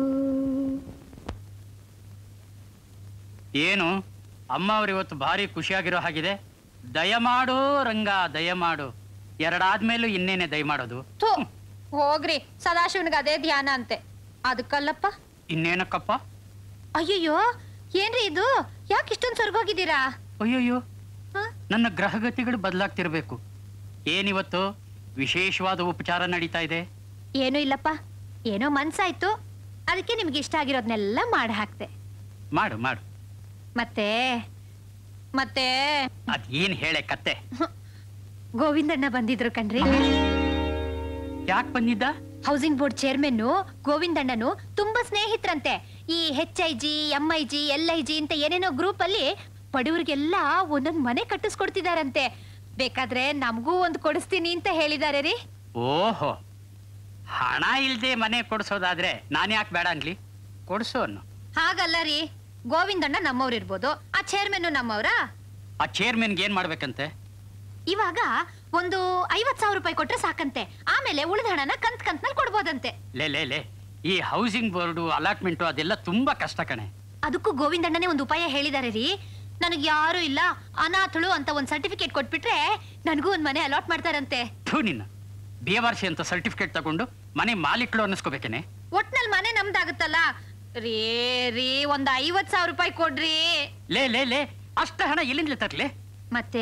[SPEAKER 7] ಏನು ಅಮ್ಮ ಅವ್ರು ಇವತ್ತು ಭಾರಿ ಖುಷಿಯಾಗಿರೋ ಹಾಗಿದೆ ದಯಮಾಡು ರಂಗ ದಯಮಾಡು ಎರಡಾದ್ಮೇಲೂ ಇನ್ನೇನೆ ದಯಮಾಡೋದು
[SPEAKER 6] ಥು ಹೋಗ್ರಿ ಸದಾಶಿವನ್ಗೆ ಅದೇ ಧ್ಯಾನ ಅಂತೆ ಅದಕ್ಕಲ್ಲಪ್ಪ
[SPEAKER 7] ಇನ್ನೇನಕ್ಕಪ್ಪ
[SPEAKER 6] ಅಯ್ಯಯ್ಯೋ ಏನ್ರಿ ಇದು ಯಾಕೆ ಇಷ್ಟೊಂದು ಸ್ವರ್ಗೋಗಿದ್ದೀರಾ
[SPEAKER 7] ಅಯ್ಯೋಯ್ಯೋ ನನ್ನ ಗ್ರಹಗತಿಗಳು ಬದಲಾಗ್ತಿರ್ಬೇಕು ಏನಿವತ್ತು ವಿಶೇಷವಾದ ಉಪಚಾರ ನಡೀತಾ ಇದೆ
[SPEAKER 6] ಏನೂ ಇಲ್ಲಪ್ಪ ಏನೋ ಮನ್ಸಾಯ್ತು ಅದಕ್ಕೆ ನಿಮ್ಗೆ ಇಷ್ಟ ಆಗಿರೋದ್ನೆಲ್ಲ ಮಾಡಿ ಹಾಕ್ತೆ
[SPEAKER 7] ಮಾಡು ಮಾಡು
[SPEAKER 6] ಮತ್ತೆ ಮತ್ತೆ
[SPEAKER 7] ಅದ್ ಏನ್ ಹೇಳೆ ಕತ್ತೆ
[SPEAKER 6] ಗೋವಿಂದಣ್ಣ ಬಂದಿದ್ರು ಕಣ್ರಿ
[SPEAKER 7] ಯಾಕೆ ಬಂದಿದ್ದ
[SPEAKER 6] ಹೌಸಿಂಗ್ ಬೋರ್ಡ್ ಚೇರ್ಮನ್ ಗೋವಿಂದಣ್ಣನು ತುಂಬಾ ಸ್ನೇಹಿತರಂತೆ ಈ H I G M I G L I G ಅಂತ ಏನೇನೋ ಗ್ರೂಪ್ ಅಲ್ಲಿ ಬಡವರಿಗೆಲ್ಲ ಒಂದೊಂದ್ ಮನೆ ಕಟ್ಟಿಸ್ಕೊಡ್ತಿದಾರಂತೆ ಬೇಕಾದ್ರೆ ನಮಗೂ ಒಂದು ಕೊಡಿಸ್ತೀನಿ ಅಂತ ಹೇಳಿದಾರೆ ರೀ
[SPEAKER 7] ಓಹೋ ಹಣ ಇಲ್ದೆ ಮನೆ ಕೊಡ್ಸೋದಾದ್ರೆ ನಾನ್ ಯಾಕೆ ಬೇಡ ಅನ್ಲಿ ಕೊಡ್ಸು ಅನ್ನು
[SPEAKER 6] ಹಾಗಲ್ಲ ರೀ ಗೋವಿಂದಣ್ಣ ನಮ್ಮವ್ರು ಇರ್ಬೋದು ಆ ಚೇರ್ಮನ್ ನಮ್ಮವ್ರಾ
[SPEAKER 7] ಆ ಚೇರ್ಮನ್ಗೆ ಏನ್ ಮಾಡ್ಬೇಕಂತೆ
[SPEAKER 6] ಇವಾಗ ಒಂದು ಐವತ್ ಸಾವಿರ ರೂಪಾಯಿ ಕೊಟ್ರೆ ಸಾಕಂತೆ ಆಮೇಲೆ ಉಳಿದ ಹಣನ ಕಂತ್ ಕಂತ್ನಲ್ಲಿ ಕೊಡ್ಬೋದಂತೆ
[SPEAKER 7] ಲೇ ಲೇ ಲೇ ಈ ಹೌಸಿಂಗ್ ಬೋರ್ಡು ಅಲಾಟ್ಮೆಂಟು ಅದೆಲ್ಲ ತುಂಬಾ ಕಷ್ಟ ಕಣೆ
[SPEAKER 6] ಅದಕ್ಕೂ ಗೋವಿಂದಣ್ಣನೇ ಒಂದು ಉಪಾಯ ಹೇಳಿದಾರೆ ರೀ ನನಗ್ ಯಾರು ಇಲ್ಲ ಅನಾಥಳು ಅಂತ ಒಂದ್ ಸರ್ಟಿಫಿಕೇಟ್ ಕೊಟ್ಬಿಟ್ರೆ ನನಗೂ ಒಂದ್ ಮನೆ ಅಲಾಟ್ ಮಾಡ್ತಾರಂತೆ
[SPEAKER 7] ಥೂ ನಿನ್ನ ಬಿ ಎಂ ಆರ್ ಸಿ ಅಂತ ಸರ್ಟಿಫಿಕೇಟ್ ತಗೊಂಡು ಮನೆ ಮಾಲೀಕಳು ಅನ್ನಿಸ್ಕೋಬೇಕೇನೆ
[SPEAKER 6] ಒಟ್ನಲ್ಲಿ ಮನೆ ನಮ್ದಾಗುತ್ತಲ್ಲ ರೀ ರೀ ಒಂದ್ ಐವತ್ ಸಾವಿರ ರೂಪಾಯಿ ಕೊಡ್ರಿ
[SPEAKER 7] ಲೇ ಲೇ ಲೇ ಅಷ್ಟ ಹಣ ಎಲ್ಲಿಂದಲೇ ತರ್ಲೆ
[SPEAKER 6] ಮತ್ತೆ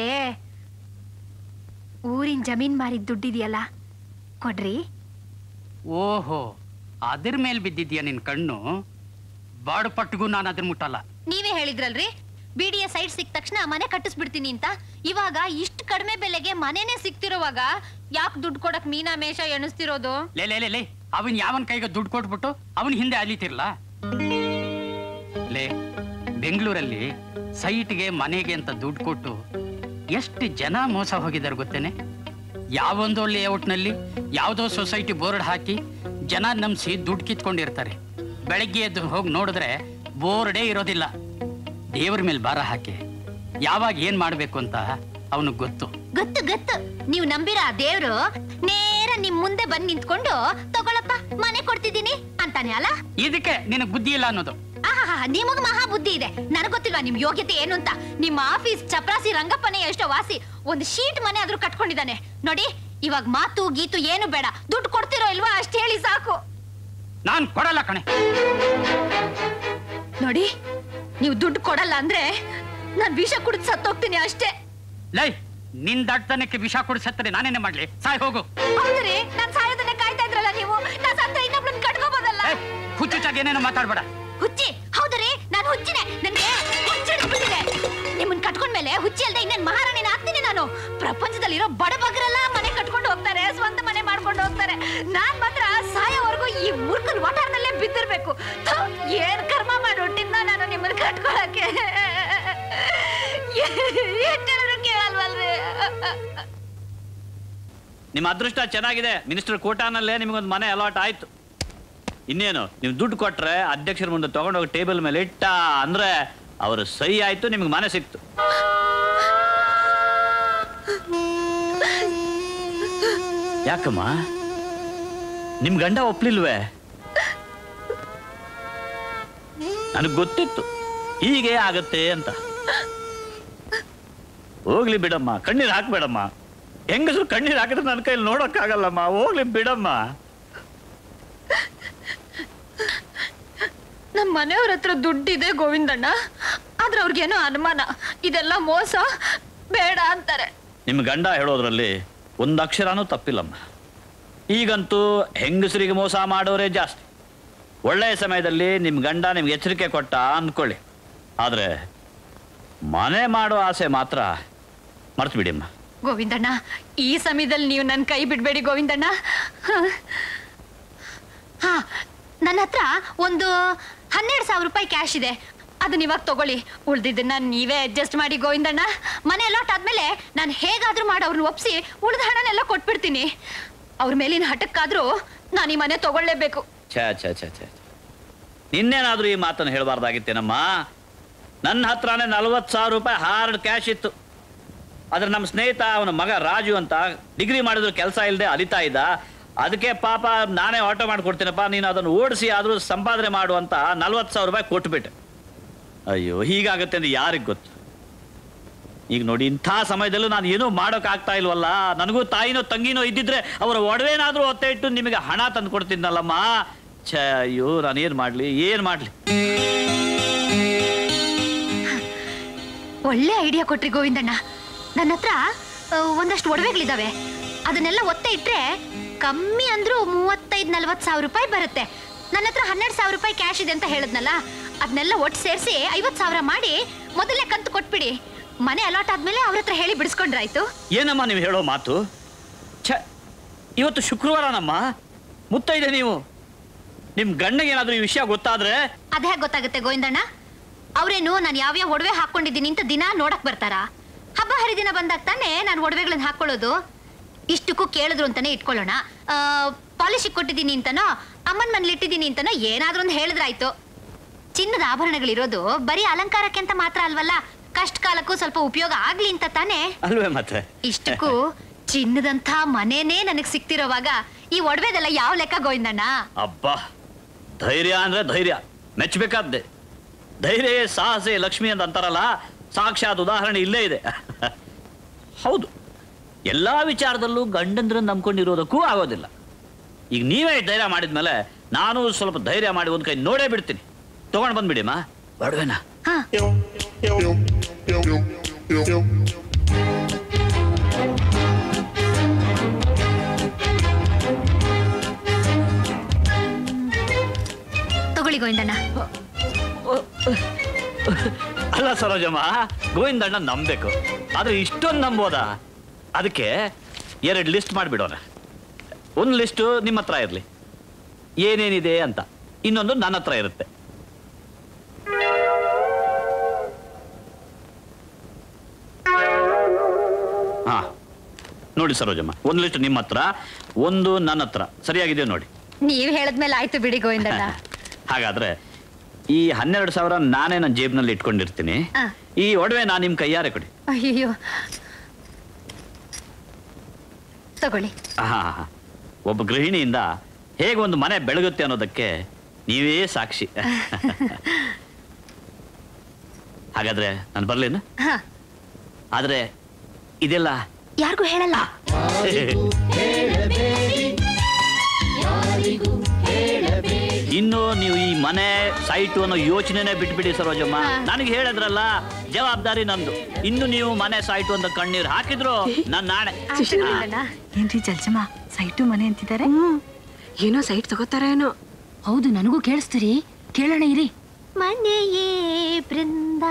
[SPEAKER 6] ಊರಿನ ಜಮೀನ್ ಮಾರಿದ ದುಡ್ಡಿದೆಯಲ್ಲ ಕೊಡ್ರಿ
[SPEAKER 7] ಓಹೋ ಅದ್ರ ಮೇಲೆ ಬಿದ್ದಿದ್ಯಾ ನಿನ್ ಕಣ್ಣು ಬಾಡು ಪಟ್ಟಿಗೂ ನಾನು ಅದ್ರ ಮುಟ್ಟಲ್ಲ
[SPEAKER 6] ನೀವೇ ಹೇಳಿದ್ರಲ್ರಿ ಬಿಡಿಯ ಸೈಡ್ ಸಿಕ್ಕ ತಕ್ಷಣ ಮನೆ ಕಟ್ಟಿಸ್ಬಿಡ್ತೀನಿ ಅಂತ ಇವಾಗ ಇಷ್ಟು ಕಡಿಮೆ ಬೆಲೆಗೆ ಮನೆನೇ ಸಿಕ್ತಿರೋವಾಗ ಯಾಕೆ ದುಡ್ಡು ಕೊಡಕ್ ಮೀನಾ ಮೇಷ ಎಣಿಸ್ತಿರೋದು
[SPEAKER 7] ಲೇ ಲೇ ಲೇ ಲೇ ಅವನ್ ಯಾವನ್ ಕೈಗೆ ದುಡ್ಡು ಕೊಟ್ಬಿಟ್ಟು ಅವನ್ ಹಿಂದೆ ಅಲಿತಿರ್ಲ ಲೇ ಬೆಂಗಳೂರಲ್ಲಿ ಸೈಟ್ಗೆ ಮನೆಗೆ ಅಂತ ದುಡ್ಡು ಕೊಟ್ಟು ಎಷ್ಟು ಜನ ಮೋಸ ಹೋಗಿದ್ದಾರೆ ಗೊತ್ತೇನೆ ಯಾವೊಂದೋ ಲೇಔಟ್ನಲ್ಲಿ ಯಾವುದೋ ಸೊಸೈಟಿ ಬೋರ್ಡ್ ಹಾಕಿ ಜನ ನಂಬಿಸಿ ದುಡ್ಡು ಕಿತ್ಕೊಂಡಿರ್ತಾರೆ ಬೆಳಗ್ಗೆ ಎದ್ದು ಹೋಗಿ ನೋಡಿದ್ರೆ ಬೋರ್ಡೇ ಇರೋದಿಲ್ಲ ದೇವ್ರ ಮೇಲೆ ಭಾರ ಹಾಕಿ ಯಾವಾಗ ಏನ್ ಮಾಡ್ಬೇಕು ಅಂತ ಅವನಿಗೆ ಗೊತ್ತು
[SPEAKER 6] ಗೊತ್ತು ಗೊತ್ತು ನೀವು ನಂಬಿರ ಆ ದೇವ್ರು ನೇರ ನಿಮ್ ಮುಂದೆ ಬಂದ್ ನಿಂತ್ಕೊಂಡು ತಗೊಳಪ್ಪ ಮನೆ ಕೊಡ್ತಿದ್ದೀನಿ ಅಂತಾನೆ ಅಲ್ಲ
[SPEAKER 7] ಇದಕ್ಕೆ ನಿನಗೆ ಬುದ್ಧಿ ಇಲ್ಲ ಅನ್ನೋದು
[SPEAKER 6] ಆಹಾ ನಿಮಗ್ ಮಹಾ ಬುದ್ಧಿ ಇದೆ ನನಗ್ ಗೊತ್ತಿಲ್ವಾ ನಿಮ್ ಯೋಗ್ಯತೆ ಏನು ಅಂತ ನಿಮ್ಮ ಆಫೀಸ್ ಚಪ್ರಾಸಿ ರಂಗಪ್ಪನೇ ಎಷ್ಟೋ ವಾಸಿ ಒಂದು ಶೀಟ್ ಮನೆ ಆದ್ರೂ ಕಟ್ಕೊಂಡಿದ್ದಾನೆ ನೋಡಿ ಇವಾಗ ಮಾತು ಗೀತು ಏನು ಬೇಡ ದುಡ್ಡು ಕೊಡ್ತಿರೋ ಇಲ್ವಾ ಅಷ್ಟ್ ಹೇಳಿ ಸಾಕು
[SPEAKER 7] ನಾನ್ ಕೊಡಲ್ಲ ಕಣೆ
[SPEAKER 6] ನೋಡಿ ನೀವು ದುಡ್ಡು ಕೊಡಲ್ಲ ಅಂದ್ರೆ ನಾನ್ ವಿಷ ಕುಡಿದು ಸತ್ತೋಗ್ತೀನಿ ಅಷ್ಟೇ
[SPEAKER 7] ಲೈ ನಿನ್ ದಡ್ತನಕ್ಕೆ ವಿಷ ಕುಡಿಸತ್ತರೆ ನಾನೇನೆ ಮಾಡ್ಲಿ ಸಾಯ್ ಹೋಗು
[SPEAKER 6] ಹೌದ್ರಿ ನಾನ್ ಸಾಯೋದನ್ನ ಕಾಯ್ತಾ ಇದ್ರಲ್ಲ ನೀವು ನಾ ಸತ್ತ ಇನ್ನೊಬ್ಳನ್ನ ಕಟ್ಕೋಬೋದಲ್ಲ
[SPEAKER 7] ಹುಚ್ಚುಚ್ಚಾಗಿ ಏನೇನೋ ಮಾತಾಡ್ಬೇಡ
[SPEAKER 6] ಹುಚ್ಚಿ ಹೌದ್ರಿ ನಾನು ಹುಚ್ಚಿನೇ ನನ್ಗೆ ಹುಚ್ಚಿಡ್ಬಿಟ್ಟಿದೆ ನಿಮ್ಮನ್ ಕಟ್ಕೊಂಡ್ಮೇಲೆ ಹುಚ್ಚಿ ಅಲ್ದೆ ಇನ್ನೇನ್ ಮಹಾರಾಣಿನ ಆಗ್ತೀನಿ ನಾನು ಪ್ರಪಂಚದಲ್ಲಿರೋ ಬಡ ಬಗ್ರೆಲ್ಲ ಮನೆ ಕಟ್ಕೊಂಡು ಕಟ್ಕೊಂಡು ಹೋಗ್ತಾರೆ ಸ್ವಂತ ಮನೆ ಮಾಡ್ಕೊಂಡು ಹೋಗ್ತಾರೆ ನಾನ್ ಮಾತ್ರ ಸಾಯೋವರೆಗೂ ಈ ಮುರ್ಕನ್ ವಟಾರದಲ್ಲೇ ಬಿದ್ದಿರ್ಬೇಕು ಥು, ಏನ್ ಕರ್ಮ ಮಾಡಿ ಹುಟ್ಟಿದ್ನ ನಾನು ನಿಮ್ಮನ್ನ ಕಟ್ಕೊಳಕ್ಕೆ ಎಷ್ಟ್ ಹೇಳಿದ್ರು ಕೇಳಲ್ವಲ್ರಿ
[SPEAKER 8] ನಿಮ್ಮ ಅದೃಷ್ಟ ಚೆನ್ನಾಗಿದೆ ಮಿನಿಸ್ಟರ್ ಕೋಟಾನಲ್ಲೇ ನಿಮಗೊಂದು ಮನೆ ಅಲಾಟ್ ಆಯ್ತು ಇನ್ನೇನು ನೀವು ದುಡ್ಡು ಕೊಟ್ರೆ ಅಧ್ಯಕ್ಷರ ಮುಂದೆ ತಗೊಂಡೋಗಿ ಟೇಬಲ್ ಮೇಲೆ ಇಟ್ಟ ಅಂದ್ರೆ ಅವರು ಸಹಿ ಆಯ್ತು ನಿಮ್ಗೆ ಮನೆ ಸಿಕ್ತು ಯಾಕಮ್ಮ ನಿಮ್ ಗಂಡ ಒಪ್ಲಿಲ್ವೇ ನನಗೆ ಗೊತ್ತಿತ್ತು ಹೀಗೆ ಆಗತ್ತೆ ಅಂತ ಹೋಗ್ಲಿ ಬಿಡಮ್ಮ ಕಣ್ಣೀರ್ ಹಾಕ್ಬೇಡಮ್ಮ ಹೆಂಗಸರು ಕಣ್ಣೀರ್ ಹಾಕಿದ್ರೆ ನನ್ನ ಕೈಲಿ ನೋಡೋಕ್ಕಾಗಲ್ಲಮ್ಮ ಹೋಗ್ಲಿ ಬಿಡಮ್ಮ
[SPEAKER 6] ನಮ್ಮ ಮನೆಯವ್ರ ಹತ್ರ ದುಡ್ಡಿದೆ ಗೋವಿಂದಣ್ಣ ಆದ್ರೆ ಅವ್ರಿಗೇನೋ ಅನುಮಾನ ಇದೆಲ್ಲ ಮೋಸ ಬೇಡ ಅಂತಾರೆ
[SPEAKER 8] ನಿಮ್ಮ ಗಂಡ ಹೇಳೋದ್ರಲ್ಲಿ ಒಂದು ಅಕ್ಷರನೂ ತಪ್ಪಿಲ್ಲಮ್ಮ ಈಗಂತೂ ಹೆಂಗಸರಿಗೆ ಮೋಸ ಮಾಡೋರೇ ಜಾಸ್ತಿ ಒಳ್ಳೆಯ ಸಮಯದಲ್ಲಿ ನಿಮ್ಮ ಗಂಡ ನಿಮ್ಗೆ ಎಚ್ಚರಿಕೆ ಕೊಟ್ಟ ಅಂದ್ಕೊಳ್ಳಿ ಆದರೆ ಮನೆ ಮಾಡೋ ಆಸೆ ಮಾತ್ರ ಮರ್ತು ಬಿಡಿಮ್ಮ
[SPEAKER 6] ಗೋವಿಂದಣ್ಣ ಈ ಸಮಯದಲ್ಲಿ ನೀವು ನನ್ನ ಕೈ ಬಿಡ್ಬೇಡಿ ಗೋವಿಂದಣ್ಣ ಹಾ ನನ್ನ ಹತ್ರ ಒಂದು ಹನ್ನೆರಡು ಸಾವಿರ ರೂಪಾಯಿ ಕ್ಯಾಶ್ ಇದೆ ಅದನ್ನ ಇವಾಗ ತಗೊಳ್ಳಿ ಉಳ್ದಿದ್ದನ್ನ ನೀವೇ ಅಡ್ಜಸ್ಟ್ ಮಾಡಿ ಗೋವಿಂದಣ್ಣ ಮನೆ ಅಲಾಟ್ ಆದ್ಮೇಲೆ ನಾನು ಹೇಗಾದ್ರೂ ಮಾಡಿ ಅವ್ರನ್ನ ಒಪ್ಸಿ ಉಳ್ದ ಹಣನೆಲ್ಲ ಕೊಟ್ಬಿಡ್ತೀನಿ ಅವ್ರ ಮೇಲಿನ ಹಠಕ್ಕಾದ್ರೂ ನಾನು ಈ ಮನೆ ತಗೊಳ್ಳೇಬೇಕು
[SPEAKER 8] ಛೇ ಛೇ ಛೇ ಛೇ ನಿನ್ನೇನಾದ್ರೂ ಈ ಮಾತನ್ನು ಹೇಳಬಾರ್ದಾಗಿತ್ತೇನಮ್ಮ ನನ್ನ ಹತ್ರನೇ ನಲ್ವತ್ತು ಸಾವಿರ ರೂಪಾಯಿ ಹಾರ್ಡ್ ಕ್ಯಾಶ್ ಇತ್ತು ಆದ್ರೆ ನಮ್ಮ ಸ್ನೇಹಿತ ಅವನ ಮಗ ರಾಜು ಅಂತ ಡಿಗ್ರಿ ಮಾಡಿದ್ರು ಕೆಲಸ ಇಲ್ಲದೆ ಅಲಿತಾ ಇದ್ದ ಅದಕ್ಕೆ ಪಾಪ ನಾನೇ ಆಟೋ ಮಾಡ್ಕೊಡ್ತೀನಪ್ಪ ನೀನು ಅದನ್ನು ಓಡಿಸಿ ಆದರೂ ಸಂಪಾದನೆ ಮಾಡು ಅಂತ ನಲ್ವತ್ತು ಸಾವಿರ ರೂಪಾಯಿ ಕೊಟ್ಬಿಟ್ಟೆ ಅಯ್ಯೋ ಹೀಗಾಗತ್ತೆ ಅಂದ್ರೆ ಯಾರಿಗೆ ಗೊತ್ತು ಈಗ ನೋಡಿ ಇಂಥ ಸಮಯದಲ್ಲೂ ನಾನು ಏನೂ ಮಾಡೋಕ್ಕಾಗ್ತಾ ಇಲ್ವಲ್ಲ ನನಗೂ ತಾಯಿನೋ ತಂಗಿನೋ ಇದ್ದಿದ್ರೆ ಅವರ ಒಡವೆನಾದ್ರೂ ಒತ್ತೆ ಇಟ್ಟು ನಿಮಗೆ ಹಣ ತಂದು ಕೊಡ್ತಿದ್ನಲ್ಲಮ್ಮ ಛೇ ಅಯ್ಯೋ ನಾನು ಏನು ಮಾಡಲಿ ಏನು ಮಾಡಲಿ
[SPEAKER 6] ಒಳ್ಳೆ ಐಡಿಯಾ ಕೊಟ್ರಿ ಗೋವಿಂದಣ್ಣ ನನ್ನ ಹತ್ರ ಆ, ಒಂದಷ್ಟು ಒಡವೆಗಳಿದಾವೆ ಅದನ್ನೆಲ್ಲ ಒತ್ತೆ ಇಟ್ರೆ ಕಮ್ಮಿ ಅಂದ್ರೂ ಮೂವತ್ತೈದು ನಲ್ವತ್ತು ಸಾವಿರ ರೂಪಾಯಿ ಬರುತ್ತೆ ನನ್ನ ಹತ್ರ ಹನ್ನೆರಡು ಸಾವಿರ ರೂಪಾಯಿ ಕ್ಯಾಶ್ ಇದೆ ಅಂತ ಹೇಳಿದ್ನಲ್ಲ ಅದನ್ನೆಲ್ಲ ಒಟ್ಟು ಸೇರಿಸಿ ಐವತ್ತು ಸಾವಿರ ಮಾಡಿ ಮೊದಲೇ ಕಂತು ಕೊಟ್ಬಿಡಿ ಮನೆ ಅಲಾಟ್ ಆದ್ಮೇಲೆ ಅವ್ರ ಹತ್ರ ಹೇಳಿ ಬಿಡಿಸ್ಕೊಂಡ್ರಾಯ್ತು
[SPEAKER 8] ಏನಮ್ಮ ನೀವು ಹೇಳೋ ಮಾತು ಛ ಇವತ್ತು ಶುಕ್ರವಾರನಮ್ಮ ಮುತ್ತೈದೆ ನೀವು ನಿಮ್ಮ ಗಂಡಗೆ ಏನಾದರೂ ಈ ವಿಷಯ ಗೊತ್ತಾದ್ರೆ
[SPEAKER 6] ಅದೇ ಗೊತ್ತಾಗುತ್ತೆ ಗೋವಿಂದಣ್ಣ ಅವ್ರೇನು ನಾನು ಯಾವ್ಯಾವ ಒಡವೆ ಹಾಕೊಂಡಿದ್ದೀನಿ ಅಂತ ದಿನ ನೋಡಕ್ ಬರ್ತಾರಾ ಹಬ್ಬ ಹರಿದಿನ ಬಂದಾಗ ತಾನೇ ನಾನು ಒಡವೆಗಳನ್ನ ಹಾಕೊಳ್ಳೋದು ಇಷ್ಟಕ್ಕೂ ಕೇಳಿದ್ರು ಅಂತಾನೆ ಇಟ್ಕೊಳ್ಳೋಣ ಪಾಲಿಶಿಗೆ ಕೊಟ್ಟಿದ್ದೀನಿ ಅಂತನೋ ಅಮ್ಮನ ಮನೇಲಿ ಇಟ್ಟಿದ್ದೀನಿ ಅಂತನೋ ಏನಾದ್ರೂ ಒಂದು ಹೇಳಿದ್ರಾಯ್ತು ಚಿನ್ನದ ಆಭರಣಗಳಿರೋದು ಬರೀ ಅಲಂಕಾರಕ್ಕೆ ಅಂತ ಮಾತ್ರ ಅಲ್ವಲ್ಲ ಕಷ್ಟ ಕಾಲಕ್ಕೂ ಸ್ವಲ್ಪ ಉಪಯೋಗ ಆಗ್ಲಿ ಅಂತ ತಾನೇ
[SPEAKER 8] ಅಲ್ವೇ ಮತ್ತೆ
[SPEAKER 6] ಇಷ್ಟಕ್ಕೂ ಚಿನ್ನದಂಥ ಮನೇನೇ ನನಗೆ ಸಿಕ್ತಿರೋವಾಗ ಈ ಒಡವೆದೆಲ್ಲ ಯಾವ ಲೆಕ್ಕ ಗೋವಿಂದಣ್ಣ
[SPEAKER 8] ಅಬ್ಬಾ ಧೈರ್ಯ ಅಂದ್ರೆ ಧೈರ್ಯ ಮೆಚ್ಚಬೇಕಾದ್ದೆ ಧೈರ್ಯ ಸಾಹಸೆ ಲಕ್ಷ್ಮಿ ಅಂತ ಅಂತಾರಲ್ಲ ಸಾಕ್ಷಾತ್ ಉದಾಹರಣೆ ಇಲ್ಲೇ ಇದೆ ಹೌದು ಎಲ್ಲಾ ವಿಚಾರದಲ್ಲೂ ಗಂಡಂದ್ರನ್ನ ನಂಬ್ಕೊಂಡಿರೋದಕ್ಕೂ ಆಗೋದಿಲ್ಲ ಈಗ ನೀವೇ ಧೈರ್ಯ ಮಾಡಿದ್ಮೇಲೆ ನಾನು ಸ್ವಲ್ಪ ಧೈರ್ಯ ಮಾಡಿ ಒಂದ್ ಕೈ ನೋಡೇ ಬಿಡ್ತೀನಿ ತಗೊಂಡ್ ಬಂದ್ಬಿಡಿಮ್ಮ ಒಡವೆನಾ
[SPEAKER 6] ತಗೊಳ್ಳಿ ಗೋವಿಂದಣ್ಣ
[SPEAKER 8] ಅಲ್ಲ ಸರೋಜಮ್ಮ ಗೋವಿಂದಣ್ಣ ನಂಬೇಕು ಆದ್ರೆ ಇಷ್ಟೊಂದು ನಂಬೋದಾ ಅದಕ್ಕೆ ಎರಡು ಲಿಸ್ಟ್ ಮಾಡಿಬಿಡೋಣ ಒಂದು ಲಿಸ್ಟು ನಿಮ್ಮ ಹತ್ರ ಇರಲಿ ಏನೇನಿದೆ ಅಂತ ಇನ್ನೊಂದು ನನ್ನ ಹತ್ರ ಇರುತ್ತೆ ಹಾ ನೋಡಿ ಸರೋಜಮ್ಮ ಒಂದು ಲಿಸ್ಟ್ ನಿಮ್ಮ ಹತ್ರ ಒಂದು ನನ್ನ ಹತ್ರ ಸರಿಯಾಗಿದೆ ನೋಡಿ
[SPEAKER 6] ನೀವ್ ಹೇಳದ್ಮೇಲೆ ಆಯ್ತು ಬಿಡಿ ಗೋವಿಂದಣ್ಣ
[SPEAKER 8] ಹಾಗಾದ್ರೆ ಈ ಹನ್ನೆರಡು ಸಾವಿರ ನಾನೇ ನನ್ನ ಜೇಬ್ನಲ್ಲಿ ಇಟ್ಕೊಂಡಿರ್ತೀನಿ
[SPEAKER 6] ಆ.
[SPEAKER 8] ಈ ಒಡವೆ ನಾನು ನಿಮ್ಮ ಕೈಯಾರೆ ಕೊಡಿ
[SPEAKER 6] ಅಯ್ಯೋ ತಗೊಳ್ಳಿ
[SPEAKER 8] ಆಹಾ, ಆಹಾ. ಒಬ್ಬ ಗೃಹಿಣಿಯಿಂದ ಹೇಗೆ ಒಂದು ಮನೆ ಬೆಳಗುತ್ತೆ ಅನ್ನೋದಕ್ಕೆ ನೀವೇ ಸಾಕ್ಷಿ ಹಾಗಾದ್ರೆ ನಾನು ಬರ್ಲೇನು
[SPEAKER 6] ಹ
[SPEAKER 8] ಆದ್ರೆ ಇದೆಲ್ಲ
[SPEAKER 6] ಯಾರಿಗೂ ಹೇಳಲ್ಲ
[SPEAKER 8] ಇನ್ನು ನೀವು ಈ ಮನೆ ಸೈಟು ಅನ್ನೋ ಯೋಚನೆನೇ ಬಿಟ್ಬಿಡಿ ಸರೋಜಮ್ಮ ನನಗೆ ಹೇಳಿದ್ರಲ್ಲ ಜವಾಬ್ದಾರಿ ನಂದು ಇನ್ನು ನೀವು ಮನೆ ಸೈಟು ಅಂತ ಕಣ್ಣೀರು ಹಾಕಿದ್ರು ನನ್ನ ನಾಳೆ
[SPEAKER 5] ಏನ್ರಿ ಜಲ್ಜಮ್ಮ ಸೈಟು ಮನೆ ಅಂತಿದ್ದಾರೆ
[SPEAKER 3] ಏನೋ ಸೈಟ್ ತಗೋತಾರೇನೋ
[SPEAKER 12] ಹೌದು ನನಗೂ ಕೇಳಿಸ್ತೀರಿ ಕೇಳೋಣ ಇರಿ
[SPEAKER 6] ಮನೆಯೇ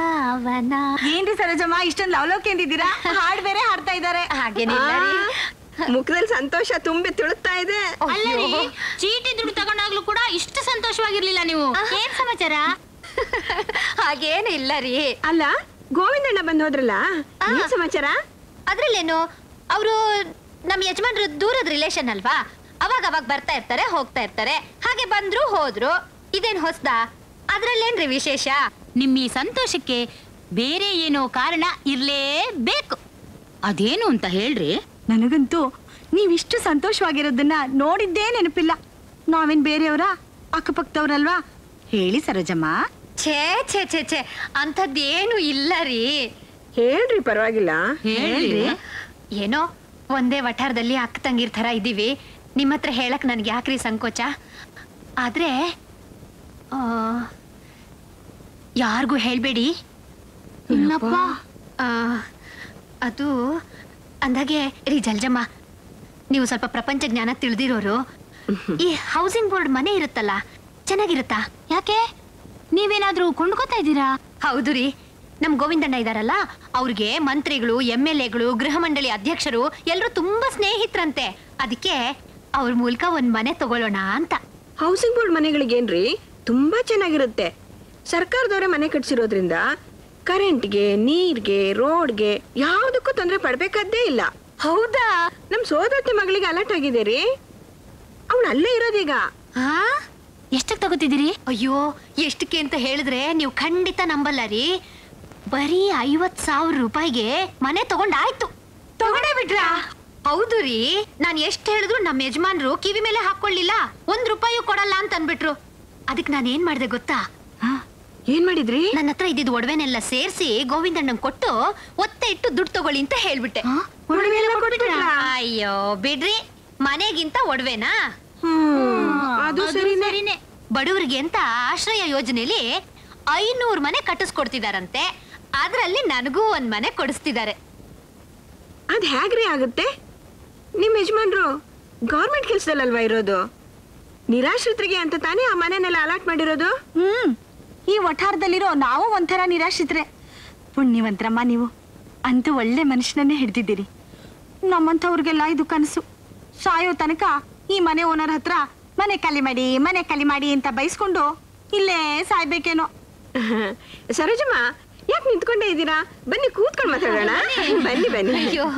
[SPEAKER 6] ಬೃಂದಾವನ
[SPEAKER 5] ಏನ್ರಿ ಸರೋಜಮ್ಮ ಇಷ್ಟೊಂದು ಲವಲೋಕೆ ಅಂದಿದ್ದೀರಾ ಹಾಡ್ ಬೇರೆ ಹಾಡ್ತಾ ಇದ್ದಾರೆ
[SPEAKER 6] ಹಾಗೇನಿಲ್ಲ ರೀ
[SPEAKER 3] ಮುಖದಲ್ಲಿ ಸಂತೋಷ ತುಂಬಿ ತುಳುಕ್ತಾ ಇದೆ
[SPEAKER 12] ಅಲ್ಲ ರೀ, ಚೀಟಿ ದುಡ್ಡು ತಗೊಂಡಾಗ್ಲೂ ಕೂಡ ಇಷ್ಟು ಸಂತೋಷವಾಗಿರ್ಲಿಲ್ಲ ನೀವು ಏನ್ ಸಮಾಚಾರ
[SPEAKER 6] ಹಾಗೇನು ಇಲ್ಲ ರೀ
[SPEAKER 3] ಅಲ್ಲ ಗೋವಿಂದಣ್ಣ ಬಂದ್ ಹೋದ್ರಲ್ಲ ಏನ್ ಸಮಾಚಾರ
[SPEAKER 6] ಅದ್ರಲ್ಲೇನು ಅವರು ನಮ್ಮ ಯಜಮಾನ್ರು ದೂರದ ರಿಲೇಷನ್ ಅಲ್ವಾ ಅವಾಗ ಅವಾಗ ಬರ್ತಾ ಇರ್ತಾರೆ ಹೋಗ್ತಾ ಇರ್ತಾರೆ ಹಾಗೆ ಬಂದ್ರು ಹೋದ್ರು ಇದೇನ್ ಹೊಸ್ದ ಅದ್ರಲ್ಲೇನ್ರಿ ವಿಶೇಷ
[SPEAKER 12] ನಿಮ್ಮ ಈ ಸಂತೋಷಕ್ಕೆ ಬೇರೆ ಏನೋ ಕಾರಣ ಇರ್ಲೇಬೇಕು ಅದೇನು ಅಂತ ಹೇಳ್ರಿ
[SPEAKER 5] ನನಗಂತೂ ನೀವಿಷ್ಟು ಸಂತೋಷವಾಗಿರೋದನ್ನ ನೋಡಿದ್ದೇ ನೆನಪಿಲ್ಲ ನಾವೇನ್ ಬೇರೆಯವರ ಅಕ್ಕಪಕ್ಕದವ್ರಲ್ವಾ ಹೇಳಿ ಸರೋಜಮ್ಮ
[SPEAKER 6] ಛೇ ಛೇ ಛೇ ಛೇ ಅಂಥದ್ದೇನು ಇಲ್ಲ ರೀ
[SPEAKER 3] ಹೇಳ್ರಿ ಪರವಾಗಿಲ್ಲ
[SPEAKER 6] ಹೇಳ್ರಿ ಏನೋ ಒಂದೇ ವಠಾರದಲ್ಲಿ ಅಕ್ಕ ತಂಗಿರ್ ಥರ ಇದ್ದೀವಿ ನಿಮ್ಮ ಹತ್ರ ಹೇಳಕ್ ನನ್ಗೆ ಯಾಕ್ರಿ ಸಂಕೋಚ ಆದ್ರೆ ಆ, ಯಾರಿಗೂ ಹೇಳ್ಬೇಡಿ ಆ, ಅದು ಅಂದಾಗೆ ರೀ ಜಲ್ಜಮ್ಮ ನೀವು ಸ್ವಲ್ಪ ಪ್ರಪಂಚ ಜ್ಞಾನ ತಿಳಿದಿರೋರು ಈ ಹೌಸಿಂಗ್ ಬೋರ್ಡ್ ಮನೆ ಇರುತ್ತಲ್ಲ ಚೆನ್ನಾಗಿರುತ್ತಾ
[SPEAKER 12] ಯಾಕೆ ನೀವೇನಾದ್ರೂ ಕೊಂಡ್ಕೋತಾ ಇದ್ದೀರಾ
[SPEAKER 6] ಹೌದು ರೀ ನಮ್ ಗೋವಿಂದಣ್ಣ ಇದಾರಲ್ಲ ಅವ್ರಿಗೆ ಮಂತ್ರಿಗಳು ಎಂ ಎಲ್ ಎಗಳು ಗೃಹ ಮಂಡಳಿ ಅಧ್ಯಕ್ಷರು ಎಲ್ಲರೂ ತುಂಬಾ ಸ್ನೇಹಿತರಂತೆ ಅದಕ್ಕೆ ಅವ್ರ ಮೂಲಕ ಒಂದ್ ಮನೆ ತಗೊಳ್ಳೋಣ ಅಂತ
[SPEAKER 3] ಹೌಸಿಂಗ್ ಬೋರ್ಡ್ ಮನೆಗಳಿಗೇನ್ರಿ ತುಂಬಾ ಚೆನ್ನಾಗಿರುತ್ತೆ ಸರ್ಕಾರದವರೇ ಮನೆ ಕಟ್ಸಿರೋದ್ರಿಂದ ಕರೆಂಟ್ಗೆ ನೀರ್ಗೆ ರೋಡ್ಗೆ ಯಾವ್ದಕ್ಕೂ ತೊಂದರೆ ಪಡ್ಬೇಕಾದ್ದೇ ಇಲ್ಲ
[SPEAKER 6] ಹೌದಾ
[SPEAKER 3] ನಮ್ ಸೋದರತೆ ಮಗಳಿಗೆ ಅಲರ್ಟ್ ಆಗಿದೆ ರೀ ಅವಳು ಅಲ್ಲೇ ಇರೋದೀಗ
[SPEAKER 6] ಎಷ್ಟಕ್ಕೆ ತಗೋತಿದ್ದೀರಿ ಅಯ್ಯೋ ಎಷ್ಟಕ್ಕೆ ಅಂತ ಹೇಳಿದ್ರೆ ನೀವು ಖಂಡಿತ ನಂಬಲ್ಲ ರೀ ಬರೀ ಐವತ್ ಸಾವಿರ ರೂಪಾಯಿಗೆ ಮನೆ ತಗೊಂಡಾಯ್ತು ತಗೊಂಡೇ ಬಿಟ್ರಾ ಹೌದು ರೀ ನಾನ್ ಎಷ್ಟ್ ಹೇಳಿದ್ರು ನಮ್ಮ ಯಜಮಾನ್ರು ಕಿವಿ ಮೇಲೆ ಹಾಕೊಳ್ಳಿಲ್ಲ ಒಂದ್ ರೂಪಾಯಿ ಕೊಡಲ್ಲ ಅಂತ ಅನ್ಬಿಟ್ರು ಅದಕ್ಕೆ ನಾನು ಏನ್ ಮಾಡ್ದೆ ಗೊತ್ತಾ
[SPEAKER 3] ಏನ್ ಮಾಡಿದ್ರಿ
[SPEAKER 6] ನನ್ನ ಹತ್ರ ಇದ್ದಿದ್ ಒಡವೆನೆಲ್ಲ ಸೇರ್ಸಿ ಗೋವಿಂದಣ್ಣಂಗ್ ಕೊಟ್ಟು ಒತ್ತೆ ಇಟ್ಟು ದುಡ್ಡು ತಗೊಳ್ಳಿ ಅಂತ ಹೇಳ್ಬಿಟ್ಟೆ ಅಯ್ಯೋ ಬಿಡ್ರಿ ಮನೆಗಿಂತ ಒಡವೆನಾ
[SPEAKER 3] ಅದು
[SPEAKER 6] ಸರಿನೇ ಬಡವರಿಗೆ ಅಂತ ಆಶ್ರಯ ಯೋಜನೆಯಲ್ಲಿ ಐನೂರು ಮನೆ ಕಟ್ಟಿಸ್ಕೊಡ್ತಿದಾರಂತೆ ಅದ್ರಲ್ಲಿ ನನಗೂ ಒಂದ್ ಮನೆ ಕೊಡಿಸ್ತಿದ್ದಾರೆ
[SPEAKER 3] ಅದ್ ಹೇಗ್ರಿ ಆಗುತ್ತೆ ನಿಮ್ ಯಜಮಾನ್ರು ಗೌರ್ಮೆಂಟ್ ಕೆಲ್ಸದಲ್ಲಲ್ವಾ ಇರೋದು ನಿರಾಶ್ರಿತರಿಗೆ ಅಂತ ತಾನೇ ಆ ಮನೆನೆಲ್ಲ ಅಲಾಟ್ ಮಾಡಿರೋದು
[SPEAKER 5] ಹ್ಮ್ ಈ ವಠಾರದಲ್ಲಿರೋ ನಾವು ಒಂಥರ ನಿರಾಶ್ರಿತರೆ ಪುಣ್ಯವಂತರಮ್ಮ ನೀವು ಅಂತೂ ಒಳ್ಳೆ ಮನುಷ್ಯನನ್ನೇ ಹಿಡ್ದಿದ್ದೀರಿ ನಮ್ಮಂಥವ್ರಿಗೆಲ್ಲ ಇದು ಕನಸು ಸಾಯೋ ತನಕ ಈ ಮನೆ ಓನರ್ ಹತ್ರ ಮನೆ ಖಾಲಿ ಮಾಡಿ ಮನೆ ಖಾಲಿ ಮಾಡಿ ಅಂತ ಬೈಸ್ಕೊಂಡು ಇಲ್ಲೇ ಸಾಯ್ಬೇಕೇನೋ
[SPEAKER 3] ಸರೋಜಮ್ಮ ಯಾಕೆ ನಿಂತ್ಕೊಂಡೇ ಇದ್ದೀರಾ ಬನ್ನಿ ಕೂತ್ಕೊಂಡು ಮಾತಾಡೋಣ ಬನ್ನಿ ಬನ್ನಿ
[SPEAKER 6] ಅಯ್ಯೋ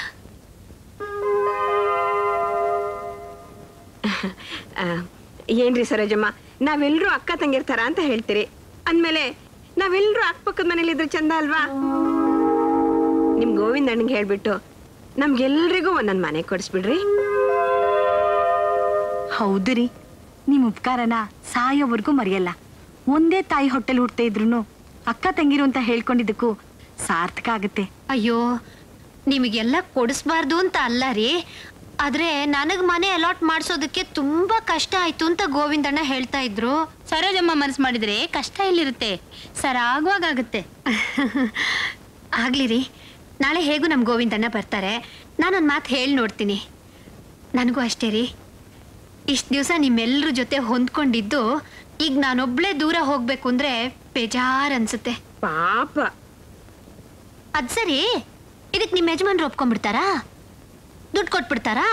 [SPEAKER 3] ಆ, ಏನ್ರಿ ಸರೋಜಮ್ಮ ನಾವೆಲ್ಲರೂ ಅಕ್ಕ ತಂಗಿರ್ತಾರ ಅಂತ ಹೇಳ್ತೀರಿ ಅಂದ್ಮೇಲೆ ನಾವೆಲ್ಲರೂ ಅಕ್ಕಪಕ್ಕದ ಮನೇಲಿ ಇದ್ರೆ ಚಂದ ಅಲ್ವಾ ನಿಮ್ ಗೋವಿಂದ ಅಣ್ಣಂಗೆ ಹೇಳ್ಬಿಟ್ಟು ನಮ್ಗೆಲ್ರಿಗೂ ಒಂದೊಂದ್ ಮನೆ ಕೊಡಿಸ್ಬಿಡ್ರಿ
[SPEAKER 5] ಹೌದು ರೀ ನಿಮ್ ಉಪಕಾರನ ಸಾಯೋವರೆಗೂ ಮರೆಯಲ್ಲ ಒಂದೇ ತಾಯಿ ಹೊಟ್ಟೆಲ್ ಹುಟ್ಟೆ ಇದ್ರು ಅಕ್ಕ ತಂಗಿರು ಅಂತ ಹೇಳ್ಕೊಂಡಿದ್ದಕ್ಕೂ ಸಾರ್ಥಕ ಆಗುತ್ತೆ
[SPEAKER 6] ಅಯ್ಯೋ ನಿಮಗೆಲ್ಲ ಕೊಡಿಸ್ಬಾರ್ದು ಅಂತ ಅಲ್ಲ ರೀ ಆದ್ರೆ ನನಗ್ ಮನೆ ಅಲಾಟ್ ಮಾಡಿಸೋದಕ್ಕೆ ತುಂಬಾ ಕಷ್ಟ ಆಯ್ತು ಅಂತ ಗೋವಿಂದಣ್ಣ ಹೇಳ್ತಾ ಇದ್ರು
[SPEAKER 12] ಸರೋಜಮ್ಮ ಮನಸ್ಸು ಮಾಡಿದ್ರೆ ಕಷ್ಟ ಎಲ್ಲಿರುತ್ತೆ ಸರಾಗವಾಗ ಆಗುತ್ತೆ
[SPEAKER 6] ಆಗ್ಲಿ ರೀ ನಾಳೆ ಹೇಗೂ ನಮ್ ಗೋವಿಂದಣ್ಣ ಬರ್ತಾರೆ ನಾನೊಂದ್ ಮಾತು ಹೇಳಿ ನೋಡ್ತೀನಿ ನನಗೂ ಅಷ್ಟೇ ರೀ ಇಷ್ಟು ದಿವಸ ನಿಮ್ಮೆಲ್ಲರ ಜೊತೆ ಹೊಂದ್ಕೊಂಡಿದ್ದು ಈಗ ನಾನೊಬ್ಳೇ ದೂರ ಹೋಗ್ಬೇಕು ಅಂದ್ರೆ ಬೇಜಾರ್ ಅನ್ಸುತ್ತೆ
[SPEAKER 3] ಪಾಪ
[SPEAKER 6] ಅದ್ ಸರಿ ಇದಕ್ ನಿಮ್ಮ ಯಜಮಾನ್ರು ಒಪ್ಕೊಂಡ್ಬಿಡ್ತಾರಾ ದುಡ್ಡು ಕೊಟ್ಬಿಡ್ತಾರಾ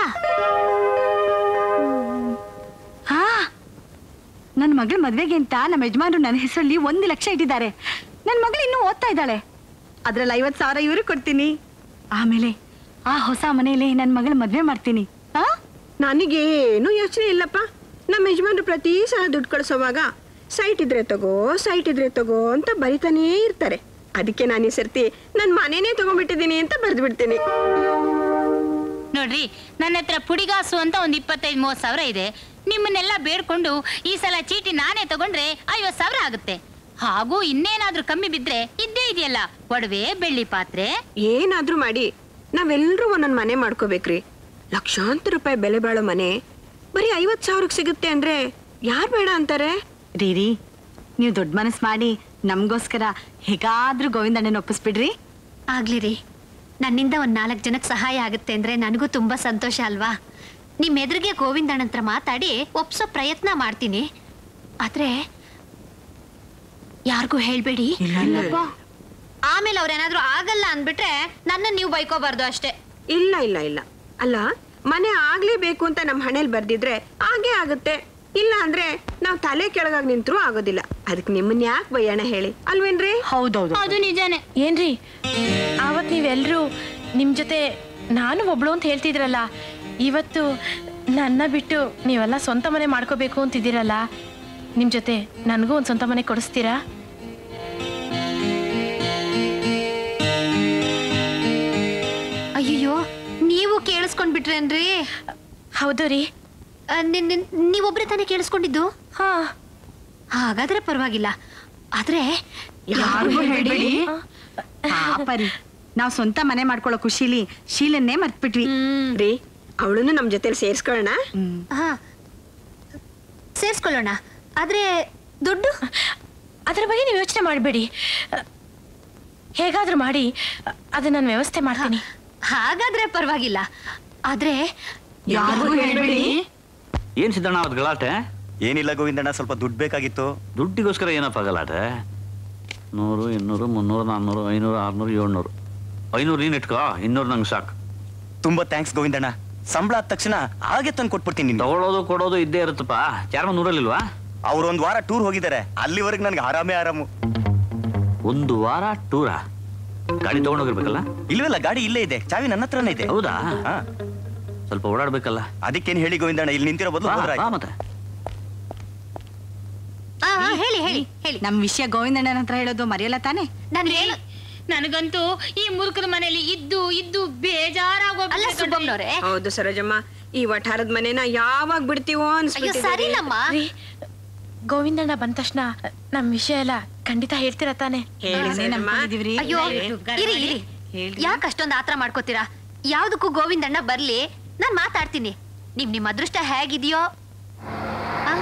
[SPEAKER 5] ಹಾ ನನ್ನ ಮಗಳ ಮದ್ವೆಗೆ ಅಂತ ನಮ್ಮ ಯಜಮಾನ್ರು ನನ್ನ ಹೆಸರಲ್ಲಿ ಒಂದು ಲಕ್ಷ ಇಟ್ಟಿದ್ದಾರೆ ನನ್ನ ಮಗಳು ಇನ್ನೂ ಓದ್ತಾ ಇದ್ದಾಳೆ ಅದ್ರಲ್ಲಿ ಐವತ್ತು ಸಾವಿರ ಇವರು ಕೊಡ್ತೀನಿ ಆಮೇಲೆ ಆ ಹೊಸ ಮನೆಯಲ್ಲಿ ನನ್ನ ಮಗಳ ಮದ್ವೆ ಮಾಡ್ತೀನಿ ಆ
[SPEAKER 3] ನನಗೇನು ಯೋಚನೆ ಇಲ್ಲಪ್ಪ ನಮ್ಮ ಯಜಮಾನ್ರು ಪ್ರತಿ ಸಲ ದುಡ್ಡು ಕಳಿಸೋವಾಗ ಸೈಟ್ ಇದ್ರೆ ತಗೋ ಸೈಟ್ ಇದ್ರೆ ತಗೋ ಅಂತ ಬರಿತಾನೇ ಇರ್ತಾರೆ ಅದಕ್ಕೆ ನಾನು ಈ ಸರ್ತಿ ನನ್ನ ಮನೆನೇ ತಗೊಂಡ್ಬಿಟ್ಟಿದ್ದೀನಿ ಅಂತ ಬರ್ದು ಬಿಡ್ತೀನಿ
[SPEAKER 12] ನೋಡ್ರಿ ನನ್ನ ಹತ್ರ ಪುಡಿಗಾಸು ಅಂತ ಒಂದ್ ಇಪ್ಪತ್ತೈದು ಮೂವತ್ ಸಾವಿರ ಇದೆ ನಿಮ್ಮನ್ನೆಲ್ಲ ಬೇಡ್ಕೊಂಡು ಈ ಸಲ ಚೀಟಿ ನಾನೇ ತಗೊಂಡ್ರೆ ಐವತ್ ಸಾವಿರ ಆಗುತ್ತೆ ಹಾಗೂ ಇನ್ನೇನಾದ್ರೂ ಕಮ್ಮಿ ಬಿದ್ರೆ ಇದ್ದೇ ಇದೆಯಲ್ಲ ಒಡವೆ ಬೆಳ್ಳಿ ಪಾತ್ರೆ
[SPEAKER 3] ಏನಾದ್ರೂ ಮಾಡಿ ನಾವೆಲ್ಲರೂ ಒಂದೊಂದು ಮನೆ ಮಾಡ್ಕೋಬೇಕ್ರಿ ಲಕ್ಷಾಂತರ ರೂಪಾಯಿ ಬೆಲೆ ಬಾಳೋ ಮನೆ ಬರೀ ಐವತ್ತು ಸಾವಿರಕ್ಕೆ ಸಿಗುತ್ತೆ ಅಂದ್ರೆ ಯಾರು ಬೇಡ ಅಂತಾರೆ
[SPEAKER 5] ರೀ ರೀ ನೀವು ದೊಡ್ಡ ಮನಸ್ಸು ಮಾಡಿ ನಮಗೋಸ್ಕರ ಹೇಗಾದ್ರೂ ಗೋವಿಂದಣ್ಣನ ಒಪ್ಪಿಸ್ಬಿಡ್ರಿ
[SPEAKER 6] ಆಗ್ಲಿ ರೀ ನನ್ನಿಂದ ಒಂದ್ ನಾಲ್ಕು ಜನಕ್ಕೆ ಸಹಾಯ ಆಗುತ್ತೆ ಅಂದ್ರೆ ನನಗೂ ತುಂಬಾ ಸಂತೋಷ ಅಲ್ವಾ ನಿಮ್ ಎದುರಿಗೆ ಗೋವಿಂದಣ್ಣ ಹತ್ರ ಮಾತಾಡಿ ಒಪ್ಸೋ ಪ್ರಯತ್ನ ಮಾಡ್ತೀನಿ ಆದ್ರೆ ಯಾರಿಗೂ ಹೇಳ್ಬೇಡಿ ಆಮೇಲೆ ಅವ್ರೇನಾದ್ರೂ ಆಗಲ್ಲ ಅಂದ್ಬಿಟ್ರೆ ನನ್ನ ನೀವು ಬೈಕೋಬಾರ್ದು ಅಷ್ಟೇ
[SPEAKER 3] ಇಲ್ಲ ಇಲ್ಲ ಇಲ್ಲ ಅಲ್ಲ ಮನೆ ಆಗ್ಲೇಬೇಕು ಅಂತ ನಮ್ಮ ಹಣೆಯಲ್ಲಿ ಬರ್ದಿದ್ರೆ ಹಾಗೆ ಆಗುತ್ತೆ ಇಲ್ಲ ಅಂದ್ರೆ ನಾವು ತಲೆ ಕೆಳಗಾಗಿ ನಿಂತ್ರೂ ಆಗೋದಿಲ್ಲ ಅದಕ್ಕೆ ನಿಮ್ಮನ್ನ ಯಾಕೆ ಬಯ್ಯಣ ಹೇಳಿ ಅಲ್ವೇನ್ರಿ
[SPEAKER 19] ಹೌದೌದು
[SPEAKER 12] ಅದು ನಿಜಾನೇ
[SPEAKER 1] ಏನ್ರಿ ಆವತ್ ನೀವೆಲ್ರೂ ನಿಮ್ ಜೊತೆ ನಾನು ಒಬ್ಳು ಅಂತ ಹೇಳ್ತಿದ್ರಲ್ಲ ಇವತ್ತು ನನ್ನ ಬಿಟ್ಟು ನೀವೆಲ್ಲ ಸ್ವಂತ ಮನೆ ಮಾಡ್ಕೋಬೇಕು ಅಂತಿದ್ದೀರಲ್ಲ ನಿಮ್ ಜೊತೆ ನನಗೂ ಒಂದು ಸ್ವಂತ ಮನೆ ಕೊಡಿಸ್ತೀರಾ
[SPEAKER 6] ಅಯ್ಯೋ ನೀವು ಕೇಳಿಸ್ಕೊಂಡ್ ಬಿಟ್ರೇನ್ರಿ
[SPEAKER 1] ಹೌದು ರೀ
[SPEAKER 6] ನೀವೊಬ್ರೆ ತಾನೇ ಕೇಳಿಸ್ಕೊಂಡಿದ್ದು
[SPEAKER 1] ಹಾ
[SPEAKER 6] ಹಾಗಾದ್ರೆ ಪರವಾಗಿಲ್ಲ ಆದ್ರೆ
[SPEAKER 5] ಯಾರಿಗೂ ಹೇಳ್ಬೇಡಿ ಪಾಪರಿ ನಾವ್ ಸ್ವಂತ ಮನೆ ಮಾಡ್ಕೊಳ್ಳೋ ಖುಷಿಲಿ ಶೀಲನ್ನೇ ಮರ್ತ್ಬಿಟ್ವಿ
[SPEAKER 3] ರೀ ಅವಳನ್ನು ನಮ್ ಜೊತೆ ಸೇರ್ಸ್ಕೊಳ್ಳೋಣ
[SPEAKER 6] ಹಾ ಸೇರ್ಸ್ಕೊಳ್ಳೋಣ ಆದ್ರೆ ದುಡ್ಡು
[SPEAKER 1] ಅದ್ರ ಬಗ್ಗೆ ನೀವು ಯೋಚನೆ ಮಾಡಬೇಡಿ ಹೇಗಾದ್ರೂ ಮಾಡಿ ಅದನ್ನ ನಾನು ವ್ಯವಸ್ಥೆ ಮಾಡ್ತೀನಿ
[SPEAKER 6] ಹಾಗಾದ್ರೆ ಪರವಾಗಿಲ್ಲ ಆದ್ರೆ
[SPEAKER 5] ಯಾರಿಗೂ ಹೇಳ್ಬೇಡಿ
[SPEAKER 8] ಏನ್ ಸಿದ್ದಣ್ಣ ಅವತ್ತು ಗಲಾಟೆ
[SPEAKER 22] ಏನಿಲ್ಲ ಗೋವಿಂದಣ್ಣ ಸ್ವಲ್ಪ ದುಡ್ಡು ಬೇಕಾಗಿತ್ತು
[SPEAKER 8] ದುಡ್ಡಿಗೋಸ್ಕರ ಏನಪ್ಪ ಗಲಾಟೆ ನೂರು ಇನ್ನೂರು ಮುನ್ನೂರು ನಾನ್ನೂರು ಐನೂರು ಆರ್ನೂರು ಏಳ್ನೂರು ಐನೂರು ನೀನು ಇಟ್ಕೋ ಇನ್ನೂರು ನಂಗೆ ಸಾಕು
[SPEAKER 22] ತುಂಬಾ ಥ್ಯಾಂಕ್ಸ್ ಗೋವಿಂದಣ್ಣ ಸಂಬಳ ಆದ ತಕ್ಷಣ ಹಾಗೆ ತಂದು ಕೊಟ್ಬಿಡ್ತೀನಿ ನಿನ್ಗೆ
[SPEAKER 8] ತಗೊಳ್ಳೋದು ಕೊಡೋದು ಇದ್ದೇ ಇರುತ್ತಪ್ಪ ಯಾರು ನೂರಲ್ಲಿಲ್ವಾ
[SPEAKER 22] ಅವ್ರು ಒಂದ್ ವಾರ ಟೂರ್ ಹೋಗಿದ್ದಾರೆ ಅಲ್ಲಿವರೆಗೆ ನನ್ಗೆ ಆರಾಮೇ ಆರಾಮು
[SPEAKER 8] ಒಂದು ವಾರ ಟೂರಾ ಗಾಡಿ ತಗೊಂಡೋಗಿರ್ಬೇಕಲ್ಲ
[SPEAKER 22] ಇಲ್ವಲ್ಲ ಗಾಡಿ ಇಲ್ಲೇ ಇದೆ ಚಾವಿ ನನ್ನ ಹತ್ರನೇ ಇದೆ
[SPEAKER 8] ಹೌದಾ
[SPEAKER 22] ಹಾ
[SPEAKER 8] ಸ್ವಲ್ಪ ಓಡಾಡ್ಬೇಕಲ್ಲ
[SPEAKER 22] ಅದಕ್ಕೇನು ಹೇಳಿ ಗೋವಿಂದಣ್ಣ ಇಲ್ಲಿ ನಿಂತಿರೋ ಬದಲು
[SPEAKER 8] ಬಾ,
[SPEAKER 22] ಹೋದ್ರೆ
[SPEAKER 8] ಬಾ
[SPEAKER 22] ಆಯ್ತು.
[SPEAKER 8] ಮತ್ತೆ
[SPEAKER 6] ಆ, ಆ, ಹೇಳಿ ಹೇಳಿ ಹೇಳಿ
[SPEAKER 5] ನಮ್ ವಿಷಯ ಗೋವಿಂದಣ್ಣನ ಹತ್ರ ಹೇಳೋದು ಮರೆಯಲ್ಲ ತಾನೆ
[SPEAKER 6] ನಾನು ಹೇಳು
[SPEAKER 12] ನನಗಂತೂ ಈ ಮುರುಕನ ಮನೇಲಿ ಇದ್ದು ಇದ್ದು
[SPEAKER 6] ಅಲ್ಲ
[SPEAKER 12] ಬೇಜಾರಾಗೋಗ್ಬಿಟ್ಟೆ
[SPEAKER 6] ಸುಬ್ಬಮ್ಮನವ್ರೆ
[SPEAKER 3] ಹೌದು ಸರೋಜಮ್ಮ ಈ ವಠಾರದ ಮನೆನ ಯಾವಾಗ ಬಿಡ್ತೀವೋ
[SPEAKER 6] ಅಯ್ಯೋ
[SPEAKER 3] ಅನ್ಸ್ಬಿಟ್ಟಿದೆ
[SPEAKER 6] ಸರಿನಮ್ಮ
[SPEAKER 1] ರೀ ಗೋವಿಂದಣ್ಣ ಬಂದ ತಕ್ಷಣ ನಮ್ ವಿಷಯ ಎಲ್ಲ ಖಂಡಿತ ಹೇಳ್ತೀರಾ ತಾನೆ
[SPEAKER 3] ಹೇಳಿ ಸರೋಜಮ್ಮ.
[SPEAKER 5] ನಂಬ್ಕೊಂಡಿದೀವ್ರಿ
[SPEAKER 6] ಅಯ್ಯೋ ಇರಿ ಇರಿ ಯಾಕೆ ಅಷ್ಟೊಂದು ಆತರ ಮಾಡ್ಕೋತೀರಾ ಯಾವ್ದಕ್ಕೂ ಗೋವಿಂದಣ್ಣ ಬರ್ಲಿ ನಾನ್ ಮಾತಾಡ್ತೀನಿ ನಿಮ್ ನಿಮ್ ಅದೃಷ್ಟ ಹೇಗಿದೆಯೋ ಆ?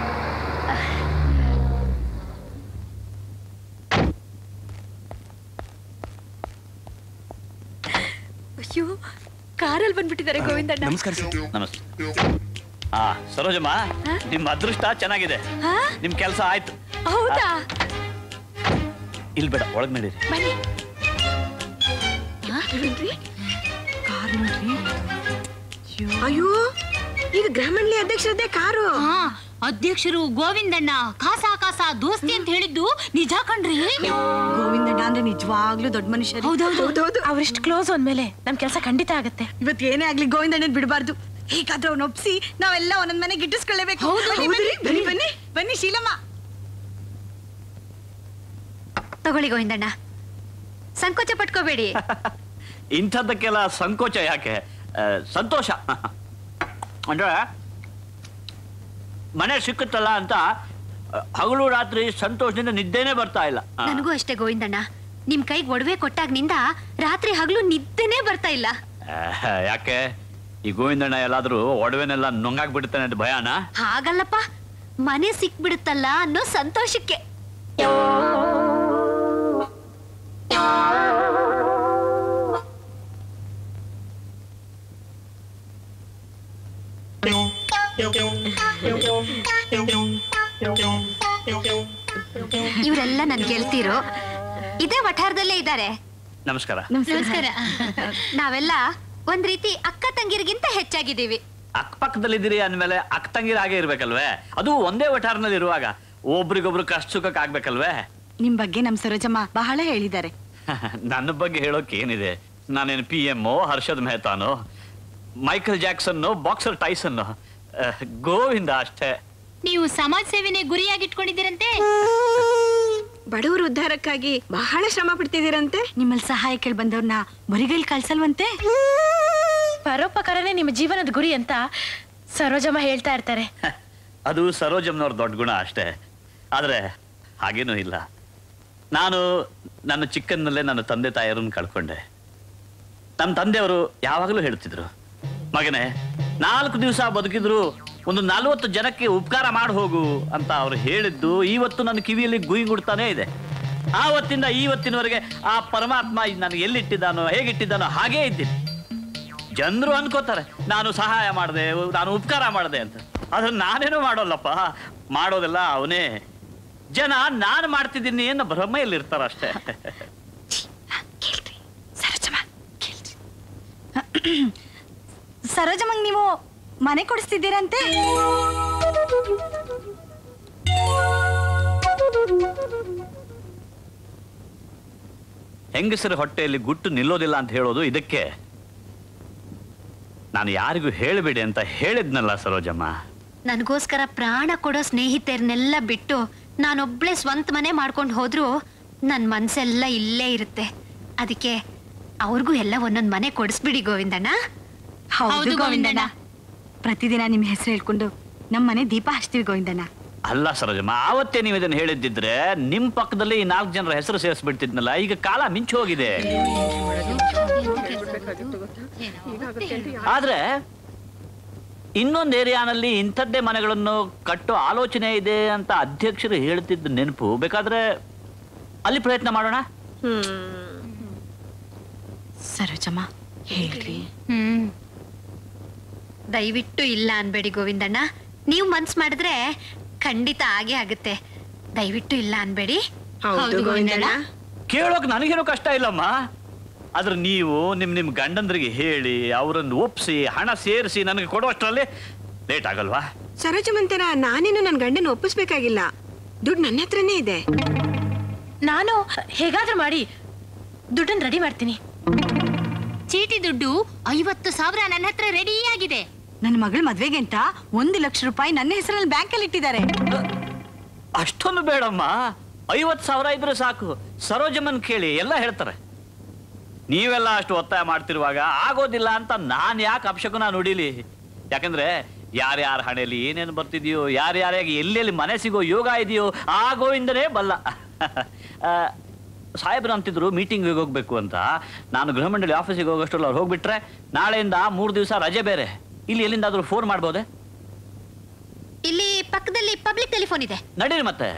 [SPEAKER 1] ಅಯ್ಯೋ ಕಾರಲ್ಲಿ ಬಂದ್ಬಿಟ್ಟಿದ್ದಾರೆ ಗೋವಿಂದಣ್ಣ
[SPEAKER 22] ನಮಸ್ಕಾರ ಸರ್
[SPEAKER 8] ನಮಸ್ತೆ ಹಾ ಸರೋಜಮ್ಮ ನಿಮ್ಮ ಅದೃಷ್ಟ ಚೆನ್ನಾಗಿದೆ
[SPEAKER 1] ಹಾ?
[SPEAKER 8] ನಿಮ್ ಕೆಲಸ ಆಯ್ತು
[SPEAKER 1] ಹೌದಾ
[SPEAKER 8] ಇಲ್ಲಿ ಬೇಡ ಒಳಗ್ ನಡೀರಿ
[SPEAKER 1] ಬನ್ನಿ
[SPEAKER 5] ಕಾರ್ ನೋಡ್ರಿ
[SPEAKER 3] ಅಯ್ಯೋ ಇದು ಗ್ರಾಮಣ್ಲಿ ಅಧ್ಯಕ್ಷರದ್ದೇ ಕಾರು
[SPEAKER 12] ಹಾ ಅಧ್ಯಕ್ಷರು ಗೋವಿಂದಣ್ಣ ಕಾಸ ಕಾಸ ದೋಸ್ತಿ ಅಂತ ಹೇಳಿದ್ದು ನಿಜ ಕಣ್ರಿ
[SPEAKER 5] ಗೋವಿಂದಣ್ಣ ಅಂದ್ರೆ ನಿಜವಾಗ್ಲೂ ದೊಡ್ಡ ಮನುಷ್ಯ
[SPEAKER 3] ಹೌದೌದು
[SPEAKER 1] ಅವ್ರಿಷ್ಟು ಕ್ಲೋಸ್ ಅಂದ್ಮೇಲೆ ನಮ್ ಕೆಲಸ ಖಂಡಿತ ಆಗತ್ತೆ
[SPEAKER 5] ಇವತ್ತು ಏನೇ ಆಗ್ಲಿ ಗೋವಿಂದಣ್ಣನ್ ಬಿಡಬಾರ್ದು ಹೇಗಾದ್ರೂ ಅವ್ನ ಒಪ್ಸಿ ನಾವೆಲ್ಲ ಒಂದೊಂದ್ ಮನೆ ಗಿಟ್ಟಿಸ್ಕೊಳ್ಳೇಬೇಕು ಬನ್ನಿ, ಬನ್ನಿ, ಬನ್ನಿ ಬನ್ನಿ ಬನ್ನಿ ಶೀಲಮ್ಮ
[SPEAKER 6] ತಗೊಳ್ಳಿ ಗೋವಿಂದಣ್ಣ ಸಂಕೋಚ ಪಟ್ಕೋಬೇಡಿ
[SPEAKER 8] ಇಂಥದ್ದಕ್ಕೆಲ್ಲ ಸಂಕೋಚ ಯಾಕೆ ಆ, ಸಂತೋಷ ಅಂದ್ರೆ ಮನೆ ಸಿಕ್ಕುತ್ತಲ್ಲ ಅಂತ ಆ, ಹಗಲು ರಾತ್ರಿ ಸಂತೋಷದಿಂದ ನಿದ್ದೆನೇ ಬರ್ತಾ ಇಲ್ಲ ಆ,
[SPEAKER 6] ನನಗೂ ಅಷ್ಟೇ ಗೋವಿಂದಣ್ಣ ನಿಮ್ ಕೈಗೆ ಒಡವೆ ಕೊಟ್ಟಾಗ್ನಿಂದ ರಾತ್ರಿ ಹಗಲು ನಿದ್ದೆನೇ ಬರ್ತಾ ಇಲ್ಲ
[SPEAKER 8] ಆ, ಯಾಕೆ ಈ ಗೋವಿಂದಣ್ಣ ಎಲ್ಲಾದ್ರೂ ಒಡವೆನೆಲ್ಲ ನುಂಗಾಕ್ಬಿಡ್ತಾನೆ ಅಂತ ಭಯನಾ
[SPEAKER 6] ಹಾಗಲ್ಲಪ್ಪ ಮನೆ ಸಿಕ್ಬಿಡುತ್ತಲ್ಲ ಅನ್ನೋ ಸಂತೋಷಕ್ಕೆ ಇವರೆಲ್ಲ ನನ್ ಗೆಲ್ತಿರು ಇದೇ ವಠಾರದಲ್ಲೇ ಇದ್ದಾರೆ
[SPEAKER 8] ನಮಸ್ಕಾರ
[SPEAKER 6] ನಮಸ್ಕಾರ ನಾವೆಲ್ಲ ಒಂದ್ ರೀತಿ ಅಕ್ಕ ತಂಗಿರಿಗಿಂತ ಹೆಚ್ಚಾಗಿದ್ದೀವಿ
[SPEAKER 8] ಅಕ್ಕಪಕ್ಕದಲ್ಲಿದ್ದೀರಿ ಅಂದ್ಮೇಲೆ ಅಕ್ಕ ತಂಗಿರ ಹಾಗೆ ಇರ್ಬೇಕಲ್ವೇ ಅದು ಒಂದೇ ವಠಾರನಲ್ಲಿ ಇರುವಾಗ ಒಬ್ರಿಗೊಬ್ರು ಕಷ್ಟ ಸುಖಕ್ಕೆ ಆಗ್ಬೇಕಲ್ವೇ
[SPEAKER 5] ನಿಮ್ ಬಗ್ಗೆ ನಮ್ ಸರೋಜಮ್ಮ ಬಹಳ ಹೇಳಿದ್ದಾರೆ
[SPEAKER 8] ನನ್ನ ಬಗ್ಗೆ ಹೇಳೋಕೆ ಏನಿದೆ ನಾನೇನು ಪಿ ಎಮ್ ಹರ್ಷದ್ ಮೆಹತಾನೋ ಮೈಕಲ್ ಜಾಕ್ಸನ್ನು ಬಾಕ್ಸರ್ ಟೈಸನ್ನು ಅಹ್, ಗೋವಿಂದ ಅಷ್ಟೇ
[SPEAKER 12] ನೀವು ಸಮಾಜ ಸೇವೆನೆ ಗುರಿಯಾಗಿಟ್ಕೊಂಡಿದ್ದೀರಂತೆ
[SPEAKER 3] ಬಡವರ ಉದ್ಧಾರಕ್ಕಾಗಿ ಬಹಳ ಶ್ರಮ ಪಡ್ತಿದ್ದೀರಂತೆ
[SPEAKER 5] ನಿಮ್ಮಲ್ಲಿ ಸಹಾಯ ಕೇಳಿ ಬಂದವ್ರನ್ನ ಬರಿಗೈಲ್ ಕಳ್ಸಲ್ವಂತೆ
[SPEAKER 1] ಪರೋಪಕಾರನೇ ನಿಮ್ಮ ಜೀವನದ ಗುರಿ ಅಂತ ಸರೋಜಮ್ಮ ಹೇಳ್ತಾ ಇರ್ತಾರೆ
[SPEAKER 8] ಅದು ಸರೋಜಮ್ನವ್ರ ದೊಡ್ಡ ಗುಣ ಅಷ್ಟೇ ಆದರೆ ಹಾಗೇನೂ ಇಲ್ಲ ನಾನು ನನ್ನ ಚಿಕ್ಕನ್ನಲ್ಲೇ ನನ್ನ ತಂದೆ ತಾಯಿಯರನ್ನು ಕಳ್ಕೊಂಡೆ ನಮ್ಮ ತಂದೆಯವರು ಯಾವಾಗಲೂ ಹೇಳ್ತಿದ್ರು ಮಗನೇ ನಾಲ್ಕು ದಿವಸ ಬದುಕಿದ್ರು ಒಂದು ನಲ್ವತ್ತು ಜನಕ್ಕೆ ಉಪಕಾರ ಮಾಡಿ ಹೋಗು ಅಂತ ಅವ್ರು ಹೇಳಿದ್ದು ಇವತ್ತು ನನ್ನ ಕಿವಿಯಲ್ಲಿ ಗುಯ್ಗುಡ್ತಾನೇ ಇದೆ ಆವತ್ತಿಂದ ಇವತ್ತಿನವರೆಗೆ ಆ ಪರಮಾತ್ಮ ನನಗೆ ಎಲ್ಲಿಟ್ಟಿದ್ದಾನೋ ಹೇಗಿಟ್ಟಿದ್ದಾನೋ ಹಾಗೇ ಇದ್ದೀನಿ ಜನರು ಅನ್ಕೋತಾರೆ ನಾನು ಸಹಾಯ ಮಾಡಿದೆ ನಾನು ಉಪಕಾರ ಮಾಡಿದೆ ಅಂತ ಆದ್ರೆ ನಾನೇನು ಮಾಡೋಲ್ಲಪ್ಪ ಮಾಡೋದೆಲ್ಲ ಅವನೇ ಜನ ನಾನು ಮಾಡ್ತಿದ್ದೀನಿ ಅನ್ನೋ ಭ್ರಮೆಯಲ್ಲಿ ಇರ್ತಾರ ಅಷ್ಟೇ
[SPEAKER 5] ಸರೋಜಮ್ಮಂಗ್ ನೀವು ಮನೆ ಕೊಡಿಸ್ತಿದ್ದೀರಂತೆ
[SPEAKER 8] ಹೆಂಗಸರ ಹೊಟ್ಟೆಯಲ್ಲಿ ಗುಟ್ಟು ನಿಲ್ಲೋದಿಲ್ಲ ಅಂತ ಹೇಳೋದು ಇದಕ್ಕೆ ನಾನು ಯಾರಿಗೂ ಹೇಳಬೇಡಿ ಅಂತ ಹೇಳಿದ್ನಲ್ಲ ಸರೋಜಮ್ಮ
[SPEAKER 6] ನನಗೋಸ್ಕರ ಪ್ರಾಣ ಕೊಡೋ ಸ್ನೇಹಿತರನ್ನೆಲ್ಲ ಬಿಟ್ಟು ನಾನೊಬ್ಳೆ ಸ್ವಂತ ಮನೆ ಮಾಡ್ಕೊಂಡು ಹೋದ್ರು ನನ್ನ ಮನ್ಸೆಲ್ಲ ಇಲ್ಲೇ ಇರುತ್ತೆ ಅದಕ್ಕೆ ಅವ್ರಿಗೂ ಎಲ್ಲ ಒಂದೊಂದು ಮನೆ ಕೊಡಿಸ್ಬಿಡಿ ಗೋವಿಂದಣ್ಣ
[SPEAKER 5] ಹೌದು ಗೋವಿಂದಣ್ಣ ಪ್ರತಿದಿನ ನಿಮ್ ಹೆಸರು ಹೇಳ್ಕೊಂಡು ನಮ್ಮ ಮನೆ ದೀಪ ಹಚ್ತೀವಿ ಗೋವಿಂದಣ್ಣ
[SPEAKER 8] ಅಲ್ಲ ಸರೋಜಮ್ಮ ಆವತ್ತೇ ನೀವು ಇದನ್ನ ಹೇಳಿದ್ದಿದ್ರೆ ನಿಮ್ ಪಕ್ಕದಲ್ಲಿ ಈ ನಾಲ್ಕು ಜನರ ಹೆಸರು ಸೇರಿಸ್ಬಿಡ್ತಿದ್ನಲ್ಲ ಈಗ ಕಾಲ ಮಿಂಚು ಹೋಗಿದೆ ಆದ್ರೆ ಇನ್ನೊಂದು ಏರಿಯಾನಲ್ಲಿ ಇಂಥದ್ದೇ ಮನೆಗಳನ್ನು ಕಟ್ಟೋ ಆಲೋಚನೆ ಇದೆ ಅಂತ ಅಧ್ಯಕ್ಷರು ಹೇಳ್ತಿದ್ದ ನೆನಪು ಬೇಕಾದ್ರೆ ಅಲ್ಲಿ ಪ್ರಯತ್ನ ಮಾಡೋಣ
[SPEAKER 5] ಸರೋಜಮ್ಮ ಹೇಳ್ರಿ
[SPEAKER 6] ಹ್ಮ್ ದಯವಿಟ್ಟು ಇಲ್ಲ ಅನ್ಬೇಡಿ ಗೋವಿಂದಣ್ಣ ನೀವು ಮನ್ಸ್ ಮಾಡಿದ್ರೆ ಖಂಡಿತ ಆಗೇ ಆಗುತ್ತೆ ದಯವಿಟ್ಟು ಇಲ್ಲ ಅನ್ಬೇಡಿ
[SPEAKER 3] ಹೌದು ಗೋವಿಂದಣ್ಣ
[SPEAKER 8] ಕೇಳೋಕ್ ನನಗೇನು ಕಷ್ಟ ಇಲ್ಲಮ್ಮ ಆದ್ರೆ ನೀವು ನಿಮ್ ನಿಮ್ ಗಂಡಂದ್ರಿಗೆ ಹೇಳಿ ಅವರನ್ನು ಒಪ್ಸಿ ಹಣ ಸೇರಿಸಿ ನನಗೆ ಕೊಡುವಷ್ಟರಲ್ಲಿ ಲೇಟ್ ಆಗಲ್ವಾ
[SPEAKER 3] ಸರೋಜಮಂತರ ನಾನೇನು ನನ್ನ ಗಂಡನ ಒಪ್ಪಿಸ್ಬೇಕಾಗಿಲ್ಲ ದುಡ್ಡು ನನ್ನ ಹತ್ರನೇ ಇದೆ
[SPEAKER 1] ನಾನು ಹೇಗಾದ್ರೂ ಮಾಡಿ ದುಡ್ಡನ್ನ ರೆಡಿ ಮಾಡ್ತೀನಿ
[SPEAKER 12] ಚೀಟಿ ದುಡ್ಡು ಐವತ್ತು ಸಾವಿರ ನನ್ನ ಹತ್ರ ರೆಡಿ ಆಗಿದೆ
[SPEAKER 5] ನನ್ನ ಮಗಳ ಮದ್ವೆಗೆ ಅಂತ ಒಂದು ಲಕ್ಷ ರೂಪಾಯಿ ನನ್ನ ಹೆಸರಲ್ಲಿ ಬ್ಯಾಂಕಲ್ಲಿ ಇಟ್ಟಿದ್ದಾರೆ
[SPEAKER 8] ಅಷ್ಟೊಂದು ಬೇಡಮ್ಮ ಐವತ್ ಸಾವಿರ ಇದ್ರೆ ಸಾಕು ಸರೋಜಮ್ಮನ್ ಕೇಳಿ ಎಲ್ಲ ಹೇಳ್ತಾರೆ ನೀವೆಲ್ಲ ಅಷ್ಟು ಒತ್ತಾಯ ಮಾಡ್ತಿರುವಾಗ ಆಗೋದಿಲ್ಲ ಅಂತ ನಾನ್ ಯಾಕೆ ಅಪಶಕುನ ನುಡಿಲಿ ಯಾಕಂದ್ರೆ ಯಾರ್ಯಾರ ಹಣೆಯಲ್ಲಿ ಏನೇನು ಬರ್ತಿದೆಯೋ ಯಾರ್ಯಾರಿಗೆ ಎಲ್ಲೆಲ್ಲಿ ಮನೆ ಸಿಗೋ ಯೋಗ ಇದೆಯೋ ಆಗೋಯಿಂದನೇ ಬಲ್ಲ ಆ, ಸಾಹೇಬ್ರು ಅಂತಿದ್ರು ಮೀಟಿಂಗ್ ಹೋಗ್ಬೇಕು ಅಂತ ನಾನು ಗೃಹ ಮಂಡಳಿ ಆಫೀಸಿಗೆ ಹೋಗೋಷ್ಟರಲ್ಲಿ ಅವ್ರು ಹೋಗ್ಬಿಟ್ರೆ ನಾಳೆಯಿಂದ ಮೂರು ದಿವಸ ರಜೆ ಬೇರೆ ಇಲ್ಲಿ ಎಲ್ಲಿಂದಾದ್ರೂ ಫೋನ್ ಮಾಡ್ಬೋದೆ
[SPEAKER 6] ಇಲ್ಲಿ ಪಕ್ಕದಲ್ಲಿ ಪಬ್ಲಿಕ್ ಟೆಲಿಫೋನ್ ಇದೆ
[SPEAKER 8] ನಡೀರಿ ಮತ್ತೆ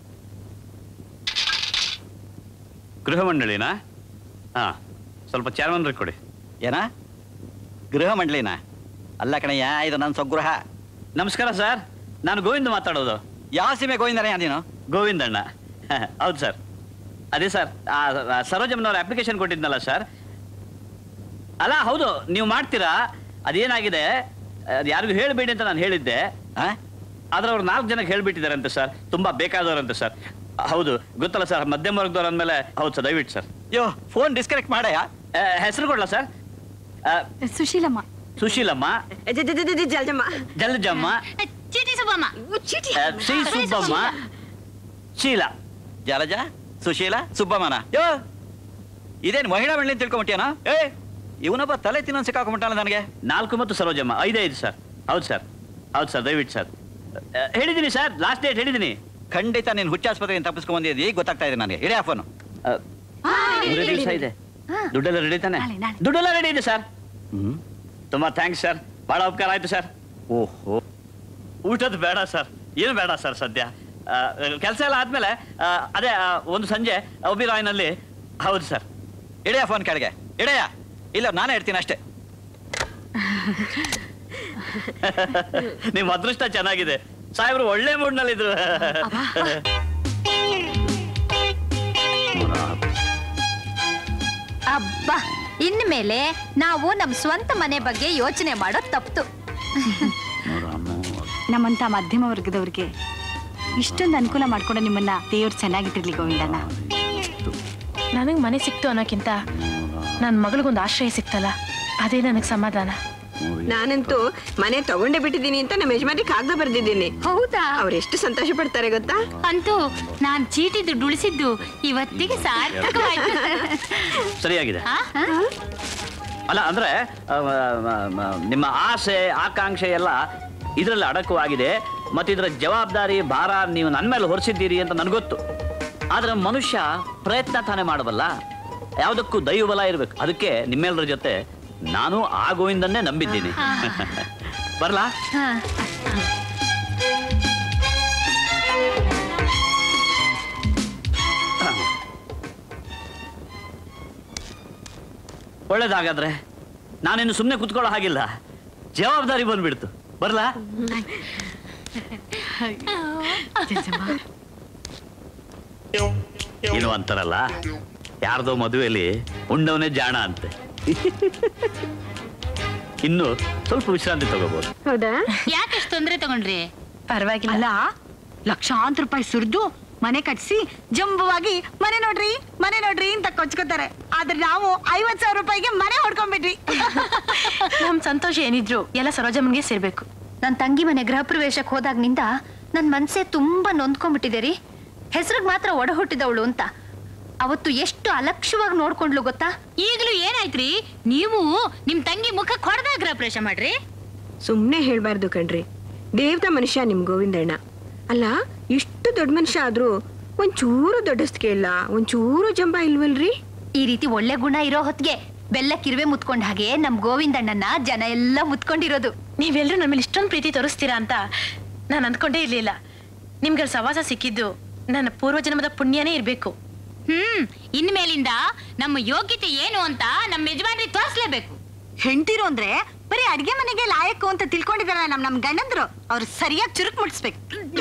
[SPEAKER 8] ಗೃಹ ಮಂಡಳಿನಾ ಹಾ ಸ್ವಲ್ಪ ಚೇರ್ಮನ್ ಕೊಡಿ
[SPEAKER 13] ಏನ ಗೃಹ ಮಂಡಳಿನ ಅಲ್ಲ ಕಣಯ್ಯ ಇದು ನನ್ನ ಸ್ವಗೃಹ
[SPEAKER 8] ನಮಸ್ಕಾರ ಸರ್ ನಾನು ಗೋವಿಂದ ಮಾತಾಡೋದು
[SPEAKER 13] ಯಾವ ಸೀಮೆ ಗೋವಿಂದನೇ ನೀನು
[SPEAKER 8] ಗೋವಿಂದಣ್ಣ ಹೌದು ಸರ್ ಅದೇ ಸರ್ ಸರೋಜಮ್ಮನವ್ರ ಅಪ್ಲಿಕೇಶನ್ ಕೊಟ್ಟಿದ್ನಲ್ಲ ಸರ್ ಅಲ್ಲ ಹೌದು ನೀವು ಮಾಡ್ತೀರಾ ಅದೇನಾಗಿದೆ ಅದು ಯಾರಿಗೂ ಹೇಳಬೇಡಿ ಅಂತ ನಾನು ಹೇಳಿದ್ದೆ ಆದ್ರೆ ಅವ್ರು ನಾಲ್ಕು ಜನಕ್ಕೆ ಹೇಳ್ಬಿಟ್ಟಿದಾರಂತೆ ಸರ್ ತುಂಬಾ ಬೇಕಾದವರಂತೆ ಸರ್ ಹೌದು ಗೊತ್ತಲ್ಲ ಸರ್ ಮಧ್ಯಮ ವರ್ಗದವ್ರು ಅಂದಮೇಲೆ ಹೌದು ಸರ್ ದಯವಿಟ್ಟು ಸರ್
[SPEAKER 13] ಯೋ ಫೋನ್ ಡಿಸ್ಕನೆಕ್ಟ್ ಮಾಡಯ್ಯ
[SPEAKER 8] ಹೆಸರು ಕೊಡ್ಲಾ ಸರ್
[SPEAKER 5] ಸುಶೀಲಮ್ಮ
[SPEAKER 8] ಸುಶೀಲಮ್ಮ
[SPEAKER 3] ಜಲ್ಜಮ್ಮ
[SPEAKER 8] ಜಲಜಮ್ಮ
[SPEAKER 12] ಚೀಟಿ ಸುಬ್ಬಮ್ಮ
[SPEAKER 8] ಆ, ಶ್ರೀ ಸುಬ್ಬಮ್ಮ ಶೀಲಾ
[SPEAKER 13] ಜಲಜ ಸುಶೀಲ ಸುಬ್ಬಮ್ಮನ ಯೋ ಇದೇನು ಮಹಿಳಾ ಮಂಡಳಿ ತಿಳ್ಕೊಂಬಿಟ್ಯಾನ ಏ ಇವನೊಬ್ಬ ತಲೆ ತಿನ್ನೋನ್ ಸಿಕ್ಕಾಕೊಂಬಿಟ್ಟಾನ ನನಗೆ
[SPEAKER 8] ನಾಲ್ಕು ಮತ್ತು ಸರೋಜಮ್ಮ ಐದೈದು ಸರ್ ಹೌದು ಸರ್ ಹೌದು ಸರ್ ದಯವಿಟ್ಟು ಸರ್ ಆ, ಹೇಳಿದ್ದೀನಿ ಸರ್ ಲಾಸ್ಟ್ ಡೇಟ್ ಹೇಳಿದ್ದೀನಿ
[SPEAKER 13] ಖಂಡಿತ ನೀನು ಹುಚ್ಚಾಸ್ಪತ್ರೆಯಿಂದ ತಪ್ಪಿಸ್ಕೊಂಡ್ ಬಂದಿದ್ದೀ ಗೊತ್ತಾಗ್ತಾ ಇದೆ ನನಗೆ ಇಡೀ ಫೋನು
[SPEAKER 8] ಮೂರೇ ದಿವಸ ಇದೆ ದುಡ್ಡೆಲ್ಲ ರೆಡಿ ತಾನೆ ದುಡ್ಡೆಲ್ಲ ರೆಡಿ ಇದೆ ಸರ್ ತುಂಬಾ ಥ್ಯಾಂಕ್ಸ್ ಸರ್ ಬಹಳ ಉಪಕಾರ ಆಯ್ತು ಸರ್ ಓಹೋ ಊಟದ ಬೇಡ ಸರ್ ಏನು ಬೇಡ ಸರ್ ಸದ್ಯ ಕೆಲಸ ಎಲ್ಲ ಆದ್ಮೇಲೆ ಆ, ಅದೇ ಆ, ಒಂದು ಸಂಜೆ ಒಬಿರಾಯ್ನಲ್ಲಿ ಹೌದು ಸರ್
[SPEAKER 13] ಇಡೆಯ ಫೋನ್ ಕೆಳಗೆ ಇಡೆಯ ಇಲ್ಲ ನಾನೇ ಇಡ್ತೀನಿ ಅಷ್ಟೇ
[SPEAKER 8] ನಿಮ್ಮ ಅದೃಷ್ಟ ಚೆನ್ನಾಗಿದೆ ಸಾಹೇಬ್ರು ಒಳ್ಳೆ ಮೂಡ್ನಲ್ಲಿದ್ರು
[SPEAKER 6] ಅಬ್ಬಾ ಇನ್ಮೇಲೆ ನಾವು ನಮ್ ಸ್ವಂತ ಮನೆ ಬಗ್ಗೆ ಯೋಚನೆ ಮಾಡೋದ್ ತಪ್ತು
[SPEAKER 5] ನಮ್ಮಂತ ಮಧ್ಯಮ ವರ್ಗದವ್ರಿಗೆ ಇಷ್ಟೊಂದು ಅನುಕೂಲ ಮಾಡ್ಕೊಂಡು ನಿಮ್ಮನ್ನ ದೇವ್ರು ಚೆನ್ನಾಗಿಟ್ಟಿರ್ಲಿ ಗೋವಿಂದಣ್ಣ
[SPEAKER 1] ನನಗೆ ಮನೆ ಸಿಕ್ತು ಅನ್ನೋಕ್ಕಿಂತ ನನ್ನ ಮಗಳಿಗೊಂದು ಆಶ್ರಯ ಸಿಕ್ತಲ್ಲ ಅದೇ ನನಗೆ ಸಮಾಧಾನ
[SPEAKER 3] ನಾನಂತೂ ಮನೆ ತಗೊಂಡೇ ಬಿಟ್ಟಿದ್ದೀನಿ ಅಂತ ನಮ್ಮ ಯಜಮಾನ್ರಿಗೆ ಕಾಗದ ಬರ್ದಿದ್ದೀನಿ
[SPEAKER 6] ಹೌದಾ
[SPEAKER 3] ಅವ್ರು ಎಷ್ಟು ಸಂತೋಷ ಪಡ್ತಾರೆ ಗೊತ್ತಾ
[SPEAKER 12] ಅಂತೂ ನಾನ್ ಚೀಟಿ ದುಡ್ಡು ಉಳಿಸಿದ್ದು ಇವತ್ತಿಗೆ ಸಾರ್ಥಕವಾಯ್ತು
[SPEAKER 8] ಸರಿಯಾಗಿದೆ ಅಲ್ಲ ಅಂದ್ರೆ ಆ, ಮ, ಮ, ನಿಮ್ಮ ಆಸೆ ಆಕಾಂಕ್ಷೆ ಎಲ್ಲ ಇದರಲ್ಲಿ ಅಡಕವಾಗಿದೆ ಮತ್ತು ಇದರ ಜವಾಬ್ದಾರಿ ಭಾರ ನೀವು ನನ್ನ ಮೇಲೆ ಹೊರಿಸಿದ್ದೀರಿ ಅಂತ ನನಗೊತ್ತು ಆದ್ರೆ ಮನುಷ್ಯ ಪ್ರಯತ್ನ ತಾನೇ ಮಾಡಬಲ್ಲ ಯಾವುದಕ್ಕೂ ದೈವಬಲ ಇರಬೇಕು ಅದಕ್ಕೆ ನಿಮ್ಮೆಲ್ಲರ ಜೊತೆ ನಾನು ಆ ಗೋವಿಂದನ್ನೇ ನಂಬಿದ್ದೀನಿ ಬರ್ಲಾ ಒಳ್ಳೇದಾಗಾದ್ರೆ ನಾನಿನ್ನು ಸುಮ್ಮನೆ ಕುತ್ಕೊಳ್ಳೋ ಹಾಗಿಲ್ಲ ಜವಾಬ್ದಾರಿ ಬಂದ್ಬಿಡ್ತು ಬರ್ಲಾ ಏನು ಅಂತಾರಲ್ಲ ಯಾರ್ದೋ ಮದುವೆಯಲ್ಲಿ ಉಂಡವನೇ ಜಾಣ ಅಂತೆ ಇನ್ನು ಸ್ವಲ್ಪ ವಿಶ್ರಾಂತಿ ತಗೋಬಹುದು
[SPEAKER 3] ಹೌದಾ
[SPEAKER 12] ಯಾಕೆ ತೊಂದರೆ ತಗೊಂಡ್ರಿ
[SPEAKER 1] ಪರವಾಗಿಲ್ಲ
[SPEAKER 5] ಅಲ್ಲ ಲಕ್ಷಾಂತರ ರೂಪಾಯಿ ಸುರಿದು ಮನೆ ಕಟ್ಸಿ ಜಂಬುವಾಗಿ ಮನೆ ನೋಡ್ರಿ ಮನೆ ನೋಡ್ರಿ ಅಂತ ಕೊಚ್ಕೋತಾರೆ ಆದ್ರೆ ನಾವು ಐವತ್ ಸಾವಿರ ರೂಪಾಯಿಗೆ ಮನೆ ಹೊಡ್ಕೊಂಡ್ಬಿಟ್ವಿ
[SPEAKER 1] ನಮ್ ಸಂತೋಷ ಏನಿದ್ರು ಎಲ್ಲ ಸರೋಜಮ್ಮನ್ಗೆ ಸೇರ್ಬೇಕು
[SPEAKER 6] ನನ್ನ ತಂಗಿ ಮನೆ ಗೃಹ ಪ್ರವೇಶಕ್ಕೆ ಹೋದಾಗ್ನಿಂದ ನನ್ನ ಮನ್ಸೇ ತುಂಬಾ ನೊಂದ್ಕೊಂಡ್ಬಿಟ್ಟಿದೆ ರೀ ಹೆಸರಿಗೆ ಮಾತ್ರ ಒಡ ಹುಟ್ಟಿದವಳು ಅಂತ ಅವತ್ತು ಎಷ್ಟು ಅಲಕ್ಷ್ಯವಾಗಿ ನೋಡ್ಕೊಂಡ್ಲು ಗೊತ್ತಾ
[SPEAKER 12] ಈಗಲೂ ಏನಾಯ್ತ್ರಿ ನೀವು ನಿಮ್ ತಂಗಿ ಮುಖಕ್ಕೆ ಹೊಡೆದಾಗ ಗೃಹ ಪ್ರವೇಶ ಮಾಡ್ರಿ
[SPEAKER 3] ಸುಮ್ನೆ ಹೇಳ್ಬಾರ್ದು ಕಣ್ರಿ ದೇವತಾ ಮನುಷ್ಯ ನಿಮ್ ಗೋವಿಂದಣ್ಣ ಅಲ್ಲ ಇಷ್ಟು ದೊಡ್ಡ ಮನುಷ್ಯ ಆದ್ರೂ ಒಂಚೂರು ದೊಡ್ಡಸ್ತಿಗೆ ಇಲ್ಲ ಒಂಚೂರು ಜಂಬ ಇಲ್ವಲ್ರಿ
[SPEAKER 6] ಈ ರೀತಿ ಒಳ್ಳೆ ಗುಣ ಇರೋ ಹೊತ್ತಿಗೆ ಬೆಲ್ಲಕ್ಕಿರುವೆ ಮುತ್ಕೊಂಡ ಹಾಗೆ ನಮ್ ಗೋವಿಂದಣ್ಣನ ಜನ ಎಲ್ಲ ಮುತ್ಕೊಂಡಿರೋದು
[SPEAKER 1] ನೀವೆಲ್ಲರೂ ನಮ್ಮ ಮೇಲೆ ಇಷ್ಟೊಂದು ಪ್ರೀತಿ ತೋರಿಸ್ತೀರಾ ಅಂತ ನಾನು ಅಂದ್ಕೊಂಡೇ ಇರ್ಲಿಲ್ಲ ನಿಮ್ಗೆ ಸವಾಸ ಸಿಕ್ಕಿದ್ದು ನನ್ನ ಪೂರ್ವಜನ್ಮದ ಪುಣ್ಯನೇ ಇರ್ಬೇಕು
[SPEAKER 12] ಹ್ಮ್ ಇನ್ಮೇಲಿಂದ ನಮ್ಮ ಯೋಗ್ಯತೆ ಏನು ಅಂತ ನಮ್ಮ ಯಜಮಾನ್ರಿಗೆ ತೋರಿಸ್ಲೇಬೇಕು
[SPEAKER 5] ಹೆಂಡ್ತಿರು ಅಂದ್ರೆ ಬರೀ ಅಡ್ಗೆ ಮನೆಗೆ ಲಾಯಕು ಅಂತ ತಿಳ್ಕೊಂಡಿದಾರ ನಮ್ ನಮ್ ಗಂಡಂದ್ರು ಅವ್ರು ಸರಿಯಾಗಿ ಚುರುಕ್ ಮುಟ್ಸ್ಬೇಕು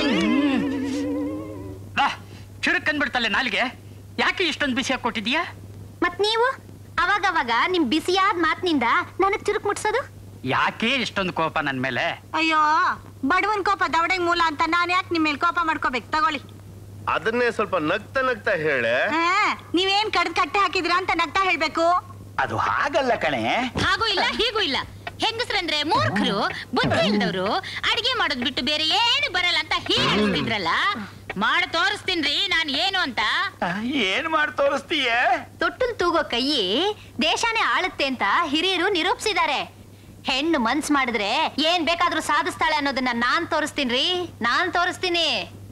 [SPEAKER 7] ಚುರುಕ್ ಅಂದ್ಬಿಡ್ತಲ್ಲ ನಾಲಿಗೆ ಯಾಕೆ ಇಷ್ಟೊಂದು ಬಿಸಿಯಾಗಿ ಕೊಟ್ಟಿದ್ಯಾ
[SPEAKER 6] ಮತ್ ನೀವು ಅವಾಗವಾಗ ನಿಮ್ ಬಿಸಿಯಾದ ಮಾತಿನಿಂದ ನನಗ್ ಚುರುಕ್ ಮುಟ್ಸೋದು
[SPEAKER 7] ಯಾಕೆ ಇಷ್ಟೊಂದು ಕೋಪ ನನ್ ಮೇಲೆ
[SPEAKER 5] ಅಯ್ಯೋ ಬಡವನ್ ಕೋಪ ದವಡೆಗ್ ಮೂಲ ಅಂತ ನಾನ್ ಯಾಕೆ ನಿಮ್ ಮೇಲೆ ಕೋಪ ಮಾಡ್ಕೋಬೇಕು ತಗೊಳ್ಳಿ
[SPEAKER 4] ಅದನ್ನೇ ಸ್ವಲ್ಪ ನಗ್ತಾ ನಗ್ತಾ ಹೇಳೆ
[SPEAKER 5] ಹಾ, ನೀವೇನ್ ಕಡ್ದ್ ಕಟ್ಟೆ ಹಾಕಿದ್ರಾ ಅಂತ ನಗ್ತಾ ಹೇಳ್ಬೇಕು
[SPEAKER 16] ಅದು ಹಾಗಲ್ಲ ಕಣೆ
[SPEAKER 12] ಹಾಗೂ ಇಲ್ಲ ಹೀಗೂ ಇಲ್ಲ ಹೆಂಗಸ್ರಂದ್ರೆ ಮೂರ್ಖರು ಬುದ್ಧಿ ಇಲ್ದವ್ರು ಅಡಿಗೆ ಮಾಡೋದ್ ಬಿಟ್ಟು ಬೇರೆ ಏನು ಬರಲ್ಲ ಅಂತ ಹೇಳ್ತಿದ್ರಲ್ಲ ಮಾಡ ತೋರಿಸ್ತೀನ್ರಿ ನಾನ್ ಏನು ಅಂತ
[SPEAKER 16] ಏನ್ ಮಾಡಿ ತೋರಿಸ್ತೀಯ
[SPEAKER 6] ತೊಟ್ಟಲ್ ತೂಗೋ ಕೈ ದೇಶಾನೇ ಆಳುತ್ತೆ ಅಂತ ಹಿರಿಯರು ನಿರೂಪಿಸಿದ್ದಾರೆ ಹೆಣ್ಣು ಮನ್ಸ್ ಮಾಡಿದ್ರೆ ಏನ್ ಬೇಕಾದ್ರೂ ಸಾಧಿಸ್ತಾಳೆ ಅನ್ನೋದನ್ನ ನಾನ್ ತೋರಿಸ್ತೀನ್ರಿ ನಾನ್ ತೋರಿಸ್ತೀನಿ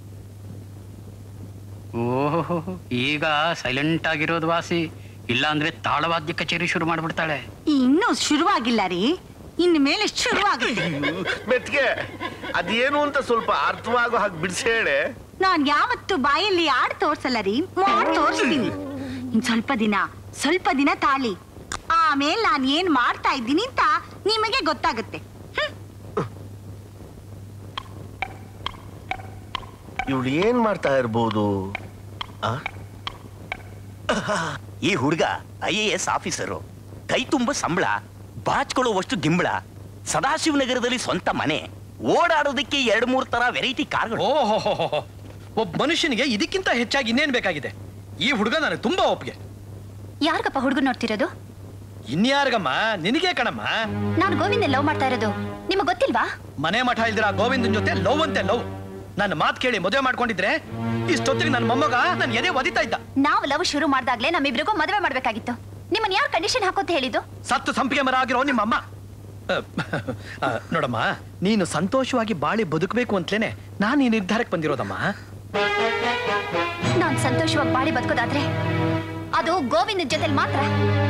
[SPEAKER 7] ಓಹೋ ಈಗ ಸೈಲೆಂಟ್ ಆಗಿರೋದು ವಾಸಿ ಇಲ್ಲ ಅಂದ್ರೆ ತಾಳವಾದ್ಯ ಕಚೇರಿ ಶುರು ಮಾಡ್ಬಿಡ್ತಾಳೆ
[SPEAKER 5] ಇನ್ನೂ ಶುರುವಾಗಿಲ್ಲ ರೀ ಇನ್ನು ಮೇಲೆ ಶುರುವಾಗುತ್ತೆ
[SPEAKER 4] ಮೆತ್ಗೆ ಅದೇನು ಅಂತ ಸ್ವಲ್ಪ ಅರ್ಥವಾಗೋ ಹಾಗೆ ಬಿಡಿಸಿ ಹೇಳೆ
[SPEAKER 5] ನಾನ್ ಯಾವತ್ತು ಬಾಯಲ್ಲಿ ಆಡ್ ತೋರ್ಸಲ್ಲ ರೀ ಮಾಡ್ ತೋರಿಸ್ತೀನಿ ಇನ್ ಸ್ವಲ್ಪ ದಿನ ಸ್ವಲ್ಪ ದಿನ ತಾಳಿ ಆಮೇಲೆ ನಾನ್ ಏನ್ ಮಾಡ್ತಾ ಇದ್ದೀನಿ ಅಂತ ನಿಮಗೆ ಗೊತ್ತಾಗುತ್ತೆ
[SPEAKER 4] ಇವಳು ಏನ್ ಮಾಡ್ತಾ ಇರ್ಬೋದು ಆ
[SPEAKER 22] ಈ ಹುಡುಗ ಐ ಎ ಎಸ್ ಆಫೀಸರು ಕೈ ತುಂಬ ಸಂಬಳ ಬಾಚ್ಕೊಳ್ಳುವಷ್ಟು ಗಿಂಬಳ ಸದಾಶಿವನಗರದಲ್ಲಿ ಸ್ವಂತ ಮನೆ ಓಡಾಡೋದಕ್ಕೆ ಎರಡ್ ಮೂರ್ ತರ ವೆರೈಟಿ ಕಾರ್ಗಳು
[SPEAKER 11] ಓಹೋ ಒಬ್ಬ ಮನುಷ್ಯನಿಗೆ ಇದಕ್ಕಿಂತ ಹೆಚ್ಚಾಗಿ ಇನ್ನೇನ್ ಬೇಕಾಗಿದೆ ಈ ಹುಡುಗ ನನಗೆ ತುಂಬಾ ಒಪ್ಪಿಗೆ
[SPEAKER 6] ಯಾರ್ಗಪ್ಪ ಹುಡುಗ ನೋಡ್ತಿರೋದು
[SPEAKER 11] ಇನ್ಯಾರ್ಗಮ್ಮ ನಿನಗೆ ಕಣಮ್ಮ
[SPEAKER 6] ನಾನು ಗೋವಿಂದ ಲವ್ ಮಾಡ್ತಾ ಇರೋದು ನಿಮಗ್ ಗೊತ್ತಿಲ್ವಾ
[SPEAKER 11] ಮನೆ ಮಠ ಇಲ್ದಿರ ಗೋವಿಂದನ್ ಜೊತೆ ಲವ್ ಅಂತೆ ಲವ್ ನನ್ನ ಮಾತು ಕೇಳಿ ಮದುವೆ ಮಾಡ್ಕೊಂಡಿದ್ರೆ ಇಷ್ಟೊತ್ತಿಗೆ ನನ್ನ ಮೊಮ್ಮಗ ನನ್ನ ಎದೆ ಒದಿತಾ ಇದ್ದ
[SPEAKER 6] ನಾವು ಲವ್ ಶುರು ಮಾಡ್ದಾಗ್ಲೇ ನಮ್ಮಿಬ್ರಿಗೂ ಮದುವೆ ಮಾಡ್ಬೇಕಾಗಿತ್ತು ನಿಮ್ಮನ್ ಯಾರು ಕಂಡೀಷನ್ ಹಾಕೋತ ಹೇಳಿದ್ದು
[SPEAKER 11] ಸತ್ತು ಸಂಪಿಗೆ ಮರ ಆಗಿರೋ ನಿಮ್ಮಮ್ಮ ಅಹ್, ಅಹ್, ನೋಡಮ್ಮ ನೀನು ಸಂತೋಷವಾಗಿ ಬಾಳಿ ಬದುಕಬೇಕು ಅಂತಲೇನೆ ನಾನು ಈ ನಿರ್ಧಾರಕ್ಕೆ ಬಂದಿರೋದಮ್ಮ
[SPEAKER 6] ನಾನ್ ಸಂತೋಷವಾಗಿ ಬಾಳಿ ಬದುಕೋದಾದ್ರೆ ಅದು ಗೋವಿಂದ ಜೊತೆಲಿ ಮಾತ್ರ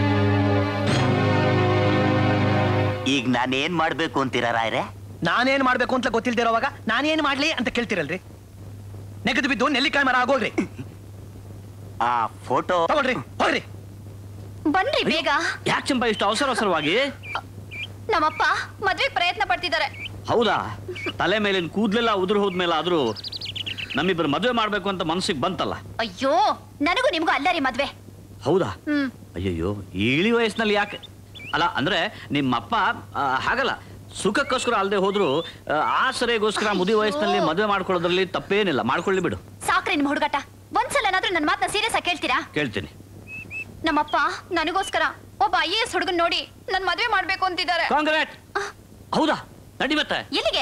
[SPEAKER 22] ಈಗ ನಾನೇನ್ ಮಾಡ್ಬೇಕು ಅಂತೀರ ರಾಯ್ರೆ
[SPEAKER 11] ನಾನೇನ್ ಮಾಡ್ಬೇಕು ಅಂತ ಗೊತ್ತಿಲ್ದಿರೋವಾಗ ನಾನೇನ್ ಮಾಡ್ಲಿ ಅಂತ ಕೇಳ್ತಿರಲ್ರಿ ನೆಗೆದು ಬಿದ್ದು ನೆಲ್ಲಿಕಾಯಿ ಮರ ಆಗೋಲ್ರಿ
[SPEAKER 22] ಆ ಫೋಟೋ
[SPEAKER 11] ತಗೊಳ್ರಿ ಹೋಗ್ರಿ
[SPEAKER 6] ಬನ್ರಿ ಬೇಗ
[SPEAKER 8] ಯಾಕೆ ಚಂಪ ಇಷ್ಟು ಅವಸರ ಅವಸರವಾಗಿ
[SPEAKER 6] ನಮ್ಮಪ್ಪ ಮದ್ವೆಗ್ ಪ್ರಯತ್ನ ಪಡ್ತಿದ್ದಾರೆ
[SPEAKER 8] ಹೌದಾ ತಲೆ ಮೇಲಿನ ಕೂದ್ಲೆಲ್ಲ ಉದುರು ಹೋದ್ಮೇಲೆ ಆದ್ರೂ ನಮ್ಮಿಬ್ಬರು ಮದುವೆ ಮಾಡ್ಬೇಕು ಅಂತ ಮನಸ್ಸಿಗೆ ಬಂತಲ್ಲ
[SPEAKER 6] ಅಯ್ಯೋ ನನಗೂ ನಿಮ್ಗೂ ಅಲ್ಲ ರೀ ಮದ್ವೆ
[SPEAKER 8] ಹೌದಾ
[SPEAKER 6] ಹ್ಮ್
[SPEAKER 8] ಅಯ್ಯಯ್ಯೋ ಇಳಿ ವಯಸ್ಸಿನಲ್ಲಿ ಯಾಕೆ ಅಲ್ಲ ಅಂದ್ರೆ ನಿಮ್ಮಪ್ಪ ಆ, ಹಾಗಲ್ಲ ಸುಖಕ್ಕೋಸ್ಕರ ಅಲ್ಲದೆ ಹೋದ್ರು ಆ, ಆಸರೆಗೋಸ್ಕರ ಮುದಿ ವಯಸ್ಸಿನಲ್ಲಿ ಮದುವೆ ಮಾಡ್ಕೊಳ್ಳೋದ್ರಲ್ಲಿ ತಪ್ಪೇನಿಲ್ಲ ಮಾಡ್ಕೊಳ್ಳಿ ಬಿಡು
[SPEAKER 6] ಸಾಕ್ರಿ ನಿಮ್ ಹುಡುಗಾಟ ಒಂದ್ಸಲನಾದ್ರೂ ನನ್ನ ಮಾತನ್ನ ಸೀರಿಯಸ್ ಆಗಿ ಕೇಳ್ತೀರಾ
[SPEAKER 8] ಕೇಳ್ತೀನಿ
[SPEAKER 6] ನಮ್ಮಪ್ಪ ನನಗೋಸ್ಕರ ಒಬ್ಬ ಐ ಎಸ್ ಹುಡುಗನ್ ನೋಡಿ ನನ್ ಮದ್ವೆ ಮಾಡ್ಬೇಕು ಅಂತಿದ್ದಾರೆ
[SPEAKER 8] ಕಾಂಗ್ರೆಟ್ ಹೌದಾ ನಡಿ ಮತ್ತೆ
[SPEAKER 6] ಎಲ್ಲಿಗೆ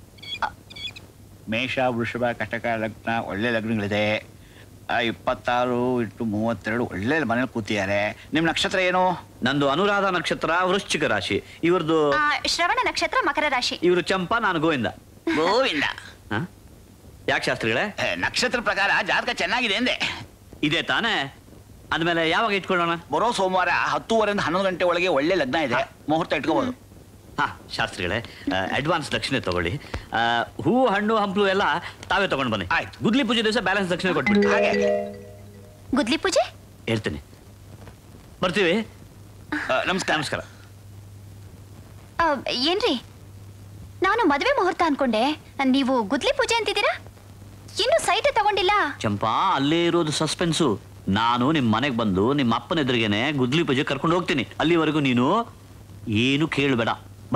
[SPEAKER 16] ಮೇಷ ವೃಷಭ ಕಟಕ ಲಗ್ನ ಒಳ್ಳೆ ಲಗ್ನಗಳಿದೆ ಆ, ಇಪ್ಪತ್ತಾರು ಇಂಟು ಮೂವತ್ತೆರಡು ಒಳ್ಳೆ ಮನೇಲಿ ಕೂತಿದ್ದಾರೆ ನಿಮ್ ನಕ್ಷತ್ರ ಏನು
[SPEAKER 8] ನಂದು ಅನುರಾಧ ನಕ್ಷತ್ರ ವೃಶ್ಚಿಕ ರಾಶಿ ಇವ್ರದ್ದು
[SPEAKER 6] ಆ, ಶ್ರವಣ ನಕ್ಷತ್ರ ಮಕರ ರಾಶಿ
[SPEAKER 8] ಇವರು ಚಂಪಾ ನಾನು ಗೋವಿಂದ
[SPEAKER 16] ಗೋವಿಂದ
[SPEAKER 8] ಯಾಕೆ ಶಾಸ್ತ್ರಿಗಳೇ
[SPEAKER 16] ನಕ್ಷತ್ರ ಪ್ರಕಾರ ಜಾತಕ ಚೆನ್ನಾಗಿದೆ ಅಂದೆ
[SPEAKER 8] ಇದೆ ತಾನೇ ಅಂದ್ಮೇಲೆ ಯಾವಾಗ ಇಟ್ಕೊಳ್ಳೋಣ
[SPEAKER 16] ಬರೋ ಸೋಮವಾರ ಹತ್ತೂವರೆಯಿಂದ ಹನ್ನೊಂದು ಗಂಟೆ ಒಳಗೆ ಒಳ್ಳೆ ಲಗ್ನ ಇದೆ ಮುಹೂರ್ತ ಇಟ್ಕೋಬಹುದು
[SPEAKER 8] ಹಾ ಶಾಸ್ತ್ರಿಗಳೇ ಅಡ್ವಾನ್ಸ್ ದಕ್ಷಿಣೆ ತಗೊಳ್ಳಿ ಆ, ಹೂವು ಹಣ್ಣು ಹಂಪಲು ಎಲ್ಲ ತಾವೇ ತಗೊಂಡು ಬನ್ನಿ ಆಯ್ತು ಗುದ್ಲಿ ಪೂಜೆ ದಿವಸ ಬ್ಯಾಲೆನ್ಸ್ ದಕ್ಷಿಣೆ ಕೊಟ್ಬಿಟ್ಟು
[SPEAKER 6] ಗುದ್ಲಿ ಪೂಜೆ
[SPEAKER 8] ಹೇಳ್ತೀನಿ ಬರ್ತೀವಿ
[SPEAKER 16] ನಮಸ್ಕಾರ
[SPEAKER 8] ನಮಸ್ಕಾರ
[SPEAKER 6] ಆ, ಏನ್ರಿ ನಾನು ಮದ್ವೆ ಮುಹೂರ್ತ ಅನ್ಕೊಂಡೆ ನೀವು ಗುದ್ಲಿ ಪೂಜೆ ಅಂತಿದ್ದೀರಾ ಇನ್ನು ಸೈಟ್ ತಗೊಂಡಿಲ್ಲ
[SPEAKER 8] ಚಂಪಾ ಅಲ್ಲೇ ಇರೋದು ಸಸ್ಪೆನ್ಸು ನಾನು ನಿಮ್ಮ ಮನೆಗೆ ಬಂದು ನಿಮ್ಮ ಅಪ್ಪನ ಎದುರಿಗೇನೆ ಗುದ್ಲಿ ಪೂಜೆ ಕರ್ಕೊಂಡು ಹೋಗ್ತೀನಿ ಅಲ್ಲಿವರೆಗೂ ನೀನು ಏನು ಕೇಳಬೇಡ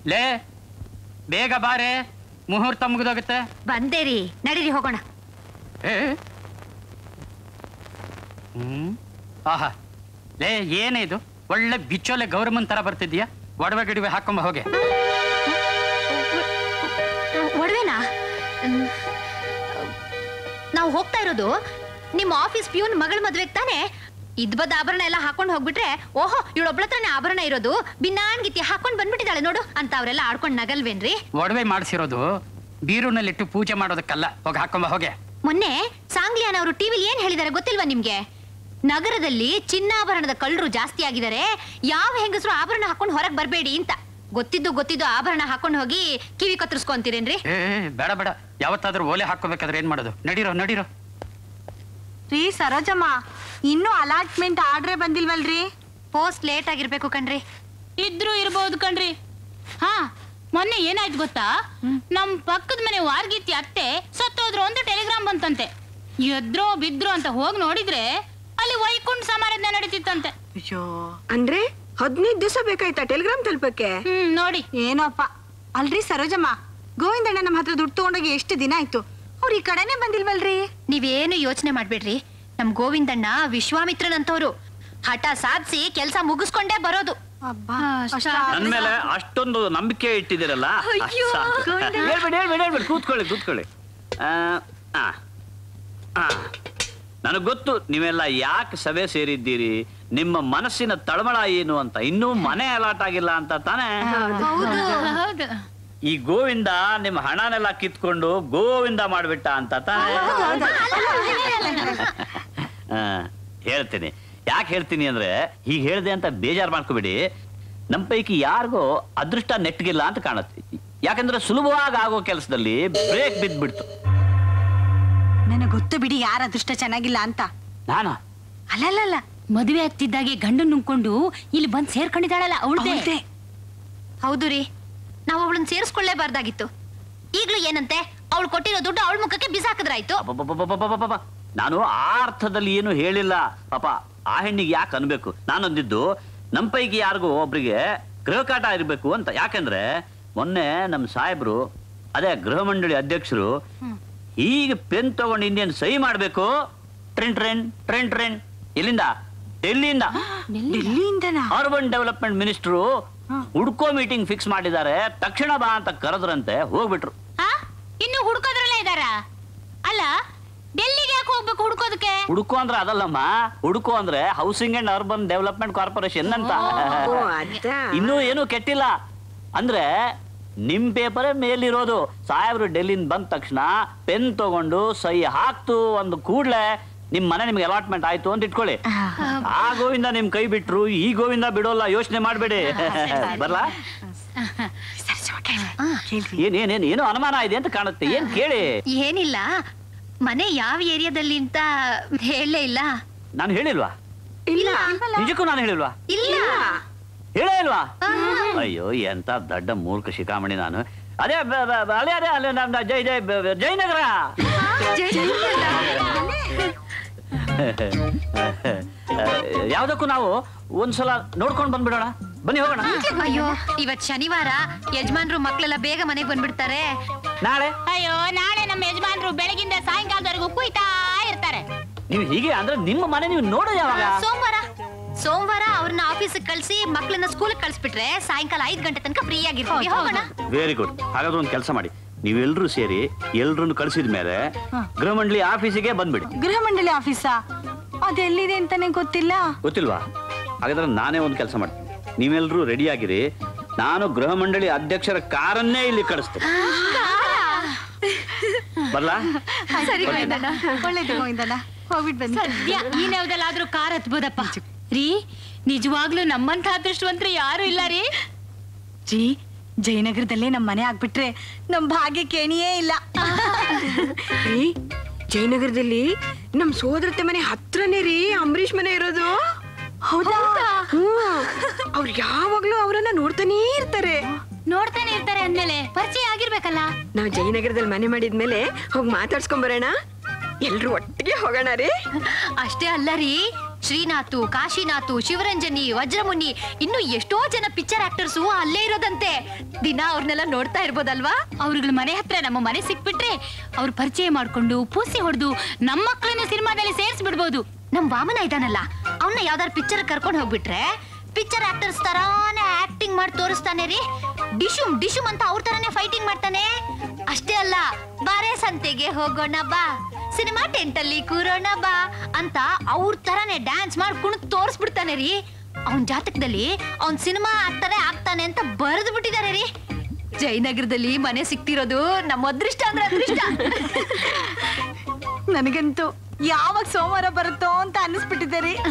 [SPEAKER 7] ಲೇ ಬೇಗ ಬಾರೆ ಮುಹೂರ್ತ ಮುಗಿದೋಗುತ್ತೆ
[SPEAKER 6] ಬಂದೇ ರೀ ನಡೀರಿ ಹೋಗೋಣ
[SPEAKER 7] ಏ ಹ್ಮ್ ಆಹಾ ಲೇ ಏನೇ ಇದು ಒಳ್ಳೆ ಬಿಚ್ಚೋಲೆ ಗೌರಮ್ಮನ್ ತರ ಬರ್ತಿದ್ಯಾ ಒಡವೆ ಗಿಡವೆ ಹಾಕೊಂಬ ಹೋಗೆ
[SPEAKER 6] ಒಡವೆನಾ ನಾವು ಹೋಗ್ತಾ ಇರೋದು ನಿಮ್ಮ ಆಫೀಸ್ ಪ್ಯೂನ್ ಮಗಳ ಮದ್ವೆಗ್ ತಾನೆ ಇದ್ಬದ್ ಆಭರಣ ಎಲ್ಲ ಹಾಕೊಂಡು ಹೋಗ್ಬಿಟ್ರೆ ಓಹೋ ಇವಳೊಬ್ಳ ಹತ್ರನೇ ಆಭರಣ ಇರೋದು ಬಿನ್ನಾಣ್ಗಿತ್ತಿ ಹಾಕೊಂಡ್ ಬಂದ್ಬಿಟ್ಟಿದ್ದಾಳೆ ನೋಡು ಅಂತ ಅವರೆಲ್ಲ ಆಡ್ಕೊಂಡ್ ನಗಲ್ವೇನ್ರಿ
[SPEAKER 7] ಒಡವೆ ಮಾಡಿಸಿರೋದು ಬೀರುನಲ್ಲಿಟ್ಟು ಪೂಜೆ ಮಾಡೋದಕ್ಕಲ್ಲ ಹೋಗಿ ಹಾಕೊಂಬ ಹೋಗೆ
[SPEAKER 6] ಮೊನ್ನೆ ಸಾಂಗ್ಲಿಯಾನ್ ಅವರು ಟಿವಿಲಿ ಏನ್ ಹೇಳಿದಾರೆ ಗೊತ್ತಿಲ್ವಾ ನಿಮ್ಗೆ ನಗರದಲ್ಲಿ ಚಿನ್ನಾಭರಣದ ಕಳ್ಳರು ಜಾಸ್ತಿ ಆಗಿದ್ದಾರೆ ಯಾವ ಹೆಂಗಸರು ಆಭರಣ ಹಾಕೊಂಡು ಹೊರಗ್ ಬರ್ಬೇಡಿ ಅಂತ ಗೊತ್ತಿದ್ದು ಗೊತ್ತಿದ್ದು ಆಭರಣ ಹಾಕೊಂಡು ಹೋಗಿ ಕಿವಿ ಕತ್ತರಿಸ್ಕೊಂತೀರೇನ್ರಿ
[SPEAKER 7] ಏ ಬೇಡ ಬೇಡ ಯಾವತ್ತಾದ್ರೂ ಓಲೆ ಹಾಕೋಬೇಕಾದ್ರೆ ಏನ್ ಮಾಡೋದು ನಡೀರೋ ನಡೀರೋ
[SPEAKER 5] ರೀ ಸರೋಜಮ್ಮ ಇನ್ನೂ ಅಲಾಟ್ಮೆಂಟ್ ಆರ್ಡ್ರೇ ಬಂದಿಲ್ವಲ್ರಿ
[SPEAKER 6] ಪೋಸ್ಟ್ ಲೇಟ್ ಆಗಿರ್ಬೇಕು ಕಣ್ರಿ
[SPEAKER 12] ಇದ್ರು ಇರ್ಬೋದು ಕಣ್ರಿ ಹಾ ಮೊನ್ನೆ ಏನಾಯ್ತು ಗೊತ್ತಾ ನಮ್ ಪಕ್ಕದ ಮನೆ ವಾರ್ಗೀತಿ ಅತ್ತೆ ಸತ್ತೋದ್ರು ಅಂತ ಟೆಲಿಗ್ರಾಮ್ ಬಂತಂತೆ ಎದ್ರೋ ಬಿದ್ರೋ ಅಂತ ಹೋಗಿ ನೋಡಿದ್ರೆ ಅಲ್ಲಿ ವೈಕುಂಠ ಸಮಾರಾಧನೆ ನಡೀತಿತ್ತಂತೆ
[SPEAKER 5] ಅಯ್ಯೋ
[SPEAKER 3] ಅಂದ್ರೆ ಹದಿನೈದು ದಿವಸ ಬೇಕಾಯ್ತಾ ಟೆಲಿಗ್ರಾಮ್ ತಲುಪಕ್ಕೆ
[SPEAKER 12] ಹ್ಮ್ ನೋಡಿ
[SPEAKER 5] ಏನೋಪ್ಪ ಅಲ್ರಿ ಸರೋಜಮ್ಮ ಗೋವಿಂದಣ್ಣ ನಮ್ಮ ಹತ್ರ ದುಡ್ಡು ತಗೊಂಡೋಗಿ ಎಷ್ಟು ದಿನ ಆಯ್ತು ಅವ್ರು ಈ ಕಡೆನೆ ಬಂದಿಲ್ವಲ್ರಿ
[SPEAKER 6] ನೀವೇನು ಯೋಚನೆ ಮಾಡ್ಬೇಡ್ರಿ ನಮ್ ಗೋವಿಂದಣ್ಣ ವಿಶ್ವಾಮಿತ್ರನಂತವ್ರು ಹಠ ಸಾಧಿಸಿ ಕೆಲಸ ಮುಗಿಸ್ಕೊಂಡೇ ಬರೋದು
[SPEAKER 8] ನನ್ ಮೇಲೆ ಅಷ್ಟೊಂದು ನಂಬಿಕೆ ಇಟ್ಟಿದ್ದೀರಲ್ಲ
[SPEAKER 6] ಅಯ್ಯೋ,
[SPEAKER 8] ಸಾಕು.
[SPEAKER 6] ಗೋವಿಂದ.
[SPEAKER 8] ಹೇಳ್ಬೇಡಿ ಹೇಳ್ಬೇಡಿ ಹೇಳ್ಬೇಡಿ ಕೂತ್ಕೊಳ್ಳಿ ಕೂತ್ಕೊಳ್ಳಿ ಆ, ಆ, ಆ. ನನಗ್ ಗೊತ್ತು ನೀವೆಲ್ಲ ಯಾಕೆ ಸಭೆ ಸೇರಿದ್ದೀರಿ ನಿಮ್ಮ ಮನಸ್ಸಿನ ತಳಮಳ ಏನು ಅಂತ ಇನ್ನೂ ಮನೆ ಅಲಾಟ್ ಆಗಿಲ್ಲ ಅಂತ ತಾನೇ
[SPEAKER 12] ಹೌದು
[SPEAKER 8] ಈ ಗೋವಿಂದ ನಿಮ್ಮ ಹಣನೆಲ್ಲ ಕಿತ್ಕೊಂಡು ಗೋವಿಂದ ಮಾಡ್ಬಿಟ್ಟ ಅಂತ ತಾನೇ ಆ, ಹೇಳ್ತೀನಿ ಯಾಕೆ ಹೇಳ್ತೀನಿ ಅಂದ್ರೆ ಹೀಗೆ ಹೇಳ್ದೆ ಅಂತ ಬೇಜಾರು ಮಾಡ್ಕೋಬೇಡಿ ನಮ್ಮ ಪೈಕಿ ಯಾರಿಗೋ ಅದೃಷ್ಟ ನೆಟ್ಗಿಲ್ಲ ಅಂತ ಕಾಣುತ್ತೆ ಯಾಕಂದ್ರೆ ಸುಲಭವಾಗಿ ಆಗೋ ಕೆಲಸದಲ್ಲಿ ಬ್ರೇಕ್ ಬಿದ್ದ್ಬಿಡ್ತು
[SPEAKER 5] ನನಗೆ ಗೊತ್ತು ಬಿಡಿ ಯಾರ ಅದೃಷ್ಟ ಚೆನ್ನಾಗಿಲ್ಲ ಅಂತ
[SPEAKER 8] ನಾನಾ
[SPEAKER 12] ಅಲ್ಲಲ್ಲ ಮದುವೆ ಆಗ್ತಿದ್ದಾಗೆ ಗಂಡು ನುಂಗ್ಕೊಂಡು ಇಲ್ಲಿ ಬಂದ್ ಸೇರ್ಕೊಂಡಿದ್ದಾಳಲ್ಲ ಅವಳ್ದೆ
[SPEAKER 5] ಅವ್ಳ್ದೇ.
[SPEAKER 6] ಹೌದು ರೀ ನಾವು ಅವಳನ್ನ ಸೇರಿಸ್ಕೊಳ್ಳೇಬಾರ್ದಾಗಿತ್ತು ಈಗ್ಲೂ ಏನಂತೆ ಅವಳು ಕೊಟ್ಟಿರೋ ದುಡ್ಡು ಅವಳ ಮುಖಕ್ಕೆ ಬಿಸಾಕಿದ್ರಾಯ್ತು
[SPEAKER 8] ಅಬ್ಬಬ್ಬಬ್ಬಬ್ಬಬ್ಬಬ್ಬ. ನಾನು ಆ ಅರ್ಥದಲ್ಲಿ ಏನು ಹೇಳಿಲ್ಲ ಪಾಪ ಆ ಹೆಣ್ಣಿಗೆ ಯಾಕೆ ಅನ್ಬೇಕು ನಾನು ಅಂದಿದ್ದು ನಮ್ಮ ಪೈಕಿ ಯಾರಿಗೂ ಒಬ್ರಿಗೆ ಗೃಹಕಾಟ ಇರಬೇಕು ಅಂತ ಯಾಕೆಂದ್ರೆ ಮೊನ್ನೆ ನಮ್ಮ ಸಾಹೇಬ್ರು ಅದೇ ಗೃಹ ಮಂಡಳಿ ಅಧ್ಯಕ್ಷರು ಹೀಗೆ ಪೆನ್ ತಗೊಂಡು ಇನ್ನೇನು ಸಹಿ ಮಾಡ್ಬೇಕು ಟ್ರೆನ್ ಟ್ರೆನ್ ಟ್ರೆನ್ ಟ್ರೆನ್ ಎಲ್ಲಿಂದ ಡೆಲ್ಲಿಯಿಂದ
[SPEAKER 5] ಡೆಲ್ಲಿಯಿಂದನಾ
[SPEAKER 8] ಅರ್ಬನ್ ಡೆವಲಪ್ಮೆಂಟ್ ಮಿನಿಸ್ಟ್ರು ಹುಡ್ಕೋ ಮೀಟಿಂಗ್ ಫಿಕ್ಸ್ ಮಾಡಿದ್ದಾರೆ ತಕ್ಷಣ ಬಾ ಅಂತ ಕರೆದ್ರಂತೆ ಹೋಗ್ಬಿಟ್ರು
[SPEAKER 12] ಆ ಇನ್ನು ಹುಡ್ಕೋದ್ರಲ್ಲೇ ಇದಾರ ಅಲ್ಲ ಡೆಲ್ಲಿಗೆ ಯಾಕೆ ಹೋಗ್ಬೇಕು ಹುಡ್ಕೋದಕ್ಕೆ
[SPEAKER 8] ಹುಡುಕು ಅಂದ್ರೆ ಅದಲ್ಲಮ್ಮ ಹುಡುಕು ಅಂದ್ರೆ housing and urban development corporation ಅಂತ
[SPEAKER 3] ಓ, ಅದಾ?
[SPEAKER 8] ಇನ್ನೂ ಏನು ಕೆಟ್ಟಿಲ್ಲ ಅಂದ್ರೆ ನಿಮ್ ಪೇಪರೇ ಮೇಲಿರೋದು ಸಾಹೇಬ್ರು ಡೆಲ್ಲಿಂದ ಬಂದ ತಕ್ಷಣ ಪೆನ್ ತಗೊಂಡು ಸಹಿ ಹಾಕ್ತು ಒಂದು ಕೂಡ್ಲೆ ನಿಮ್ ಮನೆ ನಿಮ್ಗೆ ಅಲಾಟ್ಮೆಂಟ್ ಆಯ್ತು ಅಂತ ಇಟ್ಕೊಳ್ಳಿ ಆ ಗೋವಿಂದ ನಿಮ್ ಕೈ ಬಿಟ್ರು ಈ ಗೋವಿಂದ ಬಿಡೋಲ್ಲ ಯೋಚನೆ ಮಾಡ್ಬೇಡಿ ಬರ್ಲಾ ಏನ್ ಏನ್ ಏನ್ ಏನೋ ಅನುಮಾನ ಇದೆ ಅಂತ ಕಾಣುತ್ತೆ ಏನ್ ಕೇಳಿ
[SPEAKER 6] ಏನಿಲ್ಲ ಮನೆ ಯಾವ ಏರಿಯಾದಲ್ಲಿ ಅಂತ ಹೇಳಲೇ ಇಲ್ಲ
[SPEAKER 8] ನಾನು ಹೇಳಿಲ್ವಾ
[SPEAKER 6] ಇಲ್ಲ
[SPEAKER 8] ನಿಜಕ್ಕೂ ನಾನು ಹೇಳಿಲ್ವಾ
[SPEAKER 6] ಇಲ್ಲ
[SPEAKER 8] ಹೇಳೇ ಇಲ್ವಾ ಅಯ್ಯೋ ಎಂತ ದೊಡ್ಡ ಮೂರ್ಖ ಶಿಖಾಮಣಿ ನಾನು ಅದೇ ಬ- ಬ- ಬ- ಅದೇ ಅದೇ ಅಲ್ಲೇ ನಮ್ದು ಜೈ ಜೈ ಬ- ಬ- ಜಯನಗರ ಯಾವ್ದಕ್ಕೂ ನಾವು ಒಂದ್ಸಲ ನೋಡ್ಕೊಂಡು ಬಂದ್ಬಿಡೋಣ ಬನ್ನಿ ಹೋಗೋಣ
[SPEAKER 6] ಅಯ್ಯೋ ಇವತ್ ಶನಿವಾರ ಯಜಮಾನ್ರು ಮಕ್ಳೆಲ್ಲ ಬೇಗ ಮನೆಗೆ ಬಂದ್ಬಿಡ್ತಾರೆ
[SPEAKER 8] ನಾಳೆ
[SPEAKER 12] ಅಯ್ಯೋ ನಾಳೆ ನಮ್ಮ ಯಜಮಾನ್ರು ಬೆಳಗಿಂದ ಸಾಯಂಕಾಲದವರೆಗೂ ಕುಯ್ತಾ ಇರ್ತಾರೆ
[SPEAKER 8] ನೀವು ಹೀಗೆ ಅಂದ್ರೆ ನಿಮ್ಮ ಮನೆ ನೀವು ನೋಡೋ ಯಾವಾಗ
[SPEAKER 6] ಸೋಮವಾರ ಸೋಮವಾರ ಅವ್ರನ್ನ ಆಫೀಸಿಗೆ ಕಳ್ಸಿ ಮಕ್ಳನ್ನ ಸ್ಕೂಲ್ ಕಳ್ಸಿಬಿಟ್ರೆ ಸಾಯಂಕಾಲ ಐದ್ ಗಂಟೆ ತನಕ ಫ್ರೀ ಆಗಿರ್ತೀವಿ ಹೋಗೋಣ
[SPEAKER 8] ವೆರಿ ಗುಡ್ ಹಾಗಾದ್ರೆ ಒಂದು ಕೆಲಸ ಮಾಡಿ ನೀವೆಲ್ಲರೂ ಸೇರಿ ಎಲ್ರನ್ನು ಕಳಿಸಿದ ಮೇಲೆ ಗೃಹ ಮಂಡಳಿ ಆಫೀಸಿಗೆ ಬಂದ್ಬಿಡಿ
[SPEAKER 5] ಗೃಹ ಮಂಡಳಿ ಆಫೀಸಾ ಅದೆಲ್ಲಿದೆ ಅಂತಾನೆ ಗೊತ್ತಿಲ್ಲ
[SPEAKER 8] ಗೊತ್ತಿಲ್ವಾ ಹಾಗಾದ್ರೆ ನಾನೇ ಒಂದು ಕೆಲಸ ಮಾಡ್ತೀನಿ ನೀವೆಲ್ಲರೂ ರೆಡಿ ಆಗಿರಿ ನಾನು ಗೃಹ ಮಂಡಳಿ ಅಧ್ಯಕ್ಷರ ಕಾರನ್ನೇ ಇಲ್ಲಿ ಕಳಿಸ್ತೇನೆ ಬರ್ಲಾ
[SPEAKER 5] ಸರಿ
[SPEAKER 8] ಬರ್ತೀನಿ.
[SPEAKER 5] ಗೋವಿಂದಣ್ಣ ಒಳ್ಳೇದು ಗೋವಿಂದಣ್ಣ ಹೋಗ್ಬಿಟ್ ಬನ್ನಿ
[SPEAKER 12] ಸದ್ಯ ಈ ನೆವದಲ್ಲಾದ್ರೂ ಕಾರ್ ಹತ್ಬೋದಪ್ಪ ರೀ ನಿಜವಾಗ್ಲೂ ನಮ್ಮಂತ ಅದೃಷ್ಟವಂತರು ಯಾರು ಇಲ್ಲ ರೀ
[SPEAKER 5] ಜಿ ಜಯನಗರದಲ್ಲೇ ನಮ್ ಮನೆ ಆಗ್ಬಿಟ್ರೆ ನಮ್ ಭಾಗ್ಯ ಕೇಣಿಯೇ ಇಲ್ಲ
[SPEAKER 3] ರೀ ಜಯನಗರದಲ್ಲಿ ನಮ್ ಸೋದರತೆ ಮನೆ ಹತ್ರನೇ ರೀ ಅಂಬರೀಷ್ ಮನೆ ಇರೋದು
[SPEAKER 5] ಹೌದಾ
[SPEAKER 3] ಅವ್ರು ಯಾವಾಗ್ಲೂ ಅವರನ್ನ ನೋಡ್ತಾನೇ ಇರ್ತಾರೆ
[SPEAKER 12] ನೋಡ್ತಾನೆ ಇರ್ತಾರೆ ಅಂದ್ಮೇಲೆ ಪರಿಚಯ ಆಗಿರ್ಬೇಕಲ್ಲ
[SPEAKER 3] ನಾವ್ ಜಯನಗರದಲ್ಲಿ ಮನೆ ಮಾಡಿದ್ಮೇಲೆ ಹೋಗಿ ಮಾತಾಡ್ಸ್ಕೊಂಡ್ ಬರೋಣ ಎಲ್ರು ಒಟ್ಟಿಗೆ ಹೋಗೋಣ ರೀ
[SPEAKER 6] ಅಷ್ಟೇ ಅಲ್ಲ ರೀ ಶ್ರೀನಾಥು ಕಾಶಿನಾಥು ಶಿವರಂಜನಿ ವಜ್ರಮುನಿ ಇನ್ನು ಎಷ್ಟೋ ಜನ ಪಿಕ್ಚರ್ ಆಕ್ಟರ್ಸು ಅಲ್ಲೇ ಇರೋದಂತೆ ದಿನ ಅವ್ರನ್ನೆಲ್ಲ ನೋಡ್ತಾ ಇರ್ಬೋದಲ್ವಾ
[SPEAKER 12] ಅವ್ರುಗಳ ಮನೆ ಹತ್ರ ನಮ್ಮ ಮನೆ ಸಿಕ್ಬಿಟ್ರೆ ಅವ್ರು ಪರಿಚಯ ಮಾಡ್ಕೊಂಡು ಪೂಸಿ ಹೊಡೆದು ನಮ್ಮ ಮಕ್ಕಳನ್ನ ಸಿನಿಮಾದಲ್ಲಿ ಸೇರಿಸ್ಬಿಡ್ಬೋದು
[SPEAKER 6] ನಮ್ ವಾಮನ ಇದಾನಲ್ಲ ಅವನ್ನ ಯಾವ್ದಾರು ಪಿಕ್ಚರ್ ಕರ್ಕೊಂಡು ಹೋಗ್ಬಿಟ್ರೆ ಪಿಕ್ಚರ್ ಆಕ್ಟರ್ಸ್ ತರಾನೇ ಆಕ್ಟಿಂಗ್ ಮಾಡಿ ತೋರಿಸ್ತಾನೆ ರೀ ಡಿಶುಮ್ ಡಿಶುಮ್ ಅಂತ ಅವ್ರ ತರಾನೇ ಫೈಟಿಂಗ್ ಮಾಡ್ತಾನೆ ಅಷ್ಟೇ ಅಲ್ಲ ಬಾರೆ ಸಂತೆಗೆ ಹೋಗೋಣ ಬಾ ಸಿನಿಮಾ ಟೆಂಟ್ ಅಲ್ಲಿ ಕೂರೋಣ ಬಾ ಅಂತ ಅವ್ರ ತರಾನೇ ಡ್ಯಾನ್ಸ್ ಮಾಡಿ ಕುಣಿದು ತೋರಿಸ್ಬಿಡ್ತಾನೆ ರೀ ಅವನ್ ಜಾತಕದಲ್ಲಿ ಅವ್ನ್ ಸಿನಿಮಾ ಆಗ್ತಾನೆ ಆಗ್ತಾನೆ ಅಂತ ಬರೆದು ಬಿಟ್ಟಿದ್ದಾರೆ ರೀ ಜಯನಗರದಲ್ಲಿ ಮನೆ ಸಿಕ್ತಿರೋದು ನಮ್ಮ ಅದೃಷ್ಟ ಅಂದ್ರೆ ಅದೃಷ್ಟ
[SPEAKER 5] ನನಗಂತೂ ಯಾವಾಗ ಸೋಮವಾರ ಬರುತ್ತೋ ಅಂತ ಅನ್ನಿಸ್ಬಿಟ್ಟಿದೆ ರೀ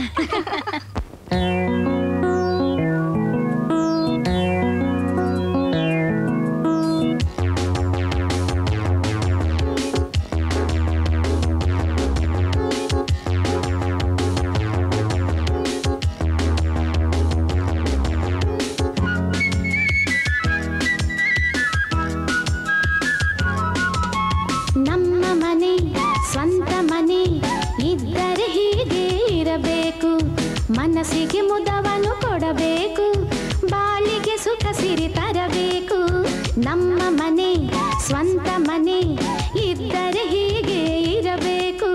[SPEAKER 2] ನಮ್ಮ ಮನೆ ಸ್ವಂತ ಮನೆ ಇದ್ದರೆ ಹೀಗೆ ಇರಬೇಕು ಮನಸ್ಸಿಗೆ ಮುದವನ್ನು ಕೊಡಬೇಕು ಬಾಳಿಗೆ ಸುಖ ಸಿರಿ ತರಬೇಕು ನಮ್ಮ ಮನೆ ಸ್ವಂತ ಮನೆ ಇದ್ದರೆ ಹೀಗೆ ಇರಬೇಕು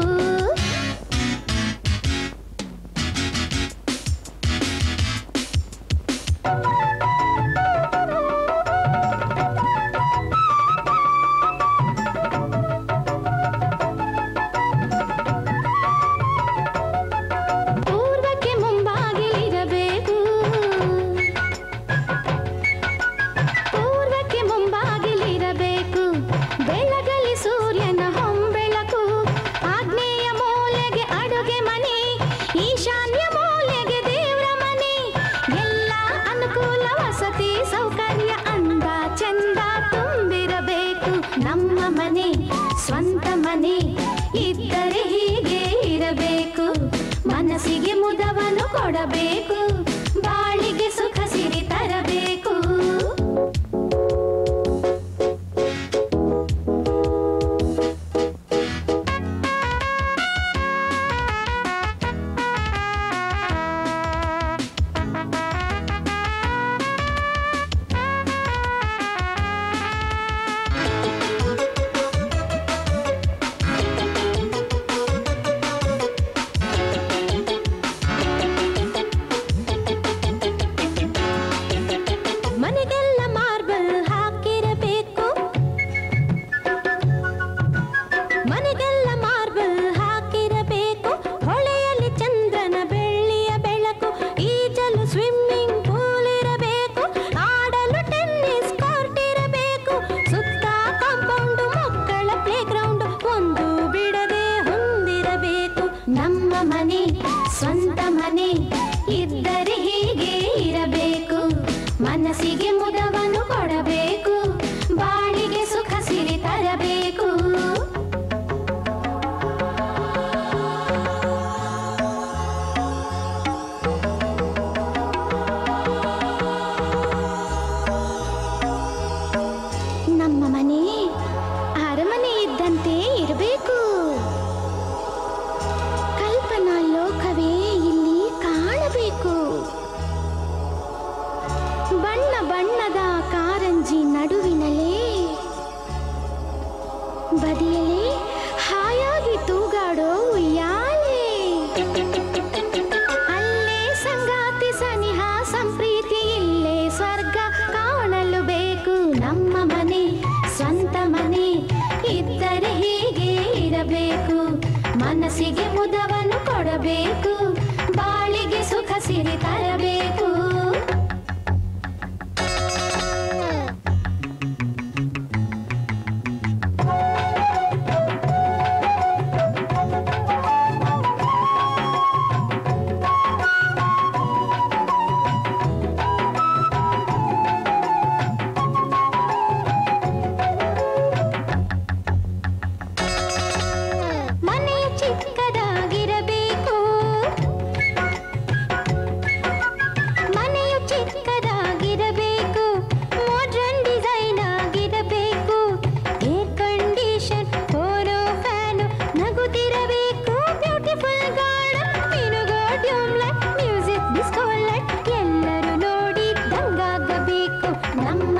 [SPEAKER 2] ಪೂರ್ವಕ್ಕೆ ಮುಂಬಾಗಿಲಿರಬೇಕು ಪೂರ್ವಕ್ಕೆ ಮುಂಬಾಗಿಲಿರಬೇಕು ಬೆಳಗಲಿ ಸೂರ್ಯನ ಹೊಂಬೆಳಕು ಆಗ್ನೇಯ ಮೂಲೆಗೆ ಅಡುಗೆ ಮನೆ ಈಶಾನ್ಯ ಮೂಲೆಗೆ ದೇವ್ರ ಮನೆ ಎಲ್ಲ ಅನುಕೂಲ ವಸತಿ ಸೌಕರ್ಯ ಅಂದ ಚಂದ ತುಂಬಿರಬೇಕು ನಮ್ಮ ಮನೆ ಸ್ವಂತ ಮನೆ ಇದ್ದರೆ ಹೀಗೆ ಇರಬೇಕು ಮನಸ್ಸಿಗೆ ಮುದವನ್ನು ಕೊಡಬೇಕು ಬಾಳಿಗೆ ಸುಖ ಸಿರಿ ತರಬೇಕು ಮನೆಗೆಲ್ಲ ಮಾರ್ಬಲ್ ಹಾಕಿರಬೇಕು ಮನೆಗೆಲ್ಲ ಮಾರ್ಬಲ್ ಹಾಕಿರಬೇಕು ಹೊಳೆಯಲ್ಲಿ ಚಂದ್ರನ ಬೆಳ್ಳಿಯ ಬೆಳಕು ಈಜಲು ಸ್ವಿಮ್ಮಿಂಗ್ ಪೂಲ್ ಇರಬೇಕು ಆಡಲು ಟೆನ್ನಿಸ್ ಕೋರ್ಟ್ ಇರಬೇಕು ಸುತ್ತ ಕಾಂಪೌಂಡ್ ಮಕ್ಕಳ ಪ್ಲೇ ಗ್ರೌಂಡ್ ಒಂದು ಬಿಡದೆ ಹೊಂದಿರಬೇಕು ನಮ್ಮ ಮನೆ ಸ್ವಂತ ಮನೆ ಇದ್ದರೆ ಹೀಗೆ ಇರಬೇಕು ಮನಸ್ಸಿಗೆ ಮುದವನ್ನು ಕೊಡಬೇಕು ಬಾಳಿಗೆ ಸುಖ ಸಿರಿ ತರಬೇಕು ನಮ್ಮ ಮನೆ ಅರಮನೆ ಇದ್ದಂತೆ ಇರಬೇಕು ಕಲ್ಪನಾ ಲೋಕವೇ ಇಲ್ಲಿ ಕಾಣಬೇಕು ಬಣ್ಣ ಬಣ್ಣದ ಕಾರಂಜಿ ನಡುವಿನಲ್ಲೇ ಬದಿಯಲೇ ಹಾಯಾಗಿ ತೂಗಾಡೋ ಉಯ್ಯಾಲೆ ಅಲ್ಲೇ ಸಂಗಾತಿ ಸನಿಹ ಸಂಪ್ರೀತಿ ಇಲ್ಲೇ ಸ್ವರ್ಗ ಕಾಣಲು ಬೇಕು ನಮ್ಮ ಮನೆ ಸ್ವಂತ ಮನೆ ಇದ್ದರೆ ಹೀಗೆ ಇರಬೇಕು ಮನಸ್ಸಿಗೆ ಮುದವನ್ನು ಕೊಡಬೇಕು ಬಾಳಿಗೆ ಸುಖ ಸಿರಿ ತರಬೇಕು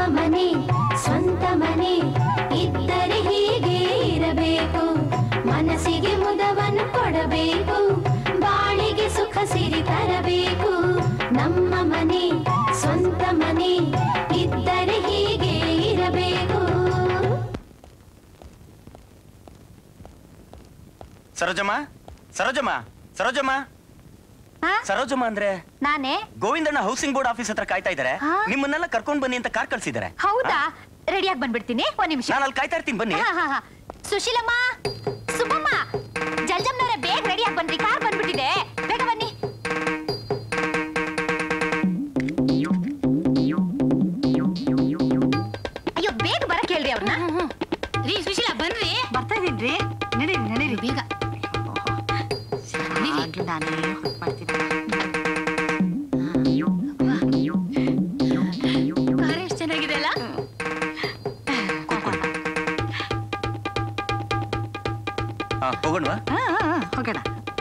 [SPEAKER 2] ಮನೆ ಸ್ವಂತ ಮನೆ ಇದ್ದರೆ ಹೀಗೆ ಇರಬೇಕು ಮನಸ್ಸಿಗೆ ಮುದವನ್ನು ಕೊಡಬೇಕು ಬಾಳಿಗೆ ಸುಖ ಸಿರಿ ತರಬೇಕು ನಮ್ಮ ಮನೆ ಸ್ವಂತ ಮನೆ ಇದ್ದರೆ ಹೀಗೆ ಇರಬೇಕು
[SPEAKER 22] ಸರೋಜಮ್ಮ ಸರೋಜಮ್ಮ ಸರೋಜಮ್ಮ ಸರೋಜಮ್ಮ ಅಂದ್ರೆ
[SPEAKER 9] ನಾನೇ
[SPEAKER 22] ಗೋವಿಂದಣ್ಣ ಹೌಸಿಂಗ್ ಬೋರ್ಡ್ ಆಫೀಸ್ ಹತ್ರ ಕಾಯ್ತಾ ಇದ್ದಾರೆ ನಿಮ್ಮನ್ನೆಲ್ಲ ಕರ್ಕೊಂಡ್ ಬನ್ನಿ ಅಂತ ಕಾರ್ ಕಳ್ಸಿದ್ದಾರೆ
[SPEAKER 9] ಹೌದಾ ರೆಡಿಯಾಗಿ ಬಂದ್ಬಿಡ್ತೀನಿ ಒಂದ್ ನಿಮಿಷ
[SPEAKER 22] ನಾನು ಅಲ್ಲಿ ಕಾಯ್ತಾ ಇರ್ತೀನಿ ಬನ್ನಿ
[SPEAKER 9] ಹಾ, ಹಾ, ಹಾ. ಸುಶೀಲಮ್ಮ ಸುಬ್ಬಮ್ಮ ಜಲ್ಜಮ್ನವ್ರೆ ಬೇಗ ರೆಡಿಯಾಗಿ ಬನ್ರಿ ಕಾರ್ ಬಂದ್ಬಿಟ್ಟಿದೆ ಬೇಗ ಬನ್ನಿ ಅಯ್ಯೋ ಬೇಗ ಬರಕ್ ಹೇಳ್ರಿ ಅವ್ರನ್ನ
[SPEAKER 12] ರೀ ಸುಶೀಲಾ ಬನ್ರಿ
[SPEAKER 5] ಬರ್ತಾ ಇದೀನ್ರಿ ನಡೀರಿ ನಡೀರಿ
[SPEAKER 12] ಬೇಗ
[SPEAKER 5] ನಾನೇ ಹೊತ್ತು ಮಾಡ್ತೀನಿ
[SPEAKER 12] ಕಾರ್ ಎಷ್ಟ್ ಚೆನ್ನಾಗಿದೆ ಅಲ್ಲ
[SPEAKER 22] ಹಾ ಹೋಗೋಣವಾ
[SPEAKER 5] ಹೋಗೋಣ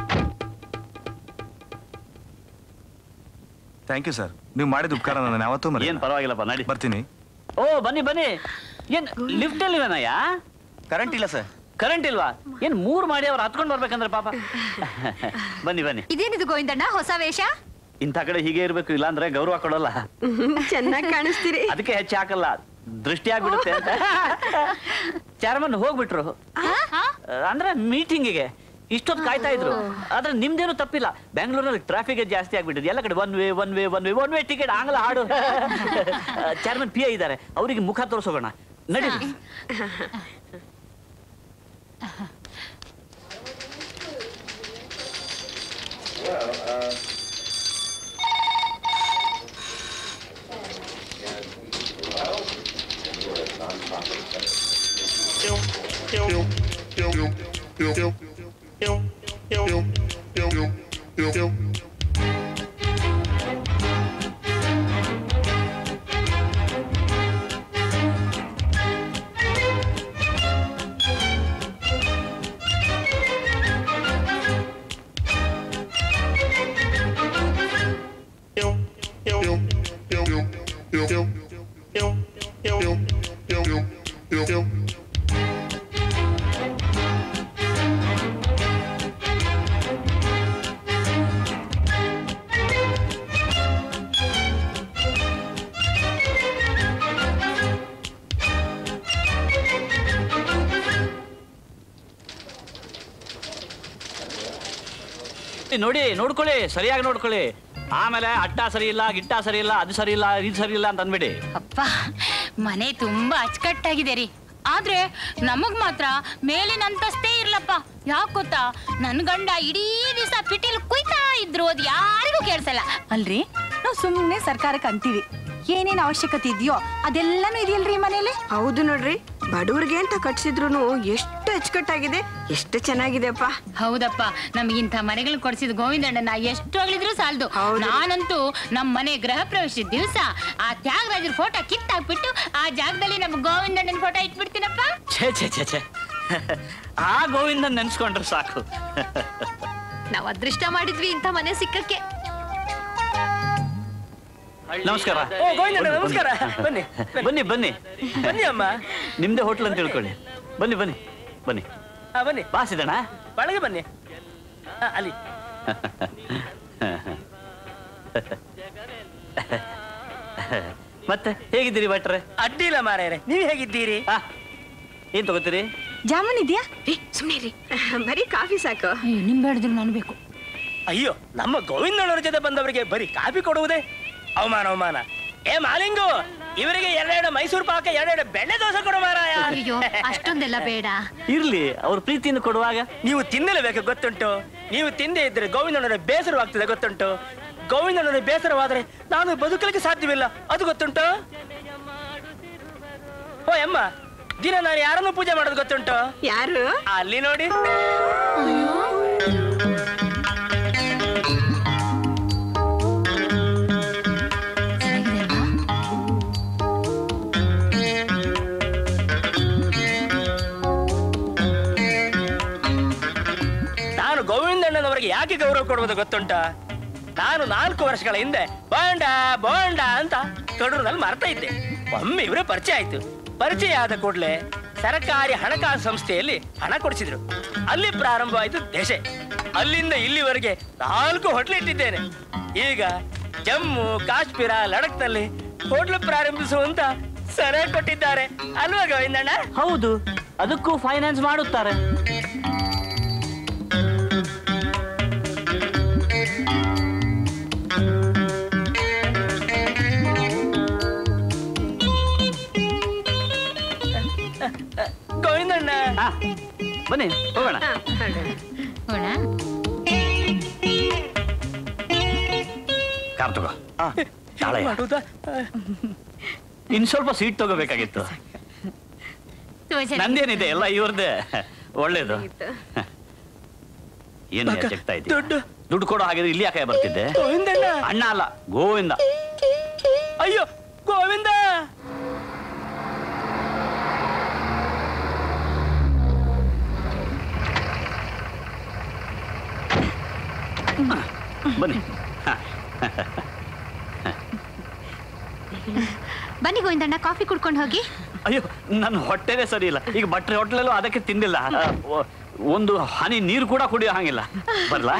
[SPEAKER 20] ಥ್ಯಾಂಕ್ ಯು ಸರ್ ನೀವು ಮಾಡಿದ ಉಪಕಾರ ನಾನು ಯಾವತ್ತೂ ಮರೆಯಲ್ಲ.
[SPEAKER 13] ಏನ್ ಪರವಾಗಿಲ್ಲಪ್ಪ ನಡಿ
[SPEAKER 20] ಬರ್ತೀನಿ
[SPEAKER 8] ಓ ಬನ್ನಿ ಬನ್ನಿ ಏನ್ ಲಿಫ್ಟ್ ಅಲ್ಲಿವನಯ್ಯ
[SPEAKER 22] ಕರೆಂಟ್ ಇಲ್ಲ ಸರ್
[SPEAKER 8] ಕರೆಂಟ್ ಇಲ್ವಾ ಏನ್ ಮೂರ್ ಮಾಡಿ ಅವ್ರು ಹತ್ಕೊಂಡ್ ಬರ್ಬೇಕಂದ್ರೆ ಪಾಪ ಬನ್ನಿ ಬನ್ನಿ
[SPEAKER 9] ಇದೇನಿದು ಗೋವಿಂದಣ್ಣ ಹೊಸ ವೇಷ
[SPEAKER 8] ಇಂಥ ಕಡೆ ಹೀಗೆ ಇರ್ಬೇಕು ಇಲ್ಲ ಅಂದ್ರೆ ಗೌರವ ಕೊಡಲ್ಲ
[SPEAKER 3] ಚೆನ್ನಾಗಿ ಕಾಣಿಸ್ತೀರಿ
[SPEAKER 8] ಅದಕ್ಕೆ ಹೆಚ್ಚು ಹಾಕಲ್ಲ ದೃಷ್ಟಿ ಆಗ್ಬಿಡುತ್ತೆ ಅಂತ ಚೇರ್ಮನ್ ಹೋಗ್ಬಿಟ್ರು ಅಂದ್ರೆ ಮೀಟಿಂಗಿಗೆ ಇಷ್ಟೊತ್ತು ಕಾಯ್ತಾ ಇದ್ರು ಆದ್ರೆ ನಿಮ್ದೇನು ತಪ್ಪಿಲ್ಲ ಬೆಂಗಳೂರಲ್ಲಿ ಟ್ರಾಫಿಕ್ ಜಾಸ್ತಿ ಆಗ್ಬಿಟ್ಟಿದೆ ಎಲ್ಲ ಕಡೆ one way one way one way one way ticket ಆಂಗ್ಲ ಹಾಡು ಚೇರ್ಮನ್ ಪಿ ಐ ಇದ್ದಾರೆ ಅವರಿಗೆ ಮುಖ ತೋರಿಸೋಗೋಣ ನಡಿ ನೋಡಿ ನೋಡ್ಕೊಳ್ಳಿ ಸರಿಯಾಗಿ ನೋಡ್ಕೊಳ್ಳಿ ಆಮೇಲೆ ಅಡ್ಡ ಸರಿ ಇಲ್ಲ ಗಿಟ್ಟ ಸರಿ ಇಲ್ಲ ಅದು ಸರಿ ಇಲ್ಲ ಇದು ಸರಿ ಇಲ್ಲ ಅಂತ ಅನ್ಬೇಡಿ
[SPEAKER 12] ಅಪ್ಪ ಮನೆ ತುಂಬಾ ಅಚ್ಚುಕಟ್ಟಾಗಿದೆ ರೀ ಆದ್ರೆ ನಮಗ್ ಮಾತ್ರ ಮೇಲಿನ ಅಂತಸ್ತೇ ಇರ್ಲಪ್ಪ ಯಾಕ್ ಗೊತ್ತಾ ನನ್ ಗಂಡ ಇಡೀ ದಿವಸ ಪಿಟೀಲ್ ಕುಯ್ತಾ ಇದ್ರು ಅದ್ ಯಾರಿಗೂ ಕೇಳ್ಸಲ್ಲ
[SPEAKER 5] ಅಲ್ರಿ ನಾವು ಸುಮ್ಮನೆ ಸರ್ಕಾರಕ್ಕೆ ಅಂತೀವಿ ಏನೇನ್ ಅವಶ್ಯಕತೆ ಇದೆಯೋ ಅದೆಲ್ಲಾನು ಇದೆಯಲ್ರಿ ಮನೇಲಿ
[SPEAKER 3] ಹೌದು ನೋಡ್ರಿ ಬಡವ್ರಿಗೆ ಅಂತ ಕಟ್ಸಿದ್ರು ಎಷ್ಟು ಅಚ್ಚುಕಟ್ಟಾಗಿದೆ ಎಷ್ಟು ಚೆನ್ನಾಗಿದೆಪ್ಪ
[SPEAKER 12] ಹೌದಪ್ಪ ನಮ್ಗಿಂತ ಮನೆಗಳನ್ನ ಕೊಡ್ಸಿದ ಗೋವಿಂದಣ್ಣನ ಎಷ್ಟು ಹೊಗಳಿದ್ರು ಸಾಲದು ನಾನಂತೂ ನಮ್ಮ ಮನೆ ಗೃಹ ಪ್ರವೇಶದ ದಿವಸ ಆ ತ್ಯಾಗರಾಜರ ಫೋಟೋ ಕಿತ್ತಾಕ್ಬಿಟ್ಟು ಆ ಜಾಗದಲ್ಲಿ ನಮ್ಮ ಗೋವಿಂದಣ್ಣನ ಫೋಟೋ ಇಟ್ಬಿಡ್ತೀನಪ್ಪ
[SPEAKER 8] ಛೇ ಛೇ ಛೇ ಛೇ ಆ ಗೋವಿಂದ ನೆನ್ಸ್ಕೊಂಡ್ರೆ ಸಾಕು
[SPEAKER 9] ನಾವ್ ಅದೃಷ್ಟ ಮಾಡಿದ್ವಿ ಇಂಥ ಮನೆ ಸಿಕ್ಕಕ್ಕೆ
[SPEAKER 8] ನಮಸ್ಕಾರ
[SPEAKER 11] ಓ, ಗೋವಿಂದಣ್ಣ, ನಮಸ್ಕಾರ. ಬನ್ನಿ,
[SPEAKER 8] ಬನ್ನಿ ಬನ್ನಿ
[SPEAKER 11] ಬನ್ನಿ ಅಮ್ಮ
[SPEAKER 8] ನಿಮ್ದೇ ಹೋಟ್ಲ್ ಅಂತ ತಿಳ್ಕೊಳ್ಳಿ ಬನ್ನಿ ಬನ್ನಿ ಬನ್ನಿ
[SPEAKER 11] ಆ, ಬನ್ನಿ
[SPEAKER 8] ಬಾಸಿದಣ
[SPEAKER 11] ಒಳಗೆ ಬನ್ನಿ ಆ, ಅಲ್ಲಿ
[SPEAKER 8] ಮತ್ತೆ ಹೇಗಿದ್ದೀರಿ ಭಟ್ರೆ
[SPEAKER 11] ಅಡ್ಡಿಲ್ಲ ಮಾರಾಯರೆ ನೀವು ಹೇಗಿದ್ದೀರಿ
[SPEAKER 8] ಏನ್ ತಗೋತೀರಿ
[SPEAKER 5] ಜಾಮೂನ್ ಇದೆಯಾ
[SPEAKER 3] ಸುಮ್ಮನೆ ರೀ ಬರೀ ಕಾಫಿ ಸಾಕು
[SPEAKER 12] ನಿಂಬೆ ಹಿಡಿದ್ರು ನಾನು ಬೇಕು
[SPEAKER 11] ಅಯ್ಯೋ ನಮ್ಮ ಗೋವಿಂದಣ್ಣವ್ರ ಜೊತೆ ಬಂದವರಿಗೆ ಬರೀ ಕಾಫಿ ಕೊಡುವುದೇ ಅವಮಾನ ಅವಮಾನ ಏ ಮಾಲಿಂಗು ಇವರಿಗೆ ಎರಡೆರಡು ಮೈಸೂರು ಪಾಕ ಎರಡೆರಡು ಬೆಣ್ಣೆ ದೋಸೆ ಕೊಡು ಮಾರಾಯ
[SPEAKER 9] ಅಯ್ಯೋ ಅಷ್ಟೊಂದೆಲ್ಲ ಬೇಡ
[SPEAKER 8] ಇರ್ಲಿ ಅವ್ರ ಪ್ರೀತಿಯನ್ನು ಕೊಡುವಾಗ
[SPEAKER 11] ನೀವು ತಿನ್ನಲೇಬೇಕು ಗೊತ್ತುಂಟು ನೀವು ತಿಂದೇ ಇದ್ರೆ ಗೋವಿಂದಣ್ಣನ ಬೇಸರವಾಗ್ತದೆ ಗೊತ್ತುಂಟು ಗೋವಿಂದಣ್ಣನ ಬೇಸರವಾದ್ರೆ ನಾನು ಬದುಕಲಿಕ್ಕೆ ಸಾಧ್ಯವಿಲ್ಲ ಅದು ಗೊತ್ತುಂಟು ಓ ಅಮ್ಮ ದಿನ ನಾನು ಯಾರನ್ನು ಪೂಜೆ ಮಾಡೋದು ಗೊತ್ತುಂಟು
[SPEAKER 3] ಯಾರು
[SPEAKER 11] ಅಲ್ಲಿ ನೋಡಿ ನಾನು ಗೋವಿಂದಣ್ಣನವರಿಗೆ ಯಾಕೆ ಗೌರವ ಕೊಡುವುದು ಗೊತ್ತುಂಟ ನಾನು ನಾಲ್ಕು ವರ್ಷಗಳ ಹಿಂದೆ ಬೋಂಡ ಬೋಂಡ ಅಂತ ತೊಡೂರಿನಲ್ಲಿ ಮರ್ತಾ ಇದ್ದೆ
[SPEAKER 14] ಒಮ್ಮೆ ಇವರೇ ಪರಿಚಯ ಆಯ್ತು ಪರಿಚಯ ಆದ ಕೂಡಲೇ ಸರ್ಕಾರಿ ಹಣಕಾಸು ಸಂಸ್ಥೆಯಲ್ಲಿ ಹಣ ಕೊಡಿಸಿದ್ರು ಅಲ್ಲಿ ಪ್ರಾರಂಭವಾಯಿತು ದೇಶೆ ಅಲ್ಲಿಂದ ಇಲ್ಲಿವರೆಗೆ ನಾಲ್ಕು ಹೋಟ್ಲು ಇಟ್ಟಿದ್ದೇನೆ ಈಗ ಜಮ್ಮು ಕಾಶ್ಮೀರ ಲಡಕ್ನಲ್ಲಿ ಹೋಟ್ಲು ಪ್ರಾರಂಭಿಸುವಂತ ಸಲಹೆ ಕೊಟ್ಟಿದ್ದಾರೆ ಅಲ್ವಾ ಗೋವಿಂದಣ್ಣ
[SPEAKER 8] ಹೌದು ಅದಕ್ಕೂ ಫೈನಾನ್ಸ್ ಮಾಡುತ್ತಾರೆ
[SPEAKER 14] ಗೋವಿಂದಣ್ಣ
[SPEAKER 8] ಬನ್ನಿ ಹೋಗೋಣ ಕಾರ್ ತಗೋ ತಾಳೆ
[SPEAKER 14] ಮಾಡುದಾ
[SPEAKER 8] ಇನ್ ಸ್ವಲ್ಪ ಸೀಟ್ ತಗೋಬೇಕಾಗಿತ್ತು ನಂದೇನಿದೆ ಎಲ್ಲ ಇವ್ರದ್ದೇ ಒಳ್ಳೇದು ಏನು ಚೆಕ್ತಾ ಇದ್ದೀನಿ
[SPEAKER 14] ದುಡ್ಡು
[SPEAKER 8] ದುಡ್ಡು ಕೊಡೋ ಹಾಗಿದ್ರೆ ಇಲ್ಲಿ ಯಾಕೆ ಬರ್ತಿದ್ದೆ
[SPEAKER 14] ಗೋವಿಂದಣ್ಣ
[SPEAKER 8] ಅಣ್ಣ ಅಲ್ಲ ಗೋವಿಂದ
[SPEAKER 14] ಅಯ್ಯೋ ಗೋವಿಂದ
[SPEAKER 8] ಬನ್ನಿ ಹ.
[SPEAKER 6] ಬನ್ನಿ ಗೋವಿಂದಣ್ಣ ಕಾಫಿ ಕುಡ್ಕೊಂಡು ಹೋಗಿ
[SPEAKER 8] ಅಯ್ಯೋ ನನ್ನ ಹೊಟ್ಟೆನೇ ಸರಿ ಇಲ್ಲ ಈಗ ಭಟ್ರೆ ಹೋಟ್ಲಲ್ಲೂ ಅದಕ್ಕೆ ತಿಂದಿಲ್ಲ ಆ, ಒ- ಒಂದು ಹನಿ ನೀರು ಕೂಡ ಕುಡಿಯೋ ಹಾಗಿಲ್ಲ ಬರ್ಲಾ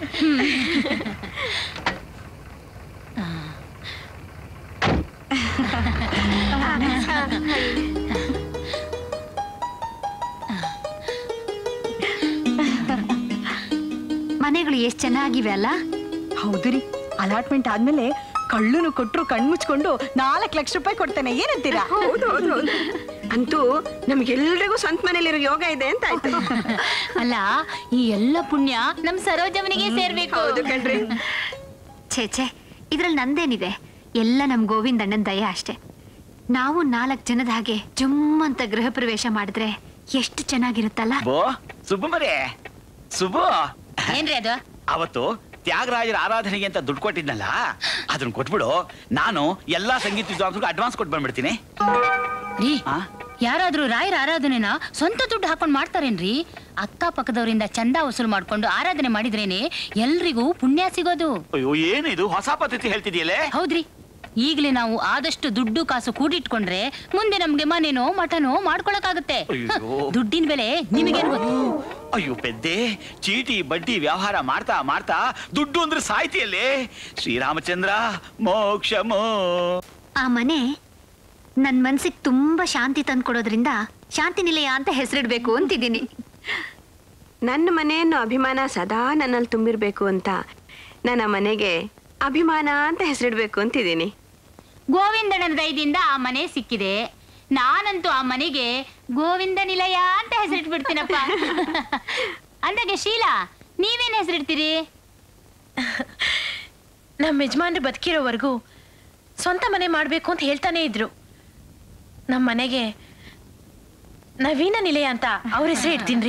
[SPEAKER 6] ಮನೆಗಳು ಎಷ್ಟ್ ಚೆನ್ನಾಗಿವೆ ಅಲ್ಲ
[SPEAKER 5] ಹೌದು ರೀ ಅಲಾಟ್ಮೆಂಟ್ ಆದ್ಮೇಲೆ ಕಳ್ಳುನು ಕೊಟ್ರು ಕಣ್ಮುಚ್ಕೊಂಡು ನಾಲ್ಕು ಲಕ್ಷ ರೂಪಾಯಿ ಕೊಡ್ತೇನೆ ಏನಂತೀರಾ
[SPEAKER 3] ಹೌದು ಹೌದು ಹೌದು ಅಂತೂ ನಮ್ಗೆಲ್ರಿಗೂ ಸ್ವಂತ ಮನೇಲಿರೋ ಯೋಗ ಇದೆ ಅಂತ ಆಯ್ತು
[SPEAKER 12] ಅಲ್ಲ ಈ ಎಲ್ಲ ಪುಣ್ಯ ನಮ್ ಸರೋಜಮ್ಮನಿಗೆ ಸೇರ್ಬೇಕು
[SPEAKER 3] ಹೌದು ಕಣ್ರಿ
[SPEAKER 6] ಛೇ ಛೇ ಇದ್ರಲ್ಲಿ ನಂದೇನಿದೆ ಎಲ್ಲ ನಮ್ ಗೋವಿಂದಣ್ಣನ್ ದಯ ಅಷ್ಟೇ ನಾವು ನಾಲ್ಕು ಜನದ ಹಾಗೆ ಜುಮ್ಮಂತ ಗೃಹ ಪ್ರವೇಶ ಮಾಡಿದ್ರೆ ಎಷ್ಟು ಚೆನ್ನಾಗಿರುತ್ತಲ್ಲ
[SPEAKER 16] ಬೋ ಸುಬ್ಬು ಮರೆ ಸುಬ್ಬು
[SPEAKER 12] ಏನ್ರಿ ಅದು
[SPEAKER 16] ಅವತ್ತು ತ್ಯಾಗರಾಜರ ಆರಾಧನೆಗೆ ಅಂತ ದುಡ್ಡು ಕೊಟ್ಟಿದ್ನಲ್ಲ ಅದನ್ನ ಕೊಟ್ಬಿಡು ನಾನು ಎಲ್ಲಾ ಸಂಗೀತ ವಿದ್ವಾಂಸರಿಗೂ ಅಡ್ವಾನ್ಸ್ ಕೊಟ್ಟು ಬಂದ್ಬಿಡ್ತೀನಿ
[SPEAKER 12] ರೀ ಯಾರಾದ್ರೂ ರಾಯರ ಆರಾಧನೆನ ಸ್ವಂತ ದುಡ್ಡು ಹಾಕೊಂಡ್ ಮಾಡ್ತಾರೇನ್ರಿ ಅಕ್ಕಪಕ್ಕದವರಿಂದ ಚಂದ ವಸೂಲು ಮಾಡ್ಕೊಂಡು ಆರಾಧನೆ ಮಾಡಿದ್ರೇನೆ ಎಲ್ರಿಗೂ ಪುಣ್ಯ ಸಿಗೋದು
[SPEAKER 16] ಅಯ್ಯೋ ಏನಿದು ಹೊಸ ಪದ್ಧತಿ ಹೇಳ್ತಿದ್ಯಲ್ಲೇ
[SPEAKER 12] ಹೌದ್ರಿ ಈಗಲೇ ನಾವು ಆದಷ್ಟು ದುಡ್ಡು ಕಾಸು ಕೂಡಿಟ್ಕೊಂಡ್ರೆ ಮುಂದೆ ನಮ್ಗೆ ಮನೇನೋ ಮಠನೋ ಮಾಡ್ಕೊಳಕಾಗುತ್ತೆ ಹ, ದುಡ್ಡಿನ ಬೆಲೆ ನಿಮಗೇನು ಗೊತ್ತು
[SPEAKER 16] ಅಯ್ಯೋ ಪೆದ್ದೆ ಚೀಟಿ ಬಡ್ಡಿ ವ್ಯವಹಾರ ಮಾಡ್ತಾ ಮಾಡ್ತಾ ದುಡ್ಡು ಅಂದ್ರೆ ಸಾಯ್ತಿಯಲ್ಲೇ ಶ್ರೀರಾಮಚಂದ್ರ ಮೋಕ್ಷಮೋ
[SPEAKER 6] ಆ ಮನೆ ನನ್ ಮನ್ಸಿಗೆ ತುಂಬಾ ಶಾಂತಿ ತಂದ್ಕೊಡೋದ್ರಿಂದ ಶಾಂತಿ ನಿಲಯ ಅಂತ ಹೆಸರಿಡ್ಬೇಕು ಅಂತಿದ್ದೀನಿ
[SPEAKER 3] ನನ್ನ ಮನೆಯನ್ನು ಅಭಿಮಾನ ಸದಾ ನನ್ನಲ್ಲಿ ತುಂಬಿರ್ಬೇಕು ಅಂತ ನನ್ನ ಮನೆಗೆ ಅಭಿಮಾನ ಅಂತ ಹೆಸರಿಡ್ಬೇಕು ಅಂತಿದ್ದೀನಿ
[SPEAKER 12] ಗೋವಿಂದಣ್ಣನ ದಯದಿಂದ ಆ ಮನೆ ಸಿಕ್ಕಿದೆ ನಾನಂತೂ ಆ ಮನೆಗೆ ಗೋವಿಂದ ನಿಲಯ ಅಂತ ಹೆಸರಿಟ್ಬಿಡ್ತೀನಪ್ಪ ಅಂದಾಗೆ ಶೀಲಾ ನೀವೇನ್ ಹೆಸರಿಡ್ತೀರಿ
[SPEAKER 1] ನಮ್ಮ ಯಜಮಾನ್ರು ಬದುಕಿರೋವರೆಗೂ ಸ್ವಂತ ಮನೆ ಮಾಡಬೇಕು ಅಂತ ಹೇಳ್ತಾನೆ ಇದ್ರು ನಮ್ಮ ಮನೆಗೆ ನವೀನ ನಿಲಯ ಅಂತ ಅವ್ರ ಹೆಸರು ಇಡ್ತೀನಿ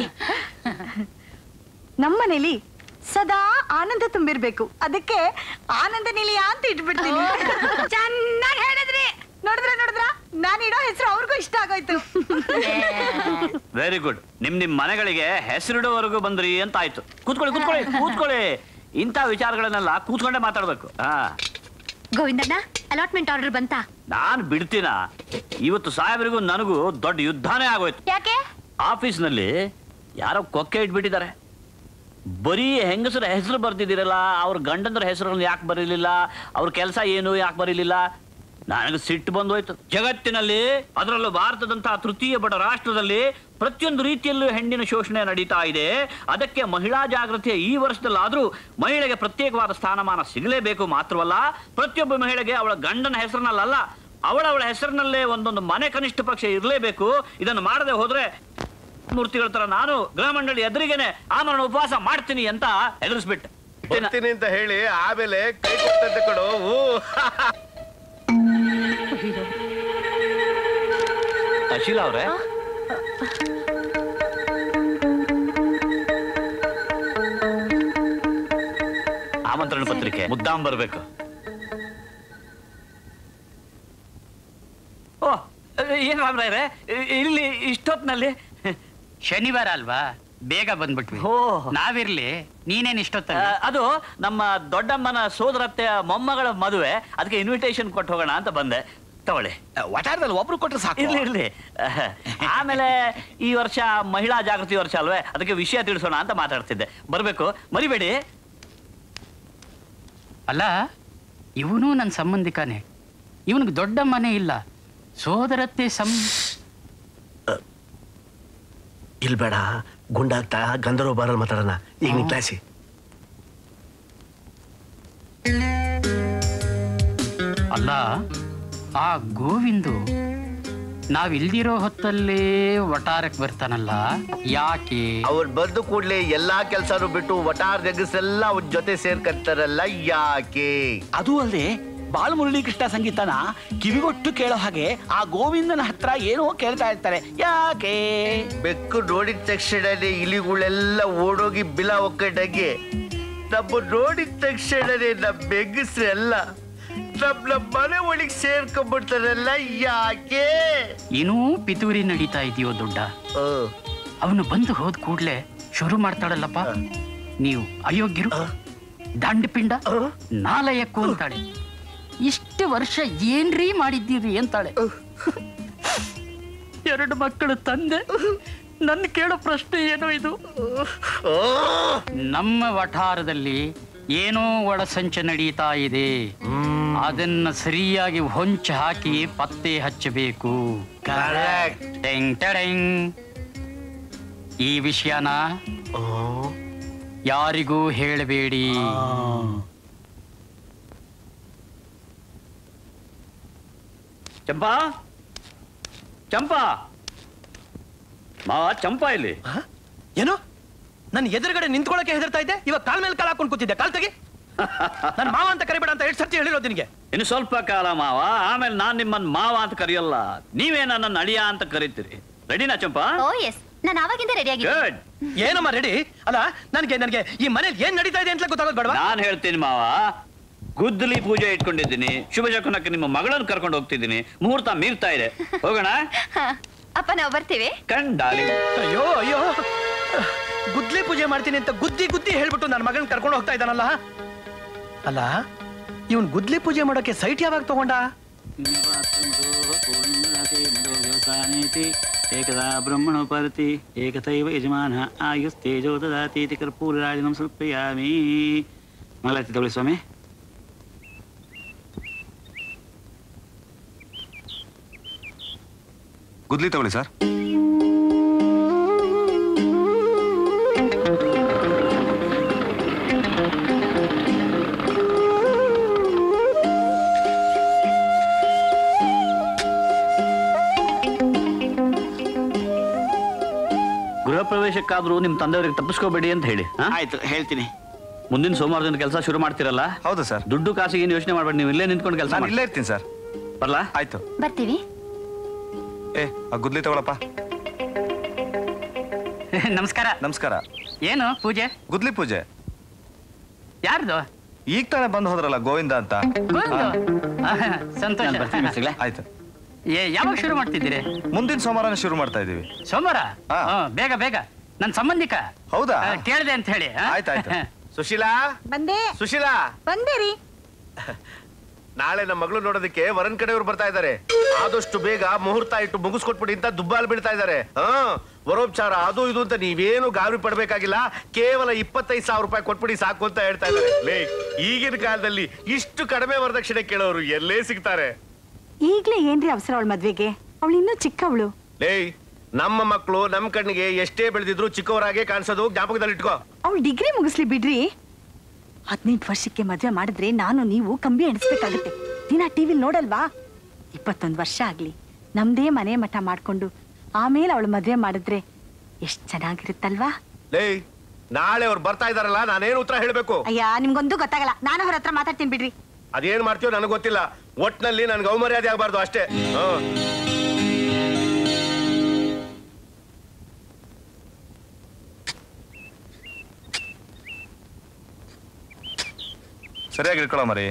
[SPEAKER 5] ನಮ್ಮನೇಲಿ ಸದಾ ಆನಂದ ತುಂಬಿರ್ಬೇಕು ಅದಕ್ಕೆ ಆನಂದ ನಿಲಯ ಅಂತ ಇಟ್ಬಿಡ್ತೀನಿ ಚೆನ್ನಾಗಿ ಹೇಳಿದ್ರಿ ನೋಡಿದ್ರ ನೋಡಿದ್ರ ನಾನು ಇಡೋ ಹೆಸರು ಅವ್ರಿಗೂ ಇಷ್ಟ ಆಗೋಯ್ತು
[SPEAKER 8] ವೆರಿ ಗುಡ್ ನಿಮ್ ನಿಮ್ ಮನೆಗಳಿಗೆ ಹೆಸರಿಡೋವರೆಗೂ ಬಂದ್ರಿ ಅಂತ ಆಯ್ತು ಕೂತ್ಕೊಳ್ಳಿ ಕೂತ್ಕೊಳ್ಳಿ ಕೂತ್ಕೊಳ್ಳಿ ಇಂಥ ವಿಚಾರಗಳನ್ನೆಲ್ಲ ಕೂತ್ಕೊಂಡೇ ಮಾತಾಡ್ಬೇಕು ಹಾ
[SPEAKER 6] ಗೋವಿಂದಣ್ಣ ಅಲಾಟ್ಮೆಂಟ್ ಆರ್ಡರ್ ಬಂತಾ
[SPEAKER 8] ನಾನ್ ಬಿಡ್ತೀನ ಇವತ್ತು ಸಾಹೇಬರಿಗೂ ನನಗೂ ದೊಡ್ಡ ಯುದ್ಧನೇ ಆಗೋಯ್ತು
[SPEAKER 6] ಯಾಕೆ
[SPEAKER 8] ಆಫೀಸ್ನಲ್ಲಿ ಯಾರೋ ಕೊಕ್ಕೆ ಇಟ್ಬಿಟ್ಟಿದ್ದಾರೆ ಬರೀ ಹೆಂಗಸರ ಹೆಸರು ಬರ್ತಿದ್ದೀರಲ್ಲ ಅವ್ರ ಗಂಡಂದ್ರ ಹೆಸರನ್ನು ಯಾಕೆ ಬರೀಲಿಲ್ಲ ಅವ್ರ ಕೆಲಸ ಏನು ಯಾಕೆ ಬರೀಲಿಲ್ಲ ನನಗೆ ಸಿಟ್ಟು ಬಂದೋಯ್ತು ಜಗತ್ತಿನಲ್ಲಿ ಅದರಲ್ಲೂ ಭಾರತದಂತಹ ತೃತೀಯ ಬಡ ರಾಷ್ಟ್ರದಲ್ಲಿ ಪ್ರತಿಯೊಂದು ರೀತಿಯಲ್ಲೂ ಹೆಣ್ಣಿನ ಶೋಷಣೆ ನಡೀತಾ ಇದೆ ಅದಕ್ಕೆ ಮಹಿಳಾ ಜಾಗೃತಿಯ ಈ ವರ್ಷದಲ್ಲಾದ್ರೂ ಮಹಿಳೆಗೆ ಪ್ರತ್ಯೇಕವಾದ ಸ್ಥಾನಮಾನ ಸಿಗಲೇಬೇಕು ಮಾತ್ರವಲ್ಲ ಪ್ರತಿಯೊಬ್ಬ ಮಹಿಳೆಗೆ ಅವಳ ಗಂಡನ ಹೆಸರಿನಲ್ಲ ಅವಳವಳ ಹೆಸರಿನಲ್ಲೇ ಒಂದೊಂದು ಮನೆ ಕನಿಷ್ಠ ಪಕ್ಷ ಇರಲೇಬೇಕು ಇದನ್ನು ಮಾಡದೆ ಹೋದ್ರೆ ಮೂರ್ತಿಗಳ ತರ ನಾನು ಗೃಹ ಮಂಡಳಿ ಎದುರಿಗೇನೆ ಆಮರಣ ಉಪವಾಸ ಮಾಡ್ತೀನಿ ಅಂತ ಹೆದರ್ಸ್ಬಿಟ್ಟೆ
[SPEAKER 4] ಬರ್ತೀನಿ ಅಂತ ಹೇಳಿ ಆಮೇಲೆ ಕೈ ಕೊಡ್ತಂತೆ ಕೊಡು ಊ.
[SPEAKER 8] ಶೀಲಾ ಅವ್ರೆ ಆಮಂತ್ರಣ ಪತ್ರಿಕೆ ಮುದ್ದಾಂ ಬರ್ಬೇಕು ಓ ಏನ್ ರಾಮ್ರಾಯ್ರೆ ಇಲ್ಲಿ ಇಷ್ಟೊತ್ನಲ್ಲಿ
[SPEAKER 7] ಶನಿವಾರ ಅಲ್ವಾ ಬೇಗ ಬಂದ್ಬಿಟ್ವಿ ನಾವಿರ್ಲಿ ನೀನೇನ್ ಇಷ್ಟೊತ್ತ
[SPEAKER 8] ಆ, ಅದು ನಮ್ಮ ದೊಡ್ಡಮ್ಮನ ಸೋದರತ್ತೆಯ ಮೊಮ್ಮಗಳ ಮದುವೆ ಅದಕ್ಕೆ ಇನ್ವಿಟೇಷನ್ ಕೊಟ್ಟು ಹೋಗೋಣ ಅಂತ ಬಂದೆ ತಗೊಳ್ಳಿ
[SPEAKER 16] ವಟಾರದಲ್ಲಿ ಒಬ್ರು ಕೊಟ್ರೆ ಸಾಕು
[SPEAKER 8] ಇರ್ಲಿ ಇರ್ಲಿ ಅಹ್, ಆಮೇಲೆ ಈ ವರ್ಷ ಮಹಿಳಾ ಜಾಗೃತಿ ವರ್ಷ ಅಲ್ವೇ ಅದಕ್ಕೆ ವಿಷಯ ತಿಳಿಸೋಣ ಅಂತ ಮಾತಾಡ್ತಿದ್ದೆ ಬರ್ಬೇಕು ಮರಿಬೇಡಿ
[SPEAKER 7] ಅಲ್ಲ ಇವನು ನನ್ನ ಸಂಬಂಧಿಕನೇ ಇವನಿಗೆ ದೊಡ್ಡ ಮನೆ ಇಲ್ಲ ಸೋದರತ್ತೆ ಸಂ
[SPEAKER 4] ಇಲ್ ಬೇಡ ಗುಂಡಾಗ್ತಾ ಗಂಧರ್ವ ಬಾರಲ್ಲಿ ಮಾತಾಡೋಣ ಈಗ ನಿನ್ ಕ್ಲಾಸಿ
[SPEAKER 7] ಅಲ್ಲ ಆ ಗೋವಿಂದು ನಾವಿಲ್ದಿರೋ ಹೊತ್ತಲ್ಲೇ ವಟಾರಕ್ಕೆ ಬರ್ತಾನಲ್ಲ ಯಾಕೆ
[SPEAKER 4] ಅವ್ರು ಬಂದು ಕೂಡ್ಲೆ ಎಲ್ಲಾ ಕೆಲ್ಸನೂ ಬಿಟ್ಟು ವಟಾರ್ ಜಗಸ್ಸೆಲ್ಲ ಅವ್ರ ಜೊತೆ ಸೇರ್ಕಂತಾರಲ್ಲ ಯಾಕೆ
[SPEAKER 16] ಅದು ಅಲ್ಲದೆ ಬಾಲಮುರಳಿ ಕೃಷ್ಣ ಸಂಗೀತನ ಕಿವಿಗೊಟ್ಟು ಕೇಳೋ ಹಾಗೆ ಆ ಗೋವಿಂದನ ಹತ್ರ ಏನೋ ಕೇಳ್ತಾ ಇರ್ತಾರೆ ಯಾಕೆ
[SPEAKER 4] ಬೆಕ್ಕು ನೋಡಿದ ತಕ್ಷಣನೇ ಇಲಿಗಳೆಲ್ಲ ಓಡೋಗಿ ಬಿಲ ಒಕ್ಕಟಾಗಿ ನಮ್ಮ ನೋಡಿದ ತಕ್ಷಣನೇ ನಮ್ಮ ಬೆಗಸ್ರೆಲ್ಲ ನಮ್ ನಮ್ಮ ಮನೆ ಒಳಗೆ ಸೇರ್ಕೊಂಡ್ಬಿಡ್ತಾರಲ್ಲ ಯಾಕೆ
[SPEAKER 7] ಏನೂ ಪಿತೂರಿ ನಡೀತಾ ಇದೆಯೋ ದೊಡ್ಡ ಅವನು ಬಂದು ಹೋದ ಕೂಡ್ಲೆ ಶುರು ಮಾಡ್ತಾಳಲ್ಲಪ್ಪ ನೀವು ಅಯೋಗ್ಯರು ದಂಡಪಿಂಡ ನಾಲಯಕ್ಕು ಅಂತಾಳೆ ಇಷ್ಟು ವರ್ಷ ಏನ್ರೀ ಮಾಡಿದ್ದೀರಿ ಅಂತಾಳೆ ಎರಡು ಮಕ್ಕಳು ತಂದೆ ನನ್ನ ಕೇಳೋ ಪ್ರಶ್ನೆ ಏನೋ ಇದು ನಮ್ಮ ವಠಾರದಲ್ಲಿ ಏನೋ ಒಳಸಂಚ ನಡೀತಾ ಇದೆ ಅದನ್ನ ಸರಿಯಾಗಿ ಹೊಂಚ ಹಾಕಿ ಪತ್ತೆ ಹಚ್ಚಬೇಕು ಟೆಂಗ್ ಟೆಡೆಂಗ್. ಈ ವಿಷಯನ ಯಾರಿಗೂ ಹೇಳಬೇಡಿ
[SPEAKER 8] ಚಂಪಾ ಚಂಪಾ ಮಾವ ಚಂಪಾ ಇಲ್ಲಿ
[SPEAKER 11] ಏನು ನನ್ನ ಎದುರುಗಡೆ ನಿಂತ್ಕೊಳ್ಳಕ್ಕೆ ಹೆದರ್ತಾ ಇದ್ದೆ ಇವಾಗ ಕಾಲ್ ಮೇಲೆ ಕಾಲ್ ಹಾಕೊಂಡು ಕೂತಿದ್ದೆ ಕಾಲ್ ತೆಗಿ ನನ್ನ ಮಾವ ಅಂತ ಕರಿಬೇಡ ಅಂತ ಎಷ್ಟು ಸರ್ತಿ ಹೇಳಿರೋದು ನಿನಗೆ
[SPEAKER 8] ಇನ್ನು ಸ್ವಲ್ಪ ಕಾಲ ಮಾವ ಆಮೇಲೆ ನಾನ್ ನಿಮ್ಮನ್ನ ಮಾವ ಅಂತ ಕರೆಯಲ್ಲ ನೀವೇ ನನ್ನ ಅಳಿಯ ಅಂತ ಕರಿತೀರಿ ರೆಡಿನಾ ಚಂಪಾ
[SPEAKER 9] ಓ ಎಸ್ ನಾನು ಆವಾಗಿಂದ ರೆಡಿ ಆಗಿದ್ದೆ
[SPEAKER 8] ಗುಡ್
[SPEAKER 11] ಏನಮ್ಮ ರೆಡಿ ಅಲ್ಲ ನನಗೆ ನನಗೆ ಈ ಮನೇಲಿ ಏನ್ ನಡೀತಾ ಇದೆ ಅಂತ ಗೊತ್ತಾಗೋದು ಬೇಡವಾ
[SPEAKER 8] ನಾನ್ ಹೇಳ್ತೀನಿ ಮಾವ ಗುದ್ದಲಿ ಪೂಜೆ ಇಟ್ಕೊಂಡಿದ್ದೀನಿ ಶುಭ ಶಕುನಕ್ಕೆ ನಿಮ್ಮ ಮಗಳನ್ನು ಕರ್ಕೊಂಡು ಹೋಗ್ತಿದ್ದೀನಿ ಮುಹೂರ್ತ ಮೀರ್ತಾ ಇದೆ ಹೋಗೋಣ
[SPEAKER 9] ಅಪ್ಪ ನಾವು ಬರ್ತೀವಿ
[SPEAKER 8] ಕಂಡಾಲಿ
[SPEAKER 11] ಅಯ್ಯೋ ಅಯ್ಯೋ ಗುದ್ಲಿ ಪೂಜೆ ಮಾಡ್ತೀನಿ ಅಂತ ಗುದ್ದಿ ಗುದ್ದಿ ಹೇಳ್ಬಿಟ್ಟು ನನ್ನ ಮಗನ್ ಕರ್ಕೊಂಡು ಹೋಗ್ತಾ ಇದ್ದಾನಲ್ಲ ಅಲ್ಲ ಇವನ್ ಗುದ್ಲಿ ಪೂಜೆ ಮಾಡೋಕೆ ಸೈಟ್ ಯಾವಾಗ ತಗೊಂಡ
[SPEAKER 7] ಏಕದಾ ಬ್ರಹ್ಮಣೋಪರತಿ ಏಕತೈವ ಯಜಮಾನ ಆಯುಸ್ತೇಜೋ ದದಾತೀತಿ ಕರ್ಪೂರರಾಜನಂ ಸಮರ್ಪಯಾಮಿ ಮಂಗಳಾರತಿ ತಗೊಳ್ಳಿ ಸ್ವಾಮಿ
[SPEAKER 20] ಗುದ್ಲಿ ತಗೊಳ್ಳಿ ಸರ್
[SPEAKER 8] ಗೃಹ ಪ್ರವೇಶಕ್ಕಾದ್ರೂ ನಿಮ್ ತಂದೆಯವರಿಗೆ ತಪ್ಪಿಸ್ಕೋಬೇಡಿ ಅಂತ ಹೇಳಿ
[SPEAKER 16] ಆಯ್ತು ಹೇಳ್ತೀನಿ
[SPEAKER 8] ಮುಂದಿನ ಸೋಮವಾರದಿಂದ ಕೆಲಸ ಶುರು ಮಾಡ್ತಿರಲ್ಲ
[SPEAKER 20] ಹೌದು ಸರ್
[SPEAKER 8] ದುಡ್ಡು ಕಾಸಿಗೆ ಏನು ಯೋಚನೆ ಮಾಡ್ಬೇಡಿ ನೀವು ಇಲ್ಲೇ ನಿಂತ್ಕೊಂಡು ಕೆಲಸ
[SPEAKER 20] ನಾನು ಇಲ್ಲೇ ಇರ್ತೀನಿ ಸರ್
[SPEAKER 8] ಬರ್ಲಾ
[SPEAKER 20] ಆಯ್ತು
[SPEAKER 9] ಬರ್ತೀವಿ
[SPEAKER 20] ಏ ಆ ಗುದ್ಲಿ ತಗೊಳಪ್ಪ
[SPEAKER 7] ನಮಸ್ಕಾರ
[SPEAKER 20] ನಮಸ್ಕಾರ
[SPEAKER 7] ಏನು ಪೂಜೆ
[SPEAKER 20] ಗುದ್ಲಿ ಪೂಜೆ
[SPEAKER 7] ಯಾರ್ದು
[SPEAKER 20] ಈಗ ತಾನೇ ಬಂದು ಹೋದ್ರಲ್ಲ ಗೋವಿಂದ ಅಂತ
[SPEAKER 7] ಗೋವಿಂದು? ಆಹಾ, ಸಂತೋಷ
[SPEAKER 20] ಆಯ್ತು
[SPEAKER 7] ಏ- ಯಾವಾಗ ಶುರು ಮಾಡ್ತಿದ್ದೀರಿ
[SPEAKER 20] ಮುಂದಿನ ಸೋಮವಾರನೇ ಶುರು ಮಾಡ್ತಾ ಇದೀವಿ
[SPEAKER 7] ಸೋಮವಾರ ಹ್ಮ್, ಬೇಗ ಬೇಗ ನನ್ನ ಸಂಬಂಧಿಕ
[SPEAKER 20] ಹೌದಾ
[SPEAKER 7] ಆ, ಕೇಳ್ದೆ ಅಂತ ಹೇಳಿ ಆ?
[SPEAKER 20] ಆಯ್ತಾಯ್ತು
[SPEAKER 4] ಸುಶೀಲಾ
[SPEAKER 5] ಬಂದೆ
[SPEAKER 4] ಸುಶೀಲಾ
[SPEAKER 5] ಬಂದೇರಿ
[SPEAKER 4] ನಾಳೆ ನಮ್ಮ ಮಗಳು ನೋಡೋದಕ್ಕೆ ವರನ್ ಕಡೆಯವ್ರು ಬರ್ತಾ ಇದ್ದಾರೆ ಆದಷ್ಟು ಬೇಗ ಮುಹೂರ್ತ ಇಟ್ಟು ಮುಗಿಸ್ಕೊಟ್ಬಿಡಿ ಅಂತ ದುಬ್ಬಾಲ್ ಬಿಡ್ತಾ ಇದ್ದಾರೆ ಹಾ ವರೋಪಚಾರ ಅದು ಇದು ಅಂತ ನೀವೇನು ಗಾಬರಿ ಪಡ್ಬೇಕಾಗಿಲ್ಲ ಕೇವಲ ಇಪ್ಪತ್ತೈದು ಸಾವಿರ ರೂಪಾಯಿ ಕೊಟ್ಬಿಡಿ ಸಾಕು ಅಂತ ಹೇಳ್ತಾ ಇದ್ದಾರೆ ಲೇ ಈಗಿನ ಕಾಲದಲ್ಲಿ ಇಷ್ಟು ಕಡಿಮೆ ವರದಕ್ಷಿಣೆ ಕೇಳೋರು ಎಲ್ಲೇ ಸಿಗ್ತಾರೆ
[SPEAKER 5] ಈಗ್ಲೇ ಏನ್ರಿ ಅವಸರ ಅವಳ ಮದ್ವೆಗೆ ಅವಳು ಇನ್ನೂ ಚಿಕ್ಕವಳು
[SPEAKER 4] ಲೇ ನಮ್ಮ ಮಕ್ಕಳು ನಮ್ಮ ಕಣ್ಣಿಗೆ ಎಷ್ಟೇ ಬೆಳೆದಿದ್ರು ಚಿಕ್ಕವರಾಗೆ ಕಾಣಿಸೋದು ಜ್ಞಾಪಕದಲ್ಲಿ ಇಟ್ಕೋ
[SPEAKER 5] ಅವಳು ಡಿಗ್ರಿ ಮುಗಿಸ್ಲಿ ಬಿಡ್ರಿ ಹದಿನೆಂಟು ವರ್ಷಕ್ಕೆ ಮದ್ವೆ ಮಾಡಿದ್ರೆ ನಾನು ನೀವು ಕಂಬಿ ಎಣಿಸ್ಬೇಕಾಗುತ್ತೆ ದಿನ ಟಿವಿಲ್ ನೋಡಲ್ವಾ ಇಪ್ಪತ್ತೊಂದು ವರ್ಷ ಆಗ್ಲಿ ನಮ್ದೇ ಮನೆ ಮಠ ಮಾಡ್ಕೊಂಡು ಆಮೇಲೆ ಅವಳು ಮದ್ವೆ ಮಾಡಿದ್ರೆ ಎಷ್ಟ್ ಚೆನ್ನಾಗಿರುತ್ತಲ್ವಾ
[SPEAKER 4] ಲೇ ನಾಳೆ ಅವ್ರು ಬರ್ತಾ ಇದಾರಲ್ಲ ನಾನೇನು ಉತ್ತರ ಹೇಳ್ಬೇಕು
[SPEAKER 5] ಅಯ್ಯ ನಿಮ್ಗೊಂದು ಗೊತ್ತಾಗಲ್ಲ ನಾನು ಅವ್ರ ಹತ್ರ ಮಾತಾಡ್ತೀನಿ ಬಿಡ್ರಿ
[SPEAKER 4] ಅದೇನ್ ಮಾಡ್ತೀವೋ ನನಗೆ ಗೊತ್ತಿಲ್ಲ ಒಟ್ನಲ್ಲಿ ನನ್ಗೆ ಅವಮರ್ಯಾದೆ ಆಗಬಾರ್ದು ಅಷ್ಟೇ ಹ್ಮ್.
[SPEAKER 20] ಸರಿಯಾಗಿ ಇಟ್ಕೊಳ್ಳೋ ಮರಿ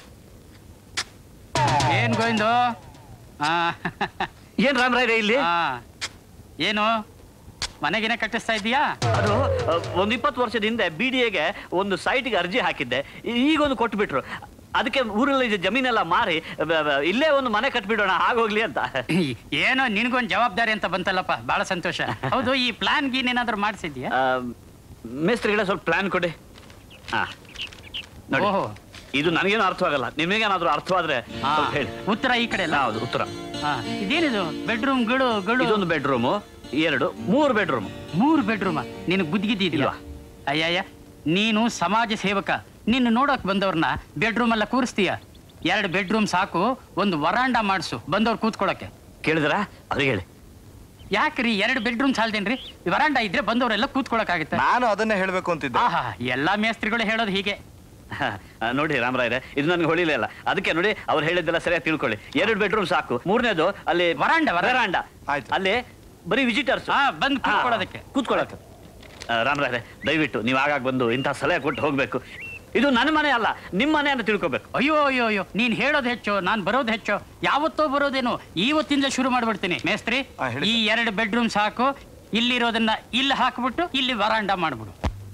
[SPEAKER 7] ಏನ್ ಗೋವಿಂದು ಆ,
[SPEAKER 8] ಏನ್ ರಾಮರಾಯ್ರೆ ಇಲ್ಲಿ
[SPEAKER 7] ಆ, ಏನು ಮನೆಗಿನ ಕಟ್ಟಿಸ್ತಾ ಇದೀಯಾ
[SPEAKER 8] ಅದು ಅ, ಒಂದು ಇಪ್ಪತ್ತು ವರ್ಷದ ಹಿಂದೆ ಬಿ ಡಿ ಎಗೆ ಒಂದು ಸೈಟ್ಗೆ ಅರ್ಜಿ ಹಾಕಿದ್ದೆ ಈಗ ಒಂದು ಕೊಟ್ಬಿಟ್ರು ಅದಕ್ಕೆ ಊರಲ್ಲಿ ಜಮೀನೆಲ್ಲ ಮಾರಿ ಬ- ಬ- ಇಲ್ಲೇ ಒಂದು ಮನೆ ಕಟ್ಬಿಡೋಣ ಆಗೋಗ್ಲಿ ಅಂತ
[SPEAKER 7] ಏನೋ ನಿನ್ಗೊಂದ್ ಜವಾಬ್ದಾರಿ ಅಂತ ಬಂತಲ್ಲಪ್ಪ ಬಹಳ ಸಂತೋಷ ಹೌದು ಈ ಪ್ಲಾನ್ ಗೀನ್ ಏನಾದ್ರು ಮಾಡಿಸಿದ್ಯಾ
[SPEAKER 8] ಆ, ಮೇಸ್ತ್ರಿಗಳೇ ಸ್ವಲ್ಪ ಪ್ಲಾನ್ ಕೊಡಿ ಹಾ ನೋಡಿ
[SPEAKER 7] ಓಹೋ.
[SPEAKER 8] ಇದು ನನಗೇನು ಅರ್ಥವಾಗಲ್ಲ ನಿಮಗೇನಾದ್ರೂ ಅರ್ಥವಾದ್ರೆ
[SPEAKER 7] ಹಾ.
[SPEAKER 8] ಸ್ವಲ್ಪ ಹೇಳಿ
[SPEAKER 7] ಉತ್ತರ ಈ ಕಡೆ ಅಲ್ಲ
[SPEAKER 8] ಹೌದು ಉತ್ತರ
[SPEAKER 7] ಹಾ, ಇದೇನಿದು ಬೆಡ್ರೂಮ್ ಗಳು ಗಳು
[SPEAKER 8] ಇದೊಂದು ಬೆಡ್ರೂಮು ಎರಡು ಮೂರು ಬೆಡ್ರೂಮ್
[SPEAKER 7] ಮೂರು ಬೆಡ್ರೂಮ್ ನಿನಗೆ ಬುದ್ಧಿಗಿದ್ದಿಲ್ವಾ ಅಯ್ಯಯ್ಯ ನೀನು ಸಮಾಜ ಸೇವಕ ನಿನ್ನ ನೋಡಕ್ ಬಂದವ್ರನ್ನ ಬೆಡ್ರೂಮ್ ಎಲ್ಲ ಕೂರಿಸ್ತೀಯ ಎರಡು ಬೆಡ್ರೂಮ್ ಸಾಕು ಒಂದು ವರಾಂಡ ಮಾಡಿಸು ಬಂದವ್ರು ಕೂತ್ಕೊಳಕ್ಕೆ
[SPEAKER 8] ಕೇಳಿದ್ರ ಅವ್ರಿಗೆ ಹೇಳಿ
[SPEAKER 7] ಯಾಕ್ರಿ ಎರಡು ಬೆಡ್ರೂಮ್ ಸಾಲ್ದೇನ್ರಿ ವರಾಂಡ ಇದ್ರೆ ಬಂದವರೆಲ್ಲ ಕೂತ್ಕೊಳಕಾಗುತ್ತೆ
[SPEAKER 20] ನಾನು ಅದನ್ನೇ ಹೇಳ್ಬೇಕು ಅಂತಿದ್ದೆ
[SPEAKER 7] ಆಹಾ ಎಲ್ಲಾ ಮೇಸ್ತ್ರಿಗಳು ಹೇಳೋದು ಹೀಗೆ
[SPEAKER 8] ಆ, ನೋಡಿ ರಾಮರಾಯರೇ ಇದು ನನಗೆ ಹೊಳಿಲೇ ಇಲ್ಲ ಅದಕ್ಕೆ ನೋಡಿ ಅವ್ರು ಹೇಳಿದ್ದೆಲ್ಲ ಸರಿಯಾಗಿ ತಿಳ್ಕೊಳ್ಳಿ ಎರಡು ಬೆಡ್ರೂಮ್ ಸಾಕು ಮೂರನೇದು ಅಲ್ಲಿ
[SPEAKER 7] ವರಾಂಡ
[SPEAKER 8] ವರಾಂಡ ಅಲ್ಲಿ ಬರೀ ವಿಸಿಟರ್ಸ್
[SPEAKER 7] ಬಂದು ಕೂತ್ಕೊಳ್ಳೋದಕ್ಕೆ
[SPEAKER 8] ಕೂತ್ಕೊಳ್ಳೋಕೆ ರಾಮರಾಯರೇ ದಯವಿಟ್ಟು ನೀವು ಆಗಾಗ ಬಂದು ಇಂಥ ಸಲಹೆ ಕೊಟ್ಟು ಹೋಗ್ಬೇಕು ಇದು ನನ್ನ ಮನೆ ಅಲ್ಲ ನಿಮ್ಮ ಮನೆ ಅಂತ ತಿಳ್ಕೊಬೇಕು
[SPEAKER 7] ಅಯ್ಯೋ ಅಯ್ಯೋ ಅಯ್ಯೋ ನೀನ್ ಹೇಳೋದು ಹೆಚ್ಚು ನಾನ್ ಬರೋದು ಹೆಚ್ಚು ಯಾವತ್ತೋ ಬರೋದೇನು ಇವತ್ತಿಂದ ಶುರು ಮಾಡ್ಬಿಡ್ತೀನಿ ಮೇಸ್ತ್ರಿ ಈ ಎರಡು ಬೆಡ್ರೂಮ್ ಸಾಕು ಇಲ್ಲಿರೋದನ್ನ ಇಲ್ಲಿ ಹಾಕ್ಬಿಟ್ಟು ಇಲ್ಲಿ ವರಾಂಡ ಮಾಡ್ಬಿಡು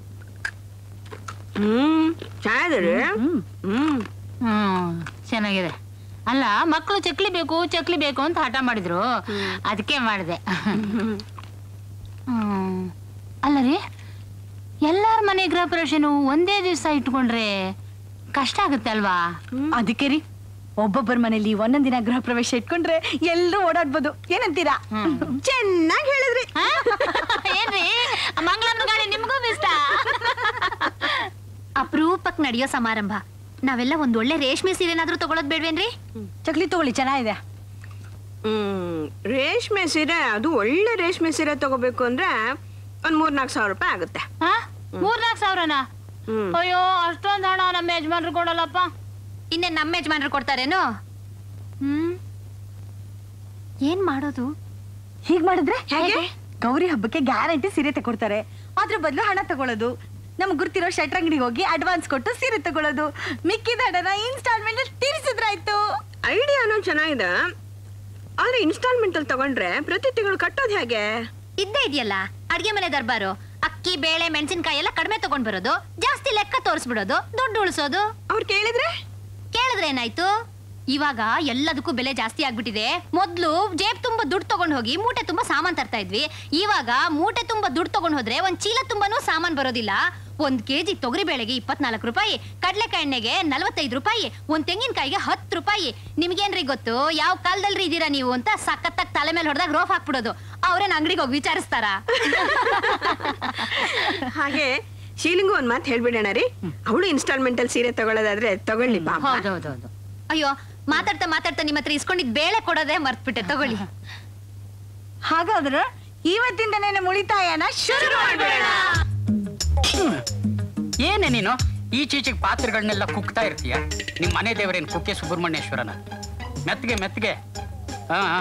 [SPEAKER 3] ಹ್ಮ್ ಚೆನ್ನಾಗಿದೆ ಹ್ಮ್
[SPEAKER 12] ಹ್ಮ್ ಚೆನ್ನಾಗಿದೆ ಅಲ್ಲ ಮಕ್ಕಳು ಚಕ್ಲಿ ಬೇಕು ಚಕ್ಲಿ ಬೇಕು ಅಂತ ಹಠ ಮಾಡಿದ್ರು ಅದಕ್ಕೆ ಮಾಡಿದೆ ಹ್ಮ್ ಅಲ್ಲ ರೀ ಎಲ್ಲಾರ ಮನೆ ಗೃಹ ಪ್ರವೇಶನು ಒಂದೇ ದಿವಸ ಇಟ್ಕೊಂಡ್ರೆ ಕಷ್ಟ ಆಗುತ್ತೆ ಅಲ್ವಾ
[SPEAKER 5] ಅದಕ್ಕೆ ರೀ ಒಬ್ಬೊಬ್ಬರ ಮನೇಲಿ ಒಂದೊಂದ್ ದಿನ ಗೃಹ ಪ್ರವೇಶ ಇಟ್ಕೊಂಡ್ರೆ ಎಲ್ಲರೂ ಓಡಾಡ್ಬೋದು ಏನಂತೀರಾ
[SPEAKER 3] ಚೆನ್ನಾಗಿ ಹೇಳಿದ್ರಿ
[SPEAKER 12] ಏನ್ರಿ ಮಂಗಳಮ್ಮನ ಗಾಳಿ ನಿಮ್ಗೂ ಇಷ್ಟ
[SPEAKER 9] ಅಪರೂಪಕ್ ನಡೆಯೋ ಸಮಾರಂಭ ನಾವೆಲ್ಲ ಒಂದ್ ಒಳ್ಳೆ ರೇಷ್ಮೆ ಸೀರೆನಾದ್ರೂ ತಗೊಳೋದ್ ಬೇಡ್ವೇನ್ರಿ
[SPEAKER 5] ಚಕ್ಲಿ ತಗೊಳ್ಳಿ ಚೆನ್ನಾಗಿದೆ
[SPEAKER 3] ಹ್ಮ್ ರೇಷ್ಮೆ ಸೀರೆ ಅದು ಒಳ್ಳೆ ರೇಷ್ಮೆ ಸೀರೆ ತಗೋಬೇಕು ಅಂದ್ರೆ ಒಂದ್ ಮೂರ್ನಾಲ್ಕು ಸಾವಿರ ರೂಪಾಯಿ ಆಗುತ್ತೆ
[SPEAKER 12] ಮೂರ್ನಾಲ್ಕು ಸಾವಿರನಾ ಅಯ್ಯೋ ಅಷ್ಟೊಂದು ಹಣ ನಮ್ಮ ಯಜಮಾನ್ರು ಕೊಡಲ್ಲಪ್ಪ
[SPEAKER 9] ಇನ್ನೇ ನಮ್ಮ ಯಜಮಾನ್ರು ಕೊಡ್ತಾರೇನು ಹ್ಮ್ ಏನ್ ಮಾಡೋದು
[SPEAKER 5] ಹೀಗ್ ಮಾಡಿದ್ರೆ ಹೇಗೆ ಗೌರಿ ಹಬ್ಬಕ್ಕೆ ಗ್ಯಾರಂಟಿ ಸೀರೆ ತಗೊಡ್ತಾರೆ ಅದ್ರ ಬದಲು ಹಣ ತಗೊಳ್ಳೋದು ನಮ್ಗೆ ಗುರ್ತಿರೋ ಶೆಟ್ರ್ ಅಂಗಡಿಗೆ ಹೋಗಿ ಅಡ್ವಾನ್ಸ್ ಕೊಟ್ಟು ಸೀರೆ ತಗೊಳ್ಳೋದು ಮಿಕ್ಕಿದ ಹಣನ ಇನ್ಸ್ಟಾಲ್ಮೆಂಟ್ ಅಲ್ಲಿ ತೀರಿಸಿದ್ರಾಯ್ತು
[SPEAKER 3] ಐಡಿಯಾನು ಚೆನ್ನಾಗಿದೆ ಆದ್ರೆ ಇನ್ಸ್ಟಾಲ್ಮೆಂಟ್ ಅಲ್ಲಿ ತಗೊಂಡ್ರೆ ಪ್ರತಿ ತಿಂಗಳು ಕಟ್ಟೋದು ಹೇಗೆ
[SPEAKER 9] ಇದ್ದೇ ಇದೆಯಲ್ಲ ಅಡ್ಗೆ ಮನೆ ದರ್ಬಾರು ಅಕ್ಕಿ ಬೇಳೆ ಮೆಣಸಿನ್ಕಾಯಿ ಎಲ್ಲ ಕಡಿಮೆ ತಗೊಂಡ್ ಬರೋದು ಜಾಸ್ತಿ ಲೆಕ್ಕ ತೋರಿಸ್ಬಿಡೋದು ದುಡ್ಡು ಉಳಿಸೋದು
[SPEAKER 3] ಅವ್ರು ಕೇಳಿದ್ರೆ
[SPEAKER 9] ಕೇಳಿದ್ರೆ ಏನಾಯ್ತು ಇವಾಗ ಎಲ್ಲದಕ್ಕೂ ಬೆಲೆ ಜಾಸ್ತಿ ಆಗ್ಬಿಟ್ಟಿದೆ ಮೊದ್ಲು ಜೇಬ್ ತುಂಬಾ ದುಡ್ಡು ತಗೊಂಡ್ ಹೋಗಿ ಮೂಟೆ ತುಂಬಾ ಸಾಮಾನ್ ತರ್ತಾ ಇದ್ವಿ ಇವಾಗ ಮೂಟೆ ತುಂಬಾ ದುಡ್ಡು ತಗೊಂಡ್ ಹೋದ್ರೆ ಒಂದ್ ಚೀಲ ತುಂಬಾನು ಸಾಮಾನ್ ಬರೋದಿಲ್ಲ ಒಂದ್ ಕೆಜಿ ತೊಗರಿ ಬೇಳೆಗೆ ಇಪ್ಪತ್ನಾಲ್ಕು ರೂಪಾಯಿ ಕಡ್ಲೆಕಾಯಿ ಎಣ್ಣೆಗೆ ನಲವತ್ತೈದು ರೂಪಾಯಿ ಒಂದ್ ತೆಂಗಿನಕಾಯಿಗೆ ಹತ್ತು ರೂಪಾಯಿ ನಿಮ್ಗೇನ್ರಿ ಗೊತ್ತು ಯಾವ ಕಾಲದಲ್ರಿ ಇದೀರಾ ನೀವು ಅಂತ ಸಖತ್ತಾಗಿ ತಲೆ ಮೇಲೆ ಹೊಡೆದಾಗ ರೋಫ್ ಹಾಕ್ಬಿಡೋದು ಅವ್ರೇನ್ ಅಂಗಡಿಗೆ ಹೋಗಿ ವಿಚಾರಿಸ್ತಾರಾ
[SPEAKER 3] ಹಾಗೆ ಶೀಲಿಂಗು ಒಂದ್ ಮಾತು ಹೇಳ್ಬಿಡೋಣ ರೀ ಅವಳು ಇನ್ಸ್ಟಾಲ್ಮೆಂಟ್ ಅಲ್ಲಿ ಸೀರೆ ತಗೊಳ್ಳೋದಾದ್ರೆ ತಗೊಳ್ಳಿ ಪಾಪ
[SPEAKER 12] ಹೌದೌದೌದು
[SPEAKER 9] ಅಯ್ಯೋ ಮಾತಾಡ್ತಾ ಮಾತಾಡ್ತಾ ನಿಮ್ಮ ಹತ್ರ ಇಸ್ಕೊಂಡಿದ್ ಬೇಳೆ ಕೊಡೋದೇ ಮರ್ತ್ಬಿಟ್ಟೆ ತಗೊಳ್ಳಿ
[SPEAKER 5] ಹಾಗಾದ್ರೆ ಇವತ್ತಿಂದನೇ ಉಳಿತಾಯನ ಶುರು ಮಾಡ್ಬೇಡ
[SPEAKER 7] ಏನೇ ನೀನು ಈಚೀಚೆಗೆ ಪಾತ್ರೆಗಳನ್ನೆಲ್ಲ ಕುಕ್ತಾ ಇರ್ತೀಯ ನಿಮ್ ಮನೆ ದೇವರೇನು ಕುಕ್ಕೆ ಸುಬ್ರಹ್ಮಣ್ಯೇಶ್ವರನ ಮೆತ್ತಗೆ ಮೆತ್ತಗೆ ಹಾ ಹಾ.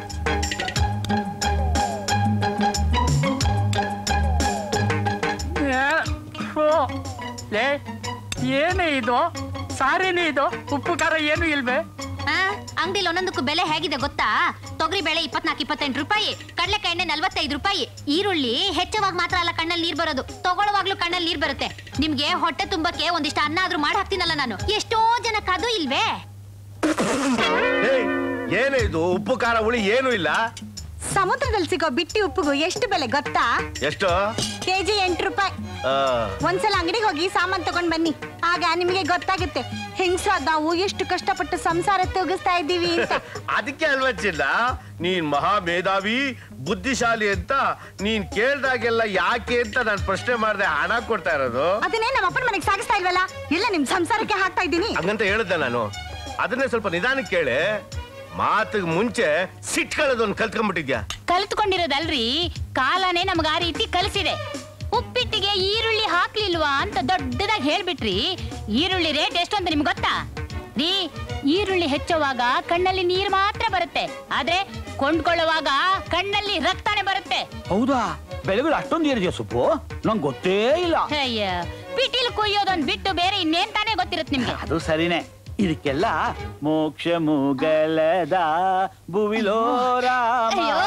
[SPEAKER 7] ಏ, ಥು, ಲೇ, ಏನೇ ಇದು ಸಾರಿನೇ ಇದು ಉಪ್ಪು ಖಾರ ಏನು ಇಲ್ವೇ
[SPEAKER 9] ಅಂಗಡಿಲಿ ಒಂದೊಂದಕ್ಕೂ ಬೆಲೆ ಹೇಗಿದೆ ಗೊತ್ತಾ ತೊಗರಿ ಬೇಳೆ ಇಪ್ಪತ್ನಾಲ್ಕು ಇಪ್ಪತ್ತೆಂಟು ರೂಪಾಯಿ ಕಡಲೆಕಾಯಿ ಎಣ್ಣೆ ನಲ್ವತ್ತೈದು ರೂಪಾಯಿ ಈರುಳ್ಳಿ ಹೆಚ್ಚುವಾಗ ಮಾತ್ರ ಅಲ್ಲ ಕಣ್ಣಲ್ಲಿ ನೀರ್ ಬರೋದು ತಗೊಳ್ಳುವಾಗ್ಲೂ ಕಣ್ಣಲ್ಲಿ ನೀರ್ ಬರುತ್ತೆ ನಿಮ್ಗೆ ಹೊಟ್ಟೆ ತುಂಬಕ್ಕೆ ಒಂದಿಷ್ಟು ಅನ್ನ ಆದ್ರೂ ಮಾಡಿ ಹಾಕ್ತೀನಲ್ಲ ನಾನು ಎಷ್ಟೋ ಜನಕ್ಕೆ ಅದು ಇಲ್ವೇ
[SPEAKER 4] ಏಯ್, ಏನೇ ಇದು ಉಪ್ಪು ಖಾರ ಹುಳಿ ಏನು ಇಲ್ಲ
[SPEAKER 5] ಸಮುದ್ರದಲ್ಲಿ ಸಿಗೋ ಬಿಟ್ಟಿ ಉಪ್ಪಿಗೂ ಎಷ್ಟು ಬೆಲೆ ಗೊತ್ತಾ
[SPEAKER 4] ಎಷ್ಟು
[SPEAKER 5] ಕೆಜಿ ಎಂಟು ರೂಪಾಯಿ
[SPEAKER 4] ಆ,
[SPEAKER 5] ಒಂದ್ಸಲ ಅಂಗಡಿಗೆ ಹೋಗಿ ಸಾಮಾನ್ ತಗೊಂಡ್ ಬನ್ನಿ ಆಗ ನಿಮಗೆ ಗೊತ್ತಾಗುತ್ತೆ ಹೆಂಗ್ಸಾದ್ ನಾವು ಎಷ್ಟು ಕಷ್ಟಪಟ್ಟು ಸಂಸಾರ ತೂಗಿಸ್ತಾ ಇದ್ದೀವಿ ಅಂತ
[SPEAKER 4] ಅದಕ್ಕೆ ಅಲ್ವಾ ಚಿನ್ನ ನೀನ್ ಮಹಾ ಮೇಧಾವಿ ಬುದ್ಧಿಶಾಲಿ ಅಂತ ನೀನ್ ಕೇಳ್ದಾಗೆಲ್ಲ ಯಾಕೆ ಅಂತ ನಾನು ಪ್ರಶ್ನೆ ಮಾಡ್ದೆ ಹಣ ಕೊಡ್ತಾ ಇರೋದು
[SPEAKER 5] ಅದನ್ನೇ ನಮ್ಮ ಅಪ್ಪನ ಮನೆಗೆ ಸಾಗಿಸ್ತಾ ಇಲ್ವಲ್ಲ ಎಲ್ಲ ನಿಮ್ ಸಂಸಾರಕ್ಕೆ ಹಾಕ್ತಾ ಇದ್ದೀನಿ
[SPEAKER 4] ಹಂಗಂತ ಹೇಳ್ದೆ ನಾನು ಅದನ್ನೇ ಸ್ವಲ್ಪ ನಿಧಾನಕ್ಕೆ ಕೇಳೆ ಮಾತಿಗೆ ಮುಂಚೆ ಸಿಟ್ಕೊಳ್ಳೋದೊಂದು ಕಲ್ತ್ಕೊಂಡ್ಬಿಟ್ಟಿದ್ಯಾ
[SPEAKER 12] ಕಲ್ತ್ಕೊಂಡಿರೋದಲ್ರಿ ಕಾಲನೇ ನಮ್ಗ ಆ ರೀತಿ ಕಲಿಸಿದೆ ಉಪ್ಪಿಟ್ಟಿಗೆ ಈರುಳ್ಳಿ ಹಾಕ್ಲಿಲ್ವಾ ಅಂತ ದೊಡ್ಡದಾಗಿ ಹೇಳ್ಬಿಟ್ರಿ ಈರುಳ್ಳಿ ರೇಟ್ ಎಷ್ಟು ಅಂತ ನಿಮ್ಗೆ ಗೊತ್ತಾ ರೀ ಈರುಳ್ಳಿ ಹೆಚ್ಚುವಾಗ ಕಣ್ಣಲ್ಲಿ ನೀರ್ ಮಾತ್ರ ಬರುತ್ತೆ ಆದ್ರೆ ಕೊಂಡ್ಕೊಳ್ಳುವಾಗ ಕಣ್ಣಲ್ಲಿ ರಕ್ತಾನೆ ಬರುತ್ತೆ
[SPEAKER 13] ಹೌದಾ ಬೆಳೆಗಳು ಅಷ್ಟೊಂದು ಏನಿದೆಯಾ ಸುಬ್ಬು ನಂಗೆ ಗೊತ್ತೇ ಇಲ್ಲ
[SPEAKER 12] ಅಯ್ಯ ಪಿಟೀಲ್ ಕೊಯ್ಯೋದೊಂದ್ ಬಿಟ್ಟು ಬೇರೆ ಇನ್ನೇನ್ ತಾನೇ ಗೊತ್ತಿರುತ್ತೆ ನಿಮ್ಗೆ
[SPEAKER 13] ಅದು ಸರಿನೇ ಇದಕ್ಕೆಲ್ಲ ಮೋಕ್ಷ ಮುಗಲದ ಭುವಿಲೋ ರಾಮ
[SPEAKER 12] ಅಯ್ಯೋ,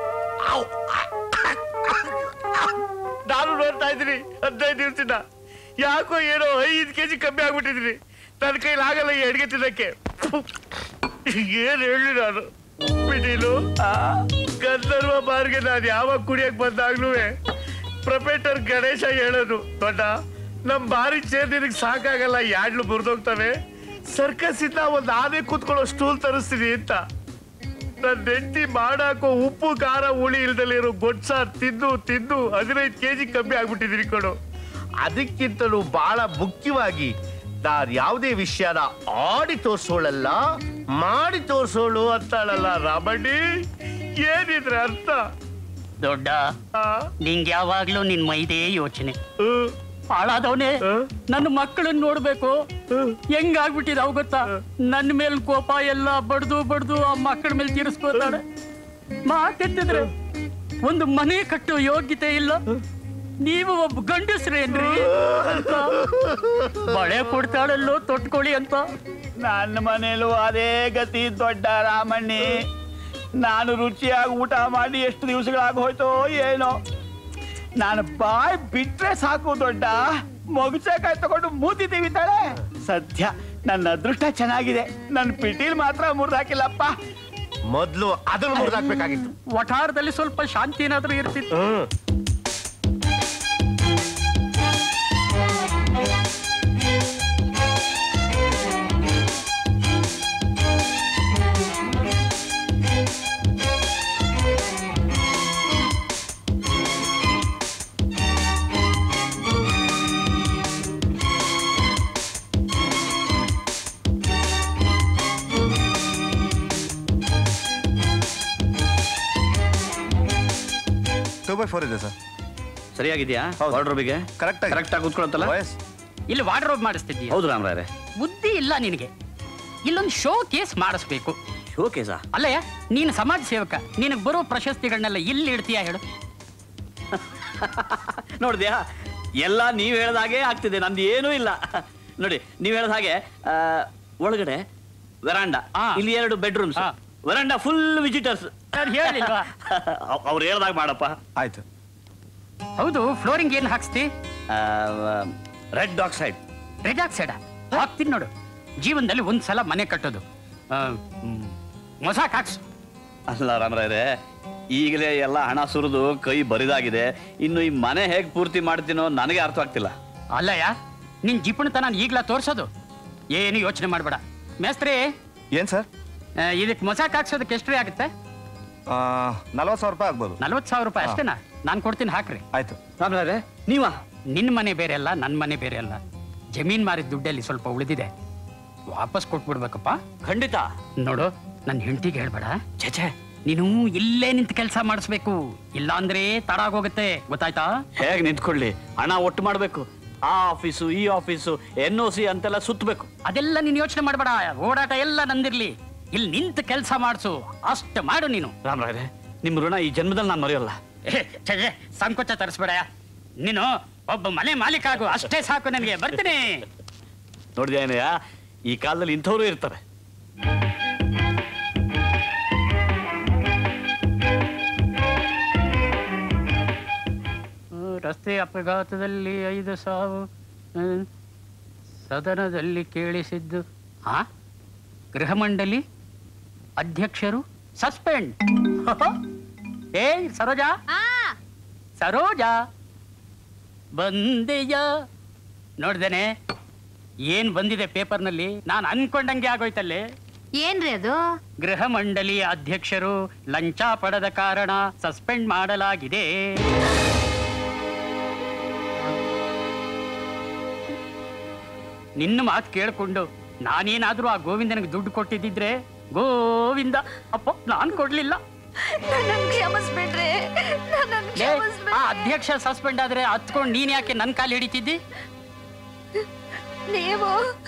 [SPEAKER 4] ನಾನು ನೋಡ್ತಾ ಇದ್ದೀನಿ ಹದಿನೈದು ದಿವಸದಿಂದ ಯಾಕೋ ಏನೋ ಐದು ಕೆಜಿ ಕಮ್ಮಿ ಆಗ್ಬಿಟ್ಟಿದ್ರಿ ನನ್ನ ಕೈಲಿ ಆಗಲ್ಲ ಈ ಅಡಿಗೆ ತಿನ್ನಕ್ಕೆ ಏನ್ ಹೇಳಿ ನಾನು ಬಿಡಿಲು ಗಂಧರ್ವ ಬಾರ್ಗೆ ನಾನು ಯಾವಾಗ ಕುಡಿಯಕ್ ಬಂದಾಗ್ಲೂ ಪ್ರೊಪೇಟರ್ ಗಣೇಶ ಹೇಳೋದು ದೊಡ್ಡ ನಮ್ ಬಾರಿ ಚೇರ್ ನಿನಗೆ ಸಾಕಾಗಲ್ಲ ಯಾಡ್ಲು ಮುರಿದೋಗ್ತವೆ ಸರ್ಕಸ್ ಇಂದ ಒಂದ್ ಆನೆ ಕೂತ್ಕೊಳ್ಳೋ ಸ್ಟೂಲ್ ತರಿಸ್ತೀನಿ ಅಂತ ನನ್ನ ಹೆಂಡತಿ ಮಾಡಾಕೋ ಉಪ್ಪು ಖಾರ ಹುಳಿ ಇಲ್ದಲೇ ಇರೋ ಗೊಡ್ಸಾರ್ ತಿಂದು ತಿಂದು ಹದಿನೈದು ಕೆಜಿ ಕಮ್ಮಿ ಆಗ್ಬಿಟ್ಟಿದ್ದೀನಿ ಕಣು ಅದಕ್ಕಿಂತಲೂ ಬಹಳ ಮುಖ್ಯವಾಗಿ ನಾನು ಯಾವುದೇ ವಿಷಯನ ಆಡಿ ತೋರ್ಸೋಳಲ್ಲ ಮಾಡಿ ತೋರ್ಸೋಳು ಅಂತಾಳಲ್ಲ ರಾಮಣ್ಣ ಏನಿದ್ರೆ ಅರ್ಥ
[SPEAKER 7] ದೊಡ್ಡ ನಿಂಗೆ ಯಾವಾಗ್ಲೂ ನಿನ್ ಮೈದೇ ಯೋಚನೆ ಹಾಳಾದವನೇ ನನ್ನ ಮಕ್ಕಳನ್ನ ನೋಡ್ಬೇಕು ಹೆಂಗಾಗ್ಬಿಟ್ಟಿದಾವ್ ಗೊತ್ತಾ ನನ್ನ ಮೇಲ್ ಕೋಪ ಎಲ್ಲ ಬಡ್ದು ಬಡ್ದು ಆ ಮಕ್ಕಳ ಮೇಲೆ ತೀರಿಸ್ಕೋತಾಳೆ ಮಾತೆತ್ತಿದ್ರೆ ಒಂದು ಮನೆ ಕಟ್ಟೋ ಯೋಗ್ಯತೆ ಇಲ್ಲ ನೀವು ಒಬ್ಬ ಗಂಡಸ್ರೇನ್ರಿ ಅಂತ ಬಳೆ ಕೊಡ್ತಾಳಲ್ಲೋ ತೊಟ್ಕೊಳ್ಳಿ ಅಂತ
[SPEAKER 16] ನನ್ನ ಮನೇಲೂ ಅದೇ ಗತಿ ದೊಡ್ಡ ರಾಮಣ್ಣಿ ನಾನು ರುಚಿಯಾಗಿ ಊಟ ಮಾಡಿ ಎಷ್ಟು ದಿವಸಗಳಾಗಿ ಹೋಯ್ತೋ ಏನೋ ನಾನು ಬಾಯ್ ಬಿಟ್ರೆ ಸಾಕು ದೊಡ್ಡ ಮೊಗಚಕಾಯಿ ತಗೊಂಡು ಮೂತಿ ತಿವಿತಾಳೆ ಸದ್ಯ ನನ್ನ ಅದೃಷ್ಟ ಚೆನ್ನಾಗಿದೆ ನನ್ನ ಪಿಟೀಲ್ ಮಾತ್ರ ಮುರಿದಾಕಿಲ್ಲಪ್ಪ
[SPEAKER 4] ಮೊದ್ಲು ಅದನ್ನು ಮುರಿದಾಕ್ಬೇಕಾಗಿತ್ತು
[SPEAKER 7] ವಠಾರದಲ್ಲಿ ಸ್ವಲ್ಪ ಶಾಂತಿ ಏನಾದ್ರೂ ಇರ್ತಿತ್ತು
[SPEAKER 20] ಟೂ ಬೈ ಫೋರ್ ಇದೆ ಸರ್
[SPEAKER 8] ಸರಿಯಾಗಿದ್ಯಾ ವಾರ್ಡ್ರೋಬಿಗೆ
[SPEAKER 20] ಕರೆಕ್ಟ್
[SPEAKER 8] ಕರೆಕ್ಟ್ ಆಗಿ ಕೂತ್ಕೊಳತ್ತಲ್ಲ
[SPEAKER 7] ಇಲ್ಲಿ ವಾರ್ಡ್ರೋಬ್ ಮಾಡಿಸ್ತಿದ್ದೀಯ
[SPEAKER 8] ಹೌದು ರಾಮರಾಯರೇ
[SPEAKER 7] ಬುದ್ಧಿ ಇಲ್ಲ ನಿನಗೆ ಇಲ್ಲೊಂದು ಶೋ ಕೇಸ್ ಮಾಡಿಸ್ಬೇಕು
[SPEAKER 8] ಶೋ ಕೇಸಾ
[SPEAKER 7] ಅಲ್ಲಯ್ಯ ನೀನು ಸಮಾಜ ಸೇವಕ ನಿನಗೆ ಬರೋ ಪ್ರಶಸ್ತಿಗಳನ್ನೆಲ್ಲ ಇಲ್ಲಿ ಇಡ್ತೀಯಾ ಹೇಳು
[SPEAKER 8] ನೋಡಿದ್ಯಾ ಎಲ್ಲ ನೀವ್ ಹೇಳ್ದಾಗೆ ಆಗ್ತಿದೆ ನಂದು ಏನೂ ಇಲ್ಲ ನೋಡಿ ನೀವ್ ಹೇಳ್ದ ಹಾಗೆ ಆ, ಒಳಗಡೆ ವೆರಾಂಡ ಇಲ್ಲಿ ಎರಡು ಬೆಡ್ರೂಮ್ಸ್ ವೆರಾಂಡ ಫುಲ್ ವಿಸಿಟರ್ಸ್
[SPEAKER 7] ಹೇಳಿಲ್ವಾ
[SPEAKER 8] ಅವ್ರು ಹೇಳ್ದಾಗ ಮಾಡಪ್ಪ
[SPEAKER 20] ಆಯ್ತು
[SPEAKER 7] ಹೌದು ಫ್ಲೋರಿಂಗ್ ಏನ್ ಹಾಕ್ಸ್ತಿ
[SPEAKER 8] ರೆಡ್ ಆಕ್ಸೈಡ್
[SPEAKER 7] ರೆಡ್ ಆಕ್ಸೈಡ ಹಾಕ್ತೀನಿ ನೋಡು ಜೀವನದಲ್ಲಿ ಒಂದ್ ಸಲ ಮನೆ ಕಟ್ಟೋದು ಆ, ಮ್, ಮೊಸಾಕ್ ಹಾಕ್ಸು
[SPEAKER 8] ಅಲ್ಲ ರಾಮರಾಯರೇ ಈಗಲೇ ಎಲ್ಲ ಹಣ ಸುರಿದು ಕೈ ಬರಿದಾಗಿದೆ ಇನ್ನು ಈ ಮನೆ ಹೇಗ್ ಪೂರ್ತಿ ಮಾಡ್ತೀನೋ ನನಗೆ ಅರ್ಥ ಆಗ್ತಿಲ್ಲ
[SPEAKER 7] ಅಲ್ಲಯ್ಯ ನಿನ್ ಜಿಪುಣತನ ಈಗ್ಲ ತೋರ್ಸೋದು ಏನು ಯೋಚನೆ ಮಾಡ್ಬೇಡ ಮೇಸ್ತ್ರಿ
[SPEAKER 20] ಏನ್ ಸರ್
[SPEAKER 7] ಇದಕ್ಕೆ ಮೊಸಾಕ್ ಹಾಕ್ಸೋದಕ್ಕೆ ಎಷ್ಟು ಆಗುತ್ತೆ
[SPEAKER 20] ನಲ್ವತ್ತು ಸಾವಿರ ರೂಪಾಯಿ ಆಗ್ಬೋದು
[SPEAKER 7] ನಲ್ವತ್ತು ಸಾವಿರ ರೂಪಾಯಿ ಅಷ್ಟೇನಾ ನಾನು ಕೊಡ್ತೀನಿ ಹಾಕ್ರಿ
[SPEAKER 20] ಆಯ್ತು
[SPEAKER 8] ರಾಮರಾಯರೇ ನೀವಾ
[SPEAKER 7] ನಿನ್ನ ಮನೆ ಬೇರೆ ಅಲ್ಲ ನನ್ನ ಮನೆ ಬೇರೆ ಅಲ್ಲ ಜಮೀನ್ ಮಾರಿದ ದುಡ್ಡಲ್ಲಿ ಸ್ವಲ್ಪ ಉಳಿದಿದೆ ವಾಪಸ್ ಕೊಟ್ಬಿಡ್ಬೇಕಪ್ಪ
[SPEAKER 8] ಖಂಡಿತ
[SPEAKER 7] ನೋಡು ನನ್ನ ಹೆಂಡತಿಗೆ ಹೇಳ್ಬೇಡ ಛೇ ನೀನು ಇಲ್ಲೇ ನಿಂತು ಕೆಲಸ ಮಾಡಿಸ್ಬೇಕು ಇಲ್ಲ ಅಂದ್ರೆ ತಡ ಆಗೋಗುತ್ತೆ ಗೊತ್ತಾಯ್ತಾ
[SPEAKER 8] ಹೇಗ್ ನಿಂತ್ಕೊಳ್ಳಿ ಹಣ ಒಟ್ಟು ಮಾಡ್ಬೇಕು ಆ ಆಫೀಸು ಈ ಆಫೀಸು ಎನ್ ಒ ಸಿ ಅಂತೆಲ್ಲ ಸುತ್ತಬೇಕು
[SPEAKER 7] ಅದೆಲ್ಲ ನೀನು ಯೋಚನೆ ಮಾಡಬೇಡ ಓಡಾಟ ಎಲ್ಲ ನಂದಿರ್ಲಿ ಇಲ್ಲಿ ನಿಂತು ಕೆಲಸ ಮಾಡಿಸು ಅಷ್ಟು ಮಾಡು ನೀನು
[SPEAKER 8] ರಾಮರಾಯರೇ ನಿಮ್ ಋಣ ಈ ಜನ್ಮದಲ್ಲಿ ನಾನು ಮರೆಯಲ್ಲ
[SPEAKER 7] ಏ, ಛೆ, ಛೆ, ಸಂಕೋಚ ತರಿಸ್ಬೇಡ ನೀನು ಒಬ್ಬ ಮನೆ ಮಾಲೀಕ ಆಗು ಅಷ್ಟೇ ಸಾಕು ನನಗೆ ಬರ್ತೀನಿ
[SPEAKER 8] ನೋಡಿದೇನಯ್ಯ ಈ ಕಾಲದಲ್ಲಿ ಇಂಥವ್ರು ಇರ್ತಾರೆ
[SPEAKER 7] ರಸ್ತೆ ಅಪಘಾತದಲ್ಲಿ ಐದು ಸಾವು ಹ್ಮ್. ಸದನದಲ್ಲಿ ಕೇಳಿಸಿದ್ದು ಹಾ ಗೃಹ ಮಂಡಳಿ ಅಧ್ಯಕ್ಷರು ಸಸ್ಪೆಂಡ್ ಏ ಸರೋಜಾ ಸರೋಜಾ ಬಂದೆಯ ನೋಡ್ದೇನೆ ಏನ್ ಬಂದಿದೆ ಪೇಪರ್ನಲ್ಲಿ ನಾನು ಅನ್ಕೊಂಡಂಗೆ ಆಗೋಯ್ತಲ್ಲಿ
[SPEAKER 6] ಏನ್ರಿ ಅದು
[SPEAKER 7] ಗೃಹ ಮಂಡಳಿ ಅಧ್ಯಕ್ಷರು ಲಂಚ ಪಡೆದ ಕಾರಣ ಸಸ್ಪೆಂಡ್ ಮಾಡಲಾಗಿದೆ ನಿನ್ನ ಮಾತು ಕೇಳಿಕೊಂಡು ನಾನೇನಾದ್ರೂ ಆ ಗೋವಿಂದನಿಗೆ ದುಡ್ಡು ಕೊಟ್ಟಿದ್ದಿದ್ರೆ ಗೋವಿಂದ ಅಪ್ಪ ನಾನ್ ಕೊಡ್ಲಿಲ್ಲ
[SPEAKER 9] ಕ್ಷಮಿಸ್ಬಿಡ್ರಿ
[SPEAKER 7] ಲೇ, ಆ ಅಧ್ಯಕ್ಷ ಸಸ್ಪೆಂಡ್ ಆದ್ರೆ ಹತ್ಕೊಂಡು ನೀನ್ ಯಾಕೆ ನನ್ ಕಾಲು ಹಿಡಿತಿದ್ದಿ
[SPEAKER 9] ನೀವು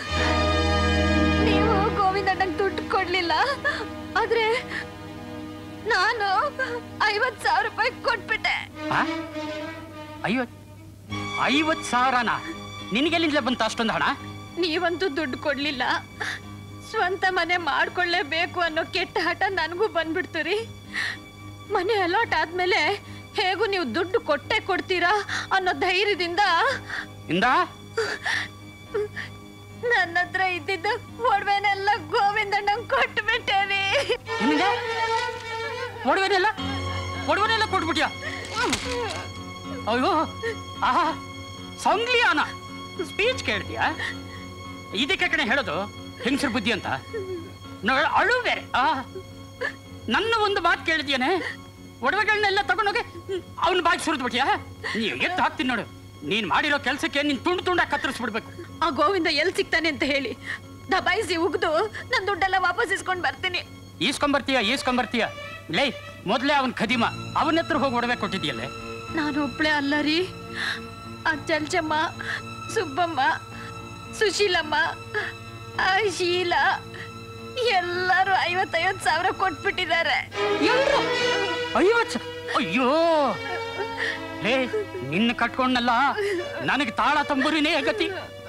[SPEAKER 9] ನೀವು ಗೋವಿಂದಣ್ಣಂಗ್ ದುಡ್ಡು ಕೊಡ್ಲಿಲ್ಲ ಆದ್ರೆ ನಾನು ಐವತ್ ಸಾವಿರ ರೂಪಾಯಿ ಕೊಟ್ಬಿಟ್ಟೆ
[SPEAKER 7] ಆ? ಐವತ್ ಐವತ್ ಸಾವಿರನ ನಿನಗೆಲ್ಲಿಂದ ಬಂತ ಅಷ್ಟೊಂದು ಹಣ
[SPEAKER 17] ನೀವಂತೂ ದುಡ್ಡು ಕೊಡ್ಲಿಲ್ಲ ಸ್ವಂತ ಮನೆ ಮಾಡ್ಕೊಳ್ಳೇಬೇಕು ಅನ್ನೋ ಕೆಟ್ಟ ಹಠ ನನಗೂ ಬಂದ್ಬಿಡ್ತು ರೀ ಮನೆ ಅಲಾಟ್ ಆದ್ಮೇಲೆ ಹೇಗೂ ನೀವು ದುಡ್ಡು ಕೊಟ್ಟೆ ಕೊಡ್ತೀರಾ ಅನ್ನೋ ಧೈರ್ಯದಿಂದ
[SPEAKER 7] ಇಂದ
[SPEAKER 9] ನನ್ನ ಹತ್ರ ಇದ್ದಿದ್ದ ಒಡವೆನೆಲ್ಲ ಗೋವಿಂದಣ್ಣಂಗ್ ಕೊಟ್ಟು ಬಿಟ್ಟೇನಿ
[SPEAKER 7] ಏನಿದೆ ಒಡವೆನೆಲ್ಲ ಒಡವೆನೆಲ್ಲ ಕೊಟ್ಬಿಟ್ಯಾ ಅಯ್ಯೋ ಆಹಾ ಸಂಗ್ಲಿಯಾನ ಸ್ಪೀಚ್ ಕೇಳ್ತೀಯಾ ಇದಕ್ಕೆ ಕಡೆ ಹೇಳೋದು ಹೆಂಗಸರ ಬುದ್ಧಿ ಅಂತ ನೋಡ್ ಅಳು ಬೇರೆ ಆ ನನ್ನ ಒಂದು ಮಾತು ಕೇಳಿದ್ಯಾನೆ ಒಡವೆಗಳನ್ನೆಲ್ಲ ತಗೊಂಡೋಗಿ ಅವನ ಬಾಯಿ ಸುರಿದು ಬಿಟ್ಯಾ ನೀವು ಎದ್ದು ಹಾಕ್ತೀನಿ ನೋಡು ನೀನ್ ಮಾಡಿರೋ ಕೆಲಸಕ್ಕೆ ನೀನ್ ತುಂಡು ತುಂಡಾಗಿ ಕತ್ತರಿಸ್ಬಿಡ್ಬೇಕು
[SPEAKER 9] ಆ ಗೋವಿಂದ ಎಲ್ಲಿ ಸಿಗ್ತಾನೆ ಅಂತ ಹೇಳಿ ದಬಾಯಿಸಿ ಉಗ್ದು ನನ್ ದುಡ್ಡೆಲ್ಲ ವಾಪಸ್ ಇಸ್ಕೊಂಡ್ ಬರ್ತೀನಿ
[SPEAKER 7] ಈಸ್ಕೊಂಬರ್ತೀಯ ಈಸ್ಕೊಂಬರ್ತೀಯ ಲೈ ಮೊದ್ಲೇ ಅವನ್ ಖದೀಮ ಅವನ ಹತ್ರ ಹೋಗಿ ಒಡವೆ ಕೊಟ್ಟಿದ್ಯಲ್ಲೇ
[SPEAKER 9] ನಾನು ಒಬ್ಳೆ ಅಲ್ಲ ರೀ ಆ ಚಲ್ಚಮ್ಮ ಸುಬ್ಬಮ್ಮ ಸುಶೀಲಮ್ಮ ಆ ಶೀಲಾ ಎಲ್ಲರೂ ಐವತ್ತೈವತ್ತು ಸಾವಿರ ಕೊಟ್ಬಿಟ್ಟಿದ್ದಾರೆ
[SPEAKER 7] ಎಲ್ರು ಐವತ್ ಸ- ಅಯ್ಯೋ ಹೇ ನಿನ್ನ ಕಟ್ಕೊಂಡಲ್ಲ ನನಗೆ ತಾಳ ತಂಬೂರಿನೇ ಗತಿ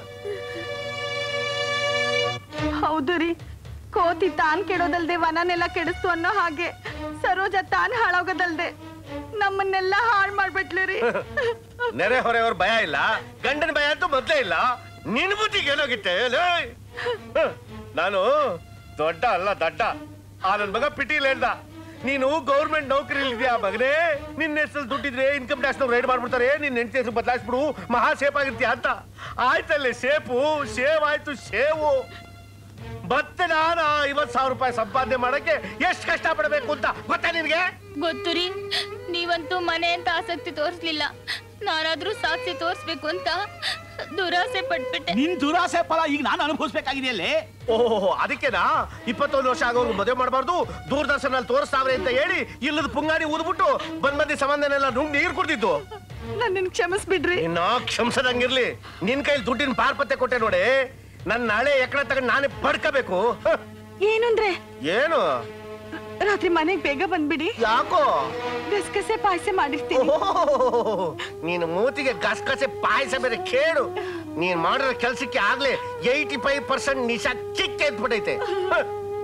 [SPEAKER 5] ಹೌದು ರೀ ಕೋತಿ ತಾನ್ ಕೆಡೋದಲ್ದೆ ವನನೆಲ್ಲ ಕೆಡಿಸ್ತು ಅನ್ನೋ ಹಾಗೆ ಸರೋಜ ತಾನ್ ಹಾಳಾಗೋದಲ್ದೆ ನಮ್ಮನ್ನೆಲ್ಲ ಹಾಳ್ ಮಾಡ್ಬಿಟ್ಲು ರೀ
[SPEAKER 4] ನೆರೆ ಹೊರೆಯವ್ರ ಭಯ ಇಲ್ಲ ಗಂಡನ ಭಯ ಅಂತೂ ಮೊದ್ಲೇ ಇಲ್ಲ ನಿನ್ ಬುದ್ಧಿಗೆ ಏನೋಗಿತ್ತೆ ಲೇ? ಹ, ನಾನು ದೊಡ್ಡ ಅಲ್ಲ ದಡ್ಡ ಆ ನನ್ ಮಗ ಪಿಟೀಲ್ ಹೇಳ್ದ ನೀನು ಗೌರ್ಮೆಂಟ್ ನೌಕರಿ ಇದೆಯಾ ಮಗನೇ ನಿನ್ನ ಹೆಸರು ದುಡ್ಡಿದ್ರೆ ಇನ್ಕಮ್ ಟ್ಯಾಕ್ಸ್ ರೈಡ್ ಮಾಡ್ಬಿಡ್ತಾರೆ ನಿನ್ನ ಹೆಂಡತಿ ಹೆಸರು ಬದಲಾಯಿಸ್ಬಿಡು ಮಹಾ ಸೇಫ್ ಆಗಿರ್ತೀಯ ಅಂತ ಆಯ್ತಲ್ಲೇ ಸೇಫು ಸೇವ್ ಆಯ್ತು ಸೇವು ಮತ್ತೆ ನಾನು ಐವತ್ ಸಾವಿರ ರೂಪಾಯಿ ಸಂಪಾದನೆ ಮಾಡಕ್ಕೆ ಎಷ್ಟು ಕಷ್ಟ ಪಡಬೇಕು ಅಂತ ಗೊತ್ತಾ ನಿನ್ಗೆ
[SPEAKER 12] ಗೊತ್ತು ರೀ ನೀವಂತೂ ಮನೆ ಅಂತ ಆಸಕ್ತಿ ತೋರಿಸ್ಲಿಲ್ಲ ನಾನಾದ್ರೂ ಸಾಕ್ಷಿ ತೋರಿಸ್ಬೇಕು ಅಂತ ದುರಾಸೆ ಪಟ್ಬಿಟ್ಟೆ
[SPEAKER 16] ನಿನ್ ದುರಾಸೆ ಫಲ ಈಗ ನಾನು ಅನುಭವಿಸ್ಬೇಕಾಗಿದೆಯಲ್ಲೇ
[SPEAKER 4] ಓಹೋ ಅದಕ್ಕೆನಾ ಇಪ್ಪತ್ತೊಂದು ವರ್ಷ ಆಗೋರ್ಗು ಮದುವೆ ಮಾಡಬಾರ್ದು ದೂರದರ್ಶನಲ್ಲಿ ತೋರಿಸ್ತಾವ್ರೆ ಅಂತ ಹೇಳಿ ಇಲ್ಲದ ಪುಂಗಾಡಿ ಊದ್ಬಿಟ್ಟು ಬಂದ್ ಮಂದಿ ಸಂಬಂಧನೆಲ್ಲ ನುಂಗ್ ನೀರ್ ಕುಡ್ದಿದ್ದು
[SPEAKER 5] ನನ್ನನ್ ಕ್ಷಮಿಸ್ಬಿಡ್ರಿ
[SPEAKER 4] ನಿನ್ನ ಕ್ಷಮಿಸದಂಗಿರ್ಲಿ ನಿನ್ ಕೈಲಿ ದುಡ್ಡಿನ ಪಾರ್ಪತ್ತೆ ಕೊಟ್ಟೆ ನೋಡಿ ನನ್ನ ನಾಳೆ ಎಕಡೆ ತಗೊಂಡು ನಾನೇ ಪಡ್ಕೋಬೇಕು ಹ,
[SPEAKER 5] ಏನಂದ್ರೆ
[SPEAKER 4] ಏನು
[SPEAKER 5] ರಾತ್ರಿ ಮನೆಗ್ ಬೇಗ ಬಂದ್ಬಿಡಿ
[SPEAKER 4] ಯಾಕೋ
[SPEAKER 5] ಗಸಗಸೆ ಪಾಯಸ ಮಾಡಿರ್ತೀನಿ
[SPEAKER 4] ಓಹೋ, ನೀನು ಮೂತಿಗೆ ಗಸಗಸೆ ಪಾಯಸ ಬೇರೆ ಕೇಳು ನೀನ್ ಮಾಡಿರೋ ಕೆಲ್ಸಕ್ಕೆ ಆಗ್ಲೇ ಏಯ್ಟಿ ಫೈವ್ ಪರ್ಸೆಂಟ್ ನಿಶಾ ಕಿಕ್ ಎದ್ಬಿಟ್ಟೈತೆ ಹ.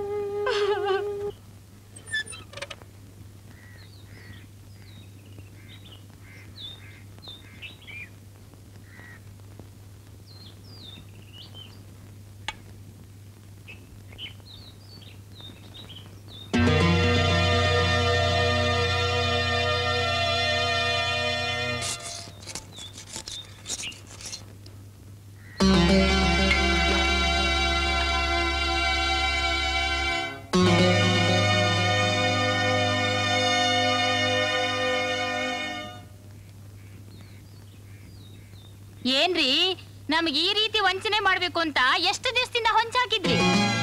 [SPEAKER 12] ಏನ್ರಿ ನಮ್ಗೆ ಈ ರೀತಿ ವಂಚನೆ ಮಾಡ್ಬೇಕು ಅಂತ ಎಷ್ಟು ದಿವಸದಿಂದ ಹೊಂಚಾಕಿದ್ರಿ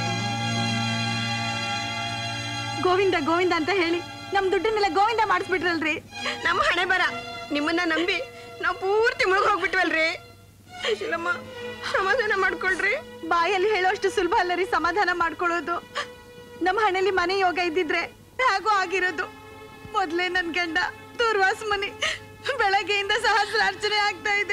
[SPEAKER 5] ಗೋವಿಂದ ಗೋವಿಂದ ಅಂತ ಹೇಳಿ ನಮ್ ದುಡ್ಡನ್ನೆಲ್ಲ ಗೋವಿಂದ ಮಾಡಿಸ್ಬಿಟ್ರಲ್ರಿ
[SPEAKER 3] ನಮ್ಮ ಹಣೆ ಬರ ನಿಮ್ಮನ್ನ ನಂಬಿ ನಾವು ಪೂರ್ತಿ ಮುಳುಗ್ ಹೋಗ್ಬಿಟ್ವಲ್ರಿ ಸುಶೀಲಮ್ಮ ಸಮಾಧಾನ ಮಾಡ್ಕೊಳ್ರಿ
[SPEAKER 5] ಬಾಯಲ್ಲಿ ಹೇಳೋಷ್ಟು ಸುಲಭ ಅಲ್ಲ ರೀ ಸಮಾಧಾನ ಮಾಡ್ಕೊಳ್ಳೋದು ನಮ್ಮ ಹಣೆಲಿ ಮನೆ ಯೋಗ ಇದ್ದಿದ್ರೆ ಹೇಗೋ ಆಗಿರೋದು ಮೊದ್ಲೇ ನನ್ ಗಂಡ ದೂರ್ವಾಸ ಮನೆ ಬೆಳಗ್ಗೆಯಿಂದ ಸಹಸ್ರಾರ್ಚನೆ ಆಗ್ತಾ ಇದೆ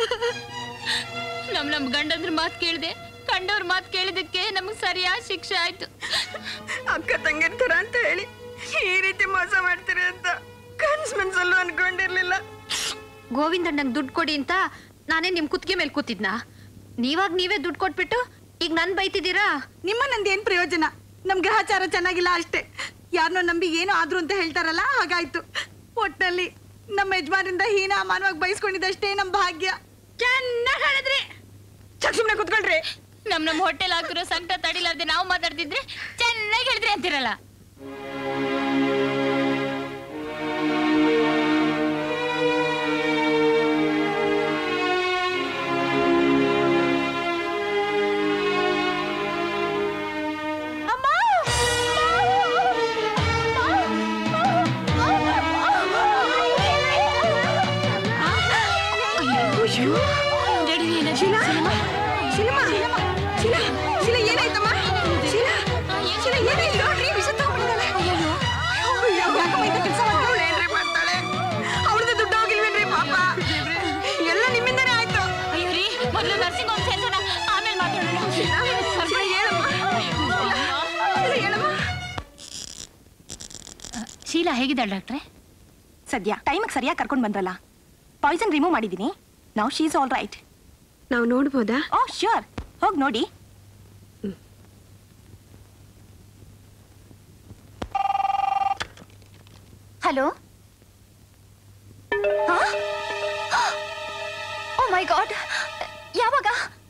[SPEAKER 12] ನಮ್ ನಮ್ ಗಂಡಂದ್ರ ಮಾತ್ ಕೇಳ್ದೆ ಕಂಡವ್ರ ಮಾತ್ ಕೇಳಿದಕ್ಕೆ ನಮಗ್ ಸರಿಯಾದ ಶಿಕ್ಷೆ ಆಯ್ತು
[SPEAKER 3] ಅಕ್ಕ ತಂಗಿರ್ತಾರ ಅಂತ ಹೇಳಿ ಈ ರೀತಿ ಮೋಸ ಮಾಡ್ತೀರಿ ಅಂತ ಕನ್ಸ್ ಮನ್ಸಲ್ಲೂ ಅನ್ಕೊಂಡಿರ್ಲಿಲ್ಲ
[SPEAKER 9] ಗೋವಿಂದಣ್ಣಂಗ್ ದುಡ್ಡು ಕೊಡಿ ಅಂತ ನಾನೇ ನಿಮ್ ಕುತ್ತಿಗೆ ಮೇಲೆ ಕೂತಿದ್ನಾ ನೀವಾಗ ನೀವೇ ದುಡ್ಡು ಕೊಟ್ಬಿಟ್ಟು ಈಗ ನನ್ ಬೈತಿದ್ದೀರಾ
[SPEAKER 5] ನಿಮ್ಮ ನಂದು ಏನ್ ಪ್ರಯೋಜನ ನಮ್ ಗ್ರಹಚಾರ ಚೆನ್ನಾಗಿಲ್ಲ ಅಷ್ಟೇ ಯಾರನ್ನೋ ನಂಬಿ ಏನೋ ಆದ್ರು ಅಂತ ಹೇಳ್ತಾರಲ್ಲ ಹಾಗಾಯ್ತು ಒಟ್ನಲ್ಲಿ ನಮ್ಮ ಯಜಮಾನಿಂದ ಹೀನ ಅಮಾನವಾಗಿ ಬಯಸ್ಕೊಂಡಿದ್ದಷ್ಟೇ ನಮ್ ಭಾಗ್ಯ
[SPEAKER 12] ಚೆನ್ನಾಗ್ ಹೇಳಿದ್ರಿ
[SPEAKER 3] ಸುಮ್ನೆ ಕುತ್ಕೊಳ್ರಿ
[SPEAKER 12] ನಮ್ ನಮ್ ಹೋಟೆಲ್ ಹಾಕಿರೋ ಸಂಕಟ ತಡಿಲಾರ್ದೆ ನಾವು ಮಾತಾಡ್ತಿದ್ರೆ ಚೆನ್ನಾಗಿ ಹೇಳಿದ್ರಿ ಅಂತಿರಲ್ಲ
[SPEAKER 3] ಶೀಲಾ ಶೀಲಮ್ಮ ಶೀಲಾ ಶೀಲಾ ಏನಾಯ್ತಮ್ಮ ಶೀಲಾ ಶೀಲಾ ಏನಾಯ್ತು ನೋಡ್ರಿ ವಿಷ ತಗೊಂಡ್ಬಿಟ್ಟಿದ್ದಾಳೆ ಅಯ್ಯೋ, ಯಾಕಮ್ಮ ಇಂಥ ಕೆಲ್ಸ ಮಾಡ್ತಾಳೆ? ಏನ್ರಿ ಮಾಡ್ತಾಳೆ ಅವ್ರದ್ದು ದುಡ್ಡು ಹೋಗಿಲ್ವೇನ್ರಿ ಪಾಪ ಎಲ್ಲ ನಿಮ್ಮಿಂದನೇ ಆಯ್ತು
[SPEAKER 12] ಅಯ್ಯೋ ರೀ ಮೊದಲು ನರ್ಸಿಂಗ್ ಹೋಮ್ ಸೇರ್ಸೋಣ ಆಮೇಲೆ ಮಾತಾಡೋಣ
[SPEAKER 3] ಶೀಲಾ, ಹೇಳಮ್ಮ ಶೀಲಾ, ಹೇಳಮ್ಮ
[SPEAKER 12] ಶೀಲಾ ಹೇಗಿದ್ದಾಳೆ ಡಾಕ್ಟ್ರೆ
[SPEAKER 19] ಸದ್ಯ ಟೈಮಿಗೆ ಸರಿಯಾಗಿ ಕರ್ಕೊಂಡು ಬಂದ್ರಲ್ಲ ಪಾಯ್ಸನ್ ರಿಮೂವ್ ಮಾಡಿದ್ದೀನಿ ನಾವು ಶೀಸ್ ಆಲ್ ರೈಟ್
[SPEAKER 3] ನಾವು ನೋಡ್ಬೋದಾ
[SPEAKER 19] ಓ ಶ್ಯೂರ್ ಹೋಗಿ ನೋಡಿ
[SPEAKER 9] ಹಲೋ ಓ ಮೈ ಗಾಡ್ ಯಾವಾಗ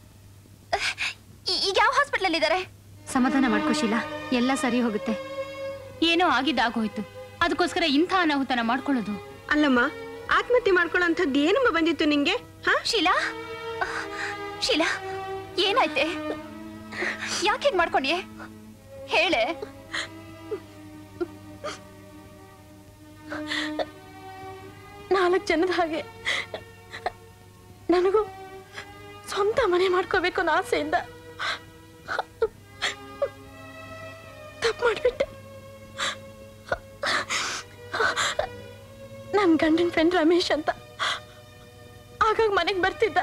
[SPEAKER 9] ಈ- ಈಗ ಯಾವ ಹಾಸ್ಪಿಟಲ್ ಇದ್ದಾರೆ
[SPEAKER 12] ಸಮಾಧಾನ ಮಾಡ್ಕೋ ಶೀಲಾ ಎಲ್ಲ ಸರಿ ಹೋಗುತ್ತೆ ಏನೋ ಆಗಿದ್ದಾಗೋಯ್ತು ಅದಕ್ಕೋಸ್ಕರ ಇಂಥ ಅನಾಹುತನ ಮಾಡ್ಕೊಳ್ಳೋದು
[SPEAKER 3] ಅಲ್ಲಮ್ಮ ಆತ್ಮಹತ್ಯೆ ಮಾಡ್ಕೊಳ್ಳೋಂಥದ್ದು ಏನಮ್ಮ ಬಂದಿತ್ತು ನಿಂಗೆ ಹಾ
[SPEAKER 9] ಶೀಲಾ ಶೀಲಾ ಏನಾಯ್ತೆ ಯಾಕೆ ಹೀಗ್ ಮಾಡ್ಕೊಂಡ್ಯೆ ಹೇಳೆ
[SPEAKER 17] ನಾಲ್ಕು ಜನದ ಹಾಗೆ ನನಗೂ ಸ್ವಂತ ಮನೆ ಮಾಡ್ಕೋಬೇಕು ಅನ್ನೋ ಆಸೆಯಿಂದ ತಪ್ಪು ಮಾಡಿಬಿಟ್ಟೆ ನನ್ನ ಗಂಡನ ಫ್ರೆಂಡ್ ರಮೇಶ್ ಅಂತ ಆಗಾಗ ಮನೆಗೆ ಬರ್ತಿದ್ದ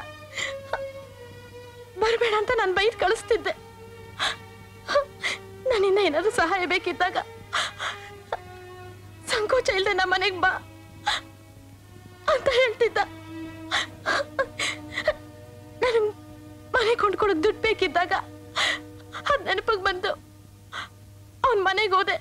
[SPEAKER 17] ಬರಬೇಡ ಅಂತ ನಾನು ಬೈದ್ ಕಳಿಸ್ತಿದ್ದೆ ನನ್ನಿಂದ ಏನಾದ್ರು ಸಹಾಯ ಬೇಕಿದ್ದಾಗ ಸಂಕೋಚ ಇಲ್ಲದೆ ನಮ್ಮ ಮನೆಗೆ ಬಾ ಅಂತ ಹೇಳ್ತಿದ್ದ ನನಗೆ ಮನೆ ಕೊಂಡ್ಕೊಡೋ ದುಡ್ಡು ಬೇಕಿದ್ದಾಗ ಅದ್ ನೆನಪಿಗೆ ಬಂದು ಅವನ್ ಮನೆಗೆ ಹೋದೆ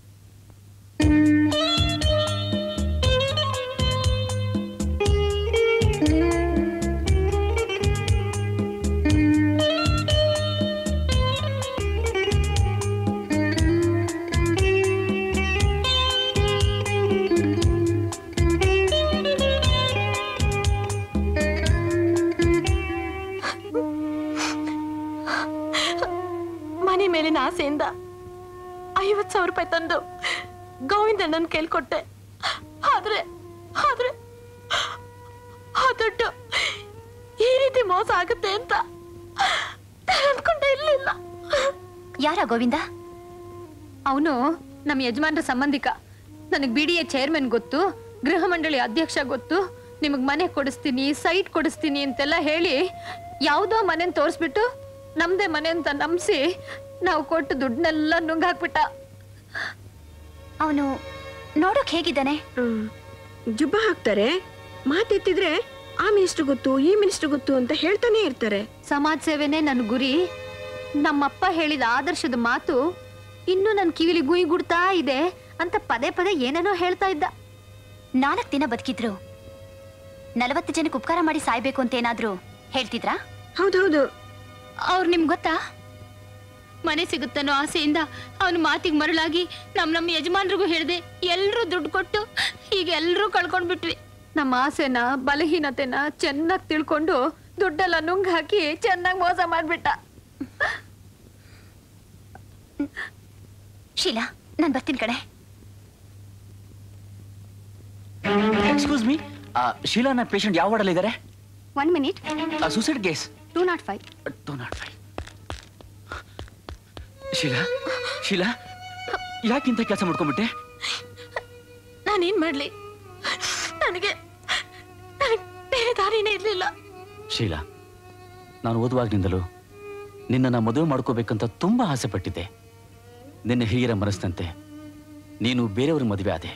[SPEAKER 17] ಮನೆ ಮೇಲಿನ ಆಸೆಯಿಂದ ಐವತ್ ಸಾವಿರ ರೂಪಾಯಿ ತಂದು ಗೋವಿಂದಣ್ಣನ್ ಕೇಳ್ಕೊಟ್ಟೆ ಆದ್ರೆ ಆದ್ರೆ ಆ ದುಡ್ಡು ಈ ರೀತಿ ಮೋಸ ಆಗುತ್ತೆ ಅಂತ ನಾನ್ ಅನ್ಕೊಂಡೇ ಇರ್ಲಿಲ್ಲ
[SPEAKER 9] ಯಾರ ಗೋವಿಂದ
[SPEAKER 12] ಅವನು ನಮ್ಮ ಯಜಮಾನ್ರ ಸಂಬಂಧಿಕ ನನಗೆ ಬಿ ಡಿ ಎ ಚೇರ್ಮನ್ ಗೊತ್ತು ಗೃಹ ಮಂಡಳಿ ಅಧ್ಯಕ್ಷ ಗೊತ್ತು ನಿಮಗೆ ಮನೆ ಕೊಡಿಸ್ತೀನಿ ಸೈಟ್ ಕೊಡಿಸ್ತೀನಿ ಅಂತೆಲ್ಲ ಹೇಳಿ ಯಾವುದೋ ಮನೆನ್ ತೋರಿಸ್ಬಿಟ್ಟು ನಮ್ದೇ ಮನೆ ಅಂತ ನಂಬಿಸಿ ನಾವು ಕೊಟ್ಟು ದುಡ್ಡನ್ನೆಲ್ಲ ನುಂಗಾಕ್ಬಿಟ್ಟ
[SPEAKER 9] ಅವನು ನೋಡೋಕ್ ಹೇಗಿದ್ದಾನೆ
[SPEAKER 3] ಜುಬ್ಬ ಹಾಕ್ತಾರೆ ಮಾತೆತ್ತಿದ್ರೆ ಆ ಮಿನಿಸ್ಟರ್ ಗೊತ್ತು ಈ ಮಿನಿಸ್ಟರ್ ಗೊತ್ತು ಅಂತ ಹೇಳ್ತಾನೆ ಇರ್ತಾರೆ
[SPEAKER 12] ಸಮಾಜ ಸೇವೆನೇ ನನ್ನ ಗುರಿ ನಮ್ಮಪ್ಪ ಹೇಳಿದ ಆದರ್ಶದ ಮಾತು ಇನ್ನೂ ನನ್ನ ಕಿವಿಲಿ ಗುಯ್ ಗುಡ್ತಾ ಇದೆ ಅಂತ ಪದೇ ಪದೇ ಏನೇನೋ ಹೇಳ್ತಾ ಇದ್ದ
[SPEAKER 9] ನಾಲ್ಕು ದಿನ ಬದುಕಿದ್ರು ನಲವತ್ತು ಜನಕ್ಕೆ ಉಪಕಾರ ಮಾಡಿ ಸಾಯ್ಬೇಕು ಅಂತ ಏನಾದ್ರೂ ಹೇಳ್ತಿದ್ರಾ
[SPEAKER 3] ಹೌದೌದು
[SPEAKER 12] ಅವ್ರು ನಿಮ್ಗೆ ಗೊತ್ತಾ ಮನೆ ಸಿಗುತ್ತನ್ನೋ ಆಸೆಯಿಂದ ಅವನ ಮಾತಿಗೆ ಮರಳಾಗಿ ನಮ್ ನಮ್ಮ ಯಜಮಾನ್ರಿಗೂ ಹೇಳ್ದೆ ಎಲ್ರೂ ದುಡ್ಡು ಕೊಟ್ಟು ಈಗ ಎಲ್ರೂ ಕಳ್ಕೊಂಡ್ಬಿಟ್ವಿ ನಮ್ಮ ಆಸೆನ ಬಲಹೀನತೆನ ಚೆನ್ನಾಗಿ ತಿಳ್ಕೊಂಡು ದುಡ್ಡೆಲ್ಲ ನುಂಗ್ ಹಾಕಿ ಚೆನ್ನಾಗಿ ಮೋಸ ಮಾಡ್ಬಿಟ್ಟ
[SPEAKER 9] ಶೀಲಾ ನಾನ್ ಬರ್ತೀನಿ ಕಡೆ
[SPEAKER 13] ಎಕ್ಸ್ಕ್ಯೂಸ್ ಮೀ ಶೀಲಾನ ಪೇಷಂಟ್ ಯಾವ ವಾರ್ಡಲ್ಲಿ ಇದ್ದಾರೆ
[SPEAKER 5] one minute
[SPEAKER 13] suicide case
[SPEAKER 5] two not five
[SPEAKER 13] two not five Sheela Sheela ಯಾಕಿಂತ ಕೆಲಸ ಮಾಡ್ಕೊಂಡ್ಬಿಟ್ಟೆ
[SPEAKER 17] ನಾನೇನ್ ಮಾಡ್ಲಿ ನನಗೆ ನನಗೆ ಬೇರೆ ದಾರಿನೇ ಇರ್ಲಿಲ್ಲ
[SPEAKER 13] ಶೀಲಾ ನಾನು ಓದುವಾಗ್ನಿಂದಲೂ ನಿನ್ನನ್ನು ಮದುವೆ ಮಾಡ್ಕೋಬೇಕಂತ ತುಂಬಾ ಆಸೆ ಪಟ್ಟಿದ್ದೆ ನಿನ್ನ ಹಿರಿಯರ ಮನಸ್ಸಿನಂತೆ ನೀನು ಬೇರೆಯವ್ರ ಮದುವೆ ಆದೆ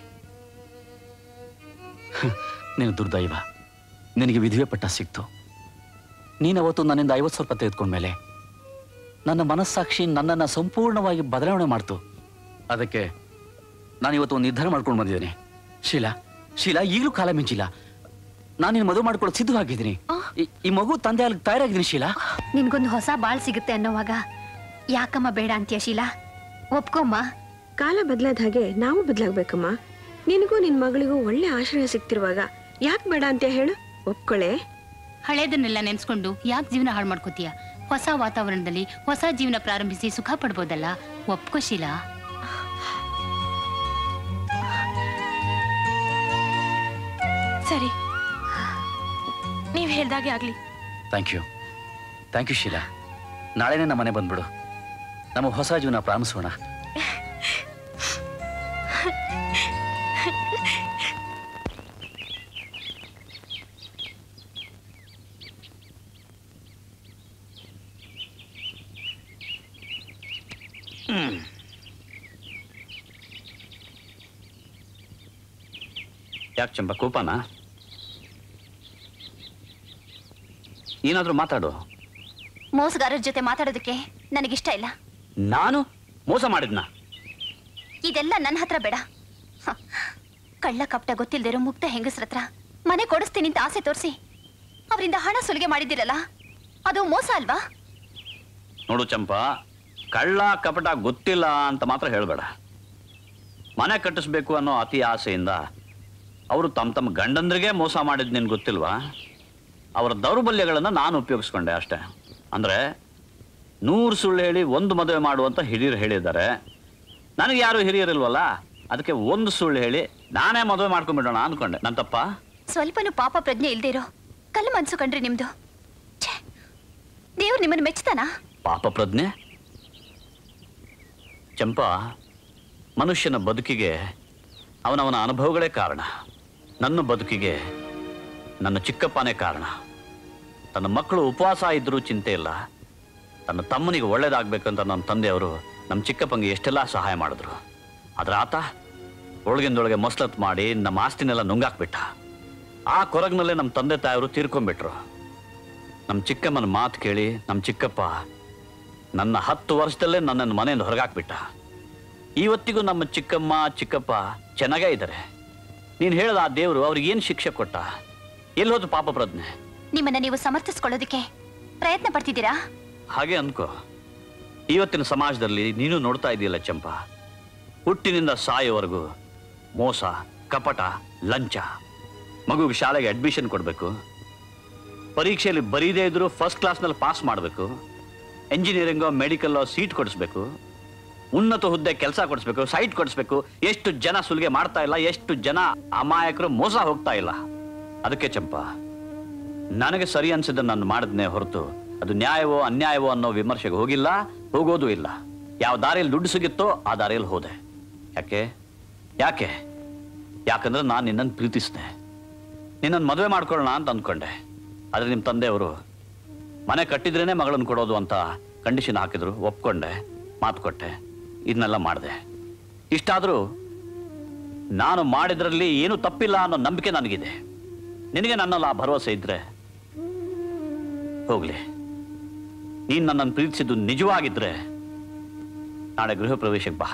[SPEAKER 13] ಹ್, ನೀನು ದುರ್ದೈವ ನಿನಗೆ ವಿಧವೆ ಪಟ್ಟ ಸಿಕ್ತು ನೀನು ಅವತ್ತು ನನ್ನಿಂದ ಐವತ್ತು ಸಾವಿರ ರೂಪಾಯಿ ತೆಗೆದುಕೊಂಡ್ಮೇಲೆ ನನ್ನ ಮನಸ್ಸಾಕ್ಷಿ ನನ್ನನ್ನು ಸಂಪೂರ್ಣವಾಗಿ ಬದಲಾವಣೆ ಮಾಡ್ತು ಅದಕ್ಕೆ ನಾನು ಇವತ್ತು ಒಂದು ನಿರ್ಧಾರ ಮಾಡ್ಕೊಂಡು ಬಂದಿದ್ದೇನೆ ಶೀಲಾ ಶೀಲಾ ಈಗಲೂ ಕಾಲ ಮಿಂಚಿಲ್ಲ ನಾನು ನಿನ್ನ ಮದುವೆ ಮಾಡ್ಕೊಳ್ಳೋದು ಸಿದ್ಧವಾಗಿದ್ದೀನಿ ಈ- ಈ ಮಗು ತಂದೆ ಅಲ್ಲಿ ತಯಾರಾಗಿದ್ದೀನಿ ಶೀಲಾ
[SPEAKER 12] ನಿನ್ಗೊಂದು ಹೊಸ ಬಾಳ್ ಸಿಗುತ್ತೆ ಅನ್ನೋವಾಗ ಯಾಕಮ್ಮ ಬೇಡ ಅಂತೀಯ ಶೀಲಾ ಒಪ್ಕೊಮ್ಮ
[SPEAKER 3] ಕಾಲ ಬದಲಾದ ಹಾಗೆ ನಾವು ಬದಲಾಗ್ಬೇಕಮ್ಮ ನಿನಗೂ ನಿನ್ ಮಗಳಿಗೂ ಒಳ್ಳೆ ಆಶ್ರಯ ಸಿಗ್ತಿರುವಾಗ ಯಾಕೆ ಬೇಡ ಅಂತ ಹೇಳು ಒಪ್ಕೊಳ್ಳೆ
[SPEAKER 12] ಹಳೇದನ್ನೆಲ್ಲ ನೆನ್ಸ್ಕೊಂಡು ಯಾಕೆ ಜೀವನ ಹಾಳು ಮಾಡ್ಕೋತೀಯ ಹೊಸ ವಾತಾವರಣದಲ್ಲಿ ಹೊಸ ಜೀವನ ಪ್ರಾರಂಭಿಸಿ ಸುಖ ಪಡ್ಬೋದಲ್ಲ ಒಪ್ಕೋ ಶೀಲಾ
[SPEAKER 17] ಸರಿ ನೀವ್ ಹೇಳ್ದಾಗೆ ಆಗ್ಲಿ
[SPEAKER 13] thank you thank you Sheela ನಾಳೆನೇ ನಮ್ಮ ಮನೆ ಬಂದ್ಬಿಡು ನಮ್ಮ ಹೊಸ ಜೀವನ ಪ್ರಾರಂಭಿಸೋಣ ಯಾಕೆ ಚಂಬ ಕೋಪನಾ ಏನಾದ್ರೂ ಮಾತಾಡು
[SPEAKER 9] ಮೋಸಗಾರರ ಜೊತೆ ಮಾತಾಡೋದಕ್ಕೆ ನನಗಿಷ್ಟ ಇಲ್ಲ
[SPEAKER 13] ನಾನು ಮೋಸ ಮಾಡಿದ್ನ
[SPEAKER 9] ಇದೆಲ್ಲ ನನ್ನ ಹತ್ರ ಬೇಡ ಹ. ಕಳ್ಳ ಕಪಟ ಗೊತ್ತಿಲ್ದಿರೋ ಮುಕ್ತ ಹೆಂಗಸ್ರ ಹತ್ರ ಮನೆ ಕೊಡಿಸ್ತೀನಿ ಅಂತ ಆಸೆ ತೋರಿಸಿ ಅವರಿಂದ ಹಣ ಸುಲಿಗೆ ಮಾಡಿದ್ದೀರಲ್ಲ ಅದು ಮೋಸ ಅಲ್ವಾ
[SPEAKER 13] ನೋಡು ಚಂಪಾ ಕಳ್ಳ ಕಪಟ ಗೊತ್ತಿಲ್ಲ ಅಂತ ಮಾತ್ರ ಹೇಳಬೇಡ ಮನೆ ಕಟ್ಟಿಸ್ಬೇಕು ಅನ್ನೋ ಅತಿ ಆಸೆಯಿಂದ ಅವರು ತಮ್ಮ ತಮ್ಮ ಗಂಡಂದ್ರಿಗೆ ಮೋಸ ಮಾಡಿದ್ ನಿನ್ಗೆ ಗೊತ್ತಿಲ್ವಾ ಅವರ ದೌರ್ಬಲ್ಯಗಳನ್ನು ನಾನು ಉಪಯೋಗಿಸ್ಕೊಂಡೆ ಅಷ್ಟೇ ಅಂದರೆ ನೂರು ಸುಳ್ಳು ಹೇಳಿ ಒಂದು ಮದುವೆ ಮಾಡುವಂತ ಹಿರಿಯರು ಹೇಳಿದ್ದಾರೆ ನನಗೆ ಯಾರು ಹಿರಿಯರಿಲ್ವಲ್ಲ ಅದಕ್ಕೆ ಒಂದು ಸುಳ್ಳು ಹೇಳಿ ನಾನೇ ಮದುವೆ ಮಾಡ್ಕೊಂಡ್ಬಿಡೋಣ ಅಂದ್ಕೊಂಡೆ ನನ್ನ ತಪ್ಪ
[SPEAKER 9] ಸ್ವಲ್ಪನೂ ಪಾಪ ಪ್ರಜ್ಞೆ ಇಲ್ದೇ ಇರೋ ಕಲ್ಲು ಮನ್ಸು ಕಂಡ್ರಿ ನಿಮ್ದು ಛೇ, ದೇವ್ರು ನಿಮ್ಮನ್ನು ಮೆಚ್ತಾನಾ
[SPEAKER 13] ಪಾಪ ಪ್ರಜ್ಞೆ ಚಂಪಾ ಮನುಷ್ಯನ ಬದುಕಿಗೆ ಅವನವನ ಅನುಭವಗಳೇ ಕಾರಣ ನನ್ನ ಬದುಕಿಗೆ ನನ್ನ ಚಿಕ್ಕಪ್ಪನೇ ಕಾರಣ ತನ್ನ ಮಕ್ಕಳು ಉಪವಾಸ ಇದ್ರೂ ಚಿಂತೆ ಇಲ್ಲ ತನ್ನ ತಮ್ಮನಿಗೆ ಒಳ್ಳೇದಾಗ್ಬೇಕಂತ ನನ್ನ ತಂದೆಯವರು ನಮ್ಮ ಚಿಕ್ಕಪ್ಪಂಗೆ ಎಷ್ಟೆಲ್ಲ ಸಹಾಯ ಮಾಡಿದ್ರು ಆದ್ರೆ ಆತ ಒಳಗಿಂದೊಳಗೆ ಮೊಸ್ಲತ್ ಮಾಡಿ ನಮ್ಮ ಆಸ್ತಿನೆಲ್ಲ ನುಂಗಾಕ್ಬಿಟ್ಟ ಆ ಕೊರಗಿನಲ್ಲೇ ನಮ್ಮ ತಂದೆ ತಾಯವರು ತೀರ್ಕೊಂಡ್ಬಿಟ್ರು ನಮ್ಮ ಚಿಕ್ಕಮ್ಮನ ಮಾತು ಕೇಳಿ ನಮ್ಮ ಚಿಕ್ಕಪ್ಪ ನನ್ನ ಹತ್ತು ವರ್ಷದಲ್ಲೇ ನನ್ನನ್ನು ಮನೆಯಿಂದ ಹೊರಗಾಕ್ಬಿಟ್ಟ ಇವತ್ತಿಗೂ ನಮ್ಮ ಚಿಕ್ಕಮ್ಮ ಚಿಕ್ಕಪ್ಪ ಚೆನ್ನಾಗೇ ಇದ್ದಾರೆ ನೀನು ಹೇಳಿದ ಆ ದೇವರು ಅವ್ರಿಗೆ ಏನು ಶಿಕ್ಷೆ ಕೊಟ್ಟ ಎಲ್ಲಿ ಹೋದು ಪಾಪ ಪ್ರಜ್ಞೆ
[SPEAKER 9] ನಿಮ್ಮನ್ನ ನೀವು ಸಮರ್ಥಿಸ್ಕೊಳ್ಳೋದಕ್ಕೆ ಪ್ರಯತ್ನ ಪಡ್ತಿದ್ದೀರಾ
[SPEAKER 13] ಹಾಗೆ ಅನ್ಕೋ ಇವತ್ತಿನ ಸಮಾಜದಲ್ಲಿ ನೀನು ನೋಡ್ತಾ ಇದೆಯಲ್ಲ ಚಂಪ ಹುಟ್ಟಿನಿಂದ ಸಾಯೋವರೆಗೂ ಮೋಸ ಕಪಟ ಲಂಚ ಮಗುಗೆ ಶಾಲೆಗೆ ಅಡ್ಮಿಷನ್ ಕೊಡಬೇಕು ಪರೀಕ್ಷೆಯಲ್ಲಿ ಬರೀದೇ ಇದ್ರು ಫಸ್ಟ್ ಕ್ಲಾಸ್ನಲ್ಲಿ ಪಾಸ್ ಮಾಡಬೇಕು ಎಂಜಿನಿಯರಿಂಗೋ ಮೆಡಿಕಲ್ಲೋ ಸೀಟ್ ಕೊಡಿಸ್ಬೇಕು ಉನ್ನತ ಹುದ್ದೆ ಕೆಲಸ ಕೊಡಿಸ್ಬೇಕು ಸೈಟ್ ಕೊಡಿಸ್ಬೇಕು ಎಷ್ಟು ಜನ ಸುಲಿಗೆ ಮಾಡ್ತಾ ಇಲ್ಲ ಎಷ್ಟು ಜನ ಅಮಾಯಕರು ಮೋಸ ಹೋಗ್ತಾ ಇಲ್ಲ ಅದಕ್ಕೆ ಚಂಪ ನನಗೆ ಸರಿ ಅನ್ಸಿದ್ದ ನಾನು ಮಾಡಿದ್ನೇ ಹೊರತು ಅದು ನ್ಯಾಯವೋ ಅನ್ಯಾಯವೋ ಅನ್ನೋ ವಿಮರ್ಶೆಗೆ ಹೋಗಿಲ್ಲ ಹೋಗೋದು ಇಲ್ಲ ಯಾವ ದಾರಿಯಲ್ಲಿ ದುಡ್ಡು ಸಿಗುತ್ತೋ ಆ ದಾರಿಯಲ್ಲಿ ಹೋದೆ ಯಾಕೆ ಯಾಕೆ ಯಾಕಂದ್ರೆ ನಾನು ನಿನ್ನನ್ನು ಪ್ರೀತಿಸಿದೆ ನಿನ್ನನ್ನು ಮದುವೆ ಮಾಡ್ಕೊಳ್ಳೋಣ ಅಂತ ಅಂದ್ಕೊಂಡೆ ಆದರೆ ನಿಮ್ಮ ತಂದೆಯವರು ಮನೆ ಕಟ್ಟಿದ್ರೇನೆ ಮಗಳನ್ನು ಕೊಡೋದು ಅಂತ ಕಂಡೀಷನ್ ಹಾಕಿದ್ರು ಒಪ್ಕೊಂಡೆ ಮಾತು ಕೊಟ್ಟೆ ಇದನ್ನೆಲ್ಲ ಮಾಡಿದೆ ಇಷ್ಟಾದರೂ ನಾನು ಮಾಡಿದ್ರಲ್ಲಿ ಏನೂ ತಪ್ಪಿಲ್ಲ ಅನ್ನೋ ನಂಬಿಕೆ ನನಗಿದೆ ನಿನಗೆ ನನ್ನಲ್ಲಿ ಆ ಭರವಸೆ ಇದ್ರೆ ಹೋಗ್ಲಿ ನೀನು ನನ್ನನ್ನು ಪ್ರೀತಿಸಿದ್ದು ನಿಜವಾಗಿದ್ರೆ ನಾಳೆ ಗೃಹ ಪ್ರವೇಶಕ್ಕೆ ಬಾ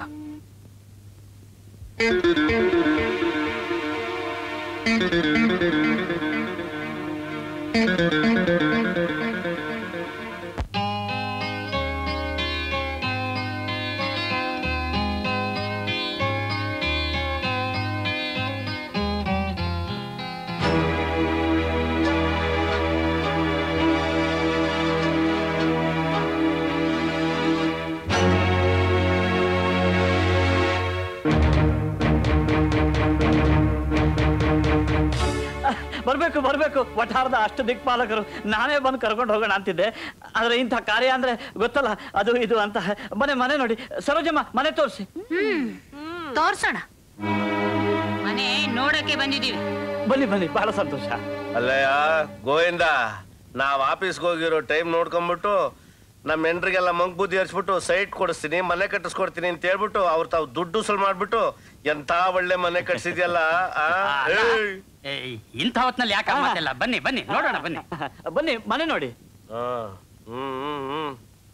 [SPEAKER 13] ಬರ್ಬೇಕು ಬರ್ಬೇಕು ವಠಾರದ ಅಷ್ಟು ದಿಕ್ಪಾಲಕರು ನಾನೇ ಬಂದು ಕರ್ಕೊಂಡು ಹೋಗೋಣ ಅಂತಿದ್ದೆ ಆದ್ರೆ ಇಂಥ ಕಾರ್ಯ ಅಂದ್ರೆ ಗೊತ್ತಲ್ಲ ಅದು ಇದು ಅಂತ ಮನೆ ಮನೆ ನೋಡಿ ಸರೋಜಮ್ಮ ಮನೆ ತೋರಿಸಿ
[SPEAKER 12] ಹ್ಮ್ ತೋರ್ಸೋಣ ಮನೆ ನೋಡಕ್ಕೆ ಬಂದಿದೀವಿ
[SPEAKER 13] ಬನ್ನಿ ಬನ್ನಿ ಬಹಳ ಸಂತೋಷ
[SPEAKER 4] ಅಲ್ಲಯ್ಯ ಗೋವಿಂದ ನಾವ್ ಆಫೀಸ್ಗೆ ಹೋಗಿರೋ ಟೈಮ್ ನೋಡ್ಕೊಂಡ್ಬಿಟ್ಟು ನಮ್ಮ ಹೆಂಡ್ರಿಗೆಲ್ಲ ಮಂಗ್ ಬುದ್ಧಿ ಹರಿಸ್ಬಿಟ್ಟು ಸೈಟ್ ಕೊಡಿಸ್ತೀನಿ ಮನೆ ಕಟ್ಟಿಸ್ಕೊಡ್ತೀನಿ ಅಂತ ಹೇಳ್ಬಿಟ್ಟು ಅವ್ರು ತಾವು ದುಡ್ಡು ಉಸಲ್ ಮಾಡ್ಬಿಟ್ಟು ಎಂತ ಒಳ್ಳೆ ಮನೆ ಕಟ್ಸಿದ್ಯಲ್ಲ ಆ? ಏಯ್.
[SPEAKER 7] ಇಂಥ ಹೊತ್ನಲ್ಲಿ ಯಾಕೆ ಆ ಮಾತೆಲ್ಲ ಬನ್ನಿ ಬನ್ನಿ ನೋಡೋಣ ಬನ್ನಿ
[SPEAKER 13] ಬನ್ನಿ ಮನೆ ನೋಡಿ
[SPEAKER 4] ಆ, ಹ್ಮ್ ಹ್ಮ್ ಹ್ಮ್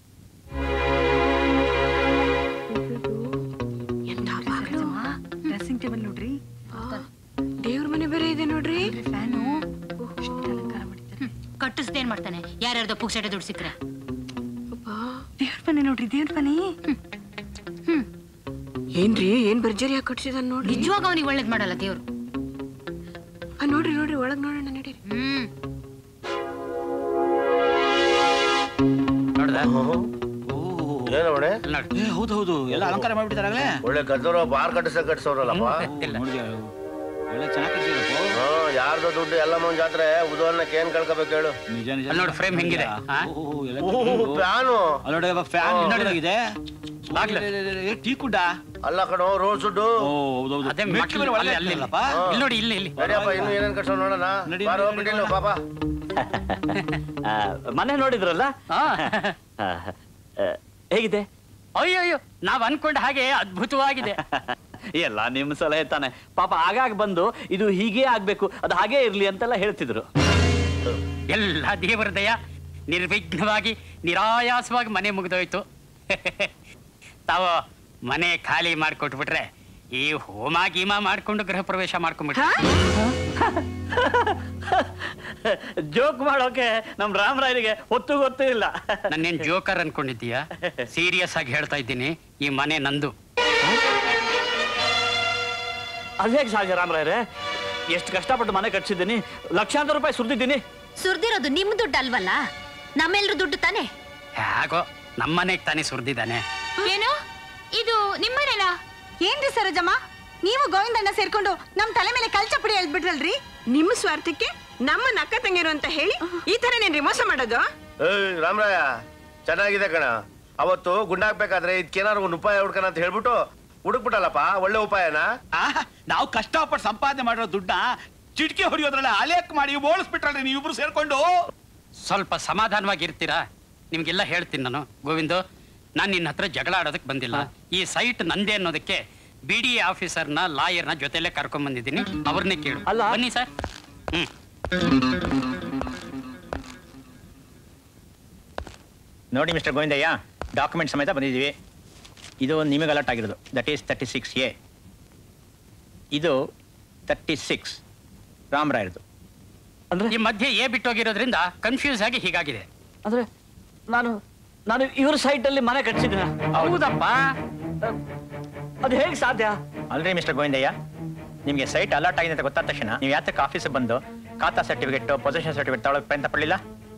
[SPEAKER 5] ಡ್ರೆಸ್ಸಿಂಗ್ ಟೇಬಲ್ ನೋಡ್ರಿ
[SPEAKER 3] ದೇವ್ರ ಮನೆ ಬೇರೆ ಇದೆ ನೋಡ್ರಿ
[SPEAKER 5] ಫ್ಯಾನು
[SPEAKER 12] ಕಟ್ಟಿಸ್ದೇನ್ ಮಾಡ್ತಾನೆ ಯಾರ್ಯಾರ್ದೋ ಪುಕ್ಸಟೆ ದುಡ್ಡು ಸಿಕ್ಕ್ರೆ
[SPEAKER 5] ದೇವ್ರ ಮನೆ ನೋಡ್ರಿ ದೇವ್ರ ಮನೆ
[SPEAKER 3] ಏನ್ರಿ ಏನ್ ಭರ್ಜರಿ ಹಾಕಿ ಕಟ್ಸಿದಾನ ನೋಡ್ರಿ
[SPEAKER 12] ನಿಜವಾಗ ಅವನಿಗೆ ಒಳ್ಳೇದ್ ಮಾಡಲ್ಲ ದೇವ್ರು
[SPEAKER 3] ಆ, ನೋಡ್ರಿ ನೋಡ್ರಿ ಒಳಗ್ ನೋಡೋಣ ನಡೀರಿ
[SPEAKER 12] ಹ್ಮ್
[SPEAKER 4] ಏನು ಒಡೆ
[SPEAKER 16] ಹೌದು ಹೌದು ಎಲ್ಲ ಅಲಂಕಾರ ಮಾಡ್ಬಿಟ್ಟಿದಾರಾಗ್ಲೇ
[SPEAKER 4] ಒಳ್ಳೆ ಗದ್ದರೋ ಬಾರ್ ಕಟ್ಟಿಸ ಕಟ್ಸೋರಲ್ಲಪ್ಪ
[SPEAKER 16] ಒಳ್ಳೆ ಚೆನ್ನಾಗಿ ಕಟ್ಸಿರಪ್ಪ
[SPEAKER 4] ಹಾ ಯಾರ್ದೋ ದುಡ್ಡು ಎಲ್ಲ ಮುಂದ್ ಜಾತ್ರೆ ಉದಾಹರಣಕ್ಕೆ ಏನ್ ಕಳ್ಕೊಬೇಕು ಹೇಳು
[SPEAKER 16] ನಿಜ ನಿಜ
[SPEAKER 7] ಅಲ್ಲಿ ನೋಡು ಫ್ರೇಮ್ ಹೆಂಗಿದೆ ಆ?
[SPEAKER 4] ಫ್ಯಾನು
[SPEAKER 16] ಅಲ್ಲಿ ನೋಡಿ ಫ್ಯಾನ್
[SPEAKER 4] ಹಾ.
[SPEAKER 16] ಹಿನ್ನಡೆದಾಗಿದೆ
[SPEAKER 7] ಬಾಗ್ಲು.
[SPEAKER 16] ಟೀ ಕುಡ್ಡ
[SPEAKER 4] ಅಲ್ಲ ಕಣೋ ರೋಡ್ ಸುಡ್ಡು
[SPEAKER 16] ಓ ಹೌದೌದು
[SPEAKER 7] ಅದೇ
[SPEAKER 16] ಮೆಟ್ಲು
[SPEAKER 7] ಮಕ್ಳು
[SPEAKER 16] ಮೇಲೆ ಒಳಗೆ
[SPEAKER 7] ಅಲ್ಲಿ- ಅಲ್ಲಿ-
[SPEAKER 16] ಇರ್ತಾರಲ್ಲಪ್ಪ.
[SPEAKER 4] ಹಾ.
[SPEAKER 7] ಇಲ್ಲಿ ನೋಡಿ ಇಲ್ಲಿ ಇಲ್ಲಿ
[SPEAKER 4] ನಡಿಯಪ್ಪ ಇನ್ನು ಏನೇನ್ ಕಟ್ಸೋ ನೋಡೋಣ
[SPEAKER 16] ನಡಿ,
[SPEAKER 4] ಬಾರೋ
[SPEAKER 16] ನಡಿ,
[SPEAKER 4] ಬಿಟ್ಟಿಲ್ಲ
[SPEAKER 16] ನಡಿ.
[SPEAKER 4] ಪಾಪ
[SPEAKER 13] ಆ, ಮನೆ ನೋಡಿದ್ರಲ್ಲ
[SPEAKER 7] ಆ.
[SPEAKER 13] ಆ, ಆ, ಹೇಗಿದೆ
[SPEAKER 7] ಅಯ್ಯೋ ಅಯ್ಯೋ ನಾವ್ ಅನ್ಕೊಂಡ ಹಾಗೆ ಅದ್ಭುತವಾಗಿದೆ
[SPEAKER 13] ಎಲ್ಲ ನಿಮ್ಮ ಸಲಹೆ ತಾನೆ ಪಾಪ ಆಗಾಗ ಬಂದು ಇದು ಹೀಗೆ ಆಗ್ಬೇಕು ಅದು ಹಾಗೇ ಇರ್ಲಿ ಅಂತೆಲ್ಲ ಹೇಳ್ತಿದ್ರು
[SPEAKER 7] ಎಲ್ಲ ದೇವರ ದಯ ನಿರ್ವಿಘ್ನವಾಗಿ ನಿರಾಯಾಸವಾಗಿ ಮನೆ ಮುಗಿದೋಯ್ತು ತಾವು ಮನೆ ಖಾಲಿ ಮಾಡಿಕೊಟ್ಬಿಟ್ರೆ ಈ ಹೋಮ ಗೀಮ ಮಾಡ್ಕೊಂಡು ಗೃಹ ಪ್ರವೇಶ ಮಾಡ್ಕೊಂಡ್ಬಿಟ್ರೆ
[SPEAKER 8] ಜೋಕ್ ಮಾಡೋಕೆ ನಮ್ ರಾಮರಾಯರಿಗೆ ಹೊತ್ತು ಗೊತ್ತೂ ಇಲ್ಲ
[SPEAKER 7] ನನ್ನೇನ್ ಜೋಕರ್ ಅನ್ಕೊಂಡಿದ್ದೀಯಾ ಸೀರಿಯಸ್ ಆಗಿ ಹೇಳ್ತಾ ಇದ್ದೀನಿ ಈ ಮನೆ ನಂದು
[SPEAKER 8] ಅದೇಗೆ ಸಾಧ್ಯ ರಾಮರಾಯರೇ ಎಷ್ಟು ಕಷ್ಟಪಟ್ಟು ಮನೆ ಕಟ್ಸಿದ್ದೀನಿ ಲಕ್ಷಾಂತರ ರೂಪಾಯಿ ಸುರಿದಿದ್ದೀನಿ
[SPEAKER 6] ಸುರ್ದಿರೋದು ನಿಮ್ ದುಡ್ಡು ಅಲ್ವಲ್ಲ ನಮ್ಮೆಲ್ರ ದುಡ್ಡು ತಾನೆ
[SPEAKER 7] ಹೇಗೋ ನಮ್ಮನೆಗೆ ತಾನೇ ಸುರಿದಿದ್ದಾನೆ
[SPEAKER 5] ಏನು ಇದು ನಿಮ್ಮನೇನಾ ಏನ್ರಿ ಸರೋಜಮ್ಮ ನೀವು ಗೋವಿಂದಣ್ಣ ಸೇರ್ಕೊಂಡು ನಮ್ ತಲೆ ಮೇಲೆ ಕಲ್ಚಪುಡಿ ಎಳ್ಬಿಟ್ರಲ್ರಿ
[SPEAKER 3] ನಿಮ್ಮ ಸ್ವಾರ್ಥಕ್ಕೆ ನಮ್ಮ ನಕ್ಕ ತಂಗಿರು ಅಂತ ಹೇಳಿ ಈ ತರ ನೇನ್ರಿ ಮೋಸ ಮಾಡೋದು
[SPEAKER 4] ಏಯ್ ರಾಮರಾಯ ಚೆನ್ನಾಗಿದೆ ಕಣ ಅವತ್ತು ಗುಂಡಾಕ್ಬೇಕಾದ್ರೆ ಇದಕ್ಕೇನಾರು ಒಂದು ಉಪಾಯ ಹುಡ್ಕಣ ಅಂತ ಹೇಳ್ಬಿಟ್ಟು ಹುಡುಕ್ಬಿಟ್ಟಲ್ಲಪ್ಪ ಒಳ್ಳೆ ಉಪಾಯನ
[SPEAKER 16] ನಾವು ಕಷ್ಟಪಟ್ಟು ಸಂಪಾದನೆ ಮಾಡಿರೋ ದುಡ್ಡ ಚಿಟಿಕೆ ಹೊಡಿಯೋದ್ರಲ್ಲ ಅಲೇಕ್ ಮಾಡಿ ಓಡಿಸ್ಬಿಟ್ರಲ್ರಿ ನೀವಿಬ್ರು ಸೇರ್ಕೊಂಡು
[SPEAKER 7] ಸ್ವಲ್ಪ ಸಮಾಧಾನವಾಗಿ ಇರ್ತೀರಾ ನಿಮ್ಗೆಲ್ಲ ಹೇಳ್ತೀನಿ ನಾನು ಗೋವಿಂದು ನಾನು ನಿನ್ನ ಹತ್ರ ಜಗಳ ಆಡೋದಕ್ಕೆ ಬಂದಿಲ್ಲ ಈ ಸೈಟ್ ನಂದೇ ಅನ್ನೋದಕ್ಕೆ ಬಿ ಡಿ ಆಫೀಸರ್ನ ಲಾಯರ್ನ ಜೊತೆಲೆ ಕರ್ಕೊಂಡ್ ಬಂದಿದ್ದೀನಿ ಅವ್ರನ್ನೇ ಕೇಳು ಬನ್ನಿ ಸರ್ ಹ್ಮ್
[SPEAKER 15] ನೋಡಿ ಮಿಸ್ಟರ್ ಗೋವಿಂದಯ್ಯ ಡಾಕ್ಯುಮೆಂಟ್ ಸಮೇತ ಬಂದಿದ್ದೀವಿ ಇದು ನಿಮಗೆ ಅಲರ್ಟ್ ಆಗಿರೋದು that is thirty six A ಇದು ತರ್ಟಿ ಸಿಕ್ಸ್ ರಾಮರಾಯರದು
[SPEAKER 7] ಅಂದ್ರೆ ಈ ಮಧ್ಯೆ ಎ ಬಿಟ್ಟೋಗಿರೋದ್ರಿಂದ ಕನ್ಫ್ಯೂಸ್ ಆಗಿ ಹೀಗಾಗಿದೆ
[SPEAKER 8] ಅಂದ್ರೆ ನಾನು ನಾನು ಇವ್ರ ಸೈಟ್ ಅಲ್ಲಿ ಮನೆ ಕಟ್ಸಿದ್ದೀನ
[SPEAKER 7] ಹೌದಪ್ಪ
[SPEAKER 8] ಅದು ಹೇಗೆ ಸಾಧ್ಯ
[SPEAKER 15] ಅಲ್ರಿ ಮಿಸ್ಟರ್ ಗೋವಿಂದಯ್ಯ ನಿಮಗೆ ಸೈಟ್ ಅಲರ್ಟ್ ಆಗಿದೆ ಅಂತ ಗೊತ್ತಾದ ತಕ್ಷಣ ನೀವು ಯಾತಕ್ಕೆ ಆಫೀಸಿಗೆ ಬಂದು ಖಾತಾ ಸರ್ಟಿಫಿಕೇಟ್ ಪೊಸಿಷನ್ ಸರ್ಟಿಫಿಕೇಟ್ ತಗೊಳಕ್ ಪ್ರಯತ್ನ ಪಡಲಿಲ್ಲ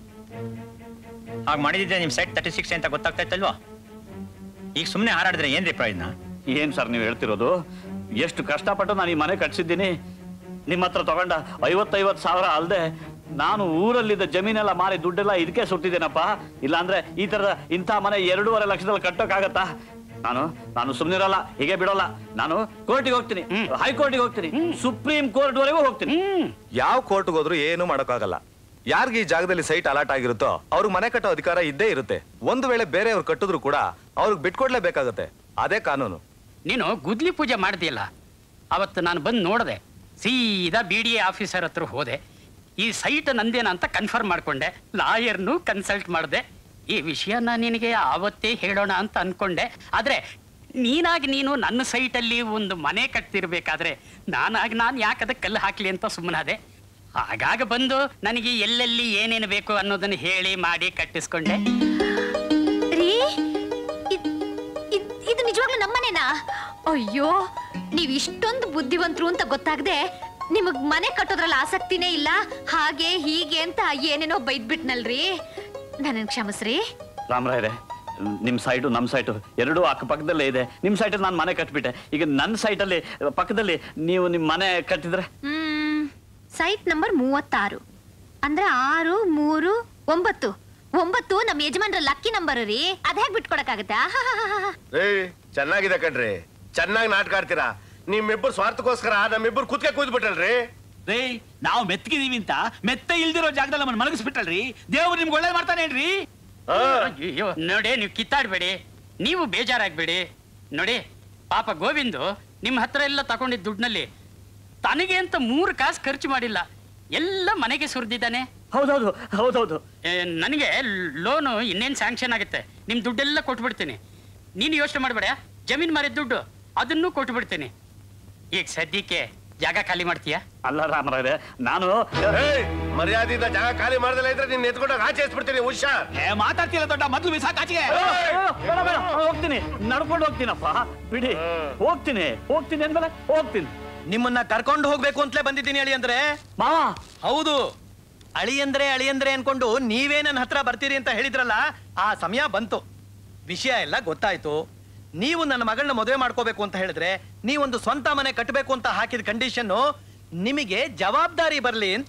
[SPEAKER 15] ಹಾಗೆ ಮಾಡಿದ್ರೆ ನಿಮ್ಮ ಸೈಟ್ ತರ್ಟಿ ಸಿಕ್ಸ್ ಅಂತ ಗೊತ್ತಾಗ್ತಾ ಇತ್ತಲ್ವಾ ಈಗ ಸುಮ್ಮನೆ ಹಾರಾಡಿದ್ರೆ ಏನ್ರಿ ಪ್ರಯೋಜನ
[SPEAKER 8] ಏನ್ ಸರ್ ನೀವು ಹೇಳ್ತಿರೋದು ಎಷ್ಟು ಕಷ್ಟಪಟ್ಟು ನಾನು ಈ ಮನೆ ಕಟ್ಸಿದ್ದೀನಿ ನಿಮ್ಮ ಹತ್ರ ತಗೊಂಡ ಐವತ್ತೈವತ್ತು ಸಾವಿರ ಅಲ್ಲದೆ ನಾನು ಊರಲ್ಲಿದ್ದ ಜಮೀನೆಲ್ಲ ಮಾರಿ ದುಡ್ಡೆಲ್ಲ ಇದಕ್ಕೆ ಸುಟ್ಟಿದ್ದೇನಪ್ಪ ಇಲ್ಲಾಂದ್ರೆ ಈ ತರದ ಇಂಥ ಮನೆ ಎರಡೂವರೆ ಲಕ್ಷದಲ್ಲಿ ಕಟ್ಟೋಕ್ಕಾಗತ್ತಾ ನಾನು ನಾನು ಸುಮ್ಮನಿರಲ್ಲ ಹೀಗೆ ಬಿಡೋಲ್ಲ ನಾನು ಕೋರ್ಟಿಗೆ ಹೋಗ್ತೀನಿ ಹೈಕೋರ್ಟಿಗೆ ಹೋಗ್ತೀನಿ ಸುಪ್ರೀಂ ಕೋರ್ಟ್ ವರೆಗೂ ಹೋಗ್ತೀನಿ
[SPEAKER 20] ಯಾವ ಕೋರ್ಟ್ಗೆ ಹೋದ್ರು ಏನು ಮಾಡೋಕ್ಕಾಗಲ್ಲ ಯಾರಿಗೆ ಈ ಜಾಗದಲ್ಲಿ ಸೈಟ್ ಅಲಾಟ್ ಆಗಿರುತ್ತೋ ಅವ್ರಿಗೆ ಮನೆ ಕಟ್ಟೋ ಅಧಿಕಾರ ಇದ್ದೇ ಇರುತ್ತೆ ಒಂದು ವೇಳೆ ಬೇರೆಯವ್ರು ಕಟ್ಟಿದ್ರು ಕೂಡ ಅವ್ರಿಗೆ ಬಿಟ್ಕೊಡ್ಲೇಬೇಕಾಗತ್ತೆ ಅದೇ ಕಾನೂನು
[SPEAKER 7] ನೀನು ಗುದ್ಲಿ ಪೂಜೆ ಮಾಡ್ದಿಯಲ್ಲ ಅವತ್ತು ನಾನು ಬಂದು ನೋಡಿದೆ ಸೀದಾ ಬಿ ಡಿ ಎ ಆಫೀಸರ್ ಹತ್ರ ಹೋದೆ ಈ ಸೈಟ್ ನಂದೇನ ಅಂತ ಕನ್ಫರ್ಮ್ ಮಾಡ್ಕೊಂಡೆ ಲಾಯರ್ನು ಕನ್ಸಲ್ಟ್ ಮಾಡಿದೆ ಈ ವಿಷಯನ ನಿನಗೆ ಆವತ್ತೇ ಹೇಳೋಣ ಅಂತ ಅನ್ಕೊಂಡೆ ಆದ್ರೆ ನೀನಾಗಿ ನೀನು ನನ್ನ ಸೈಟಲ್ಲಿ ಒಂದು ಮನೆ ಕಟ್ತಿರ್ಬೇಕಾದ್ರೆ ನಾನಾಗಿ ನಾನು ಯಾಕೆ ಅದಕ್ಕೆ ಕಲ್ಲು ಹಾಕ್ಲಿ ಅಂತ ಸುಮ್ಮನಾದೆ ಆಗಾಗ ಬಂದು ನನಗೆ ಎಲ್ಲೆಲ್ಲಿ ಏನೇನು ಬೇಕು ಅನ್ನೋದನ್ನ ಹೇಳಿ ಮಾಡಿ ಕಟ್ಟಿಸ್ಕೊಂಡೆ
[SPEAKER 6] ರೀ ಇದ್- ಇದ್- ಇದು ನಿಜವಾಗ್ಲೂ ನಮ್ಮನೇನಾ ಅಯ್ಯೋ ನೀವ್ ಇಷ್ಟೊಂದು ಬುದ್ಧಿವಂತರು ಅಂತ ಗೊತ್ತಾಗದೆ ನಿಮಗ್ ಮನೆ ಕಟ್ಟೋದ್ರಲ್ಲಿ ಆಸಕ್ತಿನೇ ಇಲ್ಲ ಹಾಗೆ ಹೀಗೆ ಅಂತ ಏನೇನೋ ಬೈದ್ಬಿಟ್ನಲ್ರಿ ನನ್ನ ಕ್ಷಮಿಸ್ರಿ
[SPEAKER 8] ರಾಮರಾಯರೇ ನಿಮ್ ಸೈಟು ನಮ್ಮ ಸೈಟು ಎರಡೂ ಅಕ್ಕಪಕ್ಕದಲ್ಲೇ ಇದೆ ನಿಮ್ ಸೈಟಲ್ಲಿ ನಾನು ಮನೆ ಕಟ್ಬಿಟ್ಟೆ ಈಗ ನನ್ನ ಸೈಟಲ್ಲಿ ಪಕ್ಕದಲ್ಲಿ ನೀವು ನಿಮ್ಮ ಮನೆ ಕಟ್ಟಿದ್ರೆ
[SPEAKER 6] ಹ್ಮ್ ಸೈಟ್ ನಂಬರ್ ಮೂವತ್ತಾರು ಅಂದ್ರೆ ಆರು ಮೂರು ಒಂಬತ್ತು ಒಂಬತ್ತು ನಮ್ಮ ಯಜಮಾನ್ರ ಲಕ್ಕಿ ನಂಬರ್ ರೀ ಅದ್ ಹೇಗ್ ಬಿಟ್ಕೊಡಕ್ಕಾಗತ್ತಾ
[SPEAKER 4] ಏಯ್ ಚೆನ್ನಾಗಿದೆ ಕಣ್ರಿ ಚೆನ್ನಾಗಿ ನಾಟಕ ಆಡ್ತೀರಾ ನಿಮ್ಮಿಬ್ಬರು ಸ್ವಾರ್ಥಕ್ಕೋಸ್ಕರ ನಮ್ಮಿಬ್ಬರು ಕುತ್ಕೆ ಕೂತ್ಬಿಟ್ಟಲ್ರಿ
[SPEAKER 16] ರೇ ನಾವು ಮೆತ್ತಗಿದೀವಿ ಅಂತ ಮೆತ್ತ ಇಲ್ದಿರೋ ಜಾಗದಲ್ಲಿ ನಮ್ಮನ್ನ ಮಲಗಿಸ್ಬಿಟ್ಟಲ್ರಿ ದೇವ್ರು ನಿಮ್ಗೆ ಒಳ್ಳೇದ್ ಮಾಡ್ತಾನೇನ್ರಿ
[SPEAKER 7] ಅಯ್ಯೋ ನೋಡಿ ನೀವು ಕಿತ್ತಾಡ್ಬೇಡಿ ನೀವು ಬೇಜಾರಾಗ್ಬೇಡಿ ನೋಡಿ ಪಾಪ ಗೋವಿಂದು ನಿಮ್ಮ ಹತ್ರ ಎಲ್ಲ ತಗೊಂಡಿದ್ದ ದುಡ್ಡಿನಲ್ಲಿ ತನಗೆ ಅಂತ ಮೂರು ಕಾಸು ಖರ್ಚು ಮಾಡಿಲ್ಲ ಎಲ್ಲ ಮನೆಗೆ ಸುರಿದಿದ್ದಾನೆ
[SPEAKER 8] ಹೌದೌದು ಹೌದೌದು
[SPEAKER 7] ನನಗೆ ಲೋನು ಇನ್ನೇನು ಸ್ಯಾಂಕ್ಷನ್ ಆಗುತ್ತೆ ನಿಮ್ಮ ದುಡ್ಡೆಲ್ಲ ಕೊಟ್ಬಿಡ್ತೀನಿ ನೀನು ಯೋಚನೆ ಮಾಡಬೇಡ ಜಮೀನ್ ಮಾರಿದ ದುಡ್ಡು ಅದನ್ನು ಕೊಟ್ಬಿಡ್ತೀನಿ ಈಗ ಸದ್ಯಕ್ಕೆ ಜಾಗ ಖಾಲಿ ಮಾಡ್ತೀಯಾ
[SPEAKER 8] ಅಲ್ಲ ರಾಮರಾಯರೇ ನಾನು
[SPEAKER 4] ಮರ್ಯಾದೆಯಿಂದ ಜಾಗ ಖಾಲಿ ಮಾಡ್ದಲ್ಲ ಇದ್ರೆ ನಿನ್ನ ಎತ್ಕೊಂಡೋಗಿ ಆಚೆ ಎಸ್ಬಿಡ್ತೀನಿ ಹುಷಾರ್
[SPEAKER 16] ಮಾತಾಡ್ತಿಲ್ಲ ದೊಡ್ಡ ಮೊದ್ಲು ಬಿಸಾಕ್ ಆಚೆಗೆ
[SPEAKER 8] ಬೇಡ, ಬೇಡ, ಹೋಗ್ತೀನಿ ನಡ್ಕೊಂಡು ಹೋಗ್ತೀನಪ್ಪ ಬಿಡಿ ಹೋಗ್ತೀನಿ ಹೋಗ್ತೀನಿ ಅಂದ್ಮೇಲೆ ಹೋಗ್ತೀನಿ
[SPEAKER 11] ನಿಮ್ಮನ್ನ ಕರ್ಕೊಂಡು ಹೋಗ್ಬೇಕು ಅಂತಲೇ ಬಂದಿದ್ದೀನಿ ಅಳಿ ಅಂದ್ರೆ
[SPEAKER 8] ಮಾವ
[SPEAKER 11] ಹೌದು ಅಳಿ ಅಂದ್ರೆ ಅಳಿ ಅಂದ್ರೆ ಅನ್ಕೊಂಡು ನೀವೇ ನನ್ನ ಹತ್ರ ಬರ್ತೀರಿ ಅಂತ ಹೇಳಿದ್ರಲ್ಲ ಆ ಸಮಯ ಬಂತು ವಿಷಯ ಎಲ್ಲ ಗೊತ್ತಾಯ್ತು ನೀವು ನನ್ನ ಮಗಳನ್ನ ಮದುವೆ ಮಾಡ್ಕೋಬೇಕು ಅಂತ ಹೇಳಿದ್ರೆ ನೀವೊಂದು ಸ್ವಂತ ಮನೆ ಕಟ್ಟಬೇಕು ಅಂತ ಹಾಕಿದ ಕಂಡೀಷನ್ನು ನಿಮಗೆ ಜವಾಬ್ದಾರಿ ಬರಲಿ ಅಂತ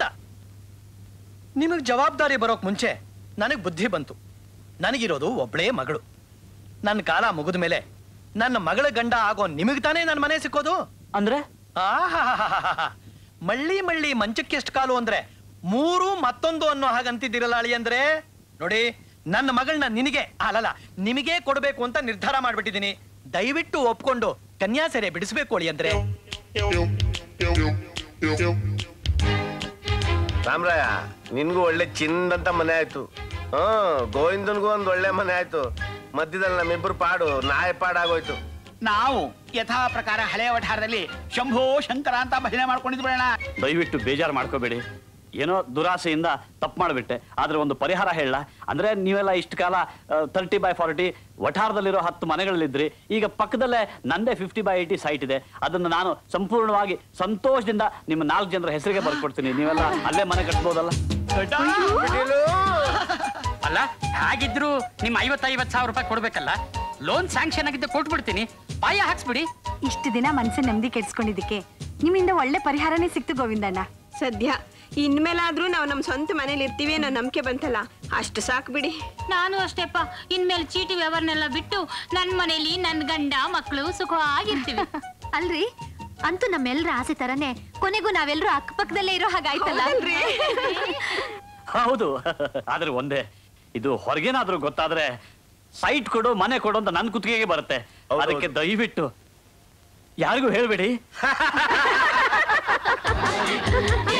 [SPEAKER 11] ನಿಮಗೆ ಜವಾಬ್ದಾರಿ ಬರೋಕ್ ಮುಂಚೆ ನನಗೆ ಬುದ್ಧಿ ಬಂತು ನನಗಿರೋದು ಒಬ್ಳೇ ಮಗಳು ನನ್ನ ಕಾಲ ಮುಗಿದ ಮೇಲೆ ನನ್ನ ಮಗಳ ಗಂಡ ಆಗೋ ನಿಮಗೆ ತಾನೇ ನನ್ನ ಮನೆ ಸಿಕ್ಕೋದು
[SPEAKER 8] ಅಂದ್ರೆ
[SPEAKER 11] ಆಹಾಹಾಹಾಹಾ. ಮಳ್ಳಿ ಮಳ್ಳಿ ಮಂಚಕ್ಕೆ ಎಷ್ಟು ಕಾಲು ಅಂದ್ರೆ ಮೂರು ಮತ್ತೊಂದು ಅನ್ನೋ ಹಾಗಂತಿದ್ದೀರಲ್ಲ ಅಳಿ ಅಂದ್ರೆ ನೋಡಿ ನನ್ನ ಮಗಳನ್ನ ನಿನಗೆ ಅಲ್ಲಲ್ಲ ನಿಮಗೆ ಕೊಡಬೇಕು ಅಂತ ನಿರ್ಧಾರ ಮಾಡ್ಬಿಟ್ಟಿದ್ದೀನಿ ದಯವಿಟ್ಟು ಒಪ್ಕೊಂಡು ಕನ್ಯಾಸೆರೆ ಬಿಡಿಸ್ಬೇಕು ಅಳಿ ಅಂದ್ರೆ
[SPEAKER 4] ರಾಮರಾಯ ನಿನ್ಗೂ ಒಳ್ಳೆ ಚಿನ್ನದಂತ ಮನೆ ಆಯ್ತು ಹ್ಮ್ ಗೋವಿಂದನ್ಗೂ ಒಂದ್ ಒಳ್ಳೆ ಮನೆ ಆಯ್ತು ಮಧ್ಯದಲ್ಲಿ ನಮ್ಮಿಬ್ರು ಪಾಡು ನಾಯ ಪಾಡಾಗೋಯ್ತು
[SPEAKER 16] ನಾವು ಯಥಾ ಪ್ರಕಾರ ಹಳೆಯ ವಠಾರದಲ್ಲಿ ಶಂಭೋ ಶಂಕರ ಅಂತ ಭಜನೆ ಮಾಡ್ಕೊಂಡಿದ್ವಿ ಅಣ್ಣ
[SPEAKER 13] ದಯವಿಟ್ಟು ಬೇಜಾರು ಮಾಡ್ಕೋಬೇಡಿ ಏನೋ ದುರಾಸೆಯಿಂದ ತಪ್ಪು ಮಾಡಿಬಿಟ್ಟೆ ಆದ್ರೆ ಒಂದು ಪರಿಹಾರ ಹೇಳ ಅಂದ್ರೆ ನೀವೆಲ್ಲ ಇಷ್ಟು ಕಾಲ ತರ್ಟಿ ಬೈ ಫಾರ್ಟಿ ವಠಾರದಲ್ಲಿರೋ ಹತ್ತು ಮನೆಗಳಲ್ಲಿದ್ರಿ ಈಗ ಪಕ್ಕದಲ್ಲೇ ನಂದೇ ಫಿಫ್ಟಿ ಬೈ ಏಯ್ಟಿ ಸೈಟ್ ಇದೆ ಅದನ್ನು ನಾನು ಸಂಪೂರ್ಣವಾಗಿ ಸಂತೋಷದಿಂದ ನಿಮ್ಮ ನಾಲ್ಕು ಜನರ ಹೆಸರಿಗೆ ಬರ್ಕೊಡ್ತೀನಿ ನೀವೆಲ್ಲ ಅಲ್ಲೇ ಮನೆ ಕಟ್ಬೋದಲ್ಲ
[SPEAKER 7] ಅಲ್ಲ ಹಾಗಿದ್ರು ನಿಮ್ ಐವತ್ ಐವತ್ ಸಾವಿರ ರೂಪಾಯಿ ಕೊಡ್ಬೇಕಲ್ಲ ಲೋನ್ ಸ್ಯಾಂಕ್ಷನ್ ಆಗಿದ್ದೆ ಕೊಟ್ಬಿಡ್ತೀನಿ ಪಾಯ ಹಾಕ್ಸ್ಬಿಡಿ
[SPEAKER 5] ಇಷ್ಟು ದಿನ ಮನ್ಸು ನೆಮ್ಮದಿ ಕೆಡ್ಸ್ಕೊಂಡಿದ್ದಕ್ಕೆ ನಿಮ್ಮಿಂದ ಒಳ್ಳೆ ಪರಿಹಾರನೇ ಸಿಕ್ತು ಗೋವಿಂದಣ್ಣ
[SPEAKER 3] ಸದ್ಯ ಇನ್ಮೇಲಾದ್ರೂ ನಾವು ನಮ್ಮ ಸ್ವಂತ ಮನೇಲಿ ಇರ್ತೀವಿ ಅನ್ನೋ ನಂಬಿಕೆ ಬಂತಲ್ಲ ಅಷ್ಟು ಸಾಕು ಬಿಡಿ
[SPEAKER 12] ನಾನು ಅಷ್ಟೇಪ್ಪ ಇನ್ಮೇಲೆ ಚೀಟಿ ವ್ಯವಹಾರನೆಲ್ಲ ಬಿಟ್ಟು ನನ್ ಮನೇಲಿ ನನ್ ಗಂಡ ಮಕ್ಕಳು ಸುಖವಾಗಿರ್ತೀವಿ
[SPEAKER 6] ಅಲ್ರಿ ಅಂತೂ ನಮ್ಮೆಲ್ಲರ ಆಸೆ ತರನೇ ಕೊನೆಗೂ ನಾವೆಲ್ಲರೂ ಅಕ್ಕಪಕ್ಕದಲ್ಲೇ ಇರೋ ಹಾಗಾಯ್ತಲ್ಲ
[SPEAKER 13] ಹೌದು ಆದ್ರೆ ಒಂದೇ ಇದು ಹೊರಗೇನಾದ್ರೂ ಗೊತ್ತಾದ್ರೆ ಸೈಟ್ ಕೊಡು ಮನೆ ಕೊಡು ಅಂತ ನನ್ನ ಕುತ್ತಿಗೆಗೆ ಬರುತ್ತೆ ಅದಕ್ಕೆ ದಯವಿಟ್ಟು ಯಾರಿಗೂ ಹೇಳ್ಬೇಡಿ